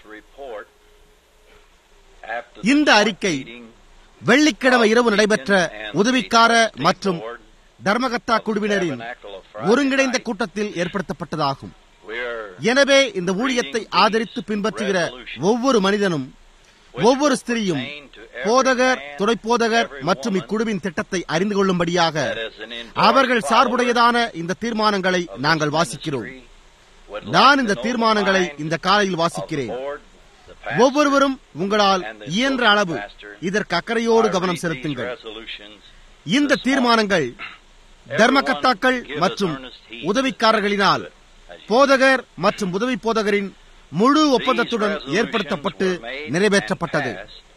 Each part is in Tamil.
report after இந்த the அறிக்கை meeting வெள்ளிக்கிழமை இரவு நடைபெற்ற and உதவிக்கார the மற்றும் board தர்மகர்த்தா of the குழுவினரின் Tabernacle of Friday ஒருங்கிணைந்த night. கூட்டத்தில் ஏற்படுத்தப்பட்டதாகும் We're எனவே இந்த ஊழியத்தை ஆதரித்து பின்பற்றுகிற ஒவ்வொரு மனிதனும் ஒவ்வொரு ஸ்திரியும் போதகர் துணைப்போதகர் மற்றும் இக்குழுவின் திட்டத்தை அறிந்து கொள்ளும்படியாக that as an அவர்கள் endorsed சார்புடையதான இந்த தீர்மானங்களை follower of நாங்கள் this வாசிக்கிறோம் ministry would நான் like இந்த to know தீர்மானங்களை the இந்த minds காலையில் of the வாசிக்கிறேன் board, the pastor, ஒவ்வொருவரும் உங்களால் and the இயன்ற அளவு pastor. இதற்கு அக்கறையோடு I கவனம் read these செலுத்துங்கள் resolutions. இந்த தீர்மானங்கள் தர்மகர்த்தாக்கள் மற்றும் உதவிக்காரர்களினால் போதகர் மற்றும் உதவி போதகரின் முழு ஒப்பந்தத்துடன் ஏற்படுத்தப்பட்டு நிறைவேற்றப்பட்டது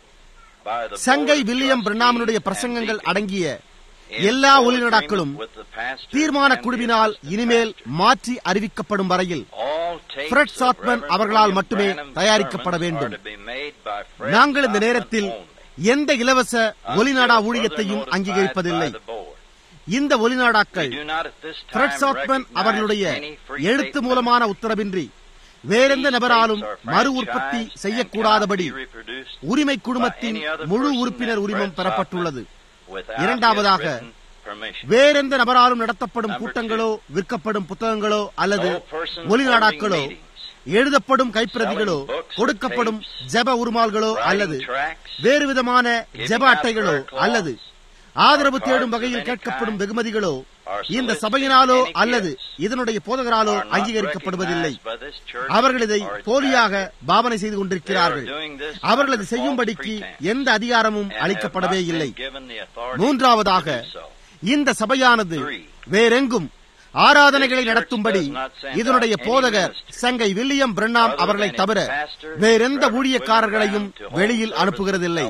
சங்கை வில்லியம் பிரணாமனுடைய பிரசங்கங்கள் அடங்கிய எல்லா ஒளிநடாக்களும் தீர்மான குழுவினால் இனிமேல் மாற்றி அறிவிக்கப்படும் வரையில் ஃப்ரெட் சாத்மன் அவர்களால் மட்டுமே தயாரிக்கப்பட வேண்டும் நாங்கள் இந்த நேரத்தில் எந்த இலவச ஒலிநாடா ஊழியத்தையும் அங்கீகரிப்பதில்லை இந்த ஒலிநாடாக்கள் ஃப்ரெட் சாத்மன் அவர்களுடைய எழுத்து மூலமான உத்தரவின்றி வேறெந்த நபராலும் மறு உற்பத்தி செய்யக்கூடாதபடி உரிமை குழுமத்தின் முழு உறுப்பினர் உரிமம் பெறப்பட்டுள்ளது இரண்டாவதாக வேறெந்த நபராலும் நடத்தப்படும் கூட்டங்களோ விற்கப்படும் புத்தகங்களோ அல்லது ஒலிநாடாக்களோ எழுதப்படும் கைப்பிரதிகளோ கொடுக்கப்படும் ஜெப உருமால்களோ அல்லது வேறு விதமான ஜெப அட்டைகளோ அல்லது ஆதரவு தேடும் வகையில் கேட்கப்படும் வெகுமதிகளோ இந்த சபையினாலோ அல்லது இதனுடைய போதகராலோ அங்கீகரிக்கப்படுவதில்லை அவர்கள் இதை போலியாக பாவனை செய்து கொண்டிருக்கிறார்கள் அவர்கள் அதை செய்யும்படிக்கு எந்த அதிகாரமும் அளிக்கப்படவே இல்லை மூன்றாவதாக இந்த சபையானது வேறெங்கும் ஆராதனைகளை நடத்தும்படி இதனுடைய போதகர் சங்கை வில்லியம் பிரண்ணாம் அவர்களை தவிர வேறெந்த ஊழியக்காரர்களையும் வெளியில் அனுப்புகிறதில்லை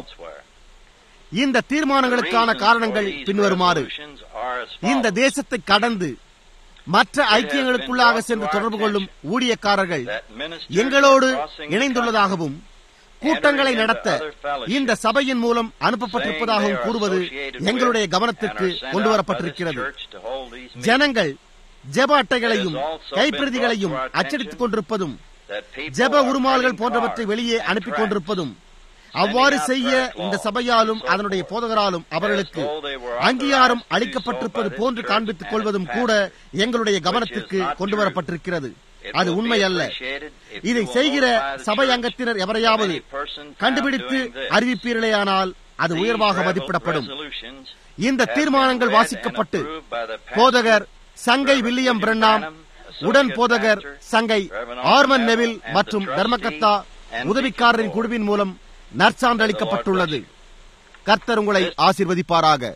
இந்த தீர்மானங்களுக்கான காரணங்கள் பின்வருமாறு இந்த தேசத்தை கடந்து மற்ற ஐக்கியங்களுக்குள்ளாக சென்று தொடர்பு கொள்ளும் ஊழியக்காரர்கள் எங்களோடு இணைந்துள்ளதாகவும் கூட்டங்களை நடத்த இந்த சபையின் மூலம் அனுப்பப்பட்டிருப்பதாகவும் கூறுவது எங்களுடைய கவனத்திற்கு கொண்டு வரப்பட்டிருக்கிறது ஜனங்கள் ஜெப அட்டைகளையும் கைப்பிரதிகளையும் அச்சடித்துக் கொண்டிருப்பதும் ஜெப உருமால்கள் போன்றவற்றை வெளியே அனுப்பி கொண்டிருப்பதும் அவ்வாறு செய்ய இந்த சபையாலும் அதனுடைய போதகராலும் அவர்களுக்கு அங்கீகாரம் அளிக்கப்பட்டிருப்பது போன்று காண்பித்துக் கொள்வதும் கூட எங்களுடைய கவனத்திற்கு கொண்டு வரப்பட்டிருக்கிறது அது உண்மை அல்ல இதை செய்கிற சபை அங்கத்தினர் எவரையாவது கண்டுபிடித்து அறிவிப்பீர்களேயானால் அது உயர்வாக மதிப்பிடப்படும் இந்த தீர்மானங்கள் வாசிக்கப்பட்டு போதகர் சங்கை வில்லியம் பிரண்ணாம் உடன் போதகர் சங்கை ஆர்மன் நெவில் மற்றும் தர்மகத்தா உதவிக்காரரின் குழுவின் மூலம் நற்சான்றளிக்கப்பட்டுள்ளது கர்த்தர் உங்களை ஆசிர்வதிப்பாராக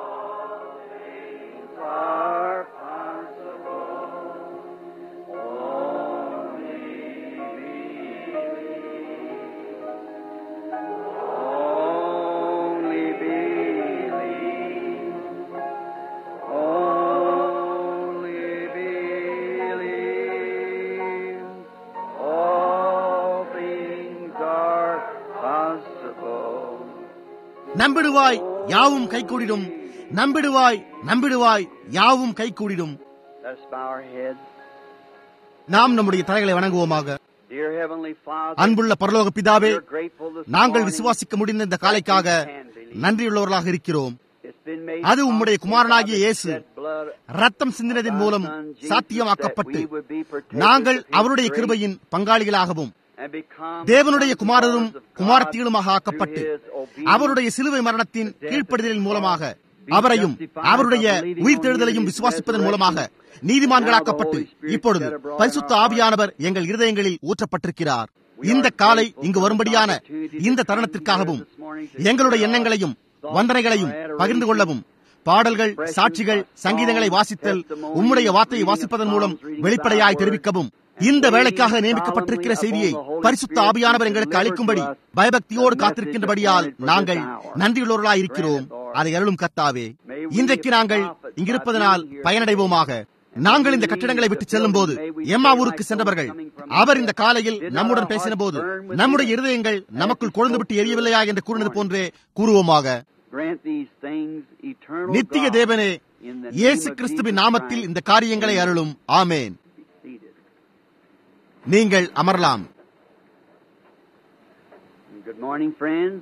Only believe. Only believe. All things are possible. நம்பிடுவாய் யாவும் கைகூடிடும் நம்பிடுவாய் நம்பிடுவாய் யாவும் கைகூடிடும் Let's bow our heads. நாம் நம்முடைய தலைகளை வணங்குவோமாக Dear Heavenly Father, அன்புள்ள பரலோக பிதாவே we're grateful this நாங்கள் morning. விசுவாசிக்க முடிந்த இந்த காலைக்காக நன்றியுள்ளவர்களாக இருக்கிறோம் It's been made அது உம்முடைய possible குமாரனாகிய by the இயேசு shed blood ரத்தம் சிந்தினதின் மூலம் of our Son Jesus சாத்தியமாக்கப்பட்டு that we would be partakers நாங்கள் of His அவருடைய grace கிருபையின் பங்காளிகளாகவும் and become தேவனுடைய sons and குமாரரும் daughters of God குமாரத்திகளுமாக ஆக்கப்பட்டு through His obedience அவருடைய சிலுவை மரணத்தின் கீழ்ப்படுதலின் மூலமாக அவரையும் அவருடைய உயிர்த்தெழுதலையும் விசுவாசிப்பதன் மூலமாக நீதிமான்களாக்கப்பட்டு இப்பொழுது பரிசுத்த ஆவியானவர் எங்கள் இருதயங்களில் ஊற்றப்பட்டிருக்கிறார் இந்த காலை இங்கு வரும்படியான இந்த தருணத்திற்காகவும் எங்களுடைய எண்ணங்களையும் வந்தனைகளையும் பகிர்ந்து கொள்ளவும் பாடல்கள் சாட்சிகள் சங்கீதங்களை வாசித்தல் உம்முடைய வார்த்தையை வாசிப்பதன் மூலம் வெளிப்படையாய் தெரிவிக்கவும் இந்த வேலைக்காக நியமிக்கப்பட்டிருக்கிற செய்தியை பரிசுத்த ஆவியானவர் எங்களுக்கு அளிக்கும்படி பயபக்தியோடு காத்திருக்கின்றபடியால் நாங்கள் நன்றியுள்ளவர்களாய் இருக்கிறோம் அதை அருளும் கத்தாவே இன்றைக்கு நாங்கள் இங்கிருப்பதனால் பயனடைவோமாக நாங்கள் இந்த கட்டிடங்களை விட்டு செல்லும் போது எம்மா ஊருக்கு சென்றவர்கள் அவர் இந்த காலையில் நம்முடன் பேசின போது நம்முடைய இருதயங்கள் நமக்குள் கொழுந்து விட்டு எரியவில்லையா என்று கூறினது போன்றே கூறுவோமாக Grant these things, eternal நித்திய God, தேவனே in the name இயேசு of கிறிஸ்துவின் Jesus நாமத்தில் Christ. இந்த காரியங்களை அருளும் ஆமேன் Be seated. நீங்கள் அமரலாம் morning, friends.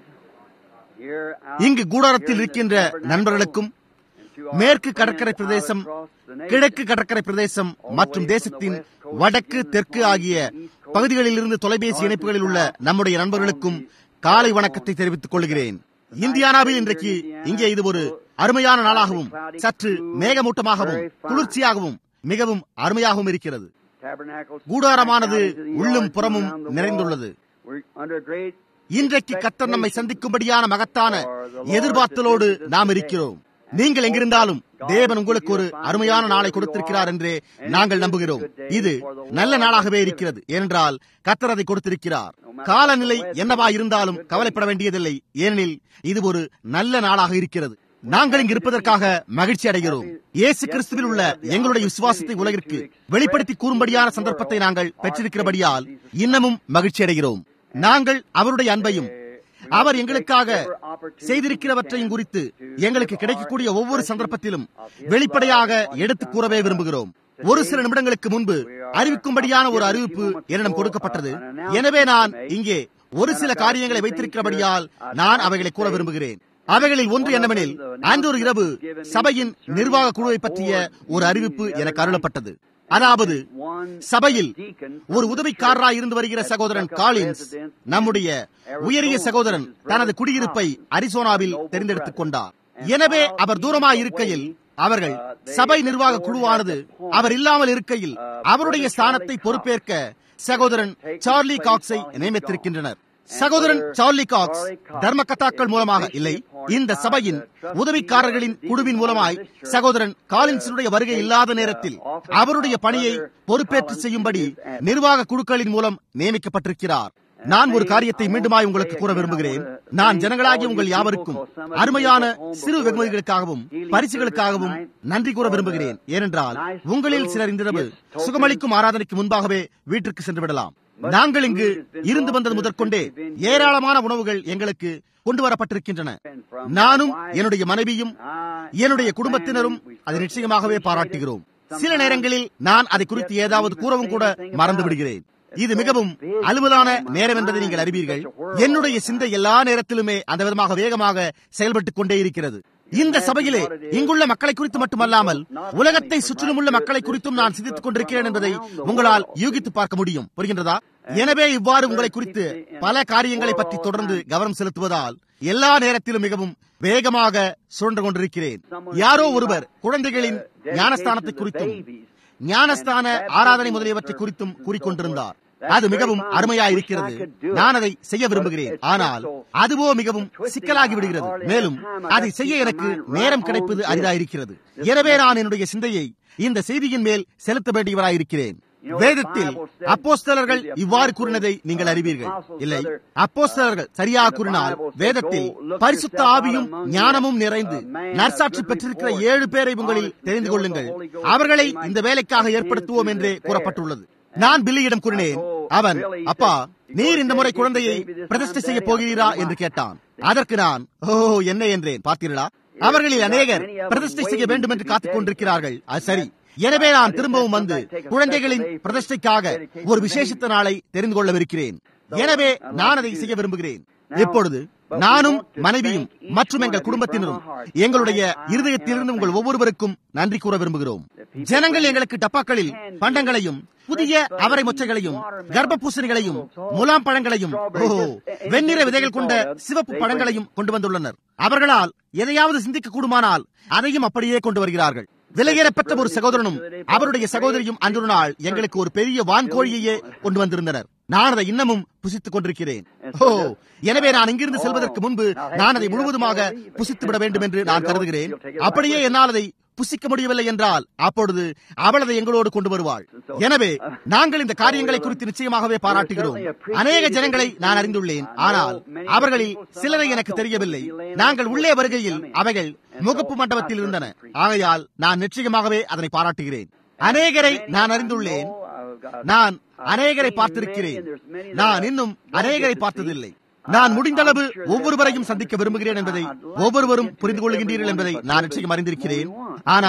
Here out இங்கு கூடாரத்தில் here in the இருக்கின்ற tabernacle நண்பர்களுக்கும் and to our மேற்கு friends கடற்கரை all பிரதேசம் across the nation. கிழக்கு கடற்கரை பிரதேசம் மற்றும் தேசத்தின் வடக்கு தெற்கு ஆகிய பகுதிகளிலிருந்து தொலைபேசி இணைப்புகளில் உள்ள நம்முடைய நண்பர்களுக்கும் காலை வணக்கத்தை தெரிவித்துக் கொள்கிறேன் இந்தியானாவில் இன்றைக்கு இங்கே இது ஒரு அருமையான நாளாகவும் சற்று மேகமூட்டமாகவும் குளிர்ச்சியாகவும் மிகவும் அருமையாகவும் இருக்கிறது Tabernacle கூடாரமானது back out into the உள்ளும் yards புறமும் around the wall. நிறைந்துள்ளது We're under great இன்றைக்கு கத்தர் நம்மை சந்திக்கும்படியான மகத்தான எதிர்பார்த்தலோடு நாம் இருக்கிறோம் நீங்கள் எங்கிருந்தாலும் தேவன் உங்களுக்கு ஒரு அருமையான நாளை கொடுத்திருக்கிறார் என்றே நாங்கள் நம்புகிறோம் இது நல்ல நாளாகவே இருக்கிறது ஏனென்றால் கத்தர் அதை கொடுத்திருக்கிறார் காலநிலை என்னவா இருந்தாலும் கவலைப்பட வேண்டியதில்லை ஏனெனில் இது ஒரு நல்ல நாளாக இருக்கிறது நாங்கள் இங்கு இருப்பதற்காக மகிழ்ச்சி அடைகிறோம் இயேசு கிறிஸ்துவில் உள்ள எங்களுடைய விசுவாசத்தை உலகிற்கு வெளிப்படுத்தி கூறும்படியான சந்தர்ப்பத்தை நாங்கள் பெற்றிருக்கிறபடியால் இன்னமும் மகிழ்ச்சி அடைகிறோம் நாங்கள் அவருடைய அன்பையும் அவர் எங்களுக்காக செய்திருக்கிறவற்றையும் குறித்து எங்களுக்கு கிடைக்கக்கூடிய ஒவ்வொரு சந்தர்ப்பத்திலும் வெளிப்படையாக எடுத்துக் கூறவே விரும்புகிறோம் ஒரு சில நிமிடங்களுக்கு முன்பு அறிவிக்கும்படியான ஒரு அறிவிப்பு என்னிடம் கொடுக்கப்பட்டது எனவே நான் இங்கே ஒரு சில காரியங்களை வைத்திருக்கிறபடியால் நான் அவைகளை கூற விரும்புகிறேன் அவைகளில் ஒன்று என்னவெனில் அன்று ஒரு இரவு சபையின் நிர்வாக குழுவை பற்றிய ஒரு அறிவிப்பு எனக்கு அருளப்பட்டது அதாவது சபையில் ஒரு உதவிக்காரராய் இருந்து வருகிற சகோதரன் காலின்ஸ் நம்முடைய உயரிய சகோதரன் தனது குடியிருப்பை அரிசோனாவில் தெரிந்தெடுத்துக் கொண்டார் எனவே அவர் தூரமாய் இருக்கையில் அவர்கள் சபை நிர்வாக குழுவானது அவர் இல்லாமல் இருக்கையில் அவருடைய ஸ்தானத்தை பொறுப்பேற்க சகோதரன் சார்லி காக்ஸை நியமித்திருக்கின்றனர் சகோதரன் சார்லி காக்ஸ் தர்மகத்தாக்கள் மூலமாக இல்லை இந்த சபையின் உதவிக்காரர்களின் குழுவின் மூலமாய் சகோதரன் காலின்ஸனுடைய வருகை இல்லாத நேரத்தில் அவருடைய பணியை பொறுப்பேற்று செய்யும்படி நிர்வாக குழுக்களின் மூலம் நியமிக்கப்பட்டிருக்கிறார் நான் ஒரு காரியத்தை மீண்டுமாய் உங்களுக்கு கூற விரும்புகிறேன் நான் ஜனங்களாகிய உங்கள் யாவருக்கும் அருமையான சிறு வெகுமதிகளுக்காகவும் பரிசுகளுக்காகவும் நன்றி கூற விரும்புகிறேன் ஏனென்றால் உங்களில் சிலர் இன்றிரவு சுகமளிக்கும் ஆராதனைக்கு முன்பாகவே வீட்டிற்கு சென்று விடலாம் நாங்கள் இங்கு இருந்து வந்தது முதற்கொண்டே ஏராளமான உணவுகள் எங்களுக்கு கொண்டு வரப்பட்டிருக்கின்றன நானும் என்னுடைய மனைவியும் என்னுடைய குடும்பத்தினரும் அதை நிச்சயமாகவே பாராட்டுகிறோம் சில நேரங்களில் நான் அதை குறித்து ஏதாவது கூறவும் கூட மறந்து விடுகிறேன் இது மிகவும் அலுவலான நேரம் என்பதை நீங்கள் அறிவீர்கள் என்னுடைய சிந்தை எல்லா நேரத்திலுமே அந்த விதமாக வேகமாக செயல்பட்டுக் கொண்டே இருக்கிறது இந்த சபையிலே இங்குள்ள மக்களை குறித்து மட்டுமல்லாமல் உலகத்தை சுற்றிலும் உள்ள மக்களை குறித்தும் நான் சிந்தித்துக் கொண்டிருக்கிறேன் என்பதை உங்களால் யூகித்து பார்க்க முடியும் புரிகின்றதா எனவே இவ்வாறு உங்களை குறித்து பல காரியங்களை பற்றி தொடர்ந்து கவனம் செலுத்துவதால் எல்லா நேரத்திலும் மிகவும் வேகமாக சுழன்று கொண்டிருக்கிறேன் யாரோ ஒருவர் குழந்தைகளின் ஞானஸ்தானத்தை குறித்தும் ஞானஸ்தான ஆராதனை முதலியவற்றை குறித்தும் கூறிக்கொண்டிருந்தார் அது மிகவும் அருமையா இருக்கிறது நான் அதை செய்ய விரும்புகிறேன் ஆனால் அதுவோ மிகவும் சிக்கலாகி விடுகிறது மேலும் அதை செய்ய எனக்கு நேரம் கிடைப்பது அரிதாயிருக்கிறது எனவே நான் என்னுடைய சிந்தையை இந்த செய்தியின் மேல் செலுத்த வேண்டியவராயிருக்கிறேன் வேதத்தில் அப்போஸ்தலர்கள் இவ்வாறு கூறினதை நீங்கள் அறிவீர்கள் இல்லை அப்போஸ்தலர்கள் சரியாக கூறினால் வேதத்தில் பரிசுத்த ஆவியும் ஞானமும் நிறைந்து நற்சாட்சி பெற்றிருக்கிற ஏழு பேரை உங்களில் தெரிந்து கொள்ளுங்கள் அவர்களை இந்த வேலைக்காக ஏற்படுத்துவோம் என்றே கூறப்பட்டுள்ளது நான் பில்லியிடம் கூறினேன் அவன் அப்பா நீர் இந்த முறை குழந்தையை பிரதிஷ்டை செய்ய போகிறீரா என்று கேட்டான் அதற்கு நான் ஓ என்ன என்றேன் பார்த்தீர்களா அவர்களில் அநேகர் பிரதிஷ்டை செய்ய வேண்டும் என்று காத்துக் கொண்டிருக்கிறார்கள் அது சரி எனவே நான் திரும்பவும் வந்து குழந்தைகளின் பிரதிஷ்டைக்காக ஒரு விசேஷத்த நாளை தெரிந்து கொள்ளவிருக்கிறேன் எனவே நான் அதை செய்ய விரும்புகிறேன் இப்பொழுது நானும் மனைவியும் மற்றும் எங்கள் குடும்பத்தினரும் எங்களுடைய இருதயத்திலிருந்து உங்கள் ஒவ்வொருவருக்கும் நன்றி கூற விரும்புகிறோம் ஜனங்கள் எங்களுக்கு டப்பாக்களில் பண்டங்களையும் புதிய அவரை மொச்சைகளையும் கர்ப்ப பூசணிகளையும் முலாம் பழங்களையும் ஓ வெண்ணிற விதைகள் கொண்ட சிவப்பு பழங்களையும் கொண்டு வந்துள்ளனர் அவர்களால் எதையாவது சிந்திக்க கூடுமானால் அதையும் அப்படியே கொண்டு வருகிறார்கள் விலையேறப்பட்ட ஒரு சகோதரனும் அவருடைய சகோதரியும் அன்று நாள் எங்களுக்கு ஒரு பெரிய வான்கோழியையே கொண்டு வந்திருந்தனர் நான் அதை இன்னமும் புசித்துக் கொண்டிருக்கிறேன் ஓ எனவே நான் இங்கிருந்து செல்வதற்கு முன்பு நான் அதை முழுவதுமாக புசித்து விட வேண்டும் என்று நான் கருதுகிறேன் அப்படியே என்னால் அதை புசிக்க முடியவில்லை என்றால் அப்பொழுது அவள் அதை எங்களோடு கொண்டு வருவாள் எனவே நாங்கள் இந்த காரியங்களை குறித்து நிச்சயமாகவே பாராட்டுகிறோம் அநேக ஜனங்களை நான் அறிந்துள்ளேன் ஆனால் அவர்களில் சிலரை எனக்கு தெரியவில்லை நாங்கள் உள்ளே வருகையில் அவைகள் முகப்பு மண்டபத்தில் இருந்தன ஆகையால் நான் நிச்சயமாகவே அதனை பாராட்டுகிறேன் அநேகரை நான் அறிந்துள்ளேன் நான் அநேகரை பார்த்திருக்கிறேன் நான் இன்னும் அநேகரை பார்த்ததில்லை நான் முடிந்தளவு ஒவ்வொருவரையும் சந்திக்க விரும்புகிறேன் என்பதை ஒவ்வொருவரும் புரிந்து கொள்கின்றீர்கள் என்பதை நான் நிச்சயம் அறிந்திருக்கிறேன் ஆனால்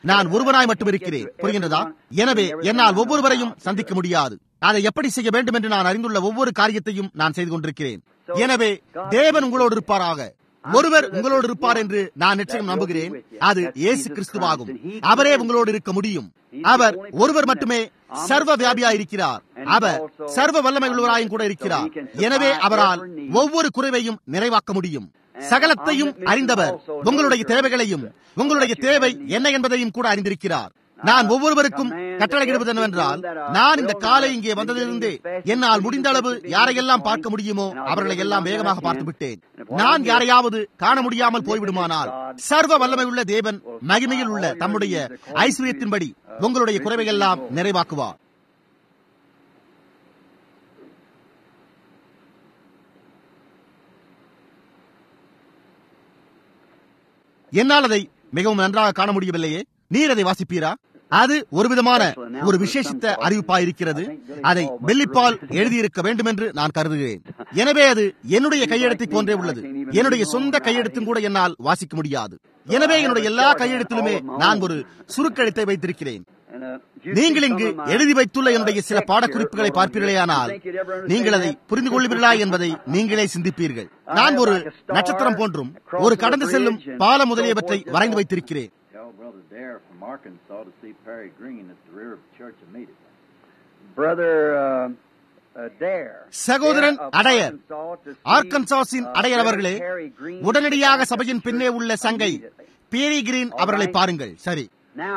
நான் ஒருவனாய் மட்டும் இருக்கிறேன் புரிகின்றதா எனவே என்னால் ஒவ்வொருவரையும் சந்திக்க முடியாது அதை எப்படி செய்ய வேண்டும் என்று நான் அறிந்துள்ள ஒவ்வொரு காரியத்தையும் நான் செய்து கொண்டிருக்கிறேன் எனவே தேவன் உங்களோடு இருப்பாராக ஒருவர் உங்களோடு இருப்பார் என்று நான் நிச்சயம் நம்புகிறேன் அது இயேசு கிறிஸ்துவாகும் அவரே உங்களோடு இருக்க முடியும் அவர் ஒருவர் மட்டுமே சர்வ வியாபியா இருக்கிறார் அவர் சர்வ வல்லமை உள்ளவராயும் கூட இருக்கிறார் எனவே அவரால் ஒவ்வொரு குறைவையும் நிறைவாக்க முடியும் சகலத்தையும் அறிந்தவர் உங்களுடைய தேவைகளையும் உங்களுடைய தேவை என்ன என்பதையும் கூட அறிந்திருக்கிறார் நான் ஒவ்வொருவருக்கும் கட்டளையிடுவது என்னவென்றால் நான் இந்த காலை இங்கே வந்ததிலிருந்து என்னால் முடிந்த அளவு யாரையெல்லாம் பார்க்க முடியுமோ அவர்களை எல்லாம் வேகமாக பார்த்து விட்டேன் நான் யாரையாவது காண முடியாமல் போய்விடுமானால் சர்வ வல்லமை உள்ள தேவன் மகிமையில் உள்ள தம்முடைய ஐஸ்வர்யத்தின்படி உங்களுடைய குறைவையெல்லாம் நிறைவாக்குவார் என்னால் அதை மிகவும் நன்றாக காண முடியவில்லையே நீர் அதை வாசிப்பீரா அது ஒரு விதமான ஒரு விசேஷித்த அறிவிப்பாயிருக்கிறது அதை வெள்ளிப்பால் எழுதியிருக்க வேண்டும் என்று நான் கருதுகிறேன் எனவே அது என்னுடைய கையெழுத்தை போன்றே உள்ளது என்னுடைய சொந்த கையெழுத்தும் கூட என்னால் வாசிக்க முடியாது எனவே என்னுடைய எல்லா கையெழுத்திலுமே நான் ஒரு சுருக்கெழுத்தை வைத்திருக்கிறேன் நீங்கள் இங்கு எழுதி வைத்துள்ள என்னுடைய சில பாடக்குறிப்புகளை பார்ப்பீர்களேயானால் நீங்கள் அதை புரிந்து கொள்வீர்களா என்பதை நீங்களே சிந்திப்பீர்கள் நான் ஒரு நட்சத்திரம் போன்றும் ஒரு கடந்து செல்லும் பாலம் முதலியவற்றை வரைந்து வைத்திருக்கிறேன் Tell Brother Dare from Arkansas to see Perry Green at the rear of the church immediately. Brother uh, uh, Dare. சகோதரன் Dare of அடையர் Arkansas to see, ஆர்கன்சாஸின் uh, அடையர் Brother அவர்களே Perry Green உடனடியாக at the சபையின் பின்னே church உள்ள சங்கை immediately. பேரி கிரீன் அவர்களை பாருங்கள் சரி Now,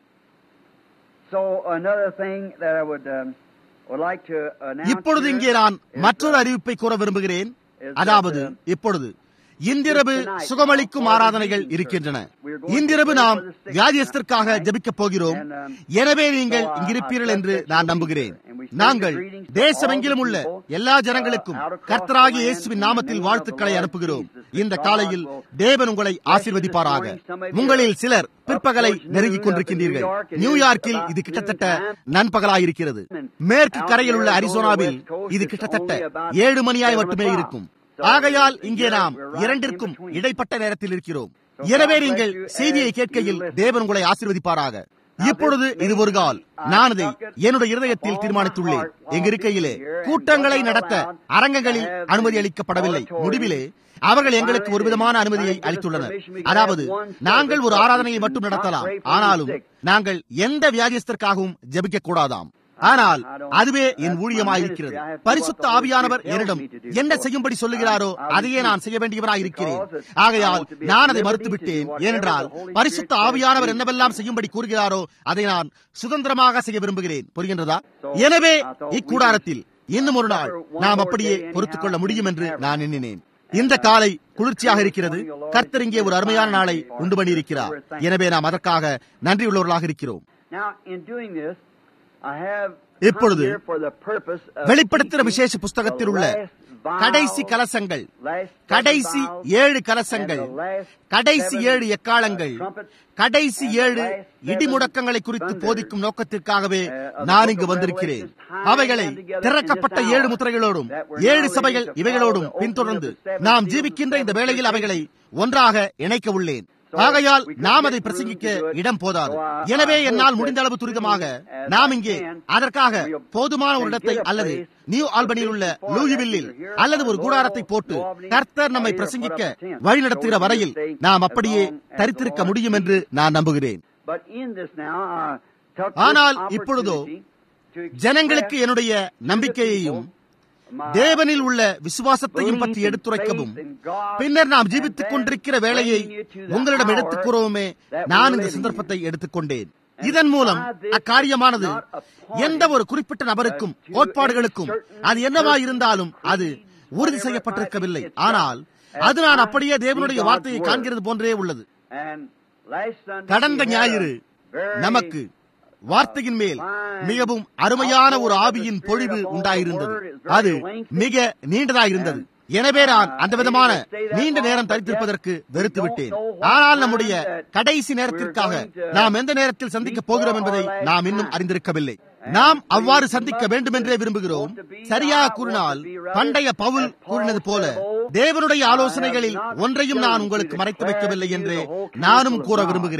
so another thing that I would um, would like to announce இப்பொழுது here இங்கே நான் is, மற்றொரு uh, அறிவிப்பை கூற விரும்புகிறேன் அதாவது இப்பொழுது இன்றிரவு சுகமளிக்கும் ஆராதனைகள் இருக்கின்றன இன்றிரவு நாம் வியாதியஸ்தற்காக ஜெபிக்கப் போகிறோம் எனவே நீங்கள் இங்கிருப்பீர்கள் என்று நான் நம்புகிறேன் நாங்கள் தேசமெங்கிலும் உள்ள எல்லா ஜனங்களுக்கும் கர்த்தராகிய இயேசுவின் நாமத்தில் வாழ்த்துக்களை அனுப்புகிறோம் இந்த காலையில் தேவன் உங்களை ஆசீர்வதிப்பாராக உங்களில் சிலர் பிற்பகலை நெருங்கிக் கொண்டிருக்கின்றீர்கள் நியூயார்க்கில் இது கிட்டத்தட்ட நண்பகலாயிருக்கிறது மேற்கு கரையில் உள்ள அரிசோனாவில் இது கிட்டத்தட்ட ஏழு மணியாய் மட்டுமே இருக்கும் ஆகையால் இங்கே நாம் இரண்டிற்கும் இடைப்பட்ட நேரத்தில் இருக்கிறோம் எனவே நீங்கள் செய்தியை கேட்கையில் தேவன் உங்களை ஆசீர்வதிப்பாராக இப்பொழுது இது ஒரு கால் நான் அதை என்னுடைய இருதயத்தில் தீர்மானித்துள்ளேன் எங்க இருக்கையிலே கூட்டங்களை நடத்த அரங்கங்களில் அனுமதி அளிக்கப்படவில்லை முடிவிலே அவர்கள் எங்களுக்கு ஒரு விதமான அனுமதியை அளித்துள்ளனர் அதாவது நாங்கள் ஒரு ஆராதனையை மட்டும் நடத்தலாம் ஆனாலும் நாங்கள் எந்த வியாதியஸ்தற்காகவும் ஜெபிக்க கூடாதாம் ஆனால் அதுவே என் ஊழியமாயிருக்கிறது பரிசுத்த ஆவியானவர் என்னிடம் என்ன செய்யும்படி சொல்லுகிறாரோ அதையே நான் செய்ய வேண்டியவனாய் இருக்கிறேன் ஆகையால் நான் அதை மறுத்துவிட்டேன் ஏனென்றால் பரிசுத்த ஆவியானவர் என்னவெல்லாம் செய்யும்படி கூறுகிறாரோ அதை நான் சுதந்திரமாக செய்ய விரும்புகிறேன் புரிகின்றதா எனவே இக்கூடாரத்தில் இன்னும் ஒரு நாள் நாம் அப்படியே பொறுத்துக் கொள்ள முடியும் என்று நான் எண்ணினேன் இந்த காலை குளிர்ச்சியாக இருக்கிறது கர்த்தர் இங்கே ஒரு அருமையான நாளை உண்டு பண்ணியிருக்கிறார் எனவே நாம் அதற்காக நன்றியுள்ளவர்களாக இருக்கிறோம் Now, in doing this, I have இப்பொழுது come here for the purpose of வெளிப்படுத்துகிற teaching விசேஷ புஸ்தகத்தில் உள்ள the last vials, கடைசி கலசங்கள் last seven கடைசி vials, ஏழு கலசங்கள் and the last கடைசி seven, ஏழு எக்காலங்கள் uh, trumpets, கடைசி and the ஏழு last seven இடிமுடக்கங்களை குறித்து thunders, போதிக்கும் நோக்கத்திற்காகவே uh, of the நான் book இங்கு of வந்திருக்கிறேன் Revelation, tying அவைகளை them together திறக்கப்பட்ட in this ஏழு hour, முத்திரைகளோடும் that we're now ஏழு ready சபைகள் to இவைகளோடும் follow the பின்தொடர்ந்து opening of the seven நாம் seals ஜீவிக்கின்ற of இந்த seven வேளையில் churches. அவைகளை ஒன்றாக இணைக்க உள்ளேன் ஆகையால் நாம் அதை பிரசங்கிக்க இடம் போதாது எனவே என்னால் முடிந்த அளவு துரிதமாக நாம் இங்கே அதற்காக போதுமான ஒரு இடத்தை அல்லது நியூ ஆல்பனியில் உள்ள லூயிவில்லில் அல்லது ஒரு கூடாரத்தை போட்டு கர்த்தர் நம்மை பிரசங்கிக்க வழி நடத்துகிற வரையில் நாம் அப்படியே தரித்திருக்க முடியும் என்று நான் நம்புகிறேன் But in this now, uh, took this ஆனால் இப்பொழுதோ opportunity to ஜனங்களுக்கு express என்னுடைய to the நம்பிக்கையையும் people my தேவனில் உள்ள விசுவாசத்தையும் பற்றி எடுத்துரைக்கவும் பின்னர் நாம் ஜீவித்துக் கொண்டிருக்கிற வேலையை உங்களிடம் எடுத்துக் கூறவுமே நான் இந்த சந்தர்ப்பத்தை எடுத்துக்கொண்டேன் இதன் மூலம் அக்காரியமானது எந்த ஒரு குறிப்பிட்ட நபருக்கும் கோட்பாடுகளுக்கும் அது என்னவா இருந்தாலும் அது உறுதி செய்யப்பட்டிருக்கவில்லை ஆனால் அது நான் அப்படியே தேவனுடைய வார்த்தையை காண்கிறது போன்றே உள்ளது And last Sunday கடந்த we had a ஞாயிறு very நமக்கு வார்த்தையின் மேல் மிகவும் அருமையான ஒரு ஆவியின் பொழிவு உண்டாயிருந்தது அது மிக நீண்டதாயிருந்தது எனவே நான் அந்த விதமான நீண்ட நேரம் தரித்திருப்பதற்கு வெறுத்து விட்டேன் ஆனால் நம்முடைய கடைசி நேரத்திற்காக நாம் எந்த நேரத்தில் சந்திக்க போகிறோம் என்பதை நாம் இன்னும் அறிந்திருக்கவில்லை நாம் அவ்வாறு சந்திக்க வேண்டும் என்றே விரும்புகிறோம் சரியாக கூறினால் பண்டைய பவுல் கூறினது போல தேவனுடைய ஆலோசனைகளில் ஒன்றையும் நான் உங்களுக்கு மறைத்து வைக்கவில்லை என்றே நானும் கூற விரும்புகிறேன்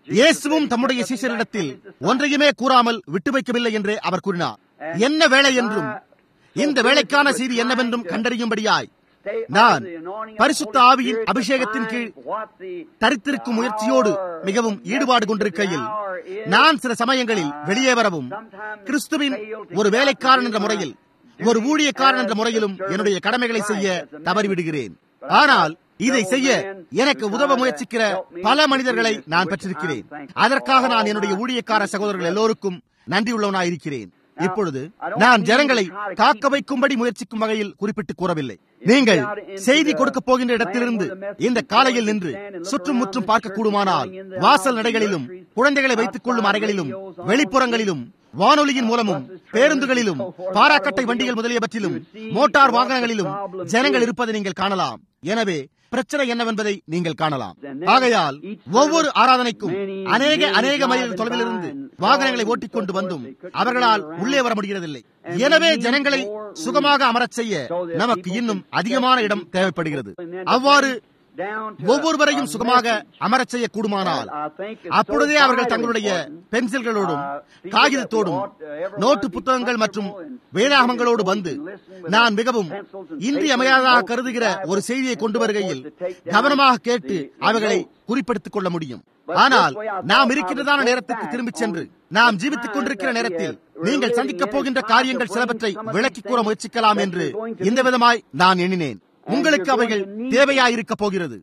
இயேசுவும் தம்முடைய சீசரிடத்தில் ஒன்றையுமே கூறாமல் விட்டு வைக்கவில்லை என்றே அவர் கூறினார் என்ன வேலை என்றும் இந்த வேலைக்கான செய்தி என்னவென்றும் கண்டறியும்படியாய் நான் பரிசுத்த ஆவியின் அபிஷேகத்தின் கீழ் தரித்திருக்கும் முயற்சியோடு மிகவும் ஈடுபாடு கொண்டிருக்கையில் நான் சில சமயங்களில் வெளியே வரவும் கிறிஸ்துவின் ஒரு வேலைக்காரன் என்ற முறையில் ஒரு ஊழியக்காரன் என்ற முறையிலும் என்னுடைய கடமைகளை செய்ய தவறிவிடுகிறேன் ஆனால் இதை செய்ய எனக்கு உதவ முயற்சிக்கிற பல மனிதர்களை நான் பெற்றிருக்கிறேன் அதற்காக நான் என்னுடைய ஊழியக்கார சகோதரர்கள் எல்லோருக்கும் நன்றியுள்ளவனாயிருக்கிறேன் இப்பொழுது நான் ஜனங்களை காக்க வைக்கும்படி முயற்சிக்கும் வகையில் குறிப்பிட்டு கூறவில்லை நீங்கள் செய்தி கொடுக்க போகின்ற இடத்திலிருந்து இந்த காலையில் நின்று சுற்றும் முற்றும் பார்க்க கூடுமானால் வாசல் நடைகளிலும் குழந்தைகளை வைத்துக் கொள்ளும் அறைகளிலும் வெளிப்புறங்களிலும் வானொலியின் மூலமும் பேருந்துகளிலும் பாராக்கட்டை வண்டிகள் முதலியவற்றிலும் மோட்டார் வாகனங்களிலும் ஜனங்கள் இருப்பதை நீங்கள் காணலாம் எனவே பிரச்சனை என்னவென்பதை நீங்கள் காணலாம் ஆகையால் ஒவ்வொரு ஆராதனைக்கும் அநேக அநேக மைல் தொலைவிலிருந்து வாகனங்களை ஓட்டிக் கொண்டு வந்தும் அவர்களால் உள்ளே வர முடிகிறதில்லை எனவே ஜனங்களை சுகமாக அமரச் செய்ய நமக்கு இன்னும் அதிகமான இடம் தேவைப்படுகிறது அவ்வாறு ஒவ்வொருவரையும் சுகமாக அமரச் செய்ய கூடுமானால் அப்பொழுதே அவர்கள் தங்களுடைய பென்சில்களோடும் காகிதத்தோடும் நோட்டு புத்தகங்கள் மற்றும் வேதாகமங்களோடு வந்து நான் மிகவும் இன்றியமையாததாக கருதுகிற ஒரு செய்தியை கொண்டு வருகையில் கவனமாக கேட்டு அவைகளை குறிப்பிடுத்திக் கொள்ள முடியும் ஆனால் நாம் இருக்கின்றதான நேரத்துக்கு திரும்பிச் சென்று நாம் ஜீவித்துக் கொண்டிருக்கிற நேரத்தில் நீங்கள் சந்திக்கப் போகின்ற காரியங்கள் சிலவற்றை விளக்கிக் கூற முயற்சிக்கலாம் என்று இந்த விதமாய் நான் எண்ணினேன் உங்களுக்கு அவைகள் தேவையாயிருக்க போகிறது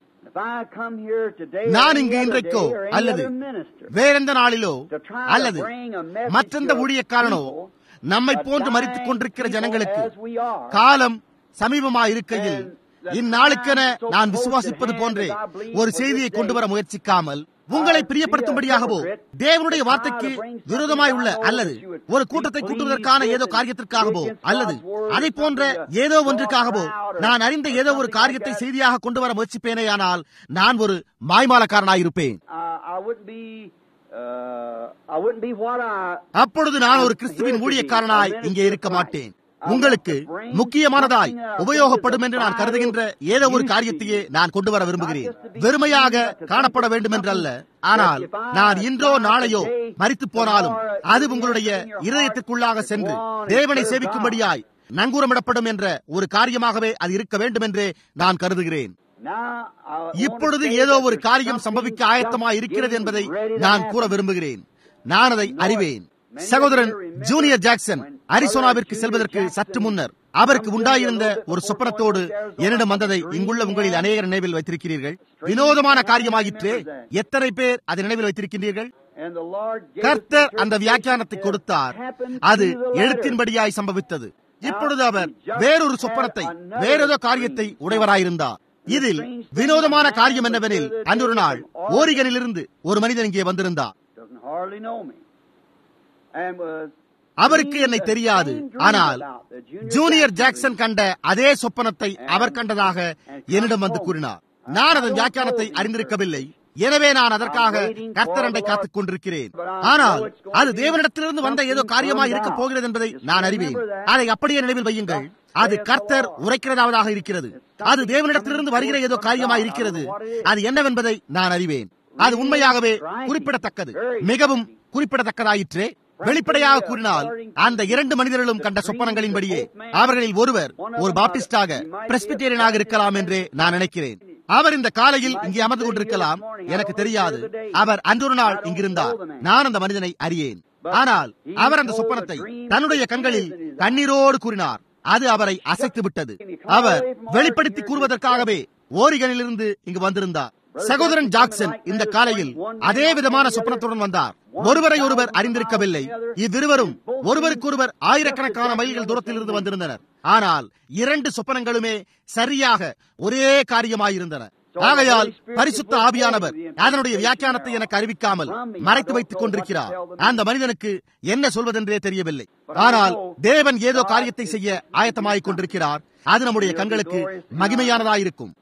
நான் இங்கு இன்றைக்கோ அல்லது வேறெந்த நாளிலோ அல்லது மற்றெந்த ஊழியக்காரனோ நம்மை போன்று மறித்துக் கொண்டிருக்கிற ஜனங்களுக்கு காலம் சமீபமா இருக்கையில் இந்நாளுக்கென நான் விசுவாசிப்பது போன்றே ஒரு செய்தியை கொண்டு வர முயற்சிக்காமல் உங்களை பிரியப்படுத்தும்படியாகவோ தேவனுடைய வார்த்தைக்கு விரோதமாய் உள்ள அல்லது ஒரு கூட்டத்தை கூட்டுவதற்கான ஏதோ காரியத்திற்காகவோ அல்லது அதை போன்ற ஏதோ ஒன்றுக்காகவோ நான் அறிந்த ஏதோ ஒரு காரியத்தை செய்தியாக கொண்டு வர முயற்சிப்பேனேயானால் நான் ஒரு மாய்மாலக்காரனாயிருப்பேன் அப்பொழுது நான் ஒரு கிறிஸ்துவின் ஊழியக்காரனாய் இங்கே இருக்க மாட்டேன் உங்களுக்கு முக்கியமானதாய் உபயோகப்படும் என்று நான் கருதுகின்ற ஏதோ ஒரு காரியத்தையே நான் கொண்டு வர விரும்புகிறேன் வெறுமையாக காணப்பட வேண்டும் என்றல்ல ஆனால் நான் இன்றோ நாளையோ மறித்து போனாலும் அது உங்களுடைய இருதயத்திற்குள்ளாக சென்று தேவனை சேவிக்கும்படியாய் நங்கூரமிடப்படும் என்ற ஒரு காரியமாகவே அது இருக்க வேண்டும் என்றே நான் கருதுகிறேன் இப்பொழுது ஏதோ ஒரு காரியம் சம்பவிக்க ஆயத்தமாக இருக்கிறது என்பதை நான் கூற விரும்புகிறேன் நான் அதை அறிவேன் சகோதரன் ஜூனியர் ஜாக்சன் அரிசோனாவிற்கு செல்வதற்கு சற்று முன்னர் அவருக்கு உண்டாயிருந்த ஒரு சொப்பனத்தோடு என்னிடம் வந்ததை இங்குள்ள உங்களில் அநேகர் நினைவில் வைத்திருக்கிறீர்கள் வினோதமான காரியமாயிற்றே எத்தனை பேர் அதை நினைவில் வைத்திருக்கின்றீர்கள் கர்த்தர் அந்த வியாக்கியானத்தை கொடுத்தார் அது எழுத்தின்படியாய் சம்பவித்தது இப்பொழுது அவர் வேறொரு சொப்பனத்தை வேறேதோ காரியத்தை உடையவராயிருந்தார் இதில் வினோதமான காரியம் என்னவெனில் அன்றொரு நாள் ஓரிகனிலிருந்து ஒரு மனிதன் இங்கே வந்திருந்தார் அவருக்கு என்னை தெரியாது ஆனால் ஜூனியர் ஜாக்சன் கண்ட அதே சொப்பனத்தை அவர் கண்டதாக என்னிடம் வந்து கூறினார் நான் அதன் வியாக்கியானத்தை அறிந்திருக்கவில்லை எனவே நான் அதற்காக கர்த்தரண்டை காத்துக் கொண்டிருக்கிறேன் ஆனால் அது தேவனிடத்திலிருந்து வந்த ஏதோ காரியமாக இருக்க போகிறது என்பதை நான் அறிவேன் அதை அப்படியே நினைவில் வையுங்கள் அது கர்த்தர் உரைக்கிறதாவதாக இருக்கிறது அது தேவனிடத்திலிருந்து வருகிற ஏதோ காரியமாக இருக்கிறது அது என்னவென்பதை நான் அறிவேன் அது உண்மையாகவே குறிப்பிடத்தக்கது மிகவும் குறிப்பிடத்தக்கதாயிற்றே வெளிப்படையாக கூறினால் அந்த இரண்டு மனிதர்களும் கண்ட சொப்பனங்களின்படியே அவர்களில் ஒருவர் ஒரு பாப்டிஸ்டாக பிரஸ்பிட்டேரியனாக இருக்கலாம் என்றே நான் நினைக்கிறேன் அவர் இந்த காலையில் இங்கே அமர்ந்து கொண்டிருக்கலாம் எனக்கு தெரியாது அவர் அன்றொரு நாள் இங்கிருந்தார் நான் அந்த மனிதனை அறியேன் ஆனால் அவர் அந்த சொப்பனத்தை தன்னுடைய கண்களில் கண்ணீரோடு கூறினார் அது அவரை அசைத்து விட்டது அவர் வெளிப்படுத்தி கூறுவதற்காகவே ஓரிகனிலிருந்து இங்கு வந்திருந்தார் சகோதரன் ஜாக்சன் இந்த காலையில் அதே விதமான சொப்பனத்துடன் வந்தார் ஒருவரை ஒருவர் அறிந்திருக்கவில்லை இவ்விருவரும் ஒருவருக்கொருவர் ஆயிரக்கணக்கான மைல்கள் தூரத்தில் இருந்து வந்திருந்தனர் ஆனால் இரண்டு சொப்பனங்களுமே சரியாக ஒரே காரியமாயிருந்தன ஆகையால் பரிசுத்த ஆவியானவர் அதனுடைய வியாக்கியானத்தை எனக்கு அறிவிக்காமல் மறைத்து வைத்துக் கொண்டிருக்கிறார் அந்த மனிதனுக்கு என்ன சொல்வதென்றே தெரியவில்லை ஆனால் தேவன் ஏதோ காரியத்தை செய்ய ஆயத்தமாகிக் கொண்டிருக்கிறார் அது நம்முடைய கண்களுக்கு மகிமையானதாயிருக்கும்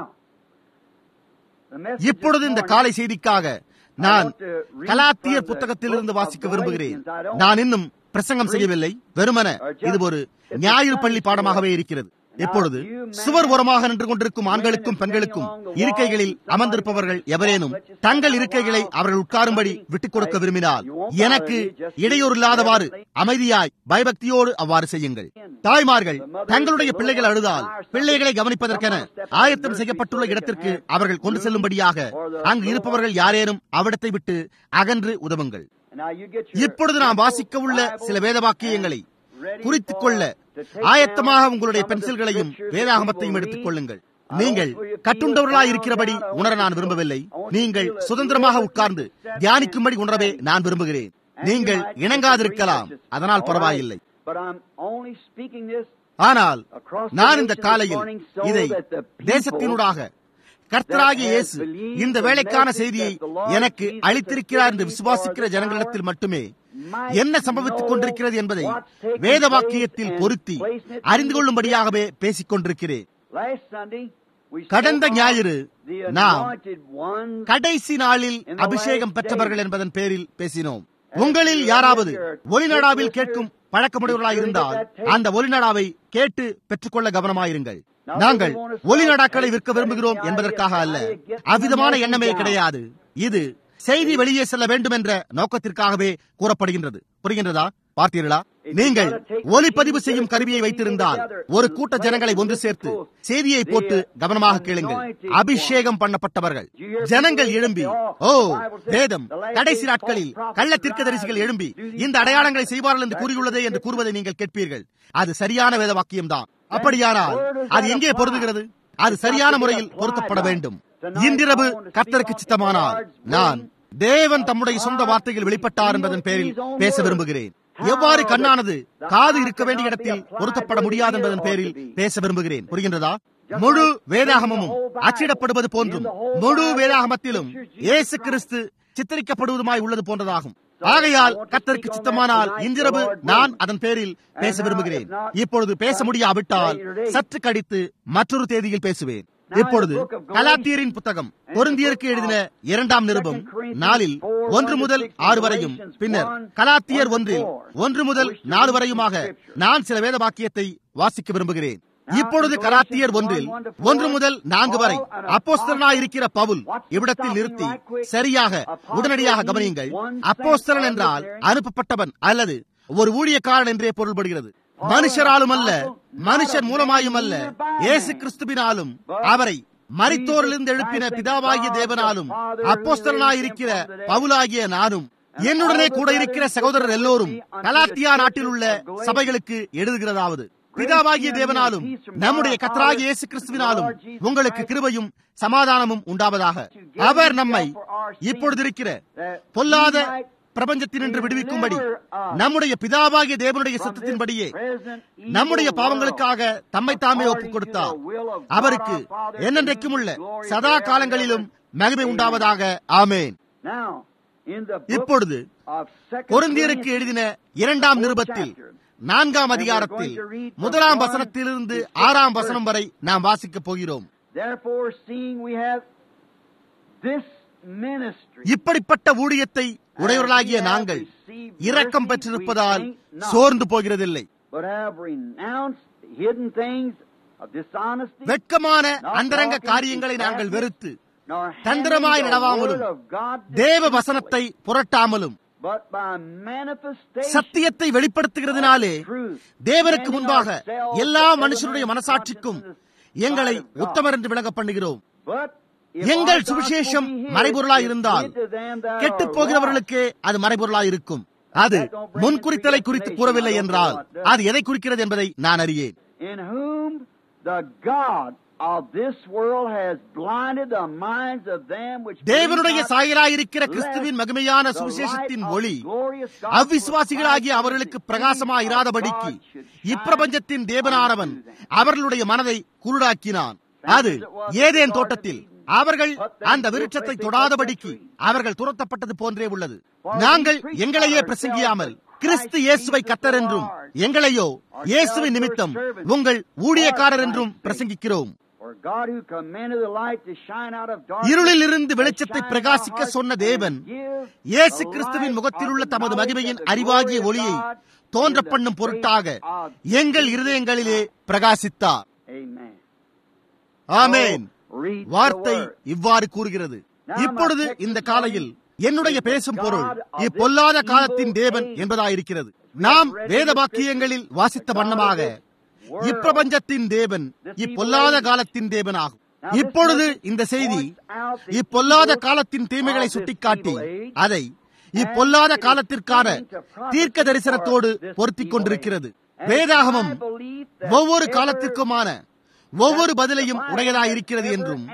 இப்பொழுது இந்த காலை செய்திக்காக நான் கலாத்தியர் புத்தகத்திலிருந்து வாசிக்க விரும்புகிறேன் நான் இன்னும் பிரசங்கம் செய்யவில்லை வெறுமன இது ஒரு ஞாயிறு பள்ளி பாடமாகவே இருக்கிறது இப்பொழுது சுவர் ஓரமாக நின்று கொண்டிருக்கும் ஆண்களுக்கும் பெண்களுக்கும் இருக்கைகளில் அமர்ந்திருப்பவர்கள் எவரேனும் தங்கள் இருக்கைகளை அவர்கள் உட்காரும்படி விட்டுக் கொடுக்க விரும்பினால் எனக்கு இடையூறு இல்லாதவாறு அமைதியாய் பயபக்தியோடு அவ்வாறு செய்யுங்கள் தாய்மார்கள் தங்களுடைய பிள்ளைகள் அழுதால் பிள்ளைகளை கவனிப்பதற்கென ஆயத்தம் செய்யப்பட்டுள்ள இடத்திற்கு அவர்கள் கொண்டு செல்லும்படியாக அங்கு இருப்பவர்கள் யாரேனும் அவ்விடத்தை விட்டு அகன்று உதவுங்கள் இப்பொழுது நாம் வாசிக்க உள்ள சில வேத வாக்கியங்களை குறித்துக் கொள்ள ஆயத்தமாக உங்களுடைய பென்சில்களையும் வேதாகமத்தையும் எடுத்துக் கொள்ளுங்கள் நீங்கள் கட்டுண்டவர்களாய் இருக்கிறபடி உணர நான் விரும்பவில்லை நீங்கள் சுதந்திரமாக உட்கார்ந்து தியானிக்கும்படி உணரவே நான் விரும்புகிறேன் நீங்கள் இணங்காதிருக்கலாம் அதனால் பரவாயில்லை ஆனால் நான் இந்த காலையில் இதை தேசத்தினூடாக கர்த்தராகிய இயேசு இந்த வேலைக்கான செய்தியை எனக்கு அளித்திருக்கிறார் என்று விசுவாசிக்கிற ஜனங்களிடத்தில் மட்டுமே என்ன சம்பவித்துக் கொண்டிருக்கிறது என்பதை வேத வாக்கியத்தில் பொருத்தி அறிந்து கொள்ளும்படியாகவே பேசிக் கொண்டிருக்கிறேன் கடந்த ஞாயிறு நாம் கடைசி நாளில் அபிஷேகம் பெற்றவர்கள் என்பதன் பேரில் பேசினோம் உங்களில் யாராவது ஒலிநடாவில் கேட்கும் பழக்கமுடையவர்களாக இருந்தால் அந்த ஒலிநடாவை கேட்டு பெற்றுக்கொள்ள கவனமாயிருங்கள் நாங்கள் ஒலிநடாக்களை விற்க விரும்புகிறோம் என்பதற்காக அல்ல அவ்விதமான எண்ணமே கிடையாது இது செய்தி வெளியே செல்ல வேண்டும் என்ற நோக்கத்திற்காகவே கூறப்படுகின்றது புரிகின்றதா பார்த்தீர்களா நீங்கள் ஒலிப்பதிவு செய்யும் கருவியை வைத்திருந்தால் ஒரு கூட்ட ஜனங்களை ஒன்று சேர்த்து செய்தியை போட்டு கவனமாக கேளுங்கள் அபிஷேகம் பண்ணப்பட்டவர்கள் ஜனங்கள் எழும்பி ஓ வேதம் கடைசி நாட்களில் கள்ள தரிசிகள் எழும்பி இந்த அடையாளங்களை செய்வார்கள் என்று கூறியுள்ளதே என்று கூறுவதை நீங்கள் கேட்பீர்கள் அது சரியான வேத வாக்கியம்தான் அப்படியானால் அது எங்கே பொருந்துகிறது அது சரியான முறையில் பொருத்தப்பட வேண்டும் இன்றிரவு கர்த்தருக்கு சித்தமானால் நான் தேவன் தம்முடைய சொந்த வார்த்தைகள் வெளிப்பட்டார் என்பதன் பேரில் பேச விரும்புகிறேன் எவ்வாறு கண்ணானது காது இருக்க வேண்டிய இடத்தில் பொருத்தப்பட முடியாது என்பதன் பேரில் பேச விரும்புகிறேன் புரிகின்றதா முழு வேதாகமமும் அச்சிடப்படுவது போன்றும் முழு வேதாகமத்திலும் இயேசு கிறிஸ்து சித்தரிக்கப்படுவதுமாய் உள்ளது போன்றதாகும் ஆகையால் கத்தருக்கு சித்தமானால் இன்றிரவு நான் அதன் பேரில் பேச விரும்புகிறேன் இப்பொழுது பேச முடியாவிட்டால் சற்று கடித்து மற்றொரு தேதியில் பேசுவேன் இப்பொழுது கலாத்தியரின் புத்தகம் பொருந்தியருக்கு எழுதின இரண்டாம் நிருபம் நாளில் ஒன்று முதல் ஆறு வரையும் பின்னர் கலாத்தியர் ஒன்றில் ஒன்று முதல் நாலு வரையுமாக நான் சில வேத வாக்கியத்தை வாசிக்க விரும்புகிறேன் இப்பொழுது கலாத்தியர் ஒன்றில் ஒன்று முதல் நான்கு வரை அப்போஸ்தலனாய் இருக்கிற பவுல் இவ்விடத்தில் நிறுத்தி சரியாக உடனடியாக கவனியுங்கள் அப்போஸ்தலன் என்றால் அனுப்பப்பட்டவன் அல்லது ஒரு ஊழியக்காரன் என்றே பொருள்படுகிறது மனுஷராலும் அல்ல மனுஷன் மூலமாயும் அல்ல இயேசு கிறிஸ்துவினாலும் அவரை மரித்தோரிலிருந்து எழுப்பின பிதாவாகிய தேவனாலும் அப்போஸ்தலனாயிருக்கிற பவுலாகிய நானும் என்னுடனே கூட இருக்கிற சகோதரர் எல்லோரும் கலாத்தியா நாட்டில் உள்ள சபைகளுக்கு எழுதுகிறதாவது பிதாவாகிய தேவனாலும் நம்முடைய கத்தராகிய இயேசு கிறிஸ்துவினாலும் உங்களுக்கு கிருபையும் சமாதானமும் உண்டாவதாக அவர் நம்மை இப்பொழுது இருக்கிற பொல்லாத பிரபஞ்சத்தினின்று விடுவிக்கும்படி நம்முடைய பிதாவாகிய தேவனுடைய சத்தத்தின்படியே நம்முடைய பாவங்களுக்காக தம்மை தாமே ஒப்புக் கொடுத்தார் அவருக்கு என்னென்றைக்கும் உள்ள சதா காலங்களிலும் மகிமை உண்டாவதாக ஆமேன் இப்பொழுது பொருந்தியருக்கு எழுதின இரண்டாம் நிருபத்தில் நான்காம் அதிகாரத்தில் முதலாம் வசனத்திலிருந்து ஆறாம் வசனம் வரை நாம் வாசிக்கப் போகிறோம் இப்படிப்பட்ட ஊழியத்தை உடையவர்களாகிய நாங்கள் இரக்கம் பெற்றிருப்பதால் சோர்ந்து போகிறதில்லை வெட்கமான அந்தரங்க காரியங்களை நாங்கள் வெறுத்து தந்திரமாய் நடவாமலும் தேவ வசனத்தை புரட்டாமலும் சத்தியத்தை வெளிப்படுத்துகிறதுனாலே தேவனுக்கு முன்பாக எல்லா மனுஷருடைய மனசாட்சிக்கும் எங்களை உத்தமர் என்று விளங்க பண்ணுகிறோம் எங்கள் சுவிசேஷம் மறைபொருளாய் இருந்தால் கெட்டு போகிறவர்களுக்கே அது மறைபொருளாய் இருக்கும் அது முன்குறித்தலை குறித்து கூறவில்லை என்றால் அது எதை குறிக்கிறது என்பதை நான் அறியேன் தேவனுடைய சாயலாயிருக்கிற கிறிஸ்துவின் மகிமையான சுவிசேஷத்தின் ஒளி அவ்விசுவாசிகளாகிய அவர்களுக்கு பிரகாசமாயிராதபடிக்கு இப்பிரபஞ்சத்தின் தேவனானவன் அவர்களுடைய மனதை குருடாக்கினான் அது ஏதேன் தோட்டத்தில் அவர்கள் அந்த விருட்சத்தை தொடாதபடிக்கு அவர்கள் துரத்தப்பட்டது போன்றே உள்ளது நாங்கள் எங்களையே பிரசங்கியாமல் கிறிஸ்து இயேசுவை கத்தர் என்றும் எங்களையோ இயேசுவின் நிமித்தம் உங்கள் ஊழியக்காரர் என்றும் பிரசங்கிக்கிறோம் இருளில் இருந்து வெளிச்சத்தை பிரகாசிக்க சொன்ன தேவன் இயேசு கிறிஸ்துவின் முகத்தில் உள்ள தமது மகிமையின் அறிவாகிய ஒளியை தோன்ற பண்ணும் பொருட்டாக எங்கள் இருதயங்களிலே பிரகாசித்தார் ஆமென் reads the வார்த்தை word. இவ்வாறு கூறுகிறது இப்பொழுது இந்த காலையில் என்னுடைய பேசும் பொருள் இப்பொல்லாத காலத்தின் தேவன் என்பதாயிருக்கிறது நாம் வேத வாக்கியங்களில் வாசித்த வண்ணமாக இப்பிரபஞ்சத்தின் தேவன் இப்பொல்லாத காலத்தின் தேவன் ஆகும் இப்பொழுது இந்த செய்தி இப்பொல்லாத காலத்தின் தீமைகளை சுட்டிக்காட்டி அதை இப்பொல்லாத காலத்திற்கான தீர்க்க தரிசனத்தோடு பொருத்திக் கொண்டிருக்கிறது வேதாகமம் ஒவ்வொரு காலத்திற்குமான ஒவ்வொரு பதிலையும் உடையதாயிருக்கிறது என்றும்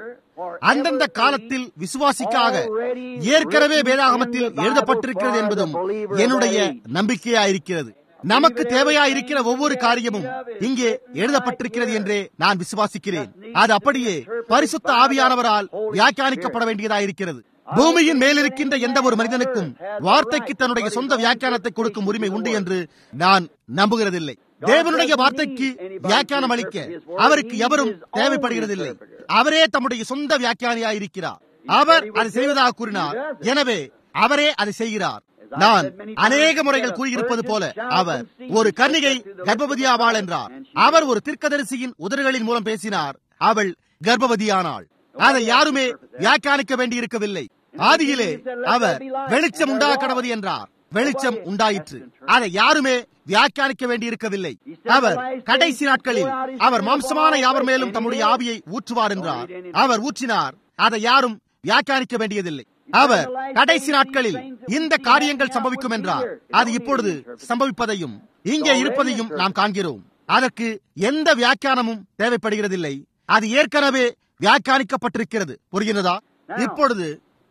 அந்தந்த காலத்தில் விசுவாசிக்காக ஏற்கனவே வேதாகமத்தில் எழுதப்பட்டிருக்கிறது என்பதும் என்னுடைய நம்பிக்கையாயிருக்கிறது நமக்கு தேவையாயிருக்கிற ஒவ்வொரு காரியமும் இங்கே எழுதப்பட்டிருக்கிறது என்றே நான் விசுவாசிக்கிறேன் அது அப்படியே பரிசுத்த ஆவியானவரால் வியாக்கியானிக்கப்பட வேண்டியதாயிருக்கிறது பூமியின் மேலிருக்கின்ற எந்த ஒரு மனிதனுக்கும் வார்த்தைக்கு தன்னுடைய சொந்த வியாக்கியானத்தை கொடுக்கும் உரிமை உண்டு என்று நான் நம்புகிறதில்லை தேவனுடைய வார்த்தைக்கு வியாக்கியானம் அளிக்க அவருக்கு எவரும் தேவைப்படுகிறதில்லை அவரே தம்முடைய சொந்த வியாக்கியானியாயிருக்கிறார் அவர் அதை செய்வதாக கூறினார் எனவே அவரே அதை செய்கிறார் நான் அநேக முறைகள் கூறியிருப்பது போல அவர் ஒரு கன்னிகை கர்ப்பவதியாவாள் என்றார் அவர் ஒரு தீர்க்கதரிசியின் உதடுகளின் மூலம் பேசினார் அவள் கர்ப்பவதியானாள் அதை யாருமே வியாக்கியானிக்க வேண்டியிருக்கவில்லை ஆதியிலே அவர் வெளிச்சம் உண்டா கடவுதி என்றார் வெளிச்சம் உண்டாயிற்று அதை யாருமே வியாக்கியானிக்க வேண்டியிருக்கவில்லை அவர் கடைசி நாட்களில் அவர் மாம்சமான யாவர் மேலும் தம்முடைய ஆவியை ஊற்றுவார் என்றார் அவர் ஊற்றினார் அதை யாரும் வியாக்கியானிக்க வேண்டியதில்லை அவர் கடைசி நாட்களில் இந்த காரியங்கள் சம்பவிக்கும் என்றார் அது இப்பொழுது சம்பவிப்பதையும் இங்கே இருப்பதையும் நாம் காண்கிறோம் அதற்கு எந்த வியாக்கியானமும் தேவைப்படுகிறதில்லை அது ஏற்கனவே வியாக்கியானிக்கப்பட்டிருக்கிறது புரிகிறதா இப்பொழுது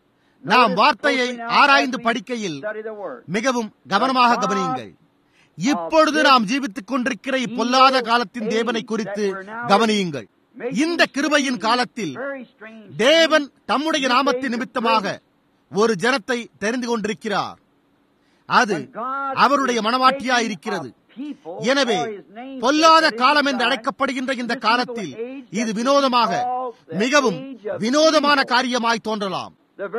நாம் வார்த்தையை ஆராய்ந்து படிக்கையில் மிகவும் கவனமாக கவனியுங்கள் இப்பொழுது நாம் ஜீவித்துக் கொண்டிருக்கிற இப்பொல்லாத காலத்தின் தேவனை குறித்து கவனியுங்கள் இந்த கிருபையின் காலத்தில் தேவன் தம்முடைய நாமத்தின் நிமித்தமாக ஒரு ஜனத்தை தெரிந்து கொண்டிருக்கிறார் அது அவருடைய மனவாட்டியாயிருக்கிறது எனவே பொல்லாத காலம் என்று அழைக்கப்படுகின்ற இந்த காலத்தில் இது வினோதமாக மிகவும் வினோதமான காரியமாய் தோன்றலாம்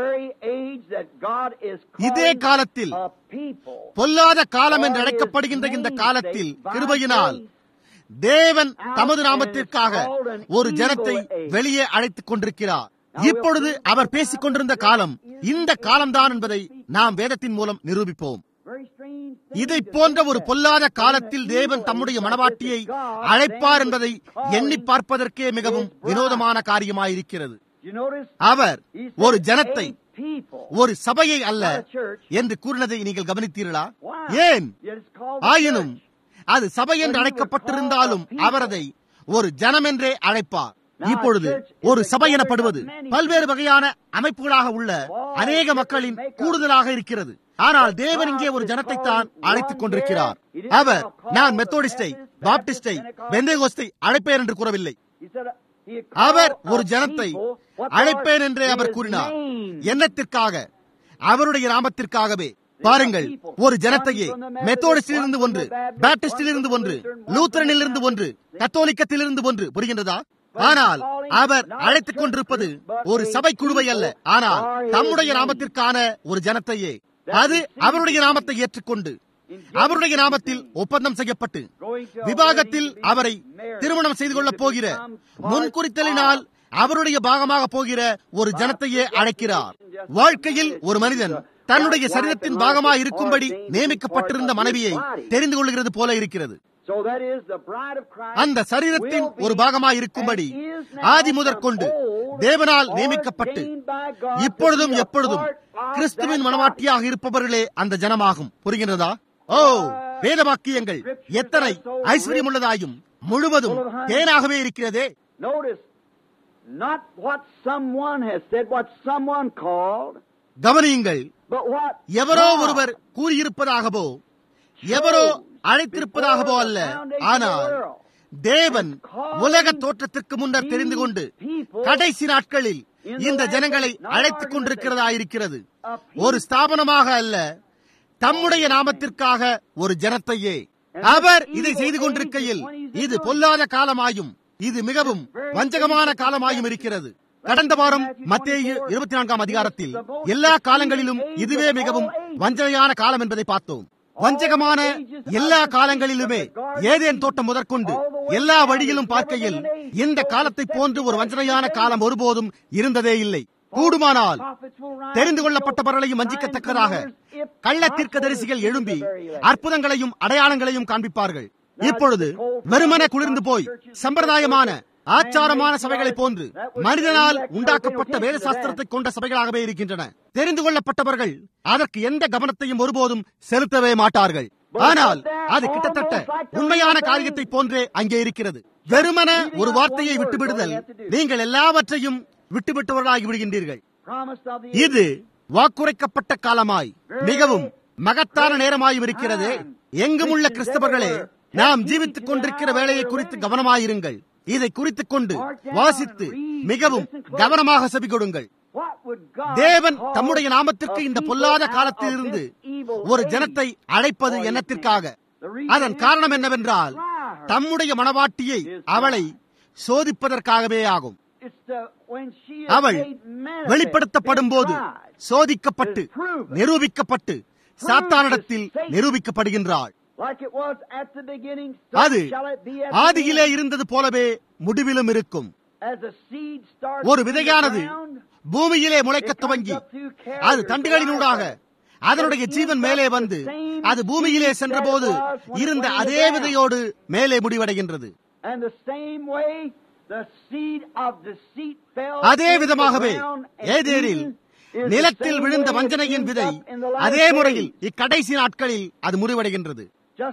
இதே காலத்தில் பொல்லாத காலம் என்று அழைக்கப்படுகின்ற இந்த காலத்தில் கிருபையினால் தேவன் தமது நாமத்திற்காக ஒரு ஜனத்தை வெளியே அழைத்துக் கொண்டிருக்கிறார் இப்பொழுது அவர் பேசிக் கொண்டிருந்த காலம் இந்த காலம்தான் என்பதை நாம் வேதத்தின் மூலம் நிரூபிப்போம் இதை போன்ற ஒரு பொல்லாத காலத்தில் தேவன் தம்முடைய மனவாட்டியை அழைப்பார் என்பதை எண்ணி பார்ப்பதற்கே மிகவும் வினோதமான காரியமாயிருக்கிறது அவர் ஒரு ஜனத்தை ஒரு சபையை அல்ல என்று கூறினதை நீங்கள் கவனித்தீர்களா ஏன் ஆயினும் அது சபை என்று அழைக்கப்பட்டிருந்தாலும் அவர் அதை ஒரு ஜனம் என்றே அழைப்பார் இப்பொழுது ஒரு சபை எனப்படுவது பல்வேறு வகையான அமைப்புகளாக உள்ள அநேக மக்களின் கூடுதலாக இருக்கிறது ஆனால் தேவன் இங்கே ஒரு ஜனத்தை தான் அழைத்துக் கொண்டிருக்கிறார் அவர் நான் மெத்தோடிஸ்டை பாப்டிஸ்டை பெந்தேகோஸ்தை அழைப்பேன் என்று கூறவில்லை அவர் ஒரு ஜனத்தை அழைப்பேன் என்றே அவர் கூறினார் எண்ணத்திற்காக அவருடைய நாமத்திற்காகவே பாருங்கள் ஒரு ஜனத்தையே மெத்தோடிஸ்டில் இருந்து ஒன்று பேப்டிஸ்டில் இருந்து ஒன்று லூத்தரனில் இருந்து ஒன்று கத்தோலிக்கத்தில் இருந்து ஒன்று புரிகின்றதா ஆனால் அவர் அழைத்துக் கொண்டிருப்பது ஒரு சபை குழுவை அல்ல ஆனால் தம்முடைய நாமத்திற்கான ஒரு ஜனத்தையே அது அவருடைய நாமத்தை ஏற்றுக்கொண்டு அவருடைய நாமத்தில் ஒப்பந்தம் செய்யப்பட்டு விவாகத்தில் அவரை திருமணம் செய்து கொள்ளப் போகிற முன்குறித்தலினால் அவருடைய பாகமாக போகிற ஒரு ஜனத்தையே அழைக்கிறார் வாழ்க்கையில் ஒரு மனிதன் தன்னுடைய சரீரத்தின் பாகமாக இருக்கும்படி நியமிக்கப்பட்டிருந்த மனைவியை தெரிந்து கொள்கிறது போல இருக்கிறது அந்த சரீரத்தின் ஒரு பாகமாக இருக்கும்படி ஆதி முதற்கொண்டு தேவனால் நியமிக்கப்பட்டு இப்பொழுதும் எப்பொழுதும் கிறிஸ்துவின் மனவாட்டியாக இருப்பவர்களே அந்த ஜனமாகும் புரிகின்றதா ஓ வேத வாக்கியங்கள் எத்தனை ஐஸ்வர்யம் உள்ளதாயும் முழுவதும் தேனாகவே இருக்கிறதே Not what someone has said, what someone called, கவனியுங்கள் but what எவரோ God ஒருவர் கூறியிருப்பதாகவோ எவரோ அழைத்திருப்பதாகவோ அல்ல ஆனால் தேவன் உலக தோற்றத்திற்கு முன்னர் தெரிந்து கொண்டு கடைசி நாட்களில் இந்த ஜனங்களை அழைத்துக் கொண்டிருக்கிறதாயிருக்கிறது ஒரு ஸ்தாபனமாக அல்ல தம்முடைய நாமத்திற்காக ஒரு ஜனத்தையே அவர் இதை செய்து கொண்டிருக்கையில் இது பொல்லாத காலமாயும் இது மிகவும் வஞ்சகமான காலமாயும் இருக்கிறது கடந்த வாரம் மத்தேயு இருபத்தி நான்காம் அதிகாரத்தில் எல்லா காலங்களிலும் இதுவே மிகவும் வஞ்சனையான காலம் என்பதை பார்த்தோம் வஞ்சகமான எல்லா காலங்களிலுமே ஏதேன் தோட்டம் முதற்கொண்டு எல்லா வழியிலும் பார்க்கையில் இந்த காலத்தை போன்று ஒரு வஞ்சனையான காலம் ஒருபோதும் இருந்ததே இல்லை கூடுமானால் தெரிந்து கொள்ளப்பட்டவர்களையும் வஞ்சிக்கத்தக்கதாக கள்ள தீர்க்கதரிசிகள் எழும்பி அற்புதங்களையும் அடையாளங்களையும் காண்பிப்பார்கள் இப்பொழுது வெறுமன குளிர்ந்து போய் சம்பிரதாயமான ஆச்சாரமான சபைகளைப் போன்று மனிதனால் உண்டாக்கப்பட்ட வேத சாஸ்திரத்தை கொண்ட சபைகளாகவே இருக்கின்றன தெரிந்து கொள்ளப்பட்டவர்கள் அதற்கு எந்த கவனத்தையும் ஒருபோதும் செலுத்தவே மாட்டார்கள் ஆனால் அது கிட்டத்தட்ட உண்மையான காரியத்தை போன்றே அங்கே இருக்கிறது வெறுமன ஒரு வார்த்தையை விட்டுவிடுதல் நீங்கள் எல்லாவற்றையும் விட்டுவிட்டவர்களாகி விடுகின்றீர்கள் இது வாக்குரைக்கப்பட்ட காலமாய் மிகவும் மகத்தான நேரமாய் இருக்கிறது எங்கும் உள்ள கிறிஸ்தவர்களே நாம் ஜீவித்துக் கொண்டிருக்கிற வேலையை குறித்து கவனமாயிருங்கள் இதை குறித்துக் கொண்டு வாசித்து மிகவும் கவனமாக செவி கொடுங்கள் தேவன் தம்முடைய நாமத்திற்கு இந்த பொல்லாத காலத்திலிருந்து ஒரு ஜனத்தை அழைப்பது எண்ணத்திற்காக அதன் காரணம் என்னவென்றால் தம்முடைய மனவாட்டியை அவளை சோதிப்பதற்காகவே ஆகும் அவள் வெளிப்படுத்தப்படும் போது சோதிக்கப்பட்டு நிரூபிக்கப்பட்டு சாத்தானிடத்தில் நிரூபிக்கப்படுகின்றாள் அது ஆதியிலே இருந்தது போலவே முடிவிலும் இருக்கும் ஒரு விதையானது பூமியிலே முளைக்க துவங்கி அது தண்டுகளினூடாக அதனுடைய ஜீவன் மேலே வந்து அது பூமியிலே சென்றபோது இருந்த அதே விதையோடு மேலே முடிவடைகின்றது அதே விதமாகவே ஏதேரில் நிலத்தில் விழுந்த வஞ்சனையின் விதை அதே முறையில் இக்கடைசி நாட்களில் அது முடிவடைகின்றது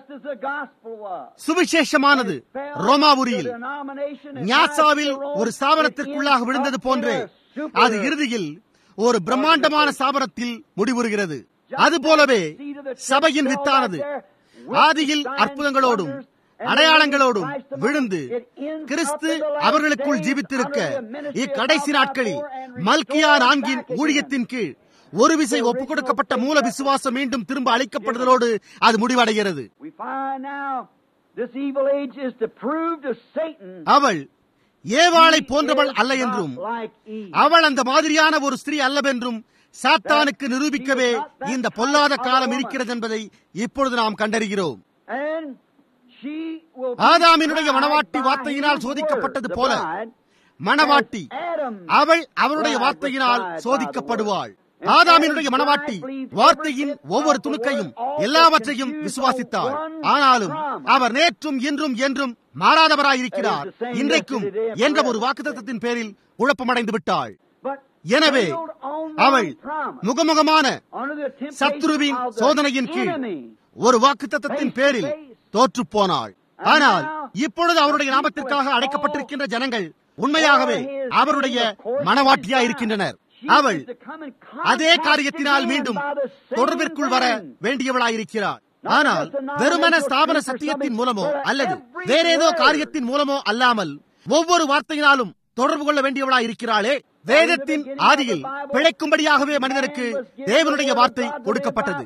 சுவிசேஷமானது ரோமாபுரியில் ஞாசாவில் ஒரு ஸ்தாபனத்திற்குள்ளாக விழுந்தது போன்றே அது இறுதியில் ஒரு பிரம்மாண்டமான ஸ்தாபனத்தில் முடிவுறுகிறது அதுபோலவே சபையின் வித்தானது ஆதியில் அற்புதங்களோடும் அடையாளங்களோடும் விழுந்து கிறிஸ்து அவர்களுக்குள் ஜீவித்திருக்க இக்கடைசி நாட்களில் மல்கியா நான்கின் ஊழியத்தின் கீழ் ஒரு விசை ஒப்புக் கொடுக்கப்பட்ட மூல விசுவாசம் மீண்டும் திரும்ப அளிக்கப்படுதலோடு அது முடிவடைகிறது அவள் ஏவாளை போன்றவள் அல்ல என்றும் அவள் அந்த மாதிரியான ஒரு ஸ்திரீ அல்லவென்றும் சாத்தானுக்கு நிரூபிக்கவே இந்த பொல்லாத காலம் இருக்கிறது என்பதை இப்பொழுது நாம் கண்டறிகிறோம் ஆதாமினுடைய மனவாட்டி வார்த்தையினால் சோதிக்கப்பட்டது போல மணவாட்டி அவள் அவருடைய வார்த்தையினால் சோதிக்கப்படுவாள் ஆதாமினுடைய மனவாட்டி வார்த்தையின் ஒவ்வொரு துணுக்கையும் எல்லாவற்றையும் விசுவாசித்தார் ஆனாலும் அவர் நேற்றும் இன்றும் என்றும் மாறாதவராயிருக்கிறார் இன்றைக்கும் என்ற ஒரு வாக்குத்தத்தின் பேரில் குழப்பமடைந்து விட்டாள் எனவே அவள் முகமுகமான சத்ருவின் சோதனையின் கீழ் ஒரு வாக்குத்தத்தின் பேரில் தோற்று போனாள் ஆனால் இப்பொழுது அவருடைய நாமத்திற்காக அழைக்கப்பட்டிருக்கின்ற ஜனங்கள் உண்மையாகவே அவருடைய மனவாட்டியா இருக்கின்றனர் அவள் அதே காரியத்தினால் மீண்டும் தொடர்பிற்குள் வர வேண்டியவளாயிருக்கிறார் ஆனால் வெறுமன ஸ்தாபன சத்தியத்தின் மூலமோ அல்லது வேற ஏதோ காரியத்தின் மூலமோ அல்லாமல் ஒவ்வொரு வார்த்தையினாலும் தொடர்பு கொள்ள வேண்டியவளா இருக்கிறாளே வேதத்தின் ஆதியில் பிழைக்கும்படியாகவே மனிதனுக்கு தேவனுடைய வார்த்தை கொடுக்கப்பட்டது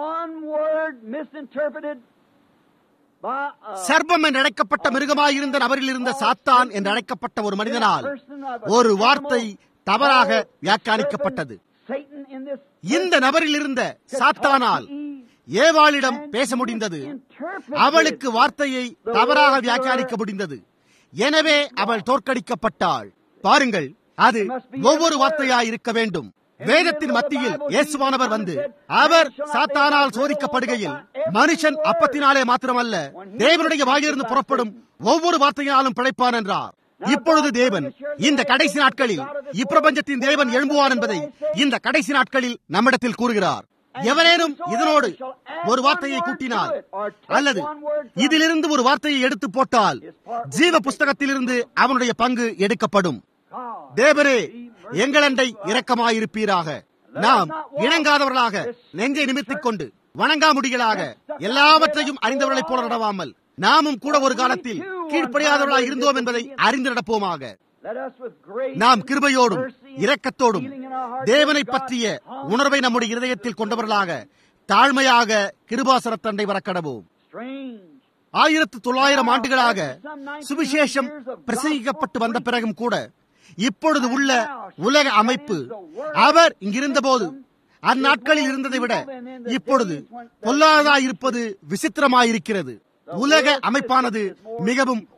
சர்பம் என்று அழைக்கப்பட்ட மிருகமாயிருந்த நபரில் இருந்த சாத்தான் என்று அழைக்கப்பட்ட ஒரு மனிதனால் ஒரு வார்த்தை தவறாக வியாக்கியானிக்கப்பட்டது இந்த நபரில் இருந்த சாத்தானால் ஏவாளிடம் பேச முடிந்தது அவளுக்கு வார்த்தையை தவறாக வியாக்கியானிக்க முடிந்தது எனவே அவள் தோற்கடிக்கப்பட்டாள் பாருங்கள் அது ஒவ்வொரு வார்த்தையாய் இருக்க வேண்டும் வேதத்தின் மத்தியில் இயேசுவானவர் வந்து அவர் சாத்தானால் சோதிக்கப்படுகையில் மனுஷன் அப்பத்தினாலே மாத்திரமல்ல தேவனுடைய வாயிலிருந்து புறப்படும் ஒவ்வொரு வார்த்தையினாலும் பிழைப்பான் என்றார் இப்பொழுது தேவன் இந்த கடைசி நாட்களில் இப்பிரபஞ்சத்தின் தேவன் எழும்புவார் என்பதை இந்த கடைசி நாட்களில் நம்மிடத்தில் கூறுகிறார் எவரேனும் இதனோடு ஒரு வார்த்தையை கூட்டினால் அல்லது இதிலிருந்து ஒரு வார்த்தையை எடுத்து போட்டால் ஜீவ புஸ்தகத்திலிருந்து அவனுடைய பங்கு எடுக்கப்படும் தேவரே எங்களண்டை இரக்கமாயிருப்பீராக நாம் இணங்காதவர்களாக நெஞ்சை நிமித்திக் கொண்டு வணங்காமுடிகளாக எல்லாவற்றையும் அறிந்தவர்களைப் போல நடவாமல் நாமும் கூட ஒரு காலத்தில் கீழ்ப்படியாதவர்களாக இருந்தோம் என்பதை அறிந்து நடப்போமாக நாம் கிருபையோடும் இரக்கத்தோடும் தேவனை பற்றிய உணர்வை நம்முடைய இருதயத்தில் கொண்டவர்களாக தாழ்மையாக கிருபாசனத்தண்டை வரக்கடவோம் ஆயிரத்து தொள்ளாயிரம் ஆண்டுகளாக சுவிசேஷம் பிரசங்கிக்கப்பட்டு வந்த பிறகும் கூட இப்பொழுது உள்ள உலக அமைப்பு அவர் இங்கிருந்த போது அந்நாட்களில் இருந்ததை விட இப்பொழுது பொல்லாததாயிருப்பது விசித்திரமாயிருக்கிறது உலக அமைப்பானது மிகவும்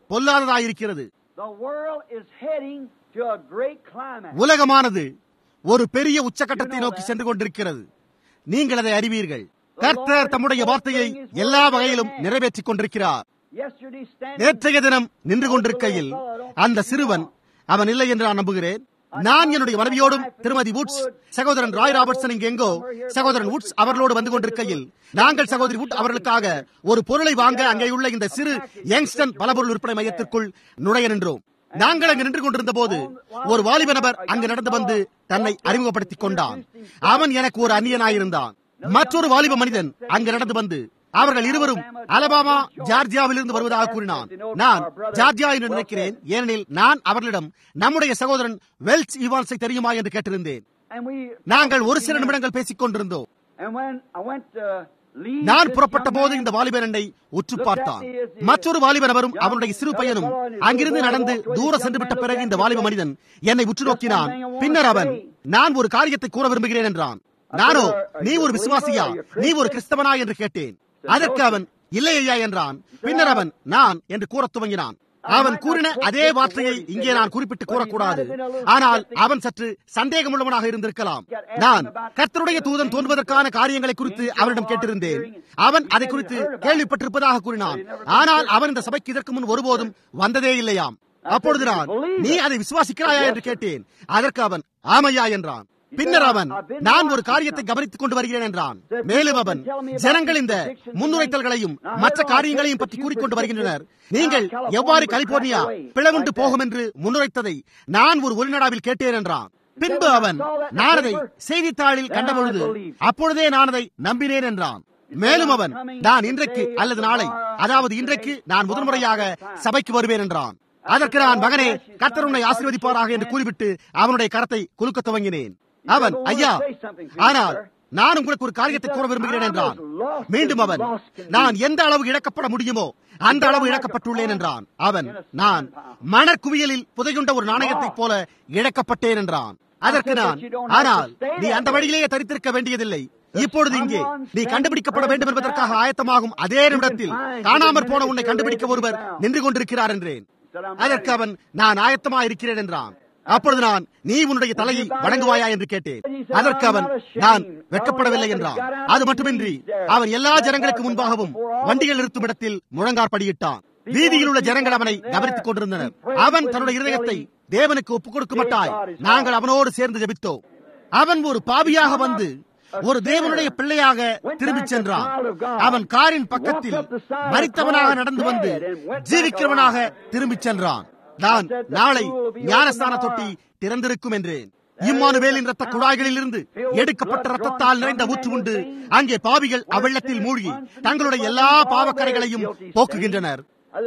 பொல்லாததாயிருக்கிறது The world is heading to a great climax. உலகமானது ஒரு பெரிய உச்சக்கட்டத்தை நோக்கி சென்று கொண்டிருக்கிறது நீங்கள் அதை அறிவீர்கள் கர்த்தர் தம்முடைய வார்த்தையை எல்லா வகையிலும் நிறைவேற்றிக் கொண்டிருக்கிறார் Yesterday standing நேற்றைய தினம் நின்று கொண்டிருக்கையில் அந்த சிறுவன் அவன் இல்லை என்று நான் நம்புகிறேன் நான் என்னுடைய மனைவியோடும் திருமதி வுட்ஸ் சகோதரன் ராய் ராபர்ட்சன் இங்கு எங்கோ சகோதரன் வுட்ஸ் அவர்களோடு வந்து கொண்டிருக்கையில் நாங்கள் சகோதரி வுட் அவர்களுக்காக ஒரு பொருளை வாங்க அங்கே உள்ள இந்த சிறு யங்ஸ்டன் பலபொருள் விற்பனை மையத்திற்குள் நுழைய நின்றோம் நாங்கள் அங்கு நின்று கொண்டிருந்த போது ஒரு வாலிப நபர் அங்கு நடந்து வந்து தன்னை அறிமுகப்படுத்திக் கொண்டான் அவன் எனக்கு ஒரு அந்நியனாயிருந்தான் மற்றொரு வாலிப மனிதன் அங்கு நடந்து வந்து அவர்கள் இருவரும் அலபாமா ஜார்ஜியாவிலிருந்து வருவதாக கூறினான் நான் ஜார்ஜியா என்று நினைக்கிறேன் ஏனெனில் நான் அவர்களிடம் நம்முடைய சகோதரன் வெல்ச் இவான்ஸை தெரியுமா என்று கேட்டிருந்தேன் and we நாங்கள் ஒரு சில நிமிடங்கள் பேசிக் கொண்டிருந்தோம் and when I went to leave நான் this புறப்பட்ட young போது man, இந்த வாலிபர் என்னை உற்று பார்த்தான் மற்றொரு வாலிபர் அவரும் அவருடைய சிறு பையனும் அங்கிருந்து நடந்து தூரம் சென்று விட்ட பிறகு இந்த வாலிப மனிதன் என்னை உற்று நோக்கினான் பின்னர் அவன் நான் ஒரு காரியத்தை கூற விரும்புகிறேன் என்றான் நானோ நீ ஒரு விசுவாசியா நீ ஒரு கிறிஸ்தவனா என்று கேட்டேன் அதற்கு அவன் இல்லை ஐயா என்றான் பின்னர் அவன் நான் என்று கூறத் துவங்கினான் அவன் கூறின அதே வார்த்தையை இங்கே நான் குறிப்பிட்டு கூறக்கூடாது ஆனால் அவன் சற்று சந்தேகமுள்ளவனாக இருந்திருக்கலாம் நான் கர்த்தருடைய தூதன் தோன்றுவதற்கான காரியங்களை குறித்து அவனிடம் கேட்டிருந்தேன் அவன் அதை குறித்து கேள்விப்பட்டிருப்பதாக கூறினான் ஆனால் அவன் இந்த சபைக்கு இதற்கு முன் ஒருபோதும் வந்ததே இல்லையாம் அப்பொழுது நான் நீ அதை விசுவாசிக்கிறாயா என்று கேட்டேன் அதற்கு அவன் ஆமையா என்றான் பின்னர் அவன் நான் ஒரு காரியத்தை கவனித்துக் கொண்டு வருகிறேன் என்றான் மேலும் அவன் ஜனங்கள் இந்த முன்னுரைத்தல்களையும் மற்ற காரியங்களையும் பற்றி கூறிக்கொண்டு வருகின்றனர் நீங்கள் எவ்வாறு கலிபோர்னியா பிளவுண்டு போகும் என்று முன்னுரைத்ததை நான் ஒரு ஒளிநடாவில் கேட்டேன் என்றான் பின்பு அவன் நான் அதை செய்தித்தாளில் கண்டபொழுது அப்பொழுதே நான் அதை நம்பினேன் என்றான் மேலும் அவன் நான் இன்றைக்கு அல்லது நாளை அதாவது இன்றைக்கு நான் முதன்முறையாக சபைக்கு வருவேன் என்றான் அதற்கு நான் மகனே கர்த்தர் உன்னை ஆசீர்வதிப்பாராக என்று கூறிவிட்டு அவனுடைய கரத்தை குலுக்க துவங்கினேன் அவன் ஐயா ஆனால் நான் உங்களுக்கு ஒரு காரியத்தை கூற விரும்புகிறேன் என்றான் மீண்டும் அவன் நான் எந்த அளவு இழக்கப்பட முடியுமோ அந்த அளவு இழக்கப்பட்டுள்ளேன் என்றான் அவன் நான் மணற்குவியலில் புதையுண்ட ஒரு நாணயத்தைப் போல இழக்கப்பட்டேன் என்றான் அதற்கு நான் ஆனால் நீ அந்த வழியிலேயே தரித்திருக்க வேண்டியதில்லை இப்பொழுது இங்கே நீ கண்டுபிடிக்கப்பட வேண்டும் என்பதற்காக ஆயத்தமாகும் அதே நிமிடத்தில் காணாமற் போன உன்னை கண்டுபிடிக்க ஒருவர் நின்று கொண்டிருக்கிறார் என்றேன் அதற்கு அவன் நான் ஆயத்தமா இருக்கிறேன் என்றான் அப்பொழுது நான் நீ உன்னுடைய தலையை வணங்குவாயா என்று கேட்டேன் அதற்கு அவன் நான் வெட்கப்படவில்லை என்றான் அது மட்டுமின்றி அவன் எல்லா ஜனங்களுக்கு முன்பாகவும் வண்டிகள் நிறுத்தும் இடத்தில் முழங்காற்படியிட்டான் வீதியில் உள்ள ஜனங்கள் அவனை கவனித்துக் கொண்டிருந்தனர் அவன் தன்னுடைய இருதயத்தை தேவனுக்கு ஒப்புக் கொடுக்குமட்டாய் நாங்கள் அவனோடு சேர்ந்து ஜெபித்தோம் அவன் ஒரு பாவியாக வந்து ஒரு தேவனுடைய பிள்ளையாக திரும்பிச் சென்றான் அவன் காரின் பக்கத்தில் மறித்தவனாக நடந்து வந்து ஜீவிக்கிறவனாக திரும்பிச் சென்றான் நான் நாளை ஞானஸ்தான தொட்டி திறந்திருக்கும் என்றேன் இம்மானுவேலின் ரத்த குழாய்களில் இருந்து எடுக்கப்பட்ட ரத்தத்தால் நிறைந்த ஊற்று உண்டு அங்கே பாவிகள் அவ்வெள்ளத்தில் மூழ்கி தங்களுடைய எல்லா பாவக்கரைகளையும் போக்குகின்றனர்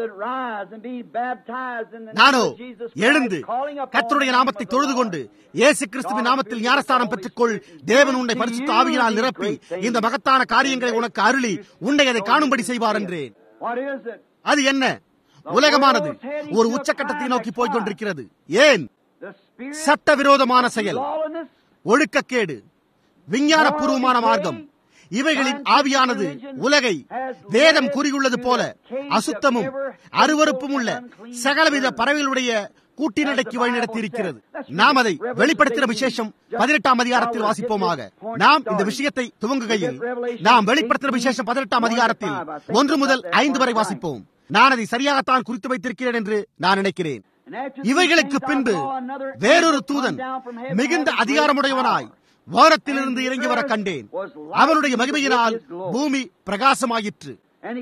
நானோ எழுந்து கர்த்தருடைய நாமத்தை தொழுது கொண்டு இயேசு கிறிஸ்துவின் நாமத்தில் ஞானஸ்தானம் பெற்றுக்கொள் தேவன் உன்னை பரிசுத்த ஆவியினால் நிரப்பி இந்த மகத்தான காரியங்களை உனக்கு அருளி உன்னை அதை காணும்படி செய்வார் என்றேன் அது என்ன உலகமானது ஒரு உச்சக்கட்டத்தை நோக்கி போய்க் கொண்டிருக்கிறது ஏன் சட்டவிரோதமான செயல் ஒழுக்கக்கேடு விஞ்ஞானபூர்வமான மார்க்கம் இவைகளின் ஆவியானது உலகை வேதம் கூறியுள்ளது போல அசுத்தமும் அருவறுப்பும் உள்ள சகலவித பறவைகளுடைய கூட்டினடைக்கு வழிநடத்தி இருக்கிறது நாம் அதை வெளிப்படுத்தின விசேஷம் பதினெட்டாம் அதிகாரத்தில் வாசிப்போமாக நாம் இந்த விஷயத்தை துவங்குகையில் நாம் வெளிப்படுத்தின விசேஷம் பதினெட்டாம் அதிகாரத்தில் ஒன்று முதல் ஐந்து வரை வாசிப்போம் நான் அதை சரியாகத்தான் குறித்து வைத்திருக்கிறேன் என்று நான் நினைக்கிறேன் இவைகளுக்கு பின்பு வேறொரு தூதன் மிகுந்த அதிகாரமுடையவனாய் வானத்திலிருந்து இறங்கி வர கண்டேன் அவனுடைய மகிமையினால் பூமி பிரகாசமாயிற்று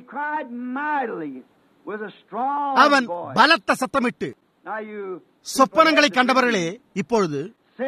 அவன் பலத்த சத்தமிட்டு சொப்பனங்களை கண்டவர்களே இப்பொழுது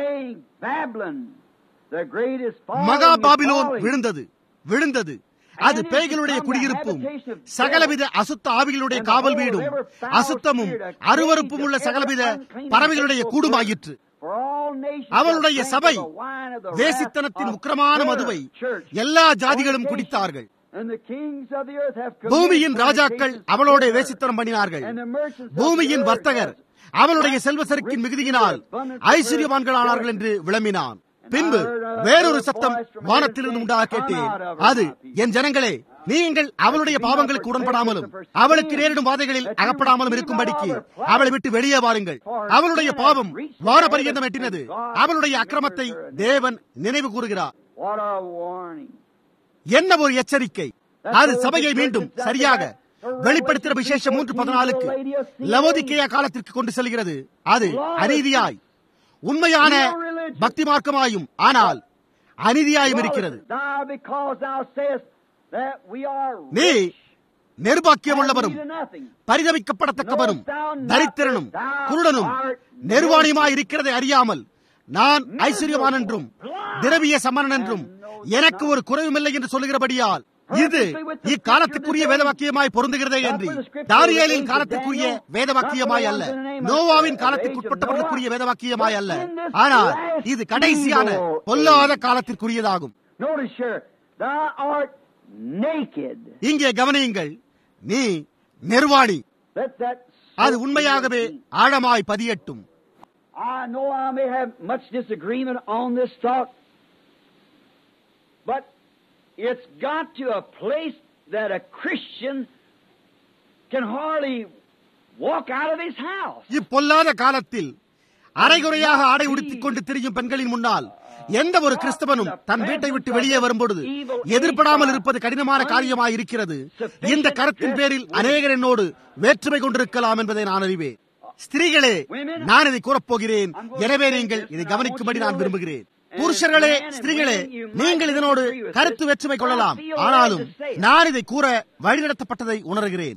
மகா பாபிலோன் விழுந்தது விழுந்தது அது பேய்களுடைய குடியிருப்பும் சகலவித அசுத்த ஆவிகளுடைய காவல் வீடும் அசுத்தமும் அருவறுப்பும் உள்ள சகலவித பறவைகளுடைய கூடுமாயிற்று அவளுடைய சபை வேசித்தனத்தின் உக்கிரமான மதுவை எல்லா ஜாதிகளும் குடித்தார்கள் பூமியின் ராஜாக்கள் அவளோட வேசித்தனம் பண்ணினார்கள் பூமியின் வர்த்தகர் அவளுடைய செல்வ செருக்கின் மிகுதியினால் ஐஸ்வர்யவான்களானார்கள் என்று விளம்பினான் பின்பு வேறொரு சத்தம் வானத்திலிருந்து உண்டாக கேட்டேன் அது என் ஜனங்களே நீங்கள் அவளுடைய பாவங்களுக்கு உடன்படாமலும் அவளுக்கு நேரிடும் வாதைகளில் அகப்படாமலும் இருக்கும்படிக்கு அவளை விட்டு வெளியே வாருங்கள் அவளுடைய பாவம் வார பரியந்தம் எட்டினது அவளுடைய அக்கிரமத்தை தேவன் நினைவு கூறுகிறார் What a warning. என்ன ஒரு எச்சரிக்கை அது சபையை மீண்டும் சரியாக வெளிப்படுத்தின விசேஷம் மூன்று பதினாலுக்கு லவோதிக்கேயா காலத்திற்கு கொண்டு செல்கிறது அது அநீதியாய் உண்மையான பக்தி மார்க்கமாயும் ஆனால் அநீதியாயும் இருக்கிறது Thou, because thou sayest that we are நீ rich, நிர்பாக்கியம் உள்ளவரும் have need of nothing. பரிதவிக்கப்படத்தக்கவரும் தரித்திரனும் குருடனும் நிர்வாணியுமாய் இருக்கிறதை அறியாமல் நான் ஐஸ்வர்யவான் என்றும் திரவிய சமணன் என்றும் எனக்கு ஒரு குறைவுமில்லை என்று சொல்லுகிறபடியால் இது இக்காலத்துக்குரிய வேதவாக்கியமாய் பொருந்துகிறதே என்று தானியேலின் காலத்துக்குரிய வேதவாக்கியமாய் அல்ல நோவாவின் காலத்துக்குட்பட்டவர்களுக்குரிய வேதவாக்கியமாய் அல்ல ஆனால் இது கடைசியான பொல்லாத காலத்திற்குரியதாகும் Notice here, thou art naked. இங்கே கவனியுங்கள் நீ நிர்வாணி Let that அது உண்மையாகவே ஆழமாய் பதியட்டும் I know I may have much disagreement on this thought, but it's got to a place that a Christian can hardly walk out of his house. இப்பொல்லாத காலத்தில் அரைகுறையாக ஆடை உடுத்திக் கொண்டு திரியும் பெண்களின் முன்னால் எந்த ஒரு கிறிஸ்தவனும் தன் வீட்டை விட்டு வெளியே வரும்பொழுது எதிர்படாமல் இருப்பது கடினமான காரியமாய் இருக்கிறது இந்த கருத்தின் பேரில் அநேகர் என்னோடு வேற்றுமை கொண்டிருக்கலாம் என்பதை நான் அறிவேன் ஸ்திரீகளே நான் இதை கூறப்போகிறேன் எனவே நீங்கள் இதை கவனிக்கும்படி நான் விரும்புகிறேன் புருஷர்களே ஸ்திரீகளே நீங்கள் இதனோடு கருத்து வேற்றுமை கொள்ளலாம் ஆனாலும் நான் இதை கூற வழிநடத்தப்பட்டதை உணர்கிறேன்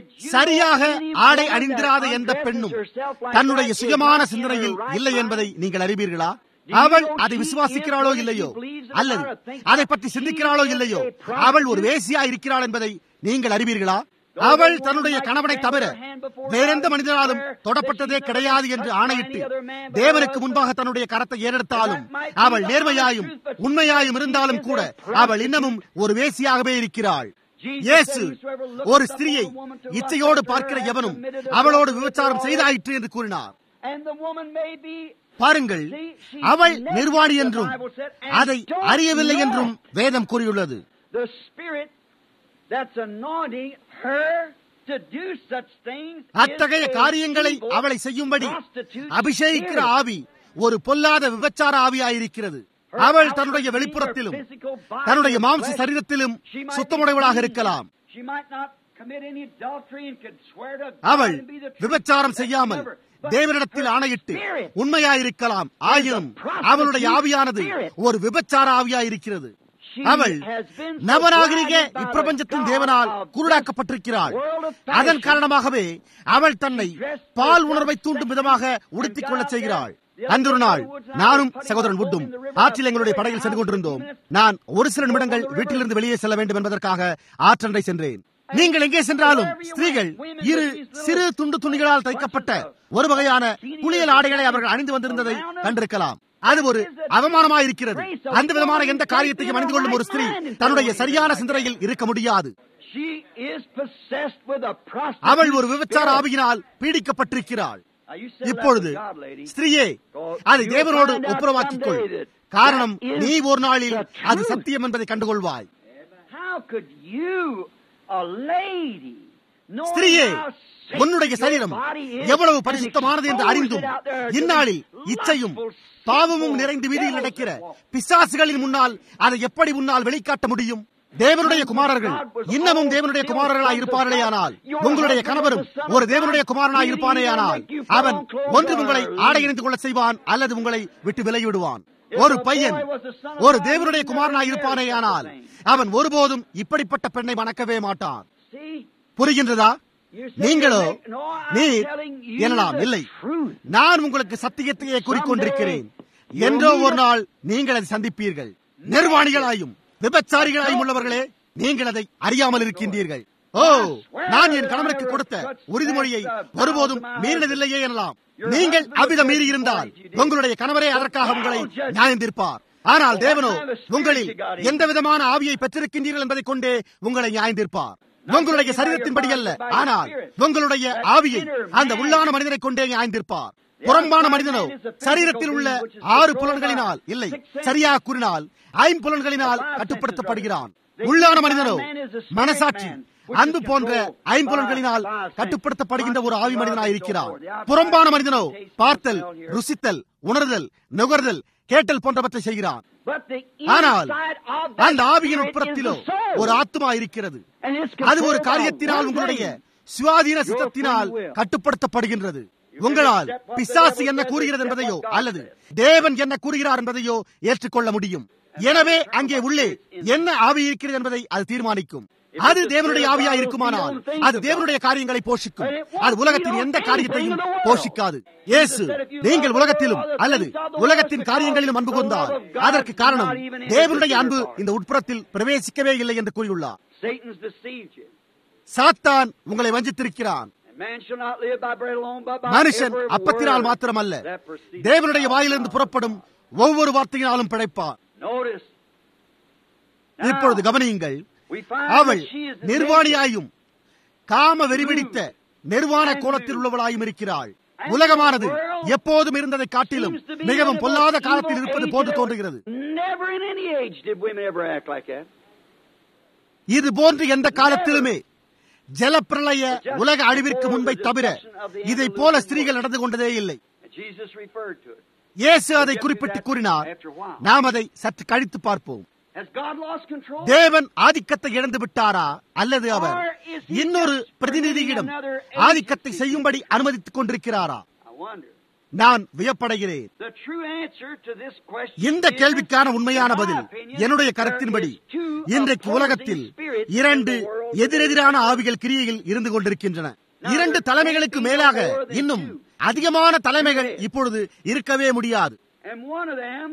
சரியாக ஆடை அணிந்திராத எந்த பெண்ணும் தன்னுடைய சுயமான சிந்தனையில் இல்லை என்பதை நீங்கள் அறிவீர்களா அவள் அதை விசுவாசிக்கிறாளோ இல்லையோ அல்லது அதை பற்றி சிந்திக்கிறாளோ இல்லையோ அவள் ஒரு வேசியா இருக்கிறாள் என்பதை நீங்கள் அறிவீர்களா அவள் தன்னுடைய கணவனை தவிர வேறெந்த மனிதனாலும் தொடப்பட்டதே கிடையாது என்று ஆணையிட்டு தேவனுக்கு முன்பாக தன்னுடைய கரத்தை ஏறெடுத்தாலும் அவள் நேர்மையாயும் உண்மையாயும் இருந்தாலும் கூட அவள் இன்னமும் ஒரு வேசியாகவே இருக்கிறாள் இயேசு ஒரு ஸ்திரியை இச்சையோடு பார்க்கிற எவனும் அவளோடு விபச்சாரம் செய்தாயிற்று என்று கூறினார் And the woman may be பாருங்கள் அவள் நிர்வாணி என்றும் அதை அறியவில்லை என்றும் வேதம் கூறியுள்ளது the spirit that's anointing her to do such things. அத்தகைய is a காரியங்களை evil, அவளை செய்யும்படி prostitute அபிஷேகிக்கிற spirit. ஆவி ஒரு பொல்லாத விபச்சார ஆவியாயிருக்கிறது அவள் தன்னுடைய வெளிப்புறத்திலும் தன்னுடைய மாம்ச சரீரத்திலும் சுத்தமுடையவளாக இருக்கலாம் She might not commit any adultery and could swear to God அவள் and be the truth. விபச்சாரம் That's செய்யாமல் clever. But தேவனிடத்தில் her ஆணையிட்டு spirit உண்மையாயிருக்கலாம் ஆயினும் அவளுடைய ஆவியானது ஒரு விபச்சார ஆவியாயிருக்கிறது அவள் நவநாகரிக இப்பிரபஞ்சத்தின் தேவனால் குருடாக்கப்பட்டிருக்கிறாள் அதன் காரணமாகவே அவள் தன்னை பால் உணர்வை தூண்டும் விதமாக உடுத்திக் கொள்ளச் செய்கிறாள் அன்றொரு நாள் நானும் சகோதரன் உட்டும் ஆற்றில் எங்களுடைய படகில் சென்று கொண்டிருந்தோம் நான் ஒரு சில நிமிடங்கள் வீட்டிலிருந்து வெளியே செல்ல வேண்டும் என்பதற்காக ஆற்றண்டை சென்றேன் நீங்கள் எங்கே சென்றாலும் ஸ்திரீகள் இரு சிறு துண்டு துணிகளால் தைக்கப்பட்ட ஒரு வகையான குளியல் ஆடைகளை அவர்கள் அணிந்து வந்திருந்ததை கண்டிருக்கலாம் அது ஒரு அவமானமாக இருக்கிறது அந்த விதமான எந்த காரியத்தையும் அணிந்து கொள்ளும் ஒரு ஸ்திரீ தன்னுடைய சரியான சிந்தனையில் இருக்க முடியாது She is possessed with a prostitute அவள் ஒரு விபச்சார spirit. ஆவியினால் பீடிக்கப்பட்டிருக்கிறாள் Now, you settle that இப்பொழுது with God, lady. ஸ்திரீயே அதை தேவனோடு ஒப்புரவாக்கிக் கொள் காரணம் நீ ஒரு நாளில் அது சத்தியம் என்பதை கண்டுகொள்வாய் How could you, a lady, knowing ஸ்திரீயே how sick உன்னுடைய your சரீரம் body is எவ்வளவு and பரிசுத்தமானது என்று expose அறிந்தும் it out there to இந்நாளில் these இச்சையும் lustful, பாவமும் sinful நிறைந்து வீதியில் devils நடக்கிற that walk. பிசாசுகளின் முன்னால் அதை எப்படி முன்னால் வெளிக்காட்ட முடியும் தேவனுடைய குமாரர்கள் இன்னமும் தேவனுடைய குமாரர்களாய் இருப்பார்களேயானால் உங்களுடைய கணவரும் ஒரு தேவனுடைய குமாரனாய் இருப்பானேயானால் அவன் ஒன்று உங்களை ஆடை அணிந்து கொள்ள செய்வான் அல்லது உங்களை விட்டு விலகி விடுவான் ஒரு பையன் ஒரு தேவனுடைய குமாரனாய் இருப்பானேயானால் அவன் ஒருபோதும் இப்படிப்பட்ட பெண்ணை மணக்கவே மாட்டான் See, புரிகின்றதா you're saying நீங்களோ you're making- no, I'm நீர் telling you எனலாம் the இல்லை truth. நான் உங்களுக்கு சத்தியத்தையே கூறிக்கொண்டிருக்கிறேன் என்றோ ஒரு நாள் நீங்கள் அதை சந்திப்பீர்கள் நிர்வாணிகளாயும் விபச்சாரிகளாயும் உள்ளவர்களே நீங்கள் அதை அறியாமல் இருக்கின்றீர்கள் ஓ நான் என் கணவனுக்கு கொடுத்த உறுதிமொழியை ஒருபோதும் மீறினதில்லையே எனலாம் நீங்கள் அவ்விதம் மீறி இருந்தால் உங்களுடைய கணவரே அதற்காக உங்களை நியாயம் தீர்ப்பார் ஆனால் தேவனோ உங்களில் எந்த விதமான ஆவியை பெற்றிருக்கின்றீர்கள் என்பதை கொண்டே உங்களை நியாயம் தீர்ப்பார் உங்களுடைய சரீரத்தின்படி அல்ல ஆனால் உங்களுடைய ஆவியை அந்த உள்ளான மனிதனை கொண்டே நியாயம் தீர்ப்பார் புறம்பான மனிதனோ சரீரத்தில் உள்ள ஆறு புலன்களினால் இல்லை சரியாக கூறினால் ஐம்புலன்களினால் கட்டுப்படுத்தப்படுகிறான் உள்ளான மனிதனோ மனசாட்சி அன்பு போன்ற ஐம்புலன்களினால் கட்டுப்படுத்தப்படுகின்ற ஒரு ஆவி மனிதனாய் இருக்கிறார் புறம்பான மனிதனோ பார்த்தல் ருசித்தல் உணர்தல் நுகர்தல் கேட்டல் போன்றவற்றை செய்கிறான் ஆனால் அந்த ஆவியின் உட்புறத்திலோ ஒரு ஆத்மா இருக்கிறது அது ஒரு காரியத்தினால் உங்களுடைய சுவாதீன சித்தத்தினால் கட்டுப்படுத்தப்படுகின்றது உங்களால் பிசாசு என்ன கூறுகிறது என்பதையோ அல்லது தேவன் என்ன கூறுகிறார் என்பதையோ ஏற்றுக்கொள்ள முடியும் எனவே அங்கே உள்ளே என்ன ஆவி இருக்கிறது என்பதை அது தீர்மானிக்கும் அது தேவனுடைய ஆவியா இருக்குமானால் அது தேவனுடைய காரியங்களை போஷிக்கும் அது உலகத்தின் எந்த காரியத்தையும் போஷிக்காது இயேசு நீங்கள் உலகத்திலும் அல்லது உலகத்தின் காரியங்களிலும் அன்பு கொண்டால் அதற்கு காரணம் தேவனுடைய அன்பு இந்த உட்புறத்தில் பிரவேசிக்கவே இல்லை என்று கூறியுள்ளார் Satan's deceived you. சாத்தான் உங்களை வஞ்சித்திருக்கிறான் And man shall not live by bread alone, but by மனுஷன் every அப்பத்தினால் word மாத்திரமல்ல that proceeds தேவனுடைய from வாயிலிருந்து God. புறப்படும் ஒவ்வொரு வார்த்தையினாலும் பிழைப்பான் Notice. இப்பொழுது Now, கவனியுங்கள் we find அவள் that she is the நிர்வாணியாயும் காம வெறிபிடித்த நிர்வாண கோலத்தில் உள்ளவளாயும் இருக்கிறாள் உலகமானது எப்போதும் இருந்ததை காட்டிலும் seems to be மிகவும் in the பொல்லாத most காலத்தில் evil இருப்பது age போன்று that தோன்றுகிறது Never in any age did women ever act like that. இது போன்று எந்த காலத்திலுமே ஜலப்பிரளய உலக அழிவிற்கு முன்பை தவிர இதை போல ஸ்திரீகள் நடந்து கொண்டதே இல்லை And Jesus referred to it. இயேசு அதை குறிப்பிட்டு கூறினார் நாம் அதை சற்று கழித்து பார்ப்போம் Has God lost control? தேவன் ஆதிக்கத்தை இழந்து விட்டாரா அல்லது அவர் இன்னொரு பிரதிநிதியிடம் ஆதிக்கத்தை செய்யும்படி அனுமதித்துக் கொண்டிருக்கிறாரா I wonder. நான் வியப்படைகிறேன் The true answer to this question இந்த is, கேள்விக்கான உண்மையான in my பதில் opinion, என்னுடைய there கருத்தின்படி is two இன்றைக்கு opposing உலகத்தில் spirits இரண்டு in the world எதிரெதிரான ஆவிகள் கிரியையில் இருந்து கொண்டிருக்கின்றன இரண்டு தலைமைகளுக்கு மேலாக இன்னும் அதிகமான தலைமைகள் இப்பொழுது இருக்கவே முடியாது And one of them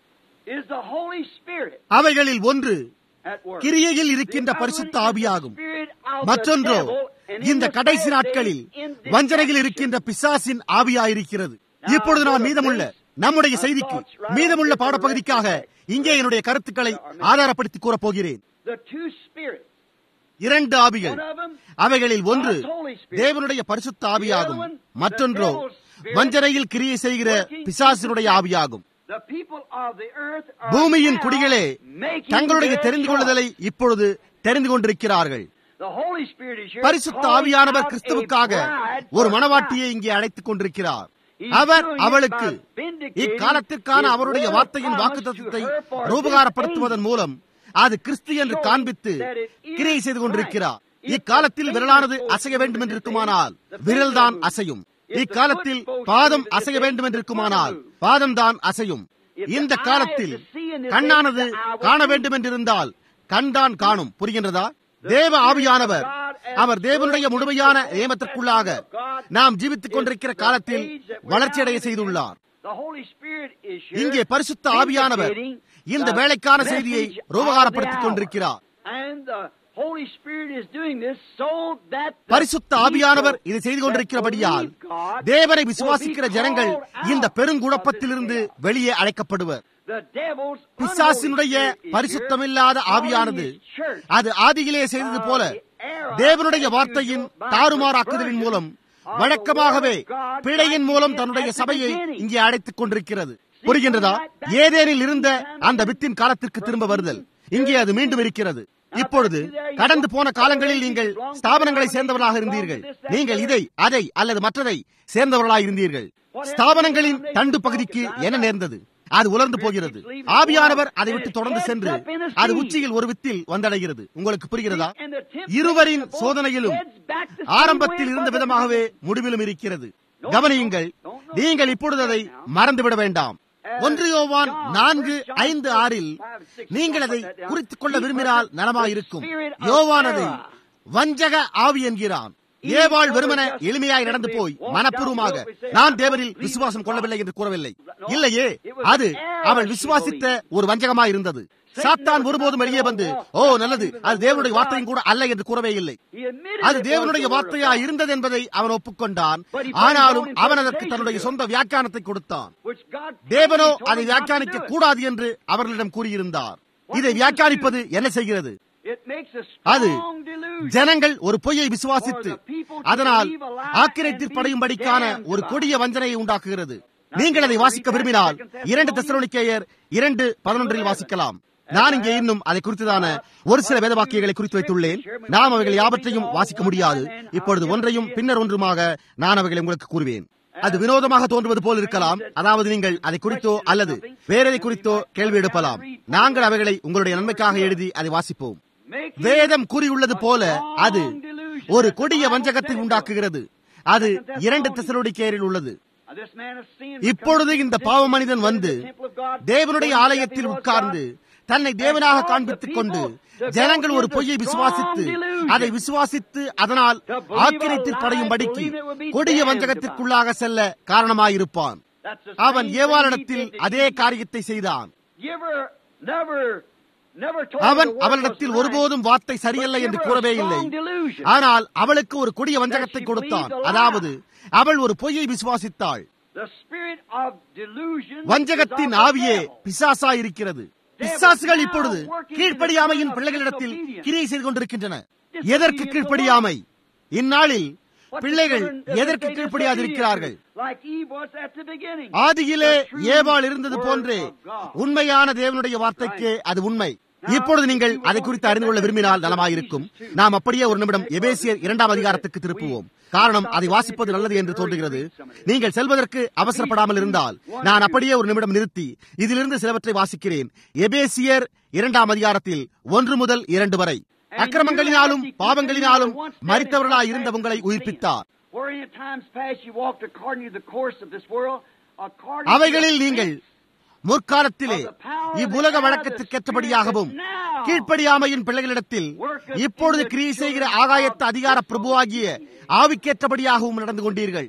is the Holy Spirit அவைகளில் ஒன்று at work. கிரியையில் இருக்கின்ற The பரிசுத்த other is the ஆவியாகும் spirit of the மற்றொன்றோ devil, and in இந்த the கடைசி last நாட்களில் days, in வஞ்சனையில் deception. இருக்கின்ற பிசாசின் ஆவியாயிருக்கிறது இப்பொழுது நான் மீதமுள்ள நம்முடைய செய்திக்கு மீதமுள்ள பாடப்பகுதிக்காக இங்கே என்னுடைய கருத்துக்களை ஆதாரப்படுத்தி கூறப் போகிறேன் The two spirits. இரண்டு ஆவிகள் One of them, அவைகளில் ஒன்று God's Holy Spirit. தேவனுடைய பரிசுத்த ஆவியாகும் The other one, மற்றொன்றோ the devil's spirit வஞ்சனையில் கிரியை செய்கிற பிசாசினுடைய ஆவியாகும் the people of the earth are பூமியின் now குடிகளே making தங்களுடைய their தெரிந்து கொள்ளுதலை இப்பொழுது தெரிந்து கொண்டிருக்கிறார்கள் choice. The Holy Spirit is here பரிசுத்த calling ஆவியானவர் out கிறிஸ்துவுக்காக a bride ஒரு for மணவாட்டியை Christ. இங்கே அழைத்துக் கொண்டிருக்கிறார் He's அவர் doing it அவளுக்கு by vindicating இக்காலத்திற்கான his அவருடைய word வார்த்தையின் promised வாக்குத்தத்தத்தை to her for this ரூபகாரப்படுத்துவதன் age. மூலம் அது கிறிஸ்து என்று Showing காண்பித்து that it is கிரியை செய்து கொண்டிருக்கிறார் Christ. If இக்காலத்தில் the விரலானது finger அசைய spoke வேண்டும் to என்று the இருக்குமானால் finger, the விரல் finger தான் moved. அசையும் If the இக்காலத்தில் foot spoke பாதம் to the அசைய finger, வேண்டும் என்று the இருக்குமானால் foot moved. பாதம் தான் அசையும் If இந்த the eye காலத்தில் is to see in this கண்ணானது age, the eye will காண see. வேண்டும் என்றிருந்தால் கண்தான் காணும் புரிகின்றதா தேவ ஆவியானவர் அவர் தேவனுடைய முழுமையான நியமத்திற்குள்ளாக நாம் ஜீவித்துக் கொண்டிருக்கிற காலத்தில் வளர்ச்சியடைய செய்துள்ளார் The Holy Spirit is here இங்கே பரிசுத்த ஆவியானவர் vindicating இந்த the வேலைக்கான message செய்தியை of the ரூபகாரப்படுத்திக் hour. கொண்டிருக்கிறார் And the Holy Spirit is doing this so that the பரிசுத்த ஆவியானவர் people இதை செய்து that கொண்டிருக்கிறபடியால் believe God தேவனை will be விசுவாசிக்கிற ஜனங்கள் called out இந்த of பெருங்குழப்பத்திலிருந்து this chaos. வெளியே அழைக்கப்படுவர் The devil's பிசாசினுடைய unholy spirit is பரிசுத்தமில்லாத here, ஆவியானது calling his church அது ஆதியிலே செய்தது போல தேவனுடைய வார்த்தையின் தாறுமாறாக்குதலின் மூலம் வழக்கமாகவே பிழையின் மூலம் தன்னுடைய சபையை இங்கே அழைத்துக் கொண்டிருக்கிறது புரிகின்றதா ஏதேனில் இருந்த அந்த வித்தின் காலத்திற்கு திரும்ப வருதல் இங்கே அது மீண்டும் இருக்கிறது இப்பொழுது கடந்து போன காலங்களில் நீங்கள் ஸ்தாபனங்களை சேர்ந்தவர்களாக இருந்தீர்கள் நீங்கள் இதை அதை அல்லது மற்றதை சேர்ந்தவர்களாக இருந்தீர்கள் ஸ்தாபனங்களின் தண்டு பகுதிக்கு என்ன நேர்ந்தது அது உலர்ந்து போகிறது ஆவியானவர் அதை விட்டு தொடர்ந்து சென்று அது உச்சியில் ஒரு வித்தில் வந்தடைகிறது உங்களுக்கு புரிகிறதா இருவரின் சோதனையிலும் ஆரம்பத்தில் இருந்த விதமாகவே முடிவிலும் இருக்கிறது கவனியுங்கள் நீங்கள் இப்பொழுது அதை மறந்துவிட வேண்டாம் ஒன்று யோவான் நான்கு ஐந்து ஆறில் நீங்கள் அதை குறித்துக் கொள்ள விரும்பினால் நலமாயிருக்கும் யோவான் அதை வஞ்சக ஆவி என்கிறான் ஏவாள் வெறுமன எளிமையாய் நடந்து போய் மனப்பூர்வமாக நான் தேவரில் விசுவாசம் கொள்ளவில்லை என்று கூறவில்லை இல்லையே அது அவள் விசுவாசித்த ஒரு வஞ்சகமாய் இருந்தது சாத்தான் ஒருபோதும் வெளியே வந்து ஓ நல்லது அது தேவனுடைய வார்த்தையும் கூட அல்ல என்று கூறவே இல்லை He admitted அது it was தேவனுடைய the word of வார்த்தையா God, இருந்தது என்பதை அவன் ஒப்புக்கொண்டான் ஆனாலும் அவன் அதற்கு தன்னுடைய சொந்த வியாக்கியானத்தை கொடுத்தான் which God தேவனோ told him அதை not to வியாக்கியானிக்க do it. கூடாது என்று அவர்களிடம் கூறியிருந்தார் இதை வியாக்கியானிப்பது என்ன செய்கிறது It makes a அது strong delusion. ஜனங்கள் ஒரு பொய்யை விசுவாசித்து அதனால் ஆக்கிரத்திற்படையும்படிக்கான ஒரு கொடிய வஞ்சனையை உண்டாக்குகிறது நீங்கள் அதை வாசிக்க விரும்பினால் இரண்டு தெசலோனிக்கேயர் இரண்டு பதினொன்றில் வாசிக்கலாம் நான் இங்கே இன்னும் அதை குறித்துதான ஒரு சில வேத வாக்கியங்களை குறித்து வைத்துள்ளேன் நாம் அவைகள் யாவற்றையும் வாசிக்க முடியாது இப்பொழுது ஒன்றையும் பின்னர் ஒன்றுமாக நான் அவைகளை உங்களுக்கு கூறுவேன் அது வினோதமாக தோன்றுவது போல் இருக்கலாம் அதாவது நீங்கள் அதை குறித்தோ அல்லது வேறதை குறித்தோ கேள்வி எழுப்பலாம் நாங்கள் அவைகளை உங்களுடைய நன்மைக்காக எழுதி அதை வாசிப்போம் வேதம் கூறியுள்ளது போல அது ஒரு கொடிய வஞ்சகத்தை உண்டாக்குகிறது அது இரண்டு திசலோடிக்கேரில் உள்ளது இப்பொழுது இந்த பாவ மனிதன் வந்து தேவனுடைய ஆலயத்தில் உட்கார்ந்து தன்னை தேவனாக காண்பித்துக் கொண்டு ஜனங்கள் ஒரு பொய்யை விசுவாசித்து அதை விசுவாசித்து அதனால் ஆக்கிரத்தில் படையும்படிக்கு கொடிய வஞ்சகத்திற்குள்ளாக செல்ல காரணமாயிருப்பான் அவன் ஏவாளிடத்தில் அதே காரியத்தை செய்தான் அவன் அவளிடத்தில் ஒருபோதும் வார்த்தை சரியல்ல என்று கூறவே இல்லை ஆனால் அவளுக்கு ஒரு கொடிய வஞ்சகத்தை கொடுத்தான் அதாவது அவள் ஒரு பொய்யை விசுவாசித்தாள் வஞ்சகத்தின் ஆவியே பிசாசா இருக்கிறது பிசாசுகள் இப்பொழுது கீழ்ப்படியாமையின் பிள்ளைகளிடத்தில் கிரியை செய்து கொண்டிருக்கின்றன எதற்கு கீழ்ப்படியாமை இந்நாளில் பிள்ளைகள் எதற்கு கீழ்ப்படியாதிருக்கிறார்கள் ஆதியிலே ஏவாள் இருந்தது போன்றே உண்மையான தேவனுடைய வார்த்தைக்கு அது உண்மை இப்பொழுது நீங்கள் அதை குறித்து அறிந்து கொள்ள விரும்பினால் நலமாயிருக்கும் நாம் அப்படியே ஒரு நிமிடம் எபேசியர் இரண்டாம் அதிகாரத்துக்கு திருப்புவோம் காரணம் அதை வாசிப்பது நல்லது என்று தோன்றுகிறது நீங்கள் செல்வதற்கு அவசரப்படாமல் இருந்தால் நான் அப்படியே ஒரு நிமிடம் நிறுத்தி இதிலிருந்து சிலவற்றை வாசிக்கிறேன் எபேசியர் இரண்டாம் அதிகாரத்தில் ஒன்று முதல் இரண்டு வரை அக்கிரமங்களினாலும் பாவங்களினாலும் மறித்தவர்களாய் இருந்த உங்களை உயிர்ப்பித்தார் அவைகளில் நீங்கள் முற்காலத்திலே இவ்வுலக வழக்கத்திற்கேற்றபடியாகவும் கீழ்ப்படியாமையின் பிள்ளைகளிடத்தில் இப்பொழுது கிரியை செய்கிற ஆகாயத்த அதிகார பிரபுவாகிய ஆவிக்கேற்றபடியாகவும் நடந்து கொண்டீர்கள்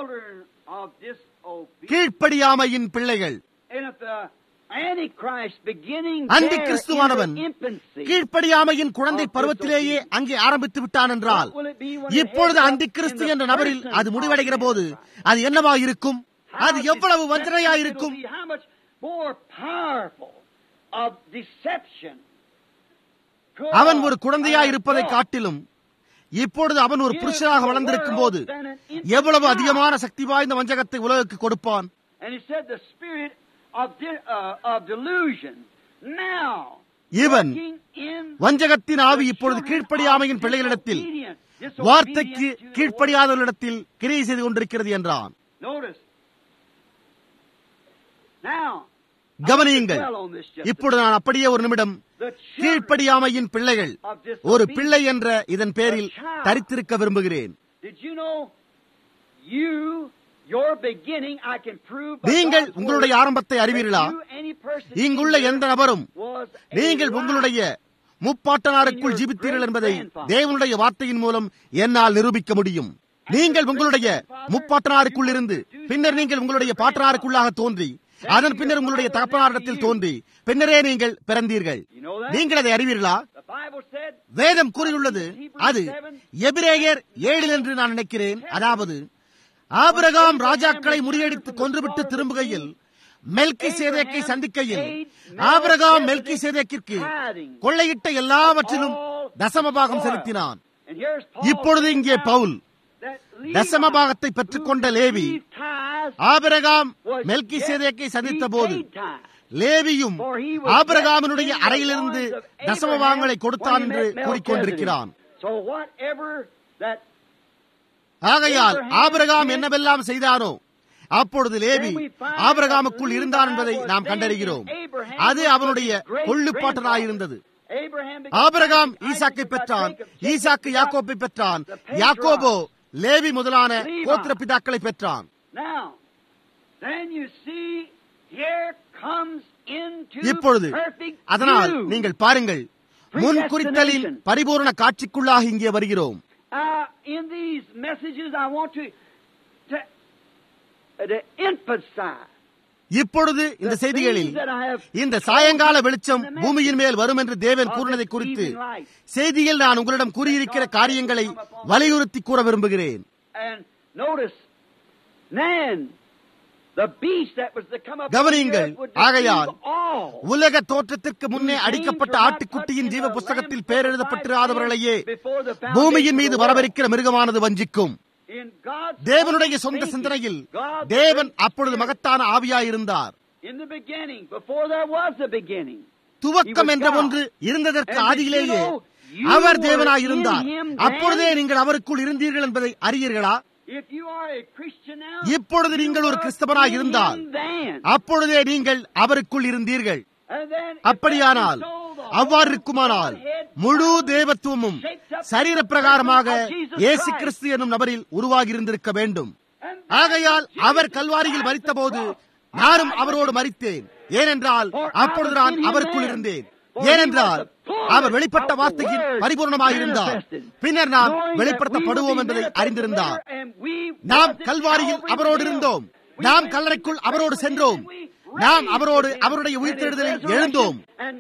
கீழ்ப்படியாமையின் பிள்ளைகள் அந்தி கிறிஸ்துவானவன் கீழ்ப்படியாமையின் குழந்தை பருவத்திலேயே அங்கே ஆரம்பித்து விட்டான் என்றால் இப்பொழுது அந்தி கிறிஸ்து என்ற நபரில் அது முடிவடைகிற போது அது என்னவா இருக்கும் அது எவ்வளவு வஞ்சனையா இருக்கும் அவன் ஒரு குழந்தையா இருப்பதை காட்டிலும் இப்பொழுது அவன் ஒரு புருஷனாக வளர்ந்திருக்கும் போது எவ்வளவு அதிகமான சக்தி வாய்ந்த வஞ்சகத்தை உலகுக்கு கொடுப்பான் இவன் வஞ்சகத்தின் ஆவி இப்பொழுது கீழ்ப்படியாமையின் பிள்ளைகளிடத்தில் வார்த்தைக்கு கீழ்ப்படியாதவர்களிடத்தில் கிரியை செய்து கொண்டிருக்கிறது என்றான் கவனியுங்கள் இப்பொழுது நான் அப்படியே ஒரு நிமிடம் கீழ்ப்படியாமையின் பிள்ளைகள் ஒரு பிள்ளை என்ற இதன் பேரில் தரித்திருக்க விரும்புகிறேன் நீங்கள் உங்களுடைய ஆரம்பத்தை அறிவீர்களா இங்குள்ள எந்த நபரும் நீங்கள் உங்களுடைய முப்பாட்டனாருக்குள் ஜீவித்தீர்கள் என்பதை தேவனுடைய வார்த்தையின் மூலம் என்னால் நிரூபிக்க முடியும் நீங்கள் உங்களுடைய முப்பாட்டனாருக்குள் இருந்து பின்னர் நீங்கள் உங்களுடைய பாட்டனாருக்குள்ளாக தோன்றி அதன் பின்னர் உங்களுடைய தகப்பனாரிடத்தில் தோன்றி பின்னரே நீங்கள் பிறந்தீர்கள் நீங்கள் அதை அறிவீர்களா வேதம் கூறியுள்ளது அது எபிரேயர் ஏழில் என்று நான் நினைக்கிறேன் அதாவது ஆபிரகாம் ராஜாக்களை முறியடித்து கொன்றுவிட்டு திரும்புகையில் மெல்கி சேதேக்கை சந்திக்கையில் ஆபிரகாம் மெல்கி சேதேக்கிற்கு கொள்ளையிட்ட எல்லாவற்றிலும் தசமபாகம் செலுத்தினான் இப்பொழுது இங்கே பவுல் தசமபாகத்தை பெற்றுக்கொண்ட லேவி ஆபிரகாம் மெல்கி சேதேக்கை சந்தித்த போது லேவியும் ஆபிரகாமினுடைய அறையிலிருந்து தசமபாகங்களை கொடுத்தான் என்று கூறிக்கொண்டிருக்கிறான் ஆகையால் ஆபிரகாம் என்னவெல்லாம் செய்தானோ அப்பொழுது லேவி ஆபிரகாமுக்குள் இருந்தான் என்பதை நாம் கண்டறிகிறோம் அது அவனுடைய கொள்ளுப்பாட்டனாயிருந்தது ஆபிரகாம் ஈசாக்கை பெற்றான் ஈசாக்கு யாக்கோப்பை பெற்றான் யாக்கோபோ லேவி முதலான கோத்திர பிதாக்களை பெற்றான் இப்பொழுது அதனால் நீங்கள் பாருங்கள் முன் குறித்தலின் பரிபூர்ண காட்சிக்குள்ளாக இங்கே வருகிறோம் Uh, in these messages, I want to, to, to emphasize இப்பொழுது இந்த செய்திகளில் இந்த சாயங்கால வெளிச்சம் பூமியின் மேல் வரும் என்று தேவன் கூறினதை குறித்து செய்தியில் நான் உங்களிடம் கூறியிருக்கிற காரியங்களை வலியுறுத்தி கூற விரும்புகிறேன் கவனியுங்கள் ஆகையால் உலக தோற்றத்திற்கு முன்னே அடிக்கப்பட்ட ஆட்டுக்குட்டியின் ஜீவ புஸ்தகத்தில் பேர் எழுதப்பட்டிராதவர்களையே பூமியின் மீது வரவிருக்கிற மிருகமானது வஞ்சிக்கும் தேவனுடைய சொந்த சிந்தனையில் தேவன் அப்பொழுது மகத்தான ஆவியாயிருந்தார் துவக்கம் என்ற ஒன்று இருந்ததற்கு ஆதியிலேயே அவர் தேவனாயிருந்தார் அப்பொழுதே நீங்கள் அவருக்குள் இருந்தீர்கள் என்பதை அறியீர்களா If you are a Christian now, இப்பொழுது நீங்கள் ஒரு கிறிஸ்தவனாய் இருந்தால் in then. அப்பொழுதே நீங்கள் அவருக்குள் இருந்தீர்கள் And then, if அப்படியானால் that be so, the அவ்வாறு whole இருக்குமானால் Godhead முழு தேவத்துவமும் சரீர பிரகாரமாக இயேசு கிறிஸ்து என்னும் நபரில் உருவாகி இருந்திருக்க வேண்டும் and ஆகையால் அவர் கல்வாரியில் மரித்தபோது நானும் அவரோடு மரித்தேன் ஏனென்றால் அப்பொழுது நான் அவருக்குள் இருந்தேன் ஏனென்றால் அவர் வெளிப்பட்ட வார்த்தையின் பரிபூர்ணமாயிருந்தார் பின்னர் நாம் வெளிப்படுத்தப்படுவோம் என்பதை அறிந்திருந்தார் நாம் கல்வாரியில் அவரோடு இருந்தோம் நாம் கல்லறைக்குள் அவரோடு சென்றோம் நாம் அவரோடு அவருடைய உயிர்த்தெழுதலில் எழுந்தோம்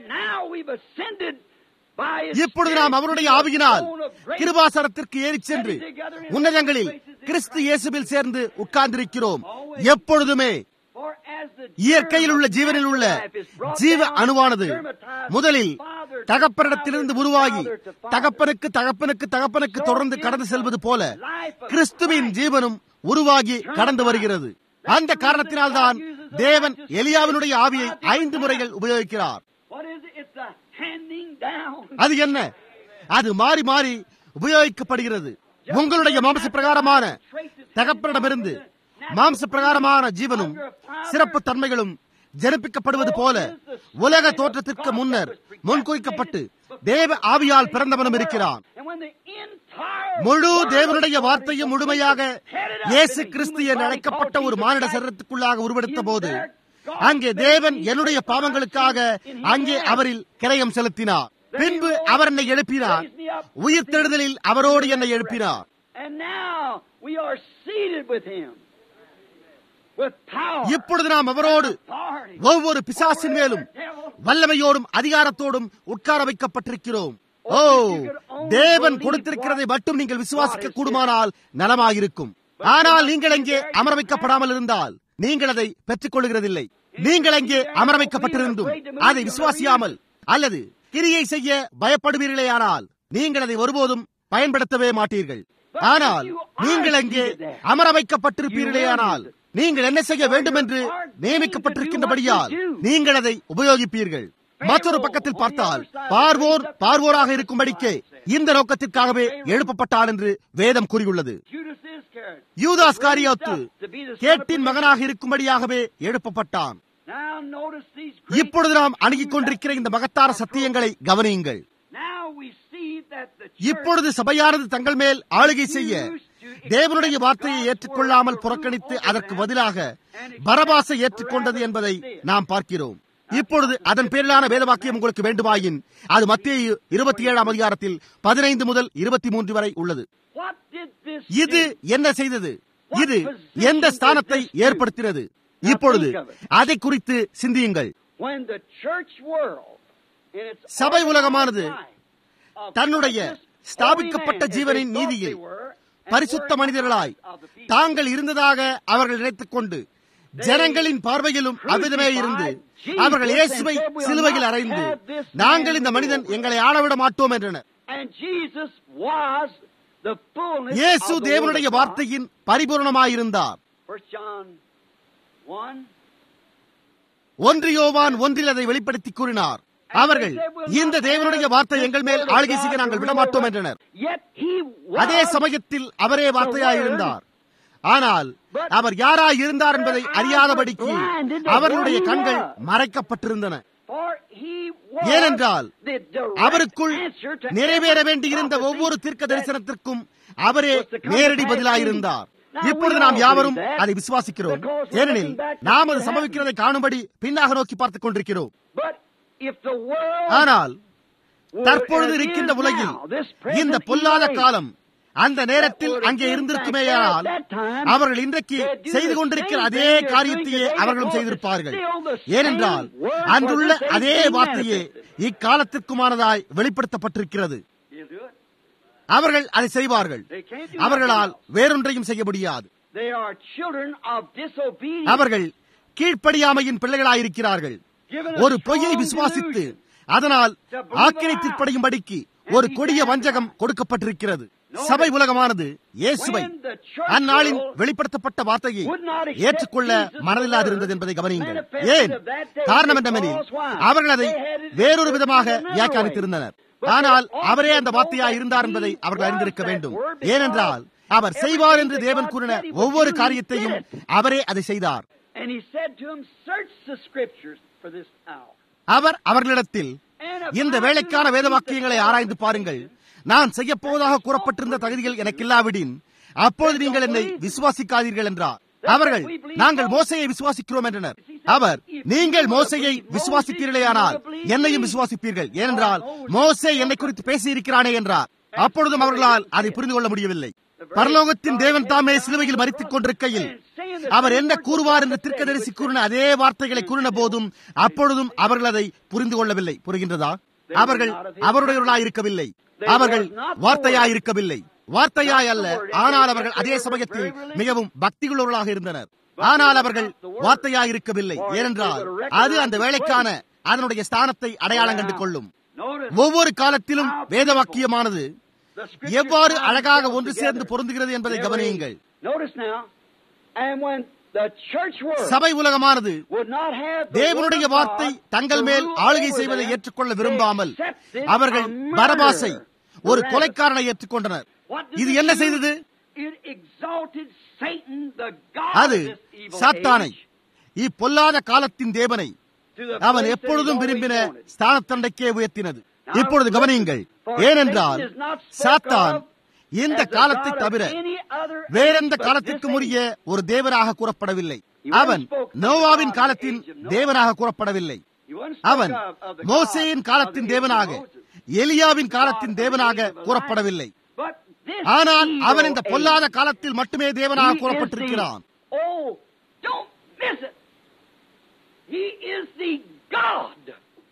இப்பொழுது நாம் அவருடைய ஆவியினால் கிருபாசனத்திற்கு ஏறிச் சென்று உன்னதங்களில் கிறிஸ்து இயேசுவில் சேர்ந்து உட்கார்ந்திருக்கிறோம் எப்பொழுதுமே இயற்கையில் உள்ள ஜீவனில் உள்ள ஜீவ அணுவானது முதலில் தகப்பனிடத்திலிருந்து உருவாகி தகப்பனுக்கு தகப்பனுக்கு தகப்பனுக்கு தொடர்ந்து கடந்து செல்வது போல கிறிஸ்துவின் ஜீவனும் உருவாகி கடந்து வருகிறது அந்த காரணத்தினால்தான் தேவன் எலியாவினுடைய ஆவியை ஐந்து முறைகள் உபயோகிக்கிறார் அது என்ன அது மாறி மாறி உபயோகிக்கப்படுகிறது உங்களுடைய மாம்ச பிரகாரமான தகப்பனிடமிருந்து மாம்ச பிரகாரமான ஜீவனும் சிறப்பு தன்மைகளும் ஜனிப்பிக்கப்படுவது போல உலக தோற்றத்திற்கு முன்னர் முன்குறிக்கப்பட்டு தேவ ஆவியால் பிறந்தவனும் இருக்கிறான் முழு தேவனுடைய வார்த்தையும் முழுமையாக இயேசு கிறிஸ்து என்று அழைக்கப்பட்ட ஒரு மானிட சரீரத்துக்குள்ளாக உருவெடுத்த போது அங்கே தேவன் என்னுடைய பாவங்களுக்காக அங்கே அவரில் கிரயம் செலுத்தினார் பின்பு அவர் என்னை எழுப்பினார் உயிர் தெழுதலில் அவரோடு என்னை எழுப்பினார் இப்பொழுது நாம் அவரோடு ஒவ்வொரு பிசாசின் மேலும் வல்லமையோடும் அதிகாரத்தோடும் உட்கார வைக்கப்பட்டிருக்கிறோம் ஓ தேவன் கொடுத்திருக்கிறதை மட்டும் நீங்கள் விசுவாசிக்க கூடுமானால் நலமாயிருக்கும் ஆனால் நீங்கள் அங்கே அமர வைக்கப்படாமல் இருந்தால் நீங்கள் அதை பெற்றுக் கொள்கிறதில்லை நீங்கள் அங்கே அமர வைக்கப்பட்டிருந்தும் அதை விசுவாசியாமல் அல்லது கிரியை செய்ய பயப்படுவீர்களேயானால் நீங்கள் அதை ஒருபோதும் பயன்படுத்தவே மாட்டீர்கள் ஆனால் நீங்கள் அங்கே அமர வைக்கப்பட்டிருப்பீர்களேயானால் நீங்கள் என்ன செய்ய வேண்டும் என்று நியமிக்கப்பட்டிருக்கின்றபடியால் நீங்கள் அதை உபயோகிப்பீர்கள் மற்றொரு பக்கத்தில் பார்த்தால் பார்வோர் பார்வோராக இருக்கும்படிக்கே இந்த நோக்கத்திற்காகவே எழுப்பப்பட்டான் என்று வேதம் கூறியுள்ளது யூதாஸ் காரியோத்து கேட்டின் மகனாக இருக்கும்படியாகவே எழுப்பப்பட்டான் இப்பொழுது நாம் அணுகிக் கொண்டிருக்கிற இந்த மகத்தார சத்தியங்களை கவனியுங்கள் இப்பொழுது சபையானது தங்கள் மேல் ஆளுகை செய்ய தேவனுடைய வார்த்தையை ஏற்றுக்கொள்ளாமல் புறக்கணித்து அதற்கு பதிலாக பரபாசை ஏற்றுக்கொண்டது என்பதை நாம் பார்க்கிறோம் இப்பொழுது அதன் பேரிலான வேதவாக்கியம் உங்களுக்கு வேண்டுமாயின் அது மத்திய இருபத்தி ஏழாம் அதிகாரத்தில் பதினைந்து முதல் இருபத்தி மூன்று வரை உள்ளது இது என்ன செய்தது இது எந்த ஸ்தானத்தை ஏற்படுத்தினது இப்பொழுது அதை குறித்து சிந்தியுங்கள் சபை உலகமானது தன்னுடைய ஸ்தாபிக்கப்பட்ட ஜீவனின் நீதியில் பரிசுத்த மனிதர்களாய் தாங்கள் இருந்ததாக அவர்கள் நினைத்துக் கொண்டு ஜனங்களின் பார்வையிலும் அவ்விதமே இருந்து அவர்கள் இயேசுவை சிலுவையில் அறைந்து நாங்கள் இந்த மனிதன் எங்களை ஆளவிட மாட்டோம் என்றனர் இயேசு தேவனுடைய வார்த்தையின் பரிபூர்ணமாயிருந்தார் ஒன்று யோவான் ஒன்றில் அதை வெளிப்படுத்தி கூறினார் அவர்கள் இந்த தேவனுடைய வார்த்தை எங்கள் மேல் ஆளுகை செய்ய நாங்கள் விடமாட்டோம் என்றனர் அதே சமயத்தில் அவரே வார்த்தையாயிருந்தார் ஆனால் அவர் யாராய் இருந்தார் என்பதை அறியாதபடிக்கு அவர்களுடைய கண்கள் மறைக்கப்பட்டிருந்தன ஏனென்றால் அவருக்குள் நிறைவேற வேண்டியிருந்த ஒவ்வொரு தீர்க்க தரிசனத்திற்கும் அவரே நேரடி பதிலாயிருந்தார் இப்பொழுது நாம் யாவரும் அதை விசுவாசிக்கிறோம் ஏனெனில் நாம் அது சம்பவிக்கிறதை காணும்படி பின்னாக நோக்கி பார்த்துக் கொண்டிருக்கிறோம் ஆனால் தற்பொழுது இருக்கின்ற உலகில் இந்த பொல்லாத காலம் அந்த நேரத்தில் அங்கே இருந்திருக்குமேயானால் அவர்கள் இன்றைக்கு செய்து கொண்டிருக்கிற அதே காரியத்தையே அவர்களும் செய்திருப்பார்கள் ஏனென்றால் அன்றுள்ள அதே வார்த்தையே இக்காலத்திற்குமானதாய் வெளிப்படுத்தப்பட்டிருக்கிறது அவர்கள் அதை செய்வார்கள் அவர்களால் வேறொன்றையும் செய்ய முடியாது அவர்கள் கீழ்ப்படியாமையின் பிள்ளைகளாயிருக்கிறார்கள் ஒரு பொய்யை விசுவாசித்து அதனால் ஆக்கிரத்திற்படையும்படிக்கு ஒரு கொடிய வஞ்சகம் கொடுக்கப்பட்டிருக்கிறது சபை உலகமானது இயேசுவை அந்நாளின் வெளிப்படுத்தப்பட்ட வார்த்தையை ஏற்றுக்கொள்ள மனதில்லாதிருந்தது என்பதை கவனியுங்கள் ஏன் காரணம் என்னவெனில் அவர்கள் அதை வேறொரு விதமாக வியாக்கியானித்திருந்தனர் ஆனால் அவரே அந்த வார்த்தையாய் இருந்தார் என்பதை அவர்கள் அறிந்திருக்க வேண்டும் ஏனென்றால் அவர் செய்வார் என்று தேவன் கூறின ஒவ்வொரு காரியத்தையும் அவரே அதை செய்தார் And he said to him, Search the scriptures for this hour. அவர் அவர்களிடத்தில் இந்த வேலைக்கான வேத வாக்கியங்களை ஆராய்ந்து பாருங்கள் நான் செய்ய போவதாக கூறப்பட்டிருந்த தகுதிகள் எனக்கு இல்லாவிடின் அப்பொழுது நீங்கள் என்னை விசுவாசிக்காதீர்கள் என்றார் அவர்கள் நாங்கள் மோசையை விசுவாசிக்கிறோம் என்றனர் அவர் நீங்கள் மோசையை விசுவாசித்தீர்களேயானால் என்னையும் விசுவாசிப்பீர்கள் ஏனென்றால் மோசே என்னை குறித்து பேசியிருக்கிறானே என்றார் அப்பொழுதும் அவர்களால் அதை புரிந்து கொள்ள முடியவில்லை பரலோகத்தின் தேவன் தாமே சிலுவையில் மறித்துக் கொண்டிருக்கையில் அவர் என்ன கூறுவார் என்று திருக்கதரிசி கூறின அதே வார்த்தைகளை கூறின போதும் அப்பொழுதும் அவர்கள் அதை புரிந்து கொள்ளவில்லை புரிகின்றதா அவர்கள் அவருடையவர்களாய் இருக்கவில்லை அவர்கள் வார்த்தையாய் இருக்கவில்லை வார்த்தையாய் அல்ல ஆனால் அவர்கள் அதே சமயத்தில் மிகவும் பக்தியுள்ளவர்களாக இருந்தனர் ஆனால் அவர்கள் வார்த்தையாய் இருக்கவில்லை ஏனென்றால் அது அந்த வேலைக்கான அதனுடைய ஸ்தானத்தை அடையாளம் கண்டு கொள்ளும் Notice ஒவ்வொரு காலத்திலும் வேத வாக்கியமானது the scriptures எவ்வாறு come அழகாக together. ஒன்று சேர்ந்து பொருந்துகிறது என்பதை Every- கவனியுங்கள் Notice now, and when the church world சபை உலகமானது would not have the தேவனுடைய word of வார்த்தை God தங்கள் to மேல் rule ஆளுகை over செய்வதை them, ஏற்றுக்கொள்ள they விரும்பாமல் accepted அவர்கள் a murderer, பரபாசை ஒரு Barabbas. கொலைக்காரனை ஏற்றுக்கொண்டனர் What did இது it என்ன do? செய்தது It exalted Satan, the God அது of this evil சாத்தானை age, இப்பொல்லாத காலத்தின் தேவனை to the அவன் place that எப்பொழுதும் he's விரும்பின always wanted. ஸ்தானத்தண்டைக்கே உயர்த்தினது இப்பொழுது கவனியுங்கள் ஏனென்றால் சாத்தான் இந்த காலத்தை தவிர வேறெந்த காலத்திற்கும் உரிய ஒரு தேவனாக கூறப்படவில்லை அவன் நோவாவின் காலத்தின் தேவனாக கூறப்படவில்லை அவன் மோசேயின் காலத்தின் தேவனாக எலியாவின் காலத்தின் தேவனாக கூறப்படவில்லை ஆனால் அவன் இந்த பொல்லாத காலத்தில் மட்டுமே தேவனாக கூறப்பட்டிருக்கிறான் Oh, don't miss it. He is the God.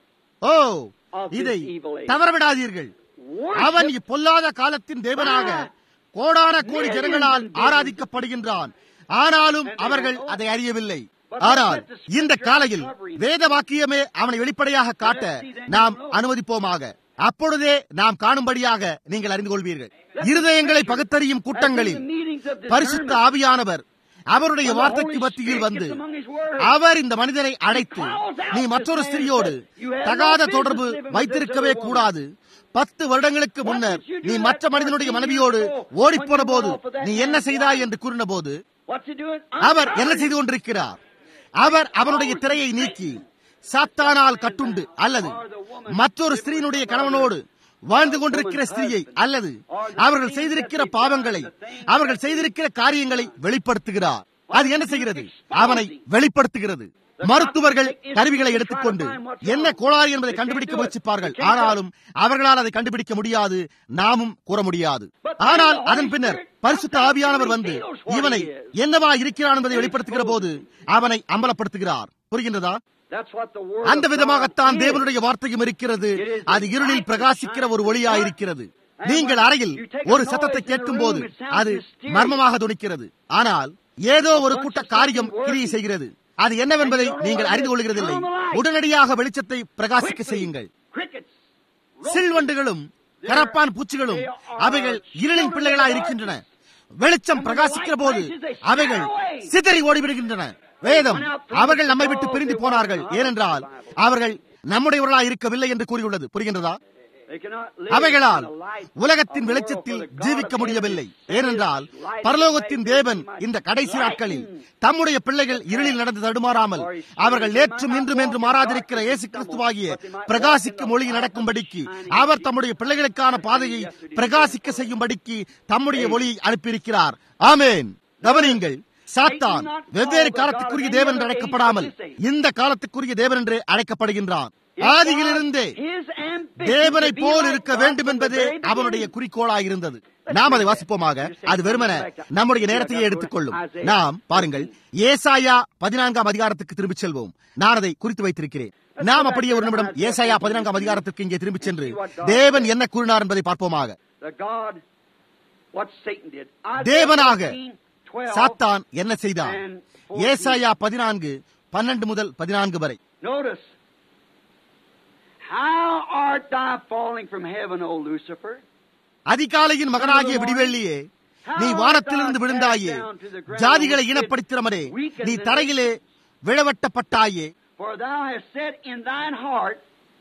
ஓ இதை தவறவிடாதீர்கள் அவன் Worship இப்பொல்லாத காலத்தின் தேவனாக கோடான கோடி ஜனங்களால் ஆராதிக்கப்படுகின்றான் ஆனாலும் அவர்கள் அதை அறியவில்லை ஆனால் இந்த காலையில் வேத வாக்கியமே அவனை வெளிப்படையாக காட்ட நாம் அனுமதிப்போமாக அப்பொழுதே நாம் காணும்படியாக நீங்கள் அறிந்து கொள்வீர்கள் இருதயங்களை பகுத்தறியும் கூட்டங்களில் பரிசுத்த ஆவியானவர் அவருடைய வார்த்தைக்கு மத்தியில் வந்து அவர் இந்த மனிதனை அழைத்து நீ மற்றொரு ஸ்திரியோடு தகாத தொடர்பு வைத்திருக்கவே கூடாது பத்து வருடங்களுக்கு முன்னர் நீ மற்ற மனிதனுடைய மனைவியோடு ஓடிப்போன போது நீ என்ன செய்தாய் என்று கூறின போது What's he doing? அவர் என்ன செய்து கொண்டிருக்கிறார் அவர் அவனுடைய திரையை நீக்கி சாத்தானால் கட்டுண்டு அல்லது மற்றொரு ஸ்திரீனுடைய கணவனோடு வாழ்ந்து கொண்டிருக்கிற ஸ்திரீயை அல்லது அவர்கள் செய்திருக்கிற பாவங்களை அவர்கள் செய்திருக்கிற காரியங்களை வெளிப்படுத்துகிறார் அது என்ன செய்கிறது அவனை வெளிப்படுத்துகிறது மருத்துவர்கள் கருவிகளை எடுத்துக்கொண்டு என்ன கோளாறு என்பதை கண்டுபிடிக்க முயற்சிப்பார்கள் ஆனாலும் அவர்களால் அதை கண்டுபிடிக்க முடியாது நாமும் கூற முடியாது ஆனால் அதன் பின்னர் பரிசுத்த ஆவியானவர் வந்து இவனை என்னவா இருக்கிறான் என்பதை வெளிப்படுத்துகிற போது அவனை அம்பலப்படுத்துகிறார் புரிகின்றதா That's what the word அந்த of God விதமாகத்தான் is. தேவனுடைய வார்த்தையும் இருக்கிறது அது இருளில் பிரகாசிக்கிற ஒரு ஒளியாயிருக்கிறது நீங்கள் அறையில் ஒரு சத்தத்தை கேட்கும் போது அது மர்மமாக துணிக்கிறது ஆனால் ஏதோ ஒரு கூட்ட காரியம் கிரியை செய்கிறது அது என்னவென்பதை நீங்கள் அறிந்து கொள்கிறதில்லை உடனடியாக வெளிச்சத்தை பிரகாசிக்க செய்யுங்கள் Crickets. சில்வண்டுகளும் கரப்பான் பூச்சிகளும் அவைகள் இருளின் பிள்ளைகளாய் இருக்கின்றன வெளிச்சம் பிரகாசிக்கிற போது அவைகள் சிதறி ஓடிவிடுகின்றன வேதம் அவர்கள் நம்மை விட்டு பிரிந்து போனார்கள் ஏனென்றால் அவர்கள் நம்முடையவர்களாய் இருக்கவில்லை என்று கூறியுள்ளது புரிகின்றதா They cannot live அவைகளால் in the light உலகத்தின் of வெளிச்சத்தில் the world, for the God ஜீவிக்க of முடியவில்லை heaven has ஏனென்றால் set his light பரலோகத்தின் in தேவன் my இந்த கடைசி light நாட்களில் in தம்முடைய பிள்ளைகள் இருளில் நடந்து தடுமாறாமல் அவர்கள் நேற்றும் இன்றும் என்று மாறாதிருக்கிற இயேசு கிறிஸ்துவாகிய பிரகாசிக்கும் ஒளி நடக்கும்படிக்கு அவர் தம்முடைய பிள்ளைகளுக்கான பாதையை பிரகாசிக்க செய்யும்படிக்கு தம்முடைய ஒளியை அனுப்பியிருக்கிறார் ஆமேன் கவனியுங்கள் சாத்தான் வெவ்வேறு காலத்துக்குரிய தேவன் என்று அழைக்கப்படாமல் இந்த காலத்துக்குரிய தேவன் என்று அழைக்கப்படுகின்றான் ஆதியிலிருந்தே His ambition தேவனை to be போல் like இருக்க God வேண்டும் from the என்பதே very அவனுடைய beginning. குறிக்கோளாக இருந்தது நாம் அதை வாசிப்போமாக அது வெறுமன நம்முடைய நேரத்தையே எடுத்துக்கொள்ளும் நாம் பாருங்கள் ஏசாயா பதினான்காம் அதிகாரத்துக்கு திரும்பிச் செல்வோம் நான் அதை குறித்து வைத்திருக்கிறேன் நாம் அப்படியே ஒரு நிமிடம் ஏசாயா பதினான்காம் அதிகாரத்திற்கு இங்கே திரும்பிச் சென்று தேவன் என்ன கூறினார் என்பதை பார்ப்போமாக The God, what Satan did. Isaiah தேவனாக 14, 12, சாத்தான் என்ன செய்தான் ஏசாயா பதினான்கு பன்னெண்டு முதல் பதினான்கு வரை Notice, how art thou falling from heaven, O Lucifer? அதிகாலையின் மகனாகிய விடிவெள்ளியே நீ வானத்திலிருந்து விழுந்தாயே ஜாதிகளை இனப்படுத்தினமரே நீ தரையிலே விழவட்டப்பட்டாயே For thou hast said in thine heart,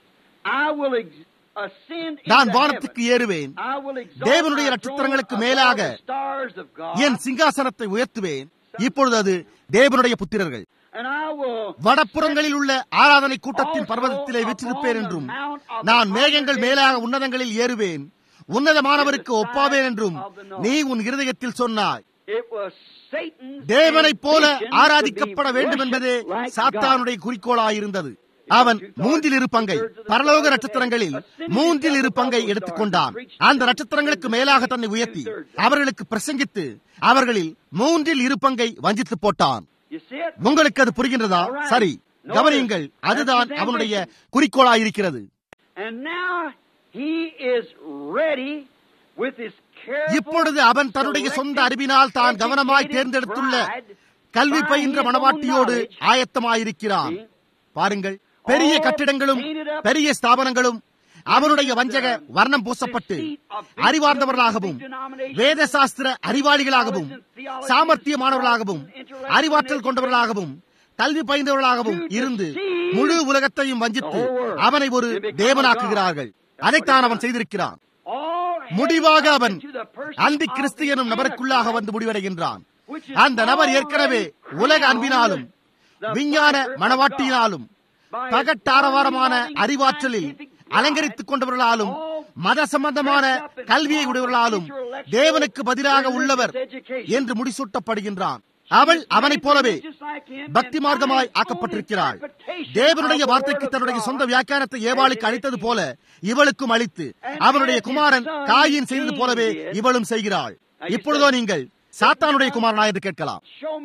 I will ex- ascend நான் into வானத்துக்கு heaven. ஏறுவேன் I will exalt தேவனுடைய my நட்சத்திரங்களுக்கு throne மேலாக above the stars of God, என் சிங்காசனத்தை உயர்த்துவேன் இப்பொழுது அது தேவனுடைய புத்திரர்கள் and I will வடப்புறங்களில் உள்ள ஆராதனை கூட்டத்தின் பர்வதத்திலே விற்றிருப்பேன் என்றும் நான் மேகங்கள் மேலாக உன்னதங்களில் ஏறுவேன் உன்னதமானவருக்கு ஒப்பாவேன் என்றும் நீ உன் இருதயத்தில் சொன்னாய் It was Satan's தேவனைப் போல ambition ஆராதிக்கப்பட to be வேண்டும் என்பதே worshipped like God. சாத்தானுடைய குறிக்கோளாயிருந்தது அவன் மூன்றில் இரு பங்கை பரலோக நட்சத்திரங்களில் மூன்றில் இரு பங்கை எடுத்துக்கொண்டான் அந்த நட்சத்திரங்களுக்கு மேலாக தன்னை உயர்த்தி அவர்களுக்கு பிரசங்கித்து அவர்களில் மூன்றில் இரு பங்கை வஞ்சித்து போட்டான் You see it? உங்களுக்கு அது புரிகின்றதா சரி கவனியுங்கள் அதுதான் அவனுடைய குறிக்கோளாயிருக்கிறது And now he is ready with his careful, இப்பொழுது அவன் தன்னுடைய சொந்த அறிவினால் தான் கவனமாய் தேர்ந்தெடுத்துள்ள கல்வி பயின்ற மனவாட்டியோடு ஆயத்தமாயிருக்கிறான் பாருங்கள் பெரிய கட்டிடங்களும் பெரிய ஸ்தாபனங்களும் அவனுடைய வஞ்சக வர்ணம் பூசப்பட்டு அறிவார்ந்தவர்களாகவும் வேத சாஸ்திர அறிவாளிகளாகவும் சாமர்த்தியமானவர்களாகவும் அறிவாற்றல் கொண்டவர்களாகவும் கல்வி பயின்றவர்களாகவும் இருந்து முழு உலகத்தையும் வஞ்சித்து அவனை ஒரு தேவனாக்குகிறார்கள் அதைத்தான் அவன் செய்திருக்கிறான் all முடிவாக அவன் to the person அந்தி of கிறிஸ்து the எனும் நபருக்குள்ளாக Antichrist, வந்து முடிவடைகின்றான் which is அந்த நபர் already ஏற்கனவே உலக crowned அன்பினாலும் the விஞ்ஞான viper of மனவாட்டியினாலும் God by his பகட்டாரவாரமான loving அறிவாற்றலில் scientific அலங்கரித்துக் கொண்டவர்களாலும் all மத சம்பந்தமான dressed up in கல்வியை all உடையவர்களாலும் intellectual தேவனுக்கு பதிலாக religious உள்ளவர் education. என்று முடிசூட்டப்படுகின்றான் அவள் அவனைப் போலவே பக்தி மார்க்கமாய் ஆக்கப்பட்டிருக்கிறாள் தேவனுடைய வார்த்தைக்கு தன்னுடைய சொந்த வியாக்கியானத்தை ஏவாளுக்கு அளித்தது போல இவளுக்கும் அளித்து அவனுடைய குமாரன் காயின் செய்தது போலவே இவளும் செய்கிறாள் இப்பொழுதோ நீங்கள் சாத்தானுடைய குமாரனா என்று கேட்கலாம்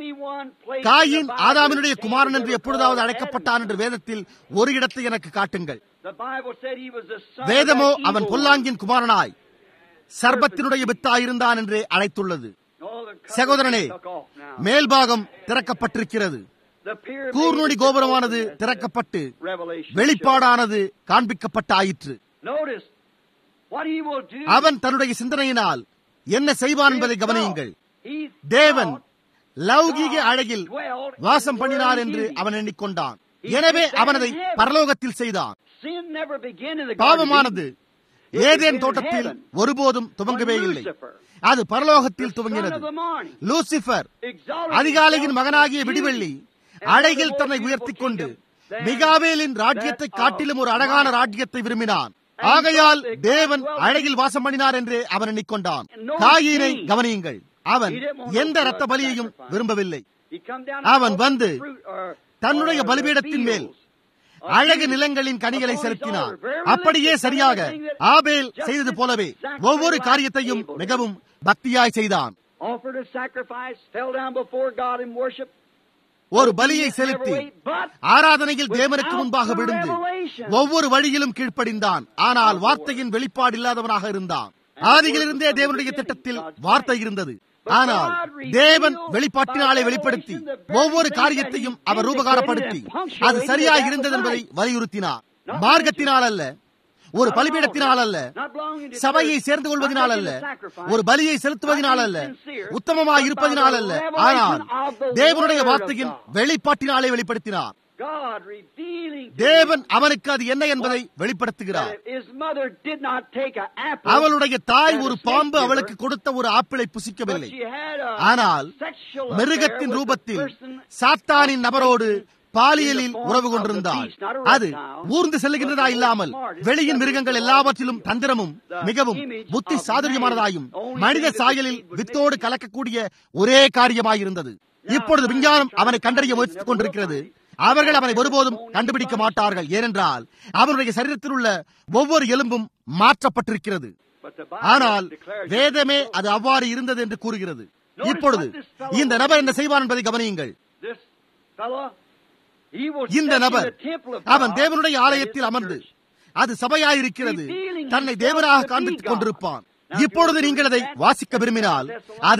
காயின் ஆதாமினுடைய குமாரன் என்று எப்பொழுதாவது அழைக்கப்பட்டான் என்று வேதத்தில் ஒரு இடத்தை எனக்கு காட்டுங்கள் வேதமோ அவன் பொல்லாங்கின் குமாரனாய் சர்பத்தினுடைய வித்தாயிருந்தான் என்று அழைத்துள்ளது சகோதரனே மேல்பாகம் திறக்கப்பட்டிருக்கிறது கூர்நுடி கோபுரமானது திறக்கப்பட்டு வெளிப்பாடானது காண்பிக்கப்பட்டாயிற்று அவன் தன்னுடைய சிந்தனையினால் என்ன செய்வான் என்பதை கவனியுங்கள் தேவன் லௌகீக அழகில் வாசம் பண்ணினார் என்று அவன் எண்ணிக்கொண்டான் எனவே அவன் அதை பரலோகத்தில் செய்தான் பாவமானது ஏதேன் தோட்டத்தில் ஒருபோதும் துவங்கவே இல்லை அது பரலோகத்தில் துவங்கினது லூசிபர் அதிகாலையின் மகனாகிய விடிவெள்ளி அழகில் தன்னை உயர்த்திக் கொண்டு மிகாவேலின் ராஜ்யத்தை காட்டிலும் ஒரு அழகான ராஜ்யத்தை விரும்பினான் ஆகையால் தேவன் அழகில் வாசம் பண்ணினார் என்று அவன் எண்ணிக்கொண்டான் காயினை கவனியுங்கள் அவன் எந்த ரத்த பலியையும் விரும்பவில்லை அவன் வந்து தன்னுடைய பலிபீடத்தின் மேல் அழகு நிலங்களின் கனிகளை செலுத்தினார் அப்படியே சரியாக ஆபேல் செய்தது போலவே ஒவ்வொரு காரியத்தையும் மிகவும் பக்தியாய் செய்தான் ஒரு பலியை செலுத்தி ஆராதனையில் தேவனுக்கு முன்பாக விழுந்து ஒவ்வொரு வழியிலும் கீழ்ப்படிந்தான் ஆனால் வார்த்தையின் வெளிப்பாடு இல்லாதவனாக இருந்தான் ஆதியிலிருந்தே தேவனுடைய திட்டத்தில் வார்த்தை இருந்தது ஆனால் தேவன் வெளிப்பாட்டினாலே வெளிப்படுத்தி ஒவ்வொரு காரியத்தையும் அவர் ரூபகாரப்படுத்தி அது சரியாக இருந்தது என்பதை வலியுறுத்தினார் மார்க்கத்தினால் அல்ல ஒரு பலிபீடத்தினால் அல்ல சபையை சேர்ந்து கொள்வதனால் அல்ல ஒரு பலியை செலுத்துவதனால் அல்ல உத்தமமாக இருப்பதினால் அல்ல ஆனால் தேவனுடைய வார்த்தையின் வெளிப்பாட்டினாலே வெளிப்படுத்தினார் தேவன் அவனுக்கு அது என்ன என்பதை வெளிப்படுத்துகிறார் அவளுடைய தாய் ஒரு பாம்பு அவளுக்கு கொடுத்த ஒரு ஆப்பிளை புசிக்கவில்லை ஆனால் மிருகத்தின் ரூபத்தில் சாத்தானின் நபரோடு பாலியலில் உறவு கொண்டிருந்தாள் அது ஊர்ந்து செல்லுகின்றதா இல்லாமல் வெளியின் மிருகங்கள் எல்லாவற்றிலும் தந்திரமும் மிகவும் புத்தி சாதுரியமானதாயும் மனித சாயலில் வித்தோடு கலக்கக்கூடிய ஒரே காரியமாயிருந்தது இப்பொழுது விஞ்ஞானம் அவனை கண்டறிய முயற்சித்துக் கொண்டிருக்கிறது அவர்கள் அவனை ஒருபோதும் கண்டுபிடிக்க மாட்டார்கள் ஏனென்றால் அவனுடைய சரீரத்தில் உள்ள ஒவ்வொரு எலும்பும் மாற்றப்பட்டிருக்கிறது ஆனால் வேதமே அது அவ்வாறு இருந்தது என்று கூறுகிறது இப்பொழுது இந்த நபர் என்ன செய்வான் என்பதை கவனியுங்கள் இந்த நபர் அவன் தேவனுடைய ஆலயத்தில் அமர்ந்து அது சபையாயிருக்கிறது தன்னை தேவனாக காண்பித்துக் கொண்டிருப்பான் இப்பொழுது நீங்கள் அதை வாசிக்க விரும்பினால் அது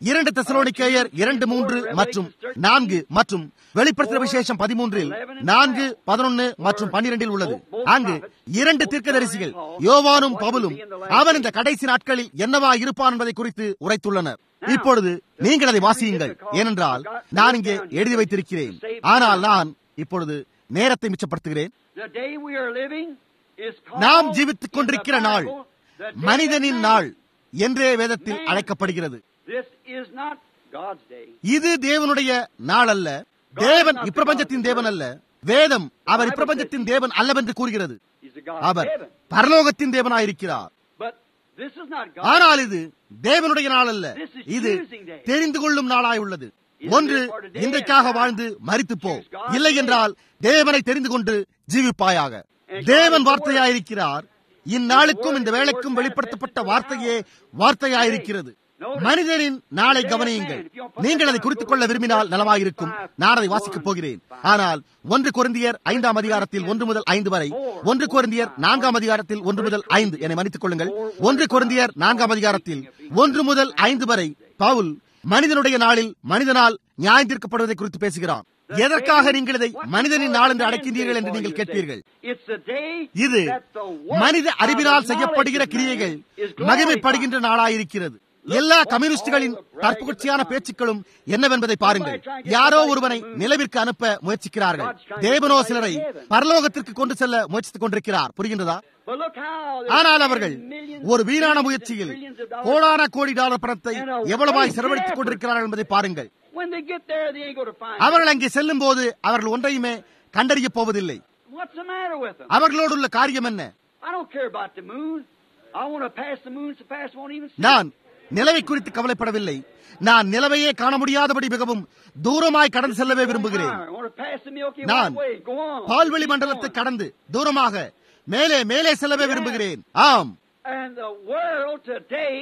இரண்டு தெசலோனிக்கேயர் இரண்டு மூன்று மற்றும் நான்கு மற்றும் வெளிப்படுத்தின விசேஷம் பதிமூன்றில் நான்கு பதினொன்னு மற்றும் பன்னிரெண்டில் உள்ளது அங்கு இரண்டு தீர்க்கதரிசிகள் யோவானும் பவுலும் அவன் இந்த கடைசி நாட்களில் என்னவா இருப்பான் என்பதை குறித்து உரைத்துள்ளனர் இப்பொழுது நீங்கள் அதை வாசியுங்கள் ஏனென்றால் நான் இங்கே எழுதி வைத்திருக்கிறேன் ஆனால் நான் இப்பொழுது நேரத்தை மிச்சப்படுத்துகிறேன் The day we are living is called நாம் ஜீவித்துக் in கொண்டிருக்கிற the நாள் Bible, the day மனிதனின் of நாள் man. என்றே வேதத்தில் அழைக்கப்படுகிறது This is not God's day. இது தேவனுடைய நாள் அல்ல தேவன் இப்பிரபஞ்சத்தின் தேவன் அல்ல வேதம் அவர் இப்பிரபஞ்சத்தின் தேவன் அல்லவென்று கூறுகிறது He's the God our of heaven. பரலோகத்தின் தேவனாயிருக்கிறார் But this is not God. ஆனால் இது தேவனுடைய நாள் அல்ல இது தெரிந்து கொள்ளும் நாளாய் உள்ளது ஒன்று இன்றைக்காக வாழ்ந்து மறித்து போ இல்லை என்றால் தேவனை தெரிந்து கொண்டு ஜீவிப்பாயாக தேவன் வார்த்தையாயிருக்கிறார் இந்நாளுக்கும் இந்த வேலைக்கும் வெளிப்படுத்தப்பட்ட வார்த்தையே வார்த்தையாயிருக்கிறது மனிதனின் நாளை கவனியுங்கள் நீங்கள் அதை குறித்துக் கொள்ள விரும்பினால் நலமாயிருக்கும் நான் அதை வாசிக்கப் போகிறேன் ஆனால் ஒன்று கொரிந்தியர் ஐந்தாம் அதிகாரத்தில் ஒன்று முதல் ஐந்து வரை ஒன்று கொரிந்தியர் நான்காம் அதிகாரத்தில் ஒன்று முதல் ஐந்து என்னை மன்னித்துக் கொள்ளுங்கள் ஒன்று கொரிந்தியர் நான்காம் அதிகாரத்தில் ஒன்று முதல் ஐந்து வரை பவுல் மனிதனுடைய நாளில் மனிதனால் நியாயம் தீர்க்கப்படுவதை குறித்து பேசுகிறான் எதற்காக நீங்கள் இதை மனிதனின் நாள் என்று அழைக்கின்றீர்கள் என்று நீங்கள் கேட்பீர்கள் It's the day இது that the work மனித of the அறிவினால் knowledge செய்யப்படுகிற of man கிரியைகள் is glorified. மகிமைப்படுகின்ற நாளாயிருக்கிறது எல்லா கம்யூனிஸ்டுகளின் தற்புகழ்ச்சியான பேச்சுக்களும் என்னவென்பதை பாருங்கள் யாரோ ஒருவனை நிலவிற்கு அனுப்ப முயற்சிக்கிறார்கள் தேவனோ சிலரை பரலோகத்திற்கு கொண்டு செல்ல முயற்சித்துக் கொண்டிருக்கிறார் புரிகின்றதா But look how they ஆனால் அவர்கள் millions ஒரு and வீணான billions முயற்சியில் and billions of dollars. கோடான கோடி டாலர் பணத்தை எவ்வளவாய் செலவழித்துக் கொண்டிருக்கிறார்கள் என்பதை பாருங்கள் When they get there, they ain't going to find அவர்கள் அங்கே செல்லும் போது அவர்கள் ஒன்றையுமே கண்டறியப் போவதில்லை What's the matter with them? அவர்களோடு உள்ள காரியம் என்ன I don't care about the moon. I want to pass the moon so fast won't even see. நான் நிலவை குறித்து கவலைப்படவில்லை நான் நிலவையே காண முடியாதபடி மிகவும் தூரமாய் கடந்து செல்லவே விரும்புகிறேன் I want to pass the Milky நான் Way. Go on. பால்வெளி Keep மண்டலத்தை going. கடந்து தூரமாக மேலே மேலே செல்லவே விரும்புகிறேன் ஆம் And the world today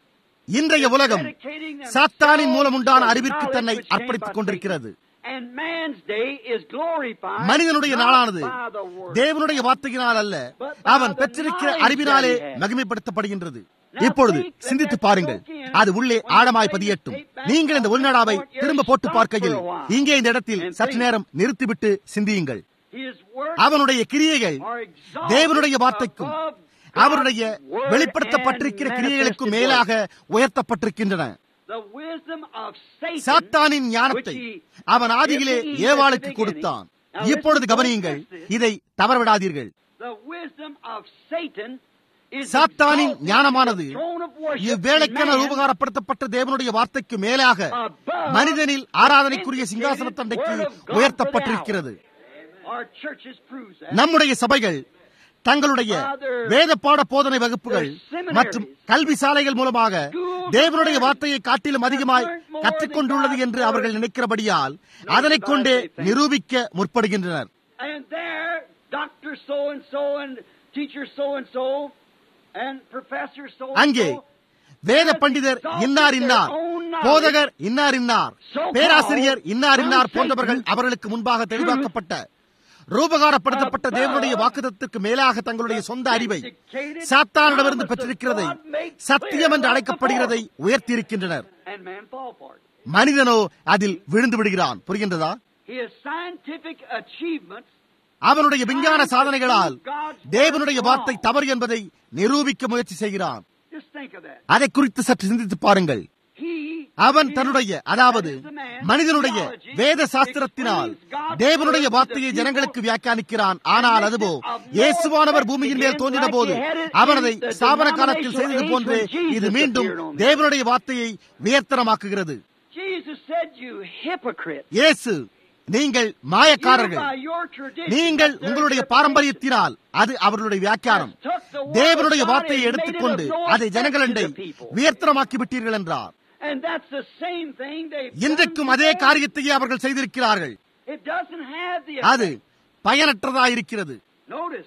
இன்றைய உலகம் dedicating themselves சாத்தானின் மூலம் உண்டான to அறிவிற்கு knowledge தன்னை which came அர்ப்பணித்துக் by கொண்டிருக்கிறது faith. And man's day is glorified மனிதனுடைய not நாளானது by the word. தேவனுடைய வார்த்தையினால் அல்ல அவன் பெற்றிருக்கிற அறிவினாலே மகிமைப்படுத்தப்படுகின்றது இப்பொழுது சிந்தித்து பாருங்கள் அது உள்ளே ஆழமாய் பதியட்டும் நீங்கள் இந்த உள்நடாவை திரும்ப போட்டு பார்க்கையில் இங்கே இந்த இடத்தில் சற்று நேரம் நிறுத்திவிட்டு சிந்தியுங்கள் His works அவனுடைய கிரியைகள் are exalted தேவனுடைய வார்த்தைக்கும் above அவருடைய God's word வெளிப்படுத்தப்பட்டிருக்கிற and கிரியைகளுக்கும் manifested மேலாக word. உயர்த்தப்பட்டிருக்கின்றன The wisdom of Satan, சாத்தானின் ஞானத்தை which he- அவன் ஆதியிலே Everything he ஏவாளுக்கு had at the கொடுத்தான் beginning. Now இப்பொழுது listen, கவனியுங்கள் don't miss this. இதை தவறவிடாதீர்கள் the wisdom of Satan is சாத்தானின் exalted ஞானமானது to the throne of worship இவ்வேளைக்கென in man ரூபகாரப்படுத்தப்பட்ட தேவனுடைய வார்த்தைக்கு மேலாக above மனிதனில் ஆராதனைக்குரிய சிங்காசன தண்டைக்கு உயர்த்தப்பட்டிருக்கிறது Our churches proves that. நம்முடைய சபைகள் தங்களுடைய வேத பாட போதனை வகுப்புகள் மற்றும் கல்வி சாலைகள் மூலமாக தேவனுடைய வார்த்தையை காட்டிலும் அதிகமாய் கற்றுக்கொண்டுள்ளது என்று அவர்கள் நினைக்கிறபடியால் அதனைக் கொண்டே நிரூபிக்க முற்படுகின்றனர் And there, Doctor so and so and teacher so and so and professor so and அங்கே so வேத பண்டிதர் இன்னார் இன்னார் போதகர் இன்னார் இன்னார் பேராசிரியர் இன்னார் இன்னார் போன்றவர்கள் அவர்களுக்கு முன்பாக தெளிவாக்கப்பட்ட ரூபகாரப்படுத்தப்பட்ட தேவனுடைய வாக்குதத்திற்கு மேலாக தங்களுடைய சொந்த அறிவை சாத்தானிடமிருந்து பெற்றிருக்கிறதை சத்தியம் என்று அழைக்கப்படுகிறதை உயர்த்தியிருக்கின்றனர் and man fall for it. மனிதனோ அதில் விழுந்து விடுகிறான் புரிகின்றதா His scientific achievements அவனுடைய விஞ்ஞான சாதனைகளால் தேவனுடைய வார்த்தை தவறு என்பதை நிரூபிக்க முயற்சி செய்கிறான் just think of that. அதை குறித்து சற்று சிந்தித்து பாருங்கள் He அவன் தன்னுடைய அதாவது மனிதனுடைய வேத சாஸ்திரத்தினால் தேவனுடைய வார்த்தையை ஜனங்களுக்கு வியாக்கியானிக்கிறான் ஆனால் அதுவோ இயேசுவானவர் பூமியின் மேல் தோன்றின போது அவன் அதை ஸ்தாபன காலத்தில் செய்தது போன்று இது மீண்டும் தேவனுடைய வார்த்தையை வியர்த்தனமாக்குகிறது Jesus said, "You hypocrite." இயேசு நீங்கள் மாயக்காரர்கள் You by your tradition, நீங்கள் there's உங்களுடைய a பாரம்பரியத்தினால் அது அவர்களுடைய வியாக்கியானம் தேவனுடைய வார்த்தையை எடுத்துக்கொண்டு அதை ஜனங்களண்டை வியர்த்தனமாக்கி விட்டீர்கள் என்றார் And that's the same thing they've done இன்றைக்கும் அதே today. காரியத்தையே அவர்கள் செய்திருக்கிறார்கள் It doesn't have the அது effect. பயனற்றதாயிருக்கிறது Notice.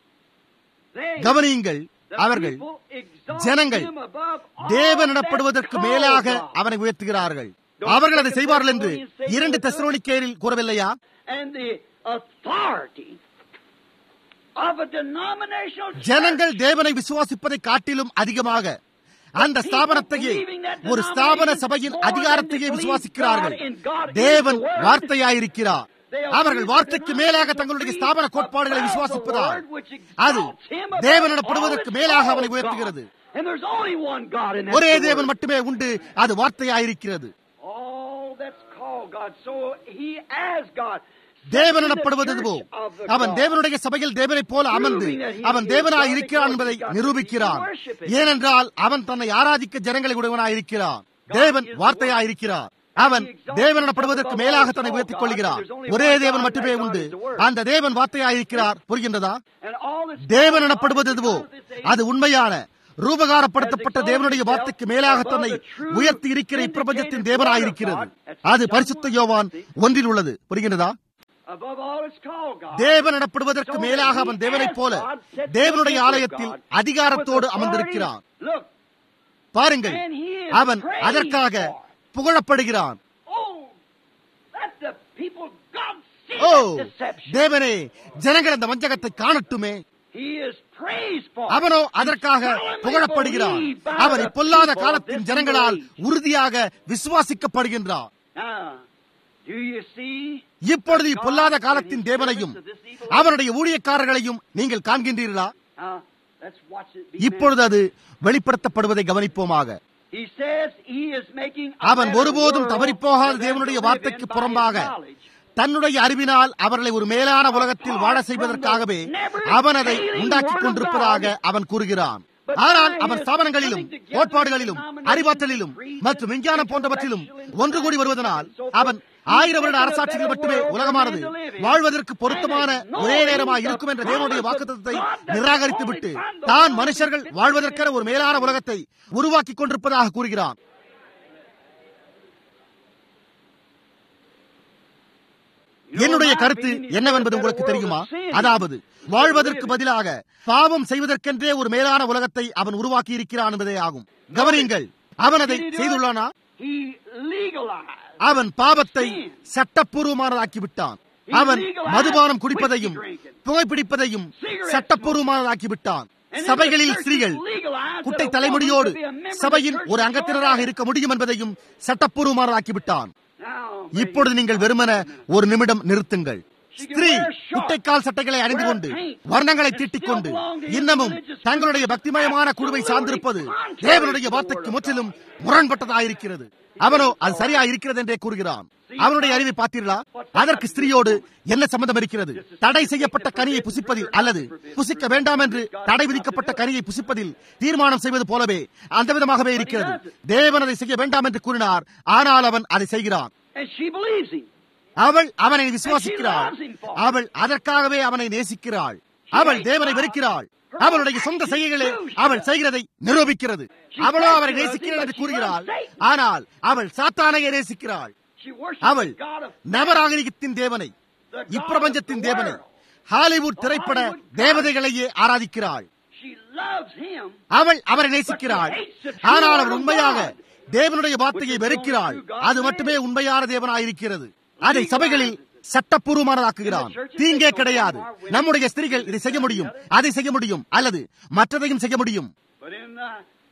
They, கவனியுங்கள் the அவர்கள் people exalt ஜனங்கள் him above all தேவனிடப்படுவதற்கு that's மேலாக called God. அவனை உயர்த்துகிறார்கள் அவர்கள் அதை செய்வார்கள் என்று இரண்டு தெசலோனிக்கேயரில் கூறவில்லையா And the authority of a denominational church. ஜனங்கள் தேவனை விசுவாசிப்பதை காட்டிலும் அதிகமாக அந்த ஸ்தாபனத்தையே ஒரு ஸ்தாபன சபையின் அதிகாரத்தையே விசுவாசிக்கிறார்கள் தேவன் வார்த்தையாயிருக்கிறார் அவர்கள் வார்த்தைக்கு மேலாக தங்களுடைய ஸ்தாபன கோட்பாடுகளை விசுவாசிப்பதால் அது தேவன் எனப்படுவதற்கு மேலாக அவனை உயர்த்துகிறது And there's only one God in that ஒரே word. தேவன் மட்டுமே உண்டு அது வார்த்தையாயிருக்கிறது All that's called God. So he as God. தேவன் எனப்படுவது எதுவோ அவன் தேவனுடைய சபையில் தேவனைப் போல அமர்ந்து அவன் தேவனாய் இருக்கிறான் என்பதை நிரூபிக்கிறான் ஏனென்றால் அவன் தன்னை ஆராதிக்க ஜனங்களை உடையவனாய் இருக்கிறான் தேவன் வார்த்தையாய் இருக்கிறார் அவன் தேவன் எனப்படுவதற்கு மேலாக தன்னை உயர்த்திக் கொள்கிறார் ஒரே தேவன் மட்டுமே உண்டு அந்த தேவன் வார்த்தையாய் இருக்கிறார் புரிகின்றதா And all that's தேவன் எனப்படுவது எதுவோ அது உண்மையான ரூபகாரப்படுத்தப்பட்ட தேவனுடைய வார்த்தைக்கு மேலாக தன்னை உயர்த்தி இருக்கிற இப்பிரபஞ்சத்தின் தேவனாயிருக்கிறது அது பரிசுத்த யோவான் ஒன்றில் உள்ளது புரிகின்றதா above all it's called God. தேவன் எனப்படுவதற்கு மேலாக அவன் தேவனைப் போல தேவனுடைய ஆலயத்தில் அதிகாரத்தோடு அமர்ந்திருக்கிறான் Look, பாருங்கள் அவன் அதற்காக புகழப்படுகிறான் oh, let the people God see O that deception. தேவனே ஜனங்கள் அந்த வஞ்சகத்தை காணட்டுமே He is praised for. it. அவனோ அதற்காக புகழப்படுகிறான் அவன் இப்பொல்லாத காலத்தின் ஜனங்களால் உறுதியாக விசுவாசிக்கப்படுகின்றான் Now, do you see? இப்பொழுது இப்பொல்லாத காலத்தின் தேவனையும் அவனுடைய ஊழியக்காரர்களையும் நீங்கள் காண்கின்றீர்களா Now, let's watch it be இப்பொழுது அது வெளிப்படுத்தப்படுவதை கவனிப்போமாக He says he is making a அவன் better ஒருபோதும் world தவறிப்போகாத for them தேவனுடைய to live வார்த்தைக்கு in by புறம்பாக his knowledge. தன்னுடைய அறிவினால் அவர்களை ஒரு மேலான உலகத்தில் வாழ செய்வதற்காகவே அவன் அதை உண்டாக்கிக் கொண்டிருப்பதாக அவன் கூறுகிறான் ஆனால் அவன் ஸ்தாபனங்களிலும் கோட்பாடுகளிலும் அறிவாற்றலிலும் மற்றும் விஞ்ஞானம் போன்றவற்றிலும் ஒன்று கூடி வருவதனால் அவன் ஆயிரம் வருட அரசாட்சியில் மட்டுமே உலகமானது வாழ்வதற்கு பொருத்தமான ஒரே நேரமாக இருக்கும் என்ற தேவனுடைய வாக்குத்தத்தை நிராகரித்து விட்டு தான் மனுஷர்கள் வாழ்வதற்கென ஒரு மேலான உலகத்தை உருவாக்கிக் கொண்டிருப்பதாக கூறுகிறான் என்னுடைய கருத்து என்னவென்பது உங்களுக்கு தெரியுமா அதாவது வாழ்வதற்கு பதிலாக பாவம் செய்வதற்கென்றே ஒரு மேலான உலகத்தை அவன் உருவாக்கி இருக்கிறான் என்பதே ஆகும் கவனியுங்கள் அவன் அதை செய்துள்ளானா He legalized. அவன் பாவத்தை சட்டப்பூர்வமானதாக்கி விட்டான் அவன் மதுபானம் குடிப்பதையும் புகைப்பிடிப்பதையும் சட்டப்பூர்வமானதாக்கி விட்டான் சபைகளில் ஸ்திரீகள் குட்டை தலைமுடியோடு சபையின் ஒரு அங்கத்தினராக இருக்க முடியும் என்பதையும் சட்டப்பூர்வமானதாக்கி விட்டான் Now, இப்பொழுது நீங்கள் வெறுமன ஒரு நிமிடம் நிறுத்துங்கள் ஸ்திரீ குட்டைக்கால் சட்டைகளை அணிந்து கொண்டு வர்ணங்களை தீட்டிக் கொண்டு இன்னமும் தங்களுடைய பக்திமயமான குழுவை சார்ந்திருப்பது தேவனுடைய வார்த்தைக்கு முற்றிலும் முரண்பட்டதாயிருக்கிறது அவனோ அது சரியா இருக்கிறது என்றே கூறுகிறான் அவனுடைய அறிவை பார்த்தீர்களா அதற்கு ஸ்திரீயோடு என்ன சம்பந்தம் இருக்கிறது தடை செய்யப்பட்ட கனியை புசிப்பதில் அல்லது புசிக்க வேண்டாம் என்று தடை விதிக்கப்பட்ட கனியை புசிப்பதில் தீர்மானம் செய்வது போலவே அந்த விதமாகவே இருக்கிறது தேவன் அதை செய்ய வேண்டாம் என்று கூறினார் ஆனால் அவன் அதை செய்கிறான் and she believes him. அவள் அவனை விசுவாசிக்கிறாள் அவள் அதற்காகவே அவனை நேசிக்கிறாள் அவள் தேவனை வெறுக்கிறாள் அவளுடைய சொந்த செய்கைகளே அவள் செய்கிறதை நிரூபிக்கிறது அவளோ அவரை நேசிக்கிறாள் என்று கூறுகிறாள் ஆனால் அவள் சாத்தானையே நேசிக்கிறாள் She worships அவள் the God of நவராகரிகத்தின் தேவனை இப்பிரபஞ்சத்தின் தேவனை ஹாலிவுட் திரைப்பட தேவதைகளையே ஆராதிக்கிறாள் She loves him. அவள் அவரை நேசிக்கிறாள் ஆனால் அவர் உண்மையாக தேவனுடைய வார்த்தையை வெறுக்கிறாள் அது மட்டுமே உண்மையான தேவனாயிருக்கிறது அதை சபைகளில் சட்டப்பூர்வமானதாக்குகிறான் தீங்கே கிடையாது நம்முடைய ஸ்திரீகள் இதை செய்ய முடியும் அதை செய்ய முடியும் அல்லது மற்றதையும் செய்ய முடியும் But in the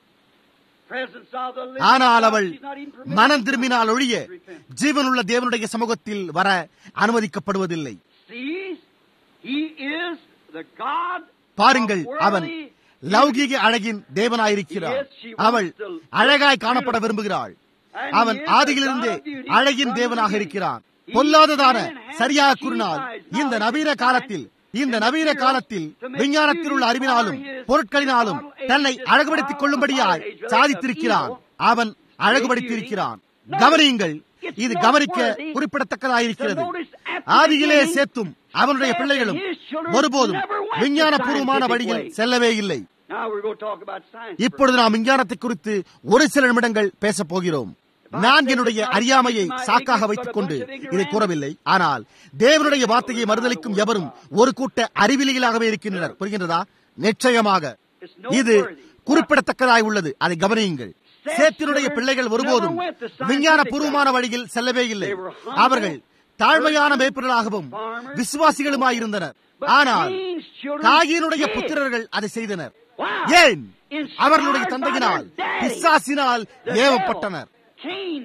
presence of the living ஆனால் God, அவள் she's not even permitted மனம் to திரும்பினால் ஒழிய repent. ஜீவனுள்ள தேவனுடைய சமூகத்தில் வர அனுமதிக்கப்படுவதில்லை Sees, he is the God பாருங்கள் of அவன் worldly லௌகீக அழகின் தேவனாயிருக்கிறார் அவள் அழகாய் காணப்பட விரும்புகிறாள் அவன் ஆதியிலிருந்தே அழகின் தேவனாக இருக்கிறான் பொல்லாததான சரியாக கூறினால் இந்த நவீன காலத்தில் இந்த நவீன காலத்தில் விஞ்ஞானத்தில் உள்ள அறிவினாலும் பொருட்களினாலும் தன்னை அழகுபடுத்திக் கொள்ளும்படியாய் சாதித்திருக்கிறான் அவன் அழகுபடுத்தியிருக்கிறான் கவனியுங்கள் இது கவனிக்க குறிப்பிடத்தக்கதாயிருக்கிறது ஆதியிலே சேர்த்தும் அவனுடைய பிள்ளைகளும் ஒருபோதும் விஞ்ஞானபூர்வமான வழியில் செல்லவே இல்லை Now we're going to talk about science. இப்பொழுது நாம் விஞ்ஞானத்தை குறித்து ஒரு சில நிமிடங்கள் பேசப் போகிறோம் நான் என்னுடைய அறியாமையை சாக்காக வைத்துக் கொண்டு இதை கூறவில்லை ஆனால் தேவனுடைய வார்த்தையை மறுதளிக்கும் எவரும் ஒரு கூட்ட அறிவிலிகளாகவே இருக்கின்றனர் புரிகின்றதா நிச்சயமாக இது குறிப்பிடத்தக்கதாய் உள்ளது அதை கவனியுங்கள் சேத்தினுடைய பிள்ளைகள் ஒருபோதும் விஞ்ஞான பூர்வமான வழியில் செல்லவே இல்லை அவர்கள் தாழ்மையான மேய்ப்பர்களாகவும் விசுவாசிகளுமாயிருந்தனர் ஆனால் காயினுடைய புத்திரர்கள் அதை செய்தனர் ஏன் அவர்களுடைய தந்தையினால் பிசாசினால் ஏவப்பட்டனர் Cain,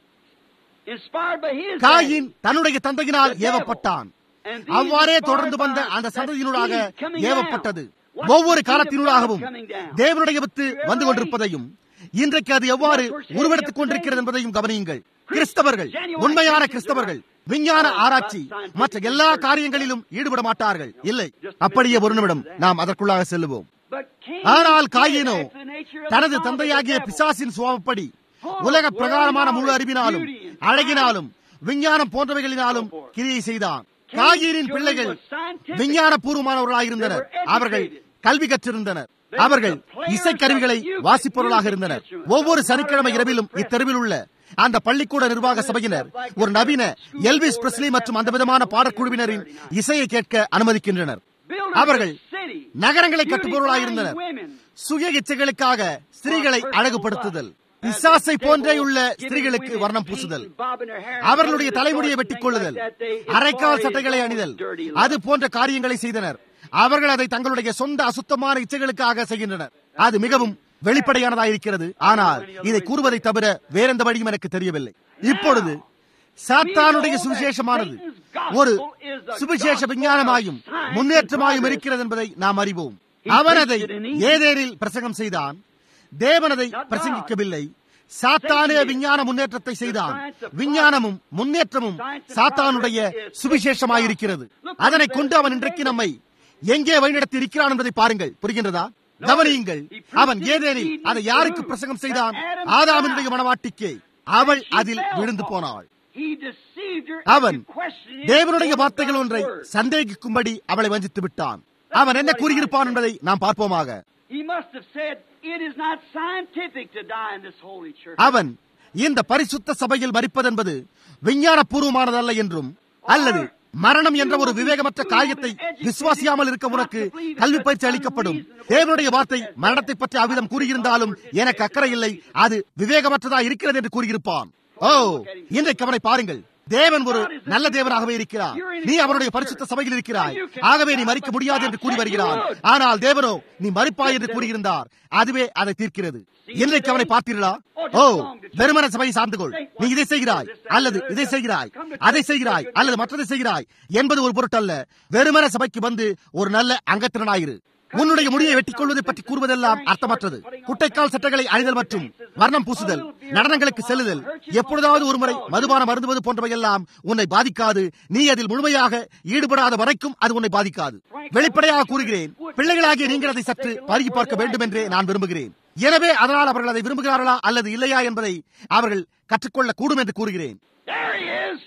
inspired by his Cain daddy. தன்னுடைய தந்தையினால் ஏவப்பட்டான் And these அவ்வாறே were தொடர்ந்து by வந்த அந்த that சந்ததியினூடாக seed coming ஏவப்பட்டது down. What ஒவ்வொரு seed of காலத்தினூடாகவும் God coming down? தேவனுடைய வித்து வந்து கொண்டிருப்பதையும் இன்றைக்கு அது எவ்வாறு உருவெடுத்துக் கொண்டிருக்கிறது என்பதையும் கவனியுங்கள் கிறிஸ்தவர்கள் உண்மையான கிறிஸ்தவர்கள் விஞ்ஞான ஆராய்ச்சி மற்ற எல்லா காரியங்களிலும் ஈடுபட மாட்டார்கள் இல்லை அப்படியே ஒரு நிமிடம் நாம் அதற்குள்ளாக செல்லுவோம் But Cain ஆனால் did காயினோ after the nature of the தனது son of the தந்தையாகிய devil. பிசாசின் சுவாபப்படி உலக பிரகாரமான முழு அறிவினாலும் அழகினாலும் விஞ்ஞானம் போன்றவைகளினாலும் கிரியை செய்தான் காயினின் பிள்ளைகள் விஞ்ஞான பூர்வமானவர்களாயிருந்தனர் அவர்கள் கல்வி கற்றிருந்தனர் அவர்கள் இசைக்கருவிகளை வாசிப்பவர்களாக இருந்தனர் ஒவ்வொரு சனிக்கிழமை இரவிலும் இத்தெருவில் உள்ள அந்த பள்ளிக்கூட நிர்வாக சபையினர் ஒரு நவீன எல்விஸ் பிரஸ்லி மற்றும் அந்த விதமான பாடக்குழுவினரின் இசையை கேட்க அனுமதிக்கின்றனர் Builders அவர்கள் of city, நகரங்களை beautifying கட்டுபவர்களாயிருந்தனர் women, சுய இச்சைகளுக்காக ஸ்திரீகளை அழகுபடுத்துதல் பிசாசை போன்றே உள்ள ஸ்திரீகளுக்கு வர்ணம் பூசுதல் அவர்களுடைய தலைமுடியை வெட்டிக் கொள்ளுதல் அரைக்கால் சட்டைகளை அணிதல் அது போன்ற காரியங்களை செய்தனர் அவர்கள் அதை தங்களுடைய சொந்த அசுத்தமான இச்சைகளுக்காக செய்கின்றனர் அது மிகவும் வெளிப்படையானதாயிருக்கிறது ஆனால் இதை கூறுவதை தவிர வேறெந்த வழியும் எனக்கு தெரியவில்லை இப்பொழுது சாத்தானுடைய சுவிசேஷமானது ஒரு சுவிசேஷ விஞ்ஞானமாயும் முன்னேற்றமாயும் இருக்கிறது என்பதை நாம் அறிவோம் அவன் அதை ஏதேரில் பிரசங்கம் செய்தான் தேவனதை பிரசங்கிக்கவில்லை சாத்தானே விஞ்ஞான முன்னேற்றத்தை செய்தான் விஞ்ஞானமும் முன்னேற்றமும் சாத்தானுடைய சுவிசேஷமாயிருக்கிறது அதனை கொண்டு அவன் இன்றைக்கு நம்மை எங்கே வழிநடத்தி இருக்கிறான் என்பதை பாருங்கள் புரிகின்றதா கவனியுங்கள் அவன் ஏதேனில் அதை யாருக்கு பிரசங்கம் செய்தான் ஆதாமினுடைய மனவாட்டிக்கே அவள் அதில் விழுந்து போனாள் He deceived her அவன் into questioning தேவனுடைய God's வார்த்தைகள் ஒன்றை word. சந்தேகிக்கும்படி அவளை வஞ்சித்து விட்டான் அவன் என்ன கூறியிருப்பான் என்பதை நாம் பார்ப்போமாக He must have said, It is not scientific to die in this holy church. அவன் இந்த பரிசுத்த சபையில் மறிப்பதென்பது விஞ்ஞான பூர்வமானதல்ல என்றும் அல்லது மரணம் என்ற ஒரு விவேகமற்ற காரியத்தை விசுவாசியாமல் இருக்க உனக்கு கல்வி பயிற்சி அளிக்கப்படும் தேவனுடைய வார்த்தை மரணத்தை பற்றி அவ்விதம் கூறியிருந்தாலும் எனக்கு அக்கறை இல்லை அது விவேகமற்றதா இருக்கிறது என்று கூறியிருப்பான் ஓ இன்றைக்கு அவனை பாருங்கள் தேவன் ஒரு நல்ல தேவனாகவே இருக்கிறார் நீ அவருடைய பரிசுத்த சபையில் இருக்கிறாய் ஆகவே நீ மறிக்க முடியாது என்று கூறி வருகிறான் ஆனால் தேவனோ நீ மறிப்பாய் என்று கூறியிருந்தார் அதுவே அதை தீர்க்கிறது இன்றைக்கு அவனை பார்த்தீர்களா ஓ வெறுமன சபையை சார்ந்து கொள் நீ இதை செய்கிறாய் அல்லது இதை செய்கிறாய் அதை செய்கிறாய் அல்லது மற்றதை செய்கிறாய் என்பது ஒரு பொருட்டல்ல வெறுமன சபைக்கு வந்து ஒரு நல்ல அங்கத்தினனாயிரு உன்னுடைய முடியை வெட்டிக் கொள்வதை பற்றி கூறுவதெல்லாம் அர்த்தமற்றது குட்டைக்கால் சட்டைகளை அணிதல் மற்றும் வர்ணம் பூசுதல் நடனங்களுக்கு செல்லுதல் எப்பொழுதாவது ஒருமுறை மதுபானம் அருந்துவது போன்றவையெல்லாம் உன்னை பாதிக்காது நீ அதில் முழுமையாக ஈடுபடாத வரைக்கும் அது உன்னை பாதிக்காது வெளிப்படையாக கூறுகிறேன் பிள்ளைகளாகிய நீங்கள் அதை சற்று பருகி பார்க்க வேண்டும் என்றே நான் விரும்புகிறேன் எனவே அதனால் அவர்கள் அதை விரும்புகிறார்களா அல்லது இல்லையா என்பதை அவர்கள் கற்றுக்கொள்ள கூடும் என்று கூறுகிறேன் There he is,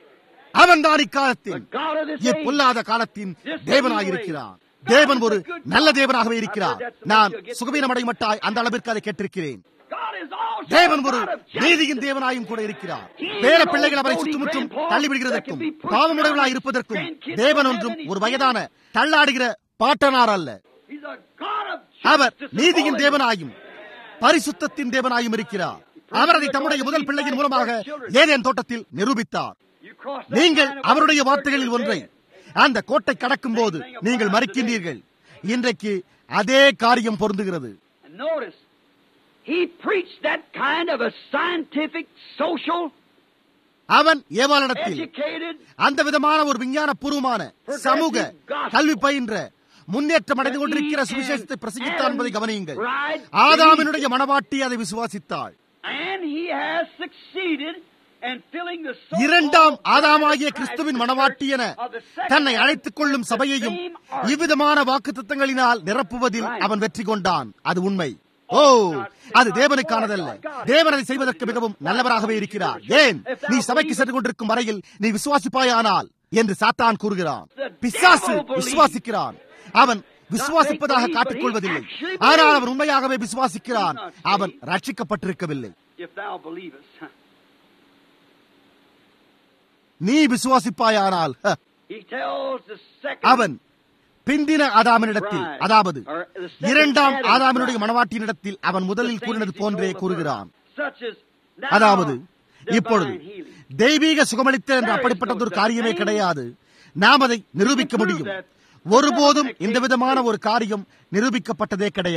அவன் தான் the இக்காலத்தின் God of this age. இப்பொல்லாத காலத்தின் தேவனாயிருக்கிறான் தேவன் ஒரு நல்ல தேவனாகவே இருக்கிறார் நான் சுகவீனமடை மட்டாய் அந்த அளவிற்கு அதை கேட்டிருக்கிறேன் God is also தேவன் ஒரு God of justice. நீதியின் தேவனாயும் கூட இருக்கிறார் பேர பிள்ளைகள் அவரை சுற்றுமுற்றும் தள்ளிவிடுகிறதற்கும் பாவமுடையவர்களாய் இருப்பதற்கும் தேவன் ஒன்றும் ஒரு வயதான தள்ளாடுகிற பாட்டனார் அல்ல He's a God of our justice and நீதியின் holiness. தேவனாயும் பரிசுத்தத்தின் தேவனாயும் இருக்கிறார் அவர் அதை தம்முடைய முதல் பிள்ளையின் மூலமாக ஏதேன் தோட்டத்தில் நிரூபித்தார் You cross that நீங்கள் line of அவருடைய what வார்த்தைகளில் you're ஒன்றை saying. அந்த கோட்டை கடக்கும் போது நீங்கள் மறிக்கின்றீர்கள் இன்றைக்கு அதே காரியம் பொருந்துகிறது And notice, he preached that kind of a scientific, social, அவன் ஏவாளிடத்தில் educated, அந்த விதமான ஒரு விஞ்ஞான பூர்வமான சமூக கல்வி பயின்ற முன்னேற்றம் அடைந்து கொண்டிருக்கிற சுவிசேஷத்தை பிரசங்கித்தான் என்பதை கவனியுங்கள் ஆதாமினுடைய மனவாட்டி அதை விசுவாசித்தாள் and he has succeeded in filling the so-called இரண்டாம் ஆதாமாகிய கிறிஸ்துவின் Christ மனவாட்டி என church of the second தன்னை Adam அழைத்துக் கொள்ளும் with the சபையையும் same argument. இவ்விதமான வாக்குத்தத்தங்களினால் நிரப்புவதில் Right. அவன் வெற்றி கொண்டான் அது உண்மை ஓ அது தேவனுக்கானதல்ல தேவன் அதை செய்வதற்கு மிகவும் நல்லவராகவே இருக்கிறார் ஏன் நீ சபைக்கு சென்று கொண்டிருக்கும் வரையில் நீ விசுவாசிப்பாயானால் என்று சாத்தான் கூறுகிறான் பிசாசு விசுவாசிக்கிறான் அவன் விசுவாசிப்பதாக காட்டிக் கொள்வதில்லை ஆனால் அவன் உண்மையாகவே விசுவாசிக்கிறான் அவன் ரட்சிக்கப்பட்டிருக்கவில்லை If thou believest. நீ விசுவாசிப்பாயானால் ஹ, He tells the second அவன் பிந்தின ஆதாமினிடத்தில் அதாவது இரண்டாம் ஆதாமினுடைய மனவாட்டியினிடத்தில் அவன் முதலில் கூறினது போன்றே கூறுகிறான் such as now அதாவது இப்பொழுது divine healing. தெய்வீக சுகமளித்தல் என்ற அப்படிப்பட்டது ஒரு காரியமே கிடையாது நாம் அதை நிரூபிக்க முடியும் ஒருபோதும் இந்த விதமான ஒரு காரியம் நிரூபிக்கப்பட்டதே கிடையாது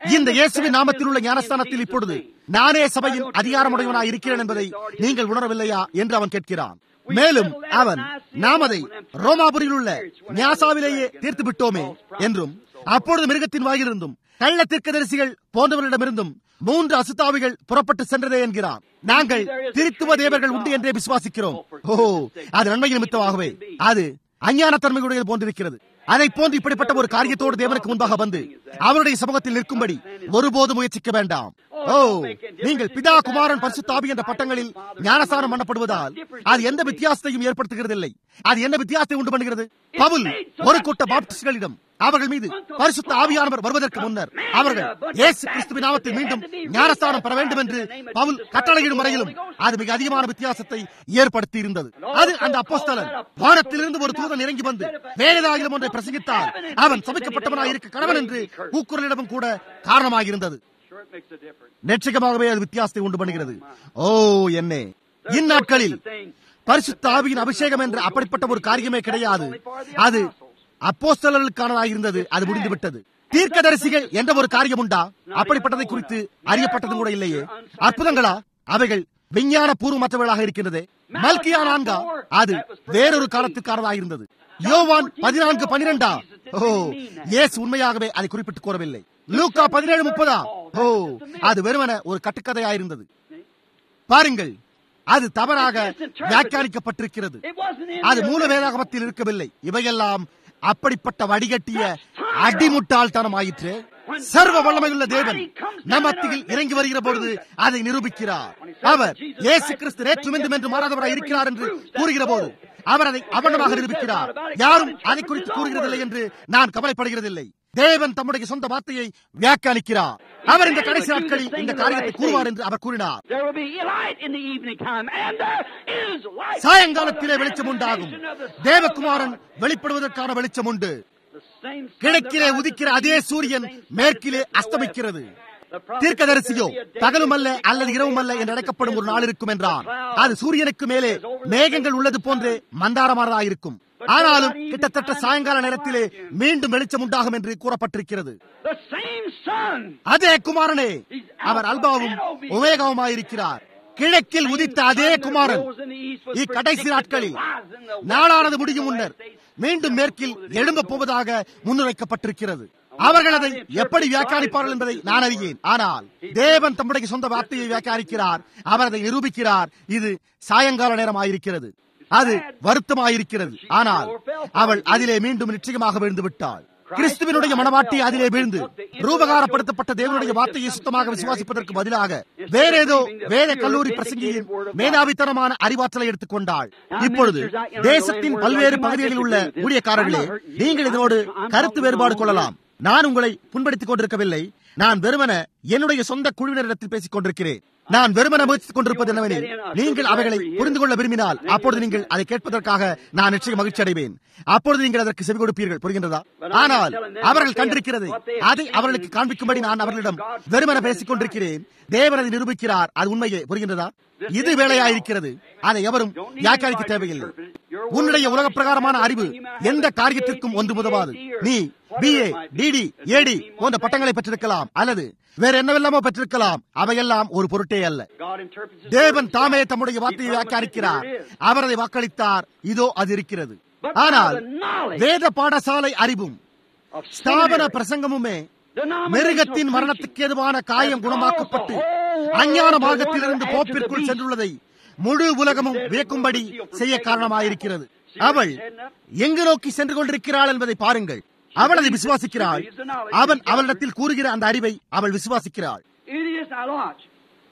இந்த இயேசுவின் நாமத்தில் உள்ள ஞானஸ்தானத்தில் இப்பொழுது நானே சபையின் அதிகாரமுடையவனாய் இருக்கிறேன் என்பதை நீங்கள் உணரவில்லையா என்று அவன் கேட்கிறான் மேலும் அவன் நாம் அதை ரோமாபுரியில் உள்ள ஞாசாவிலேயே தீர்த்து விட்டோமே என்றும் அப்பொழுது மிருகத்தின் வாயிலிருந்தும் கள்ள தீர்க்கதரிசிகள் போன்றவர்களிடமிருந்தும் மூன்று அசுத்தாவிகள் புறப்பட்டு சென்றதே என்கிறான் நாங்கள் திருத்துவ தேவர்கள் உண்டு என்றே விசுவாசிக்கிறோம் ஓ அது நன்மையின் நிமித்தமாகவே அது அஞ்ஞானத்தன்மையுடைய போன்றிருக்கிறது அதை போன்று இப்படிப்பட்ட ஒரு காரியத்தோடு தேவனுக்கு முன்பாக வந்து அவருடைய சமூகத்தில் நிற்கும்படி ஒருபோதும் முயற்சிக்க வேண்டாம் ஓ நீங்கள் பிதா குமாரன் பரிசுத்தாபி என்ற பட்டங்களில் ஞானசானம் பண்ணப்படுவதால் அது எந்த வித்தியாசத்தையும் ஏற்படுத்துகிறதில்லை அது என்ன வித்தியாசத்தை உண்டு பண்ணுகிறது பவுல் ஒரு கூட்ட பாப்டிஸ்டுகளிடம் அவர்கள் மீது பரிசுத்த ஆவியானவர் வருவதற்கு முன்னர் அவர்கள் இயேசு கிறிஸ்துவின் நாமத்தில் மீண்டும் ஞானஸ்தானம் பெற வேண்டும் என்று பவுல் கட்டளையிடும் வரையிலும் அது மிக அதிகமான வித்தியாசத்தை ஏற்படுத்தி இருந்தது அது அந்த அப்போஸ்தலன் வானத்திலிருந்து ஒரு தூதன் இறங்கி வந்து வேலைதாயிலும் ஒன்றை பிரசங்கித்தால் அவன் சமைக்கப்பட்டவனாய் இருக்க கடவன் என்று கூக்குரலிடமும் கூட காரணமாக இருந்தது Sure, it makes a difference. நிச்சயமாகவே அது வித்தியாசத்தை உண்டு பண்ணுகிறது ஓ என்னே இந்நாட்களில் பரிசுத்த ஆவியின் அபிஷேகம் என்ற அப்படிப்பட்ட ஒரு காரியமே கிடையாது அது அப்போஸ்தலர்களுக்கானதாக இருந்தது அது முடிந்துவிட்டது தீர்க்கதரிசிகள் என்ற ஒரு காரியம் உண்டா அப்படிப்பட்டதை குறித்து அறியப்பட்டதும் கூட இல்லையே அற்புதங்களா அவைகள் விஞ்ஞான பூர்வமற்றவர்களாக இருக்கின்றது மல்கியா நான்கா அது வேறொரு காலத்துக்கானதாக இருந்தது யோவான் பதினான்கு பனிரெண்டா ஓ இயேசு உண்மையாகவே அதை குறிப்பிட்டு கூறவில்லை லூக்கா பதினேழு முப்பதா ஓ அது வெறுமன ஒரு கட்டுக்கதையாயிருந்தது பாருங்கள் அது தவறாக வியாக்கியானிக்கப்பட்டிருக்கிறது It wasn't in அது the மூல வேதாகமத்தில் இருக்கவில்லை இவையெல்லாம் அப்படிப்பட்ட வடிகட்டிய அடிமுட்டாள்தனம் ஆயிற்று சர்வ வல்லமையுள்ள தேவன் நம் மத்தியில் இறங்கி வருகிற பொழுது அதை நிரூபிக்கிறார் அவர் இயேசு கிறிஸ்து நேற்றும் இன்றும் என்று மாறாதவராய் இருக்கிறார் என்று கூறுகிற போது அவர் அதை அவனமாக நிரூபிக்கிறார் யாரும் அதை குறித்து கூறுகிறதில்லை என்று நான் கவலைப்படுகிறதில்லை தேவன் தம்முடைய சொந்த வார்த்தையை வியாக்கியானிக்கிறார் அவர் இந்த கடைசி நாட்களில் இந்த காரியத்தை கூறுவார் என்று அவர் கூறினார் There will be light in the evening time, and there is light. சாயங்காலத்திலே வெளிச்சம் உண்டாகும் தேவகுமாரன் வெளிப்படுவதற்கான வெளிச்சம் உண்டு The same sun கிழக்கிலே that rises உதிக்கிற in the அதே east, சூரியன் the same sun மேற்கிலே that sets the அஸ்தமிக்கிறது west. The prophet தீர்க்கதரிசியோ said there will be a day பகலும் அல்ல when the அல்லது இரவும் அல்ல என்று அழைக்கப்படும் ஒரு நாள் இருக்கும் என்றான் அது சூரியனுக்கு மேலே மேகங்கள் உள்ளது போன்றே மந்தாரமானதாயிருக்கும் ஆனாலும் கிட்டத்தட்ட சாயங்கால நேரத்திலே மீண்டும் வெளிச்சம் உண்டாகும் என்று கூறப்பட்டிருக்கிறது The same sun. அதே குமாரனே அவர் அல்பாவும் ஒமேகாவுமாயிருக்கிறார் கிழக்கில் உதித்த அதே குமாரன் இக்கடைசி நாட்களில் நாளானது முடியும் முன்னர் மீண்டும் மேற்கில் எழும்பப் போவதாக முன்னுரைக்கப்பட்டிருக்கிறது அவர்கள் அதை எப்படி வியாக்கியானிப்பார்கள் என்பதை நான் அறியேன் ஆனால் தேவன் தம்முடைய சொந்த வார்த்தையை வியாக்கியானிக்கிறார் அவர் அதை நிரூபிக்கிறார் இது சாயங்கால நேரமாயிருக்கிறது அது வருத்தமாயிருக்கிறது ஆனால் அவள் அதிலே மீண்டும் நிச்சயமாக விழுந்து விட்டாள் கிறிஸ்துவனுடைய மனவாட்டி அதிலே விழுந்து ரூபகாரப்படுத்தப்பட்ட தேவனுடைய வார்த்தையை சுத்தமாக விசுவாசிப்பதற்கு பதிலாக வேறேதோ வேத கல்லூரி பிரசங்கியின் மேதாவித்தனமான அறிவாற்றலை எடுத்துக் கொண்டாள் இப்பொழுது தேசத்தின் பல்வேறு பகுதிகளில் உள்ள ஊழியக்காரர்களே நீங்கள் இதனோடு கருத்து வேறுபாடு கொள்ளலாம் நான் உங்களை புண்படுத்திக் கொண்டிருக்கவில்லை நான் வெறுமன என்னுடைய சொந்த குழுவினரிடத்தில் பேசிக் கொண்டிருக்கிறேன் நான் வெறுமன முயற்சித்துக் கொண்டிருப்பது என்னவெனில் நீங்கள் அவைகளை புரிந்து கொள்ள விரும்பினால் அப்பொழுது நீங்கள் அதை கேட்பதற்காக நான் நிச்சயம் மகிழ்ச்சி அடைவேன் அப்பொழுது நீங்கள் அதற்கு செவி கொடுப்பீர்கள் புரிகின்றதா ஆனால் அவர்கள் கண்டிருக்கிறது அதை அவர்களுக்கு காண்பிக்கும்படி நான் அவர்களிடம் வெறுமன பேசிக் கொண்டிருக்கிறேன் தேவன் அதை நிரூபிக்கிறார் அது உண்மையே புரிகின்றதா இது வேலையாயிருக்கிறது அதை எவரும் வியாக்கியானிக்க தேவையில்லை உன்னுடைய உலக பிரகாரமான அறிவு எந்த காரியத்திற்கும் ஒன்று உதவாது நீ பிஏ டிடி ஏடி போன்ற பட்டங்களை பெற்றிருக்கலாம் அல்லது வேற என்னவெல்லாமோ பெற்றிருக்கலாம் அவையெல்லாம் ஒரு பொருட்டே அல்ல God interprets his தேவன் தாமே தம்முடைய வார்த்தையை வியாக்கியானிக்கிறார் அவர் அதை வாக்களித்தார் இதோ அது இருக்கிறது ஆனால் வேத பாடசாலை அறிவும் of ஸ்தாபன seminary. பிரசங்கமுமே Denominational மிருகத்தின் preaching மரணத்துக்கு எதுவான காயம் குணமாக்கப்பட்டு அஞ்ஞான மார்க்கத்திலிருந்து போப்பிற்குள் சென்றுள்ளதை முழு உலகமும் வியக்கும்படி செய்ய காரணமாயிருக்கிறது அவள் எங்கு நோக்கி சென்று கொண்டிருக்கிறாள் என்பதை பாருங்கள் அவள் அதை விசுவாசிக்கிறாள் அவன் அவளிடத்தில் கூறுகிற அந்த அறிவை அவள் விசுவாசிக்கிறாள் It is now watch.